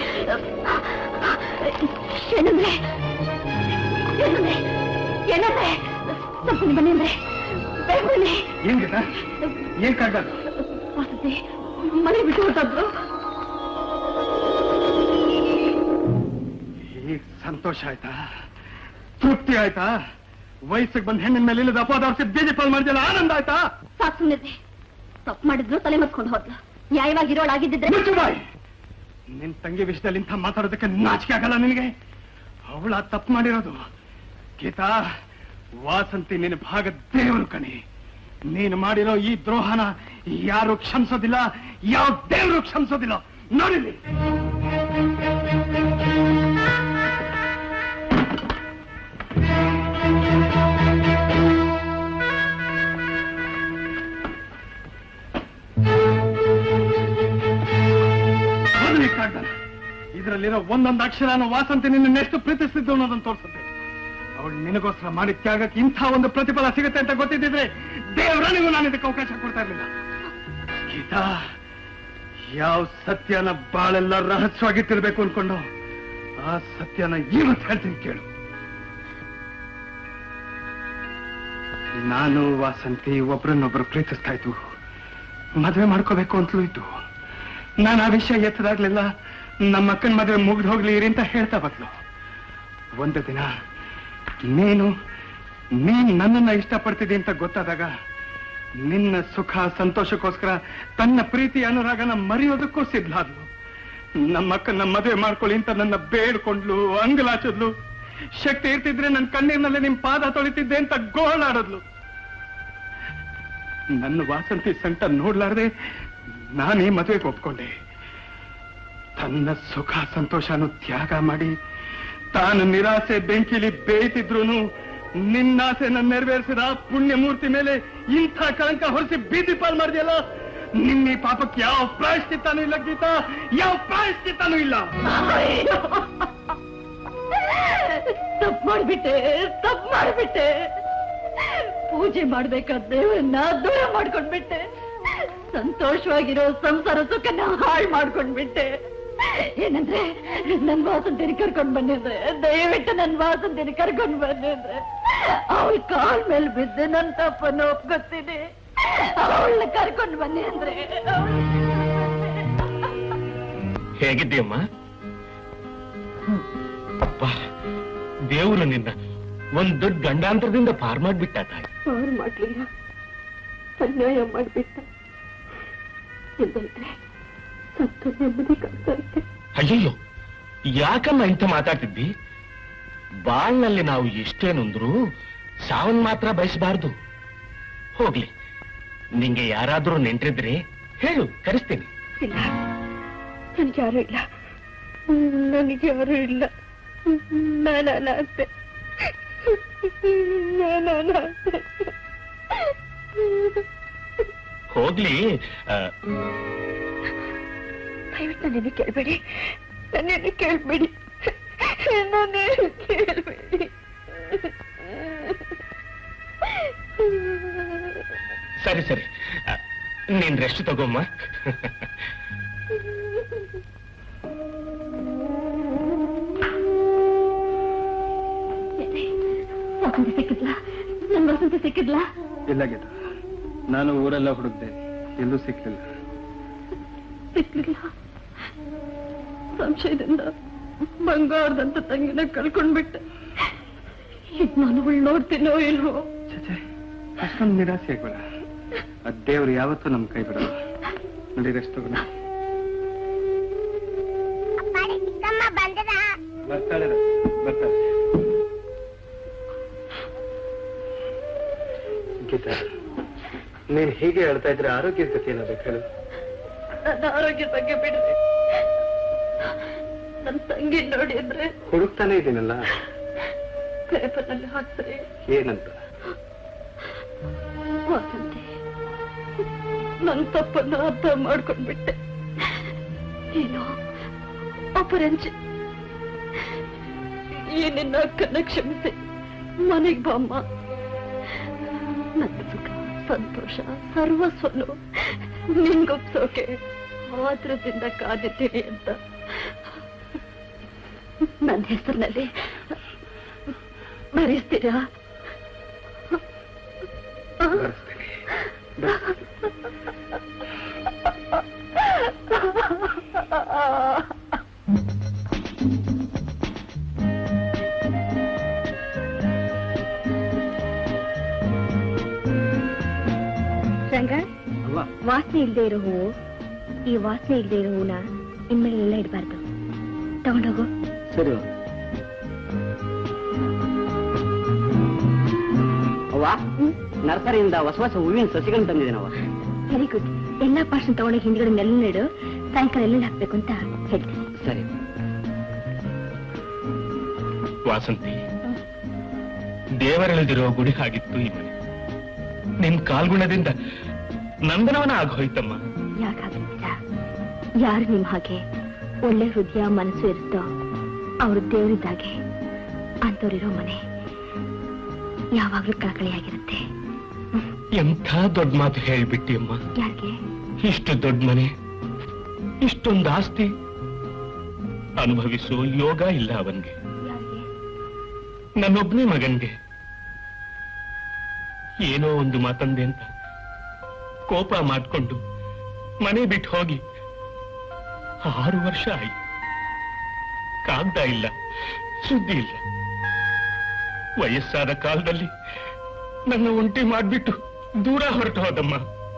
ಏನಂದ್ರೆ ಏನಂದ್ರೆ ಏನಂದ್ರೆ ಸ್ವಲ್ಪ ಬನ್ನಿ ಅಂದ್ರೆ ಬೇಗ ಬನ್ನಿ ಏನ್ ಗೀತಾ ಏನ್ ಕಾಗದ ವಾಸುದೇವಿ ಮನೆ ಬಿಟ್ಟು ಹೊರಟದ್ರು ಈಗ ಸಂತೋಷ ಆಯ್ತಾ ತೃಪ್ತಿ ಆಯ್ತಾ ವಯಸ್ಸಿಗೆ ಬಂದ ಹೆಣ್ಣಿನ ಮೇಲೆ ಇಲ್ಲದ ಅಪವಾದ ಹೊರಿಸಿ ಬೀದಿ ಪಾಲ್ ಮಾಡಿದೆಲ್ಲ ಆನಂದ ಆಯ್ತಾ ಸಾಕು ಸುಮ್ಮನೆ ತಪ್ಪು ಮಾಡಿದ್ರು ತಲೆ ಮತ್ಕೊಂಡು ಹೋದ್ಲು ನ್ಯಾಯವಾಗಿರೋಳಾಗಿದ್ದಿದ್ರೆ ಮುಚ್ಚು ಬಾಯ್ ನಿನ್ ತಂಗಿ ವಿಷಯದಲ್ಲಿ ಇಂಥ ಮಾತಾಡೋದಕ್ಕೆ ನಾಚಿಕೆ ಆಗಲ್ಲ ನಿನಗೆ ಅವಳ ತಪ್ಪು ಮಾಡಿರೋದು ಗೀತಾ ವಾಸಂತಿ ನಿನ್ನ ಭಾಗ ದೇವರು ಕಣಿ ನೀನು ಮಾಡಿರೋ ಈ ದ್ರೋಹನ ಯಾರು ಕ್ಷಮಿಸೋದಿಲ್ಲ ಯಾವ ದೇವರು ಕ್ಷಮಿಸೋದಿಲ್ಲ ನೋಡಿಲಿ ಮೊದಲೇ ಕಾಡ್ದಾನ ಇದರಲ್ಲಿರೋ ಒಂದೊಂದು ಅಕ್ಷರನ ವಾಸಂತಿ ನಿನ್ನ ಎಷ್ಟು ಪ್ರೀತಿಸ್ತಿದ್ದು ಅನ್ನೋದನ್ನ ತೋರಿಸುತ್ತೆ ಅವಳು ನಿನಗೋಸ್ಕರ ಮಾಡಿದ ತ್ಯಾಗಕ್ಕೆ ಇಂಥ ಒಂದು ಪ್ರತಿಫಲ ಸಿಗುತ್ತೆ ಅಂತ ಗೊತ್ತಿದ್ದಿದ್ರೆ ದೇವರನಿಗೂ ನಾನು ಇದಕ್ಕೆ ಅವಕಾಶ ಕೊಡ್ತಾ ಇರ್ಲಿಲ್ಲ ಗೀತಾ ಯಾವ ಸತ್ಯನ ಬಾಳೆಲ್ಲ ರಹಸ್ಯವಾಗಿಟ್ಟಿರ್ಬೇಕು ಅನ್ಕೊಂಡು ಆ ಸತ್ಯನ ಇವತ್ತು ಹೇಳ್ತೀನಿ ಕೇಳು ನಾನು ವಾಸಂತಿ ಒಬ್ರನ್ನೊಬ್ರು ಪ್ರೀತಿಸ್ತಾ ಇದ್ವು ಮದುವೆ ಮಾಡ್ಕೋಬೇಕು ಅಂತಲೂ ಇತ್ತು ನಾನು ಆ ವಿಷಯ ಎತ್ತದಾಗ್ಲಿಲ್ಲ ನಮ್ಮ ಅಕ್ಕನ ಮದುವೆ ಮುಗ್ದು ಹೋಗ್ಲಿ ಇರಿ ಅಂತ ಹೇಳ್ತಾ ಬದ್ಲು ಒಂದು ದಿನ ನೀನು ನೀನ್ ನನ್ನನ್ನ ಇಷ್ಟಪಡ್ತಿದ್ದಿ ಅಂತ ಗೊತ್ತಾದಾಗ ನಿನ್ನ ಸುಖ ಸಂತೋಷಕ್ಕೋಸ್ಕರ ತನ್ನ ಪ್ರೀತಿ ಅನುರಾಗನ ಮರೆಯೋದಕ್ಕೂ ಸಿದ್ಲಾದ್ಲು ನಮ್ಮ ಅಕ್ಕನ ಮದುವೆ ಮಾಡ್ಕೊಳ್ಳಿ ಅಂತ ನನ್ನ ಬೇಡ್ಕೊಂಡ್ಲು ಅಂಗಲಾಚದ್ಲು ಶಕ್ತಿ ಇರ್ತಿದ್ರೆ ನನ್ನ ಕಣ್ಣೀರ್ನಲ್ಲೇ ನಿಮ್ ಪಾದ ತೊಳಿತಿದ್ದೆ ಅಂತ ಗೋಳಾಡದ್ಲು ನನ್ನ ವಾಸಂತಿ ಸಂಟ ನೋಡ್ಲಾರ್ದೆ ನಾನೇ ಮದುವೆಗೆ ಒಪ್ಕೊಂಡೆ ತನ್ನ ಸುಖ ಸಂತೋಷನು ತ್ಯಾಗ ಮಾಡಿ ತಾನು ನಿರಾಸೆ ಬೆಂಕಿಲಿ ಬೇಯ್ತಿದ್ರು ನಿನ್ನಾಸೆನ ನೆರವೇರಿಸಿದ ಆ ಪುಣ್ಯ ಮೂರ್ತಿ ಮೇಲೆ ಇಂಥ ಕಳಂಕ ಹೊರಿಸಿ ಬೀದಿ ಪಾಲ್ ಮಾಡಿದೆಯಲ್ಲ ನಿನ್ನ ಈ ಪಾಪಕ್ಕೆ ಯಾವ ಪ್ರಾಯಶ್ಚಿತ್ತಾನೂ ಇಲ್ಲ ಗೀತಾ ಯಾವ ಪ್ರಾಯಶ್ಚಿತ್ತಾನೂ ಇಲ್ಲ ತಪ್ಪು ಮಾಡ್ಬಿಟ್ಟೆ ತಪ್ಪು ಮಾಡ್ಬಿಟ್ಟೆ ಪೂಜೆ ಮಾಡ್ಬೇಕಾದ ದೇವರನ್ನ ದೂರ ಮಾಡ್ಕೊಂಡ್ಬಿಟ್ಟೆ ಸಂತೋಷವಾಗಿರೋ ಸಂಸಾರ ಸುಖನ ಹಾಳು ಮಾಡ್ಕೊಂಡ್ಬಿಟ್ಟೆ ಏನಂದ್ರೆ ನನ್ ವಾಸಂತಿನ ಕರ್ಕೊಂಡ್ ಬಂದಿದ್ರೆ ದಯವಿಟ್ಟು ನನ್ ವಾಸಂತಿನ ಕರ್ಕೊಂಡ್ ಬಂದಿದ್ರೆ ಅವಳ ಕಾಲ್ ಮೇಲೆ ಬಿದ್ದು ನನ್ ತಪ್ಪನ್ನು ಒಪ್ಕೊತೀನಿ ಅವಳನ್ನ ಕರ್ಕೊಂಡ್ ಬನ್ನಿ ಅಂದ್ರೆ ಹೇಗಿದ್ದೀಯಮ್ಮ ಅಪ್ಪ ದೇವರು ನಿನ್ನ ಒಂದ್ ದೊಡ್ಡ ಗಂಡಾಂತರದಿಂದ ಪಾರ್ ಮಾಡ್ಬಿಟ್ಟ ತಾಯಿ ಅವ್ರು ಮಾಡ್ಲಿಲ್ಲ ಅನ್ಯಾಯ ಮಾಡ್ಬಿಟ್ಟ ಇಲ್ದಿದ್ರೆ ಸತ್ತು ನೆಮ್ಮದಿ ಕಾಡ್ತಾ ಇದ್ದೆ ಅಯ್ಯಯ್ಯೋ ಯಾಕಮ್ಮ ಇಂಥ ಮಾತಾಡ್ತಿದ್ದಿ ಬಾಳ್ನಲ್ಲಿ ನಾವು ಎಷ್ಟೇನಂದ್ರು ಸಾವನ್ ಮಾತ್ರ ಬಯಸಬಾರ್ದು ಹೋಗ್ಲಿ ನಿಂಗೆ ಯಾರಾದ್ರೂ ನೆಂಟ್ರಿದ್ರೆ ಹೇಳು ಕರೆಸ್ತೀನಿ ಇಲ್ಲ ನನಗೆ ಯಾರು ಇಲ್ಲ ನನಗೆ ಯಾರು ಇಲ್ಲ ನಾನಾಗ್ತೆ ನಾನಾಗ್ತೆ ಹೋಗ್ಲಿ ಆ, ದಯವಿಟ್ಟು ನನ್ನೇನು ಕೇಳಬೇಡಿ ನನ್ನೇನು ಕೇಳಬೇಡಿ ನನ್ನೇನು ಕೇಳಬೇಡಿ ಸರಿ ಸರಿ ಆ, ನೀನ್ ರೆಸ್ಟ್ ತಗೋಮ್ಮ ವಸಂತಿ ಸಿಕ್ಕಿದ್ಲಾ ನನ್ ವಸಂತಿ ಸಿಕ್ಕಿದ್ಲಾ ಇಲ್ಲ ಗೀತಾ ನಾನು ಊರೆಲ್ಲ ಹುಡುಕ್ದೆ ಎಲ್ಲೂ ಸಿಕ್ಲಿಲ್ಲ ಸಿಕ್ಲಿಲ್ಲ ಸಂಶಯದಿಂದ ಬಂಗಾರದಂತ ತಂಗಿನ ಕಳ್ಕೊಂಡ್ಬಿಟ್ಟೆ ಈಗ ನಾನು ಅವಳು ನೋಡ್ತೀನೋ ಇಲ್ವೋ ಛೆ, ಅಷ್ಟೊಂದು ನಿರಾಸೆ ಆಗ್ಬೇಡ ಆ ದೇವ್ರು ಯಾವತ್ತೂ ನಮ್ ಕೈ ಬಿಡಲ್ಲ ನೋಡಿ ರೆಸ್ಟ್ ತಗೊಂಡು ಅಪ್ಪಾಡಿ ಚಿಕ್ಕಮ್ಮ ಬಂದದ ಬರ್ತಾಳೆ ಬರ್ತಾಳೆ ಗೀತಾ ನೀನ್ ಹೀಗೆ ಹೇಳ್ತಾ ಇದ್ರೆ ಆರೋಗ್ಯದ ಗತಿ ಏನಾಗಬೇಕು ಹೇಳು ನನ್ನ ಆರೋಗ್ಯ ಬಗ್ಗೆ ಬಿಡ್ರಿ ನನ್ನ ತಂಗಿ ನೋಡಿ ಅಂದ್ರೆ ಹುಡುಕ್ತಾನೆ ಇದ್ದೀನಲ್ಲ ಪೇಪರ್ನಲ್ಲಿ ಹಾಕ್ತಾರೆ ಏನಂತ ವಾಸಂತಿ ನನ್ನ ತಪ್ಪನ್ನ ಅರ್ಥ ಮಾಡ್ಕೊಂಡ್ಬಿಟ್ಟೆ ಏನೋ ಅಪರಂಜಿ ಈ ನಿನ್ನ ಅಕ್ಕನ್ನ ಕ್ಷಮಿಸಿ ಮನೆಗ್ ಬಾಮ್ಮ ನನ್ನ ಸುಖ ಸಂತೋಷ ಸರ್ವಸ್ವನು ನಿನ್ಗೊಪ್ಸೋಕೆ ಆದ್ರದಿಂದ ಕಾದಿದ್ದೀನಿ ಅಂತ ನನ್ನ ಹೆಸರಿನಲ್ಲಿ ಬರೆಸ್ತೀರಾ ಬರ್ಸ್ತೀನಿ ರಂಗ ಅಲ್ವಾ ವಾಸನೆ ಇಲ್ಲದೆ ಇರೋ ಹೂವು ಈ ವಾಸನೆ ಇಲ್ಲದೆ ಇರೋ ಹೂನ ಇನ್ಮೇಲೆ ಎಲ್ಲ ಇಡಬಾರ್ದು ತಗೊಂಡೋಗು ಸರಿ ಅವ್ವ ನರ್ಸರಿಯಿಂದ ಹೊಸ ಹೊಸ ಹೂವಿನ ಸಸಿಗಳನ್ನ ತಂದಿದ್ದೀನವ್ವ ವೆರಿ ಗುಡ್ ಎಲ್ಲಾ ಪಾರ್ಸನ್ ತಗೊಂಡೋಗಿ ಹಿಂದ್ಗಡೆ ನೆಲ್ಲ ಇಡು ಸಾಯಂಕಾಲ ಎಲ್ಲ ಹಾಕ್ಬೇಕು ಅಂತ ಹೇಳ್ತೀನಿ ಸರಿ ವಾಸಂತಿ ದೇವರಲ್ದಿರೋ ಗುಡಿ ಆಗಿತ್ತು ಈ ಮನೆ ನಿನ್ ಕಾಲ್ಗುಣದಿಂದ ನಂದನವನ ಆಗೋಯ್ತಮ್ಮ ಯಾಕಾಗ್ತೀರಾ ಯಾರು ನಿಮ್ ಹಾಗೆ ಒಳ್ಳೆ ಹೃದಯ ಮನಸ್ಸು ಇರುತ್ತೋ ಅವ್ರ ದೇವರಿದ್ದಾಗೆ ಅಂತವ್ರಿರೋ ಮನೆ ಯಾವಾಗ್ಲೂ ಕಳಕಳಿಯಾಗಿರುತ್ತೆ ಎಂಥ ದೊಡ್ಡ ಮಾತು ಹೇಳ್ಬಿಟ್ಟಿ ಅಮ್ಮ ಯಾಕೆ ಇಷ್ಟು ದೊಡ್ಡ ಮನೆ ಇಷ್ಟೊಂದು ಆಸ್ತಿ ಅನುಭವಿಸೋ ಯೋಗ ಇಲ್ಲ ಅವನ್ಗೆ ಯಾರಿಗೆ ನನ್ನೊಬ್ಬನೇ ಮಗನ್ಗೆ ಏನೋ ಒಂದು ಮಾತಂದೆ ಅಂತ ಕೋಪ ಮಾಡ್ಕೊಂಡು ಮನೆ ಬಿಟ್ಟು ಹೋಗಿ ಆರು ವರ್ಷ ಆಯ್ತು ಕಾಗ್ದ ಇಲ್ಲ ಸುದ್ದಿ ಇಲ್ಲ ವಯಸ್ಸಾದ ಕಾಲದಲ್ಲಿ ನನ್ನ ಒಂಟಿ ಮಾಡ್ಬಿಟ್ಟು ದೂರ ಹೊರಟು ಹೋದಮ್ಮ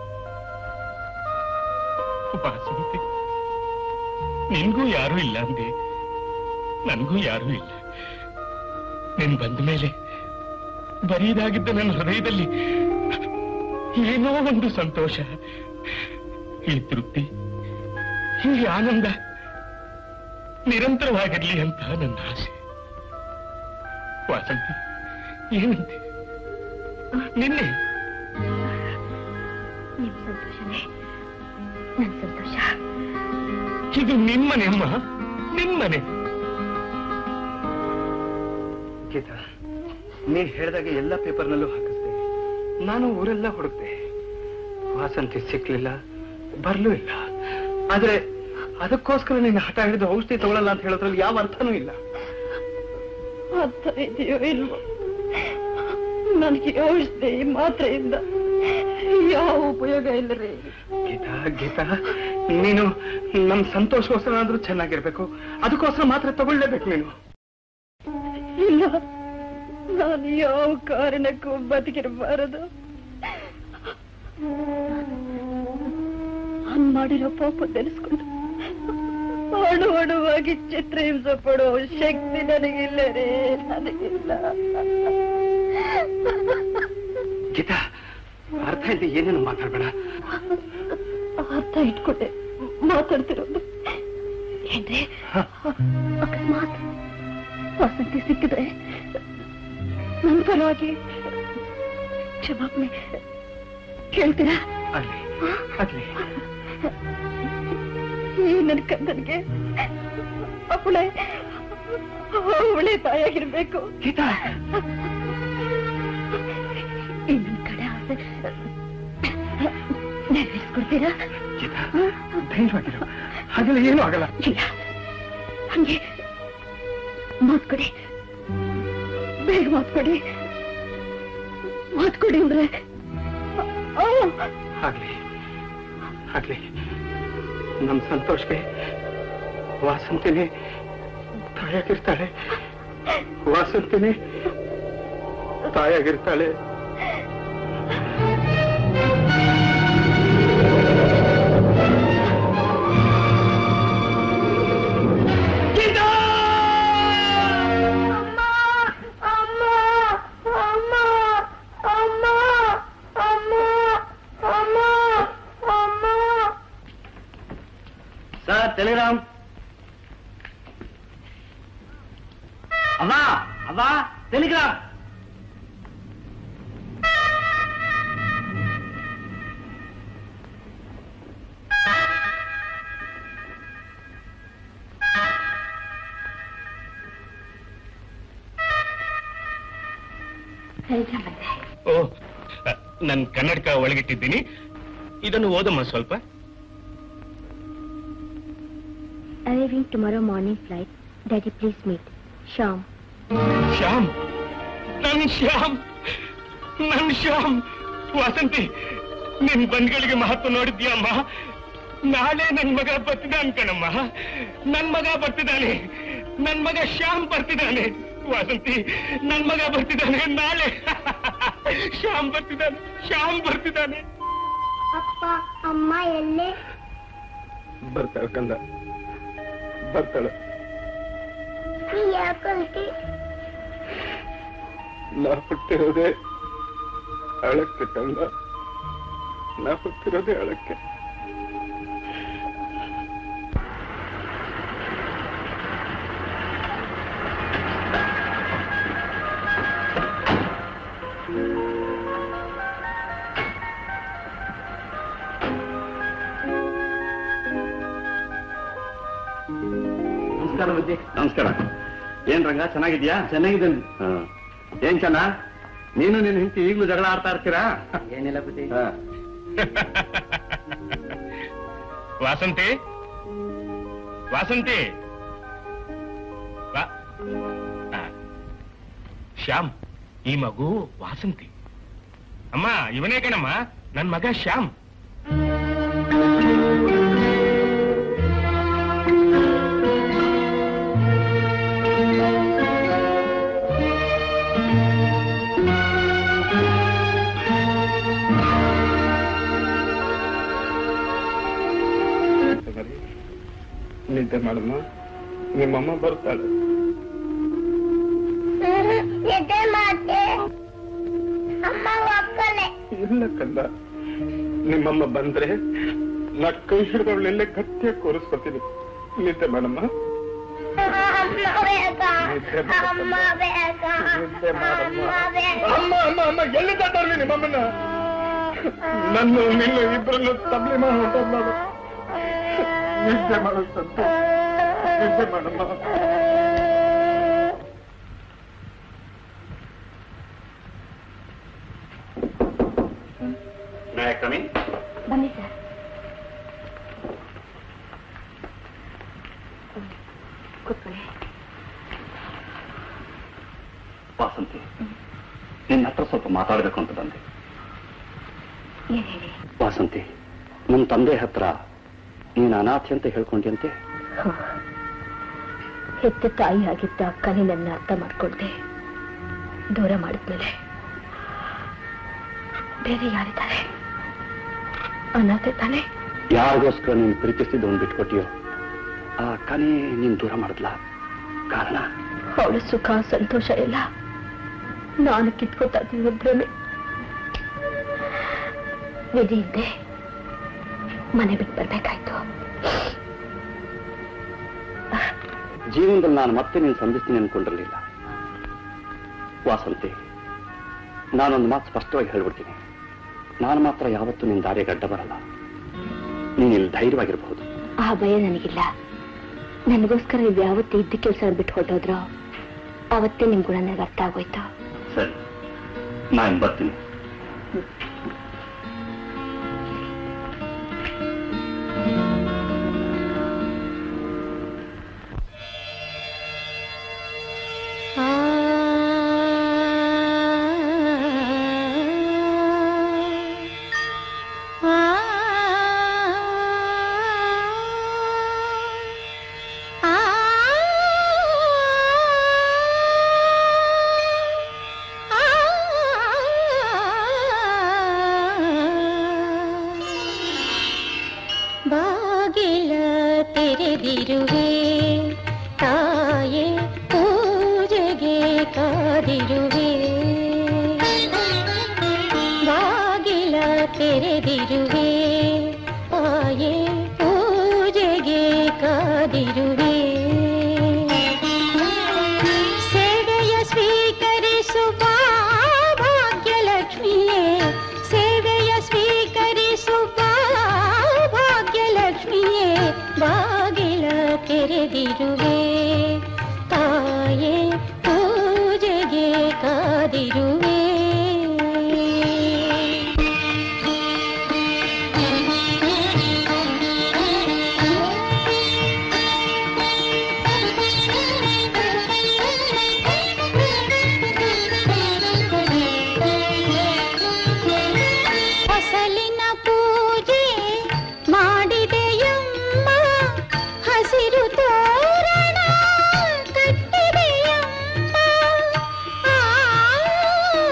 ವಾಸಂತಿ ನಿನ್ಗೂ ಯಾರೂ ಇಲ್ಲ ಅಂದೆ ನನ್ಗೂ ಯಾರೂ ಇಲ್ಲ ನೀನ್ ಬಂದ ಮೇಲೆ ಬರೀದಾಗಿದ್ದ ನನ್ನ ಹೃದಯದಲ್ಲಿ ಏನೋ ಒಂದು ಸಂತೋಷ ಈ ತೃಪ್ತಿ ಈ ಆನಂದ ನಿರಂತರವಾಗಿರ್ಲಿ ಅಂತ ನನ್ನ ಆಸೆ ವಾಸಂತಿ ಏನಂತೆ ನಿನ್ನೆ ನಿಮ್ ಸಂತೋಷನೇ ನನ್ ಸಂತೋಷ ಇದು ನಿಮ್ಮನೆ ಅಮ್ಮ ನಿಮ್ಮನೆ ಗೀತಾ ನೀನ್ ಹೇಳ್ದಾಗೆ ಎಲ್ಲ ಪೇಪರ್ನಲ್ಲೂ ಹಾಕಿಸ್ದೆ ನಾನು ಊರೆಲ್ಲ ಹುಡುಕ್ದೆ ವಾಸಂತಿ ಸಿಕ್ಲಿಲ್ಲ ಬರ್ಲೂ ಇಲ್ಲ ಆದ್ರೆ ಅದಕ್ಕೋಸ್ಕರ ನೀನು ಹಠ ಹಿಡಿದು ಔಷಧಿ ತಗೊಳ್ಳಲ್ಲ ಅಂತ ಹೇಳೋದ್ರಲ್ಲಿ ಯಾವ ಅರ್ಥನೂ ಇಲ್ಲ ಅರ್ಥ ಇದೆಯೋ ಇಲ್ವೋ ನನಗೆ ಔಷಧಿ ಮಾತ್ರೆಯಿಂದ ಯಾವ ಉಪಯೋಗ ಇಲ್ಲ ರೀ ಗೀತಾ ಗೀತಾ ನೀನು ನಮ್ ಸಂತೋಷಕ್ಕೋಸ್ಕರ ಆದ್ರೂ ಚೆನ್ನಾಗಿರ್ಬೇಕು ಅದಕ್ಕೋಸ್ಕರ ಮಾತ್ರ ತಗೊಳ್ಳೇಬೇಕು ನೀನು ಇಲ್ಲ ನಾನು ಯಾವ ಕಾರಣಕ್ಕೂ ಬದುಕಿರಬಾರದು ನಾನ್ ಮಾಡಿರೋ ಪಾಪ ನೆನೆಸ್ಕೊಂಡು ಅಣು ಅಣುವಾಗಿ ಚಿತ್ರಹಿಂಸೆ ಪಡೋ ಶಕ್ತಿ ನನಗಿಲ್ಲ ರೀ ನನಗಿಲ್ಲ ಗೀತಾ ಅರ್ಥ ಇಲ್ಲದೆ ಏನೇನು ಮಾತಾಡ್ಬೇಡ ಅರ್ಥ ಇಟ್ಕೊಂಡೆ ಮಾತಾಡ್ತಿರೋದು ಏನ್ರಿ ಅಕಸ್ಮಾತ್ ವಸಂತಿ ಸಿಕ್ಕಿದ್ರೆ ನನ್ನ ಪರವಾಗಿ ಕ್ಷಮಾಪಣೆ ಕೇಳ್ತೀರಾ ಅಲ್ಲಿ ಅಲ್ಲಿ ಈ ನನ್ನ ಕಂದನಿಗೆ ಅವಳೆ ಅವಳೆ ತಾಯಾಗಿರ್ಬೇಕು ಗೀತಾ ಈ ನನ್ನ ಕಡೆ ಆಸೆ ನೆರವೇರಿಸ್ಕೊಡ್ತೀರಾ ಗೀತಾ ಧೈರ್ಯವಾಗಿರು ಹಾಗೆಲ್ಲ ಏನೂ ಆಗಲ್ಲ ಇಲ್ಲ ಹಂಗೆ ಮಾತ್ ಕೊಡಿ ಬೇಗ ಮಾತ್ ಕೊಡಿ ಮಾತ್ ಕೊಡಿ ಅಂದ್ರೆ ಆ, ಆಗ್ಲಿ ಆಗ್ಲಿ ನಮ್ ಸಂತೋಷ್ಗೆ ವಾಸಂತಿನೇ ತಾಯಾಗಿರ್ತಾಳೆ ವಾಸಂತಿನೇ ತಾಯಾಗಿರ್ತಾಳೆ ಸರ್ ಟೆಲಿಗ್ರಾಮ್ ಅವ್ವ ಅವ್ವ ಟೆಲಿಗ್ರಾಮ್ ಟೆಲಿಗ್ರಾಮ್ ಬಂದೆ ಓ ನನ್ ಕನ್ನಡಕ ಒಳಗಿಟ್ಟಿದ್ದೀನಿ ಇದನ್ನು ಓದಮ್ಮ ಸ್ವಲ್ಪ Arriving tomorrow morning flight. Daddy, please meet. Sham. Shyam ನನ್ ಶ್ಯಾಮ್ ನನ್ ಶ್ಯಾಮ್ ವಾಸಂತಿ ನಿನ್ ಬಂದ್ಗಳಿಗೆ ಮಹತ್ವ ನೋಡಿದ್ಯಮ್ಮ ನಾಳೆ ನನ್ ಮಗ ಬರ್ತಿದ್ದಾನೆ ಕಣಮ್ಮ ನನ್ ಮಗ ಬರ್ತಿದ್ದಾನೆ ನನ್ ಮಗ ಶ್ಯಾಮ್ ಬರ್ತಿದ್ದಾನೆ ವಾಸಂತಿ ನನ್ ಮಗ ಬರ್ತಿದ್ದಾನೆ ನಾಳೆ ಶ್ಯಾಮ್ ಬರ್ತಿದ್ದಾನೆ ಶ್ಯಾಮ್ ಬರ್ತಿದ್ದಾನೆ ಅಪ್ಪ ಅಮ್ಮ ಎಲ್ಲೇ ಬರ್ತಾಳೆ ಕಂದ ಬರ್ತಾಳೆ ನೀ ಯಾಕಂತಿ ನಾ ಹುಟ್ಟಿರೋದೇ ಅಳಕ್ಕೆ ಕಂದ ನಾ ಹುಟ್ಟಿರೋದೇ ಅಳಕ್ಕೆ ನಮಸ್ಕಾರ ಬುದ್ಧಿ ನಮಸ್ಕಾರ ಏನ್ ರಂಗ ಚೆನ್ನಾಗಿದ್ಯಾ ಚೆನ್ನಾಗಿದ್ದೇನೆ ಏನ್ ಚೆನ್ನ ನೀನು ನಿನ್ನ ಹೆಂಡತಿ ಈಗಲೂ ಜಗಳ ಆಡ್ತಾ ಇರ್ತೀರಾ ಏನಿಲ್ಲ ಬುದ್ಧಿ ಹಾ. ವಾಸಂತಿ ವಾಸಂತಿ ವಾ- ಆ. ಶ್ಯಾಮ್ ಈ ಮಗು ವಾಸಂತಿ ಅಮ್ಮ ಇವನೇ ಕಣಮ್ಮ ನನ್ ಮಗ ಶ್ಯಾಮ್ ನಿದ್ದೆ ಮಾಡಮ್ಮ ನಿಮ್ಮಮ್ಮ ಬರ್ತಾಳೆ ಎದೆ ಮಾತೆ ಅಮ್ಮ ಒಕ್ಕಲೆ ಇಲ್ಲ ಕಂದ ನಿಮ್ಮಮ್ಮ ಬಂದ್ರೆ ನಾ ಕೈ ಹಿಡಿದವಳೆಲ್ಲ ಗಟ್ಟಿಯಾಗಿ ಕೂರಿಸ್ಕೊತೀನಿ ನಿದ್ದೆ ಮಾಡಮ್ಮ ಅಮ್ಮ ಬೇಕ ಅಮ್ಮ ಬೇಕ ನಿದ್ದೆ ಮಾಡಮ್ಮ ಅಮ್ಮ ಬೇಕ ಅಮ್ಮ ಅಮ್ಮ ಅಮ್ಮ ಎಲ್ಲಿ ತರ್ಲಿ ನಿಮ್ಮಮ್ಮನ ನನ್ನ ನಿನ್ನ ಇಬ್ಬರನ್ನು ತಬ್ಲಿ ಮಾಡಿ ಹೊರಟೋದ್ ಮಾಡು ನಿದ್ದೆ ಮಾಡು ಸಂತು ನಿದ್ದೆ ಮಾಡಮ್ಮ ಬನ್ನಿ ಸರ್ ಕೂತ್ಕೊಳ್ಳಿ ವಾಸಂತಿ ನಿನ್ನ ಹತ್ರ ಸ್ವಲ್ಪ ಮಾತಾಡಬೇಕು ಅಂತ ಬಂದೆ ಏನ್ ಹೇಳಿ ವಾಸಂತಿ ನಮ್ಮ ತಂದೆ ಹತ್ರ ನೀನು ಅನಾಥೆ ಅಂತ ಹೇಳ್ಕೊಂಡ್ಯಂತೆ ಹೆತ್ತ ತಾಯಿ ಆಗಿದ್ದ ಅಕ್ಕನೇ ನನ್ನ ಅರ್ಥ ಮಾಡ್ಕೊಳ್ದೆ ದೂರ ಮಾಡಿದ್ಮೇಲೆ ಬೇರೆ ಯಾರಿದ್ದಾರೆ ಅನಾಥೆ ತಾನೆ ಯಾರಿಗೋಸ್ಕರ ನೀನು ಪ್ರೀತಿಸಿದ್ದವನು ಬಿಟ್ಕೊಟ್ಟಿಯೋ ಆ ಅಕ್ಕನೇ ನೀನು ದೂರ ಮಾಡಿದ್ಲ ಕಾರಣ ಅವಳ ಸುಖ ಸಂತೋಷ ಎಲ್ಲ ನಾನು ಕಿತ್ಕೋತಾ ಇದ್ದೀನಿ ಭ್ರಮೆ ವಿಧಿ ಇದ್ದೆ ಮನೆ ಬಿಟ್ಟು ಬರ್ಬೇಕಾಯ್ತು ಜೀವನದಲ್ಲಿ ನಾನು ಮತ್ತೆ ನೀನು ಸಂಧಿಸ್ತೀನಿ ಅನ್ಕೊಂಡಿರಲಿಲ್ಲ ವಾಸಂತಿ ನಾನೊಂದು ಮಾತು ಸ್ಪಷ್ಟವಾಗಿ ಹೇಳ್ಬಿಡ್ತೀನಿ ನಾನು ಮಾತ್ರ ಯಾವತ್ತೂ ನಿನ್ನ ದಾರಿಗೆ ಅಡ್ಡ ಬರಲ್ಲ ನೀನು ಇಲ್ಲಿ ಧೈರ್ಯವಾಗಿರಬಹುದು ಆ ಭಯ ನನಗಿಲ್ಲ ನನಗೋಸ್ಕರ ನೀವು ಯಾವತ್ತೇ ಇದ್ದ ಕೆಲಸ ಬಿಟ್ಟು ಹೊರಟೋದ್ರೋ ಅವತ್ತೇ ನಿಮ್ ಗುಣ ನನಗೆ ಅರ್ಥ ಆಗೋಯ್ತು ಸರಿ ನಾನು ಬರ್ತೀನಿ ಬಾಗಿಲ ತೆರೆದಿರುವೆ ತಾಯೇ ಪೂಜೆಗೆ ಕಾದಿರುವೆ ಬಾಗಿಲ ತೆರೆದಿರುವೆ ತಾಯೇ ಪೂಜೆಗೆ ಕಾದಿರುವೆ ಸೇವೆಯ ಸ್ವೀಕರಿಸು ಬಾ ಭಾಗ್ಯಲಕ್ಷ್ಮಿಯೇ ಸೇವೆಯ ಸ್ವೀಕರಿಸು ಬಾ ಭಾಗ್ಯಲಕ್ಷ್ಮಿಯೇ ಬಾಗಿಲ ತೆರೆದಿರುವೆ ತಾಯೇ ಪೂಜೆಗೆ ಕಾದಿರುವೆ ಫಸಲಿನ ಪೂಜೆ ಮಾಡಿದೆಯಮ್ಮ ಹಸಿರು ತೋರಣ ಕಟ್ಟಿದೆಯಮ್ಮ ಆ,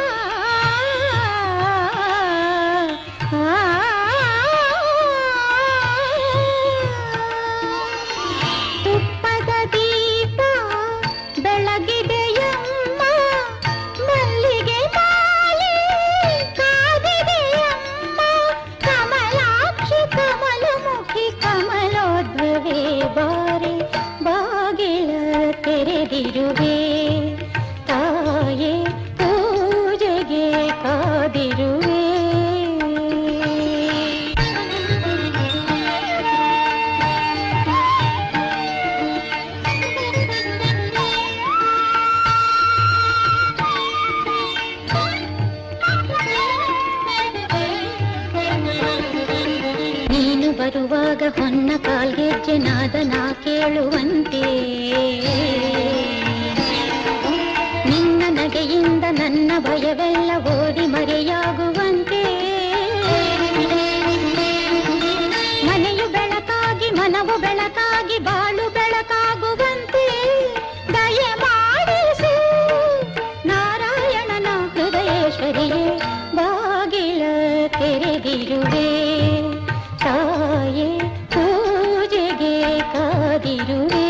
ಬರುವಾಗ ಹೊನ್ನ ಕಾಲ್ಗೆಜ್ಜೆ ನಾದನ ಕೇಳುವಂತೆ ನಿನ್ನ ನಗೆಯಿಂದ ನನ್ನ ಭಯವೆಲ್ಲ ಓಡಿ ಮರೆಯಾಗುವಂತೆ ಮನೆಯು ಬೆಳಕಾಗಿ ಮನವು ಬೆಳಕಾಗಿ ಬಾಳು ಬೆಳಕಾಗುವಂತೆ ದಯ ಮಾಡಿಸು ನಾರಾಯಣನ ಹೃದಯೇಶ್ವರಿಯೇ ಬಾಗಿಲ ತೆರೆದಿರುವೆ ತಾಯೇ ಪೂಜೆಗೆ ಕಾದಿರುವೆ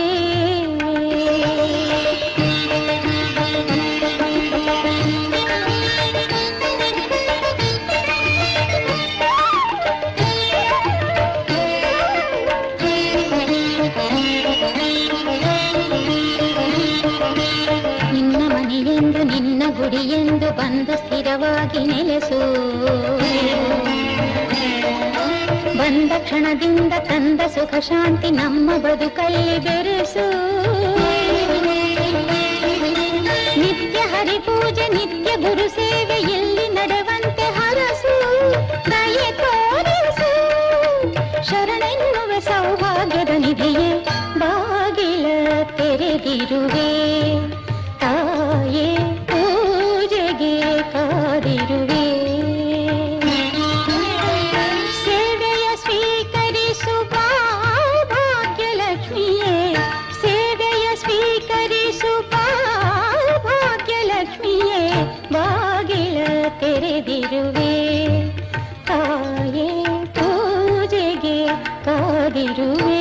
ನಿನ್ನ ಮನೆಯೆಂದು ನಿನ್ನ ಗುಡಿಯೆಂದು ಬಂದು ಸ್ಥಿರವಾಗಿ ನೆಲೆಸು ಬಂದ ಕ್ಷಣದಿಂದ ತಂದ ಸುಖ ಶಾಂತಿ ನಮ್ಮ ಬದುಕಲ್ಲಿ ಬೆರೆಸು ನಿತ್ಯ ಹರಿಪೂಜೆ ನಿತ್ಯ ಗುರು ಸೇವೆ ಎಲ್ಲಿ ನಡೆವಂತೆ ಹರಸು ದಯೆ ತೋರಿಸು ಶರಣೆನ್ನುವ ಸೌಭಾಗ್ಯದ ನಿಧಿಯೇ ಬಾಗಿಲ ತೆರೆದಿರುವೆ ತಾಯೇ ಪೂಜೆಗೆ ಕಾದಿರುವೆ ಸೇವೆಯ ಸ್ವೀಕರಿಸು ಬಾ ಭಾಗ್ಯಲಕ್ಷ್ಮಿಯೇ ಸೇವೆಯ ಸ್ವೀಕರಿಸು ಬಾ ಭಾಗ್ಯಲಕ್ಷ್ಮಿಯೇ ಬಾಗಿಲ ತೆರೆದಿರುವೆ ತಾಯೇ ಪೂಜೆಗೆ ಕಾದಿರುವೆ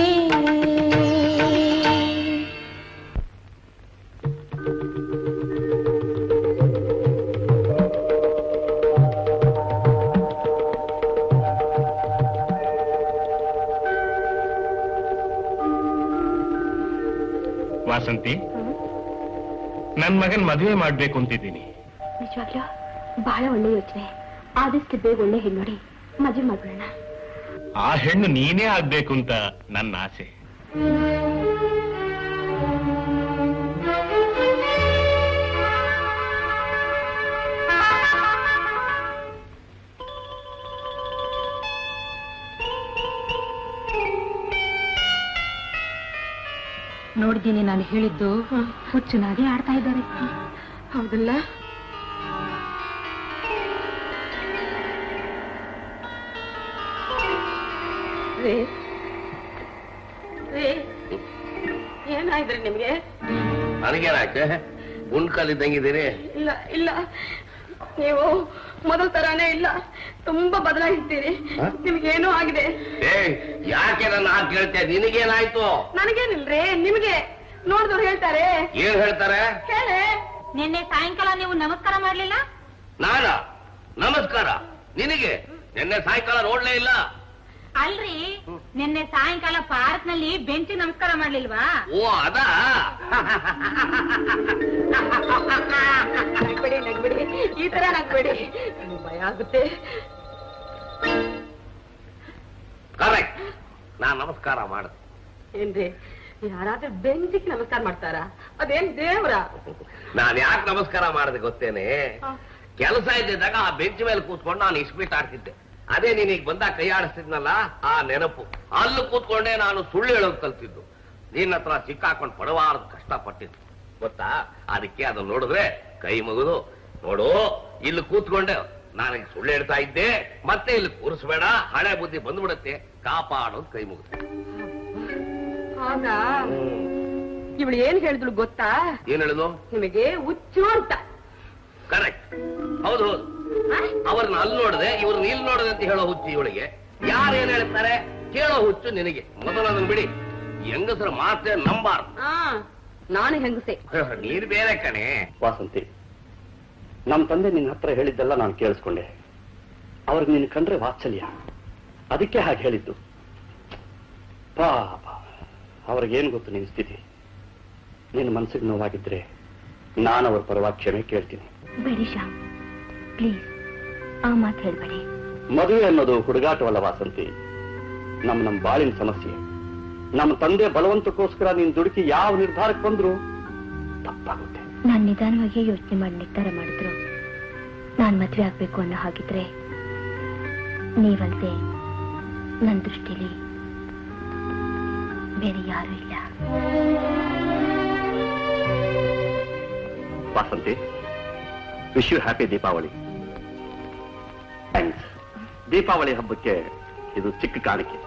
ವಾಸಂತಿ ನನ್ ಮಗನ್ ಮದುವೆ ಮಾಡ್ಬೇಕು ಅಂತಿದ್ದೀನಿ ನಿಜವಾಗ್ಲೂ ಬಹಳ ಒಳ್ಳೆ ಯೋಚನೆ ಆದಷ್ಟು ಬೇಗ ಒಳ್ಳೆ ಹೆಣ್ಣು ನೋಡಿ ಮದುವೆ ಮಾಡ್ಬಿಡೋಣ ಆ ಹೆಣ್ಣು ನೀನೇ ಆಗ್ಬೇಕು ಅಂತ ನನ್ನ ಆಸೆ ನೋಡಿದ್ದೀನಿ ನಾನು ಹೇಳಿದ್ದು ಹುಚ್ಚುನಾಗಿ ಆಡ್ತಾ ಇದ್ದಾರೆ ಹೌದಲ್ಲ ರೀ ರೀ ಏನಾಯ್ತ್ರಿ ನಿಮ್ಗೆ ನನಗೇನಾಯ್ತು ಗುಂಡ್ಕಲ್ಲಿದ್ದಂಗಿದ್ದೀರಿ ಇಲ್ಲ ಇಲ್ಲ ನೀವು ಮೊದಲ ತರಾನೇ ಇಲ್ಲ ತುಂಬಾ ಬದಲಾಗಿದ್ದೀರಿ ಹ? ನಿಮ್ಗೇನೋ ಆಗಿದೆ ಏ ಯಾಕೆ ನನ್ನ ಹಾಗೆ ಕೇಳ್ತೆ ನಿನಗೇನಾಯ್ತು ನನಗೇನಿಲ್ರಿ ನಿಮ್ಗೆ ನೋಡಿದವ್ರು ಹೇಳ್ತಾರೆ ಏನ್ ಹೇಳ್ತಾರೆ ಹೇಳೆ ನಿನ್ನೆ ಸಾಯಂಕಾಲ ನೀವು ನಮಸ್ಕಾರ ಮಾಡ್ಲಿಲ್ಲ ನಾನ ನಮಸ್ಕಾರ ನಿನಗೆ ನಿನ್ನೆ ಸಾಯಂಕಾಲ ನೋಡ್ಲೇ ಇಲ್ಲ ಅಲ್ರಿ ನಿನ್ನೆ ಸಾಯಂಕಾಲ ಪಾರ್ಕ್ ನಲ್ಲಿ ಬೆಂಚಿ ನಮಸ್ಕಾರ ಮಾಡ್ಲಿಲ್ವಾ ಓ ಅದಾ ನಗ್ಬೇಡಿ ನಗ್ಬೇಡಿ ಈ ತರ ನಗ್ಬೇಡಿ ನಂಗ್ ಭಯ ಆಗುತ್ತೆ ಕರೆಕ್ಟ್ ನಾನ್ ನಮಸ್ಕಾರ ಮಾಡಿದೆ ಏನ್ರಿ ಯಾರಾದ್ರೂ ಬೆಂಚಿಗೆ ನಮಸ್ಕಾರ ಮಾಡ್ತಾರಾ ಅದೇನ್ ದೇವ್ರ ನಾನ್ ಯಾಕೆ ನಮಸ್ಕಾರ ಮಾಡಿದೆ ಗೊತ್ತೇನೆ ಕೆಲಸ ಇದ್ದಿದ್ದಾಗ ಆ ಬೆಂಚ್ ಮೇಲೆ ಕೂತ್ಕೊಂಡು ನಾನು ಇಸ್ಪೀಟ್ ಆಡ್ತಿದ್ದೆ ಅದೇ ನೀನೀಗ ಬಂದಾಗ ಕೈ ಆಡಿಸ್ತಿದ್ನಲ್ಲ ಆ ನೆನಪು ಅಲ್ಲಿ ಕೂತ್ಕೊಂಡೆ ನಾನು ಸುಳ್ಳು ಹೇಳೋದು ಕಲ್ತಿದ್ದು ನಿನ್ನ ಹತ್ರ ಸಿಕ್ಕಾಕೊಂಡು ಪಡವಾರದ ಕಷ್ಟಪಟ್ಟಿದ್ದು ಗೊತ್ತಾ ಅದಕ್ಕೆ ಅದನ್ನ ನೋಡಿದ್ರೆ ಕೈ ಮುಗಿದು ನೋಡು ಇಲ್ಲಿ ಕೂತ್ಕೊಂಡೆ ನನಗೆ ಸುಳ್ಳು ಹೇಳ್ತಾ ಇದ್ದೆ ಮತ್ತೆ ಇಲ್ಲಿ ಕೂರಿಸ್ಬೇಡ ಹಳೆ ಬುದ್ಧಿ ಬಂದ್ಬಿಡತ್ತೆ ಕಾಪಾಡೋದು ಕೈ ಮುಗಿದು ಆಗ ಇವಳು ಏನ್ ಹೇಳಿದ್ಳು ಗೊತ್ತಾ ಏನ್ ಹೇಳಿದ್ಲು ನಿಮಗೆ ಹುಚ್ಚು ಅಂತ ಕರೆಕ್ಟ್ ಹೌದು ಹೌದು ಅವ್ರನ್ನ ಅಲ್ಲಿ ನೋಡದೆ ಇವ್ರನ್ನ ಇಲ್ಲಿ ನೋಡದೆ ಅಂತ ಹೇಳೋ ಹುಚ್ಚು ಇವಳಿಗೆ ಯಾರು ಏನ್ ಹೇಳ್ತಾರೆ ಕೇಳೋ ಹುಚ್ಚು ನಿನಗೆ ಮೊದಲು ಅದನ್ನ ಬಿಡಿ ಹೆಂಗಸರ ಮಾತೇ ನಂಬಾರ್ದು ಆ ನಾನು ಹೆಂಗಸೆ ನೀರ್ ಬೇರೆ ಕಣೆ ವಾಸಂತಿ ನಮ್ಮ ತಂದೆ ನಿನ್ನ ಹತ್ರ ಹೇಳಿದ್ದೆಲ್ಲ ನಾನು ಕೇಳಿಸ್ಕೊಂಡೆ ಅವ್ರಿಗೆ ನಿನ್ನ ಕಂಡ್ರೆ ವಾತ್ಸಲ್ಯ ಅದಕ್ಕೆ ಹಾಗೆ ಹೇಳಿದ್ದು ಪಾಪ ಅವ್ರಿಗೇನು ಗೊತ್ತು ನಿನ್ನ ಸ್ಥಿತಿ ನಿನ್ನ ಮನಸ್ಸಿಗೆ ನೋವಾಗಿದ್ರೆ ನಾನು ಅವ್ರ ಪರವಾಗಿ ಕ್ಷಮೆ ಕೇಳ್ತೀನಿ ಬೇಡಿ ಶ್ಯಾಮ್ ಪ್ಲೀಸ್ ಆ ಮಾತು ಹೇಳ್ಬೇಡಿ ಮದುವೆ ಅನ್ನೋದು ಹುಡುಗಾಟವಲ್ಲ ವಾಸಂತಿ ನಮ್ ನಮ್ ಬಾಳಿನ ಸಮಸ್ಯೆ ನಮ್ಮ ತಂದೆ ಬಲವಂತಕ್ಕೋಸ್ಕರ ನೀನ್ ದುಡುಕಿ ಯಾವ ನಿರ್ಧಾರಕ್ಕೆ ಬಂದ್ರು ತಪ್ಪಾಗುತ್ತೆ ನಾನ್ ನಿಧಾನವಾಗಿ ಯೋಚನೆ ಮಾಡಿ ನಿರ್ಧಾರ ಮಾಡಿದ್ರು ನಾನ್ ಮದ್ವೆ ಆಗ್ಬೇಕು ಅನ್ನೋ ಹಾಗಿದ್ರೆ ನೀವಂತೆ ನನ್ನ ದೃಷ್ಟಿಲಿ ಬೇರೆ ಯಾರು ಇಲ್ಲ Vasanthi wish you happy Deepavali thanks Deepavali ಹಬ್ಬಕ್ಕೆ ಇದು ಚಿಕ್ಕ ಕಾಣಿಕೆ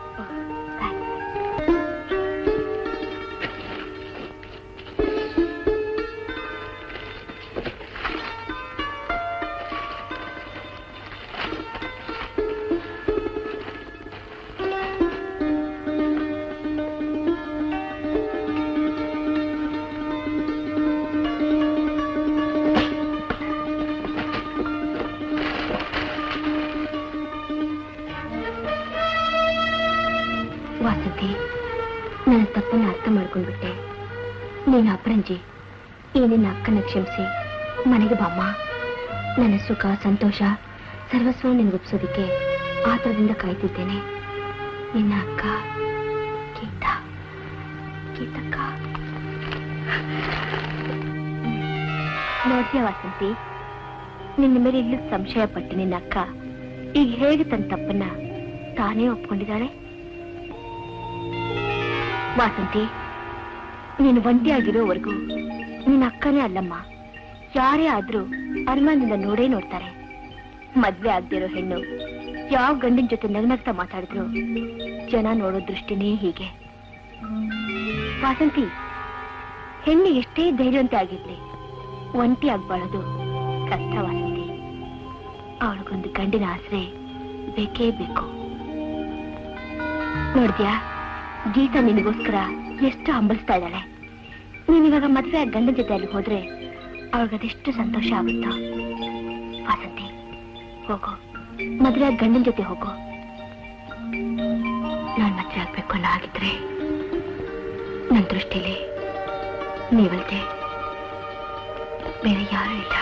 ವಾಸಂತಿ ನನ್ನ ತಪ್ಪನ್ನ ಅರ್ಥ ಮಾಡ್ಕೊಂಡ್ಬಿಟ್ಟೆ ನೀನು ಅಪರಂಜಿ ಈ ನಿನ್ನ ಅಕ್ಕನ ಕ್ಷಮಿಸಿ ಮನೆಗೆ ಬಾಮ್ಮ ನನ್ನ ಸುಖ ಸಂತೋಷ ಸರ್ವಸ್ವ ನಿನ್ಗೊಪ್ಸೋದಿಕ್ಕೆ ಆತರದಿಂದ ಕಾಯ್ತಿದ್ದೇನೆ ನಿನ್ನ ಅಕ್ಕ ಗೀತಾ ಗೀತಕ್ಕ ನೋಡ್ತೀಯ ವಾಸಂತಿ ನಿನ್ನ ಮೇಲೆ ಇಲ್ಲೂ ಸಂಶಯ ಪಟ್ಟು ನಿನ್ನ ಅಕ್ಕ ಈಗ ಹೇಗೆ ತನ್ನ ತಪ್ಪನ್ನ ತಾನೇ ಒಪ್ಕೊಂಡಿದ್ದಾಳೆ ವಾಸಂತಿ ನೀನು ಒಂಟಿಯಾಗಿರೋವರೆಗೂ ನಿನ್ನ ಅಕ್ಕನೇ ಅಲ್ಲಮ್ಮ ಯಾರೇ ಆದ್ರೂ ಅನುಮಾನದಿಂದ ನೋಡೇ ನೋಡ್ತಾರೆ ಮದ್ವೆ ಆಗದಿರೋ ಹೆಣ್ಣು ಯಾವ ಗಂಡಿನ ಜೊತೆ ನಗ್ನಗ್ತಾ ಮಾತಾಡಿದ್ರು ಜನ ನೋಡೋ ದೃಷ್ಟಿನೇ ಹೀಗೆ ವಾಸಂತಿ ಹೆಣ್ಣು ಎಷ್ಟೇ ಧೈರ್ಯವಂತೆ ಆಗಿರ್ಲಿ ಒಂಟಿ ಆಗ್ಬಾಳದು ಕಷ್ಟ ವಾಸಂತಿ ಅವಳಿಗೊಂದು ಗಂಡಿನ ಆಸರೆ ಬೇಕೇ ಬೇಕು ನೋಡ್ದ್ಯಾ ಗೀತಾ ನಿನಗೋಸ್ಕರ ಎಷ್ಟು ಹಂಬಲಿಸ್ತಾ ಇದ್ದಾಳೆ ನೀನಿವಾಗ ಮದ್ವೆ ಆಗಿ ಗಂಡನ ಜೊತೆ ಅಲ್ಲಿ ಹೋದ್ರೆ ಅವಳಿಗದೆಷ್ಟು ಸಂತೋಷ ಆಗುತ್ತೋ ವಾಸಂತಿ ಹೋಗು ಮದ್ವೆ ಆಗಿ ಗಂಡನ ಜೊತೆ ಹೋಗು ನಾನ್ ಮದ್ವೆ ಆಗ್ಬೇಕು ಅನ್ನೋ ಆಗಿದ್ರೆ ನನ್ನ ದೃಷ್ಟಿಲಿ ನೀವಲ್ದೆ ಬೇರೆ ಯಾರು ಇಲ್ಲ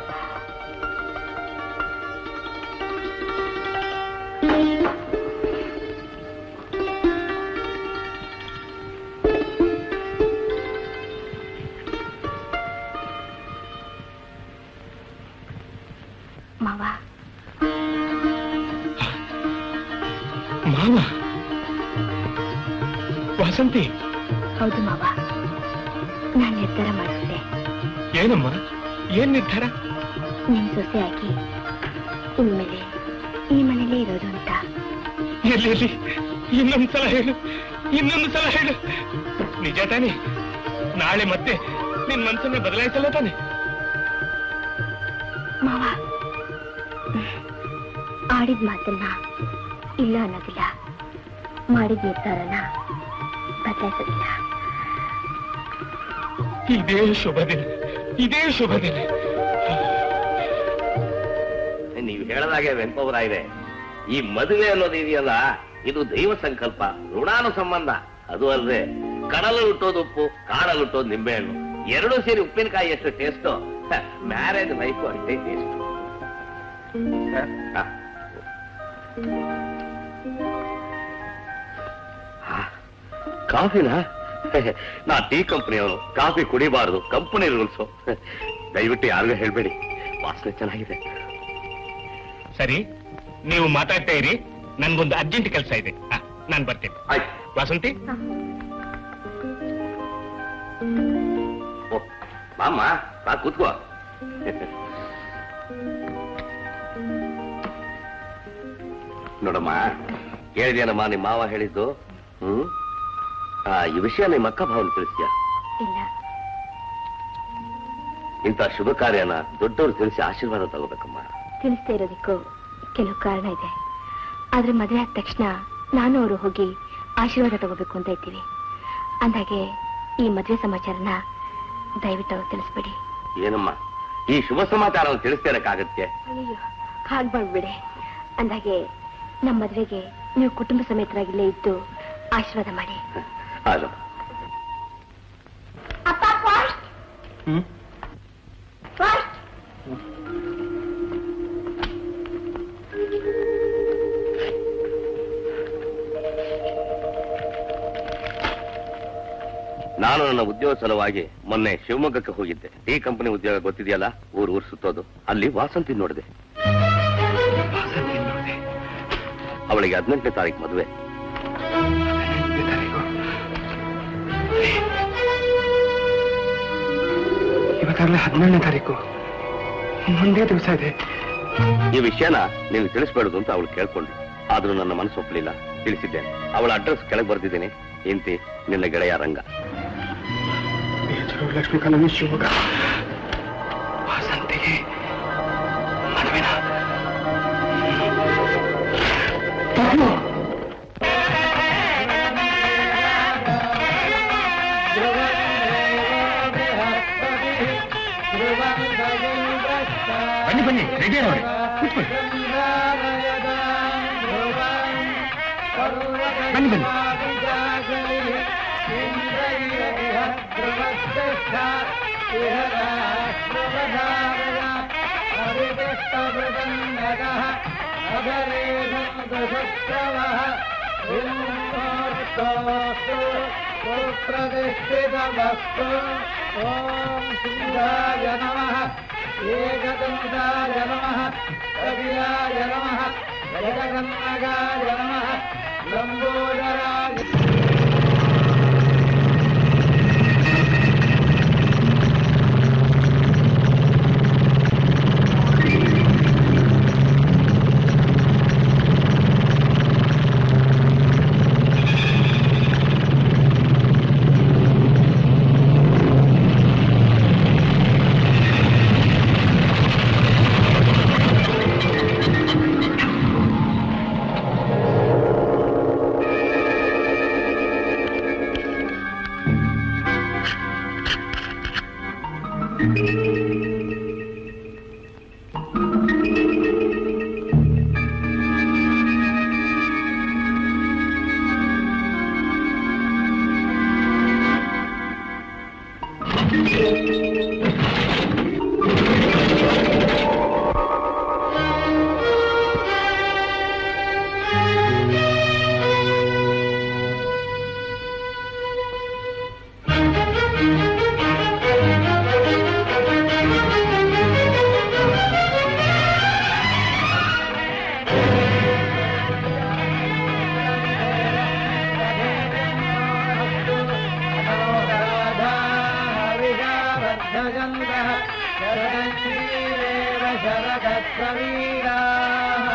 ಮಾವ ಮಾವ ವಾಸಂತಿ ಹೌದು ಮಾವ ನಾನು ನಿರ್ಧಾರ ಮಾಡಿಬಿಟ್ಟೆ ಏನಮ್ಮ ಏನ್ ನಿರ್ಧಾರ ನಿಮ್ ಸೊಸೆ ಆಗಿ ಇನ್ಮೇಲೆ ಈ ಮನೇಲೇ ಇರೋದು ಅಂತ ಎಲ್ಲಿ ಎಲ್ಲಿ ಇನ್ನೊಂದು ಸಲ ಹೇಳು ಇನ್ನೊಂದು ಸಲ ಹೇಳು ನಿಜ ತಾನೆ ನಾಳೆ ಮತ್ತೆ ನಿನ್ ಮನ್ಸನ್ನ ಬದಲಾಯಿಸಲ್ಲ ತಾನೆ ಮಾವ ಆಡಿದ ಮಾತನ್ನ ಇಲ್ಲ ಅನ್ನೋದಿಲ್ಲ ಮಾಡಿದ ನಿರ್ಧಾರನ ಬದಲಾಯಿಸೋದಿಲ್ಲ ಇದೇ ಶುಭ ದಿನ ಇದೇ ಶುಭ ದಿನ ನೀವು ಹೇಳದಾಗೆ ವೆಂಪವರ ಇದೆ ಈ ಮದುವೆ ಅನ್ನೋದು ಇದೆಯಲ್ಲ ಇದು ದೈವ ಸಂಕಲ್ಪ ಋಣಾನು ಸಂಬಂಧ ಅದು ಅಲ್ಲದೆ ಕಡಲು ಹುಟ್ಟೋದು ಉಪ್ಪು ಕಾಡಲ್ಲಿ ಹುಟ್ಟೋದು ನಿಂಬೆಹಣ್ಣು ಎರಡು ಸೇರಿ ಉಪ್ಪಿನಕಾಯಿ ಎಷ್ಟು ಟೇಸ್ಟು ಮ್ಯಾರೇಜ್ ಲೈಫು ಅಷ್ಟೇ ಟೇಸ್ಟ್ ಕಾಫಿನಾ ನಾ ಟೀ ಕಂಪನಿಯವನು ಕಾಫಿ ಕುಡಿಬಾರದು ಕಂಪನಿ ರೂಲ್ಸು ದಯವಿಟ್ಟು ಯಾರಿಗೂ ಹೇಳ್ಬೇಡಿ ವಾಸನೆ ಚೆನ್ನಾಗಿದೆ ಸರಿ ನೀವು ಮಾತಾಡ್ತಾ ಇರಿ ನನ್ಗೊಂದು ಅರ್ಜೆಂಟ್ ಕೆಲಸ ಇದೆ ನಾನು ಬರ್ತೇನೆ ಆಯ್ತು ವಾಸಂತಿ ಓ, ಬಾಮ್ಮ ಬಾ ಕೂತ್ಕೋ ನೋಡಮ್ಮ ಕೇಳಿದ್ಯಾನಮ್ಮ ನಿಮ್ಮ ಮಾವ ಹೇಳಿದ್ದು ಹ್ಮ್ ಆ, ಈ ವಿಷಯ ನಿಮ್ಮ ಅಕ್ಕ ಭಾವನ ತಿಳಿಸ್ತೀಯ ಇಲ್ಲ ಇಂಥ ಶುಭ ಕಾರ್ಯನ ದೊಡ್ಡವರು ತಿಳಿಸಿ ಆಶೀರ್ವಾದ ತಗೋಬೇಕಮ್ಮ ತಿಳಿಸ್ತಾ ಇರೋದಕ್ಕೂ ಕೆಲವು ಕಾರಣ ಇದೆ ಆದ್ರೆ ಮದುವೆ ಆದ ತಕ್ಷಣ ನಾನು ಅವರು ಹೋಗಿ ಆಶೀರ್ವಾದ ತಗೋಬೇಕು ಅಂತ ಇದ್ದೀವಿ ಅಂದಾಗೆ ಈ ಮದುವೆ ಸಮಾಚಾರನ ದಯವಿಟ್ಟು ಅವ್ರು ತಿಳಿಸ್ಬೇಡಿ ಏನಮ್ಮ ಈ ಶುಭ ಸಮಾಚಾರವನ್ನು ತಿಳಿಸ್ತಾ ಇರಕ್ಕಾಗತ್ತೆ ಅಯ್ಯೋ ಹಾಗೆ ಮಾಡ್ಬಿಡಿ ಅಂದಾಗೆ ನಮ್ಮ ಮದುವೆಗೆ ನೀವು ಕುಟುಂಬ ಸಮೇತರಾಗಿಲ್ಲೇ ಇದ್ದು ಆಶೀರ್ವಾದ ಮಾಡಿ ಅದು ಅಪ್ಪ ಫಾಸ್ಟ್ ಫಾಸ್ಟ್ ನಾನು ನನ್ನ ಉದ್ಯೋಗ ಸಲುವಾಗಿ ಮೊನ್ನೆ ಶಿವಮೊಗ್ಗಕ್ಕೆ ಹೋಗಿದ್ದೆ ಈ ಕಂಪನಿ ಉದ್ಯೋಗ ಗೊತ್ತಿದೆಯಲ್ಲ ಊರು ಊರು ಸುತ್ತೋದು ಅಲ್ಲಿ ವಾಸಂತಿ ನೋಡಿದೆ ಅವಳಿಗೆ ಹದಿನೆಂಟನೇ ತಾರೀಕು ಮದುವೆ ಇವತ್ತಾಗಲೇ ಹದಿನೇಳನೇ ತಾರೀಕು ಒಂದೇ ದಿವಸ ಇದೆ ಈ ವಿಷಯನ ನೀನು ತಿಳಿಸ್ಬೇಡುದು ಅಂತ ಅವಳು ಕೇಳ್ಕೊಂಡು ಆದ್ರೂ ನನ್ನ ಮನಸ್ಸು ಒಪ್ಪಲಿಲ್ಲ ತಿಳಿಸಿದ್ದೇನೆ ಅವಳ ಅಡ್ರೆಸ್ ಕೆಳಗೆ ಬರ್ದಿದ್ದೇನೆ ಇಂತಿ ನಿನ್ನ ಗೆಳೆಯ ರಂಗ ಬೇಜಾರು ಲಕ್ಷ್ಮೀಕಾಂತ ಶಿವಮೊಗ್ಗ ವಾಸಂತಿಗೆ ಮದುವೆನ ಪದ್ಮ ಬನ್ನಿ ಬನ್ನಿ ರೆಡಿ ನೋಡಿ ಕೂತ್ಕೊಳ್ಳಿ ಬನ್ನಿ ಬನ್ನಿ प्रतिष्ठितमस्तु ॐ सिंहाय नमः एकदन्ताय नमः कवियाय नमः जगन्नगाय नमः लम्बोदराय शरदन्दः शरणीरेव शरदत्ववीराः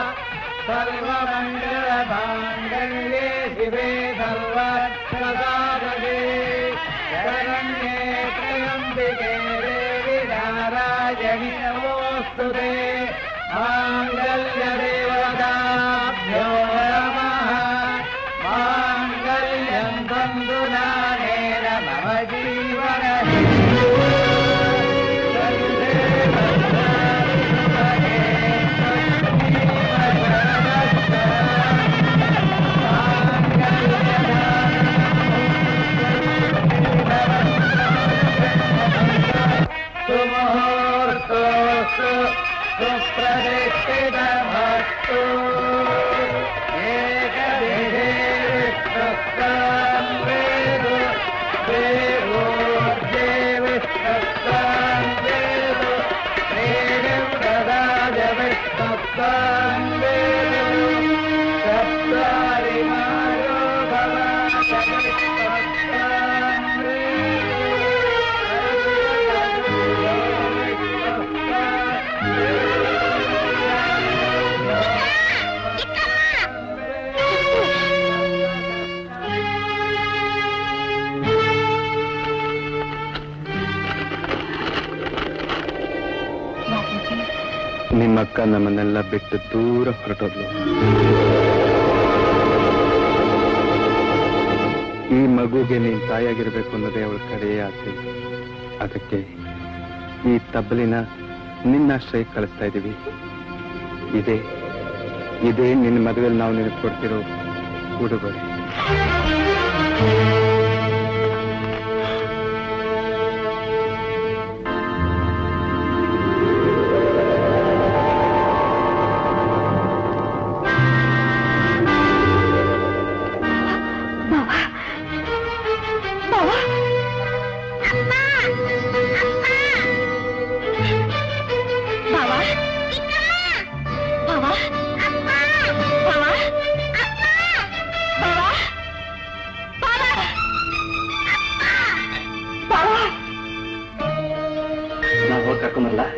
सर्वमण्डलमाण्डल्ये शिवे सर्वक्षदादे शरण्ये त्र्यम्बिके देवि नारायणि नमोऽस्तु ते माङ्गल्यदेवताभ्यो नमः माङ्गल्यम् बन्धुनानेन मम जीवन सुमुहूर्तोऽस्तु सुप्रतिष्ठितमस्तु एकदिने विष्णुस्तां वेदो देवोर्जे विष्णुस्तां वेदो प्रेणं ददाज विष्णुस्तां वेदो सप्तारिमायो भवाच विष्णुस्तां ನಿಮ್ಮಕ್ಕ ನಮ್ಮನ್ನೆಲ್ಲ ಬಿಟ್ಟು ದೂರ ಹೊರಟೋದ್ಲು ಈ ಮಗುಗೆ ನೀನ್ ತಾಯಾಗಿರ್ಬೇಕು ಅನ್ನೋದೇ ಅವಳ ಕಡೆಯೇ ಆಸೆ ಅದಕ್ಕೆ ಈ ತಬ್ಬಲಿನ ನಿನ್ನಾಶ್ರಯಕ್ಕೆ ಕಳಿಸ್ತಾ ಇದ್ದೀವಿ ಇದೇ ಇದೇ ನಿನ್ನ ಮದುವೆಯಲ್ಲಿ ನಾವು ನಿನಗೆ ಕೊಡ್ತಿರೋ ಉಡುಗೊರೆ ಅಮ್ಮ ಕರ್ಕೊಂಬರಲ್ಲ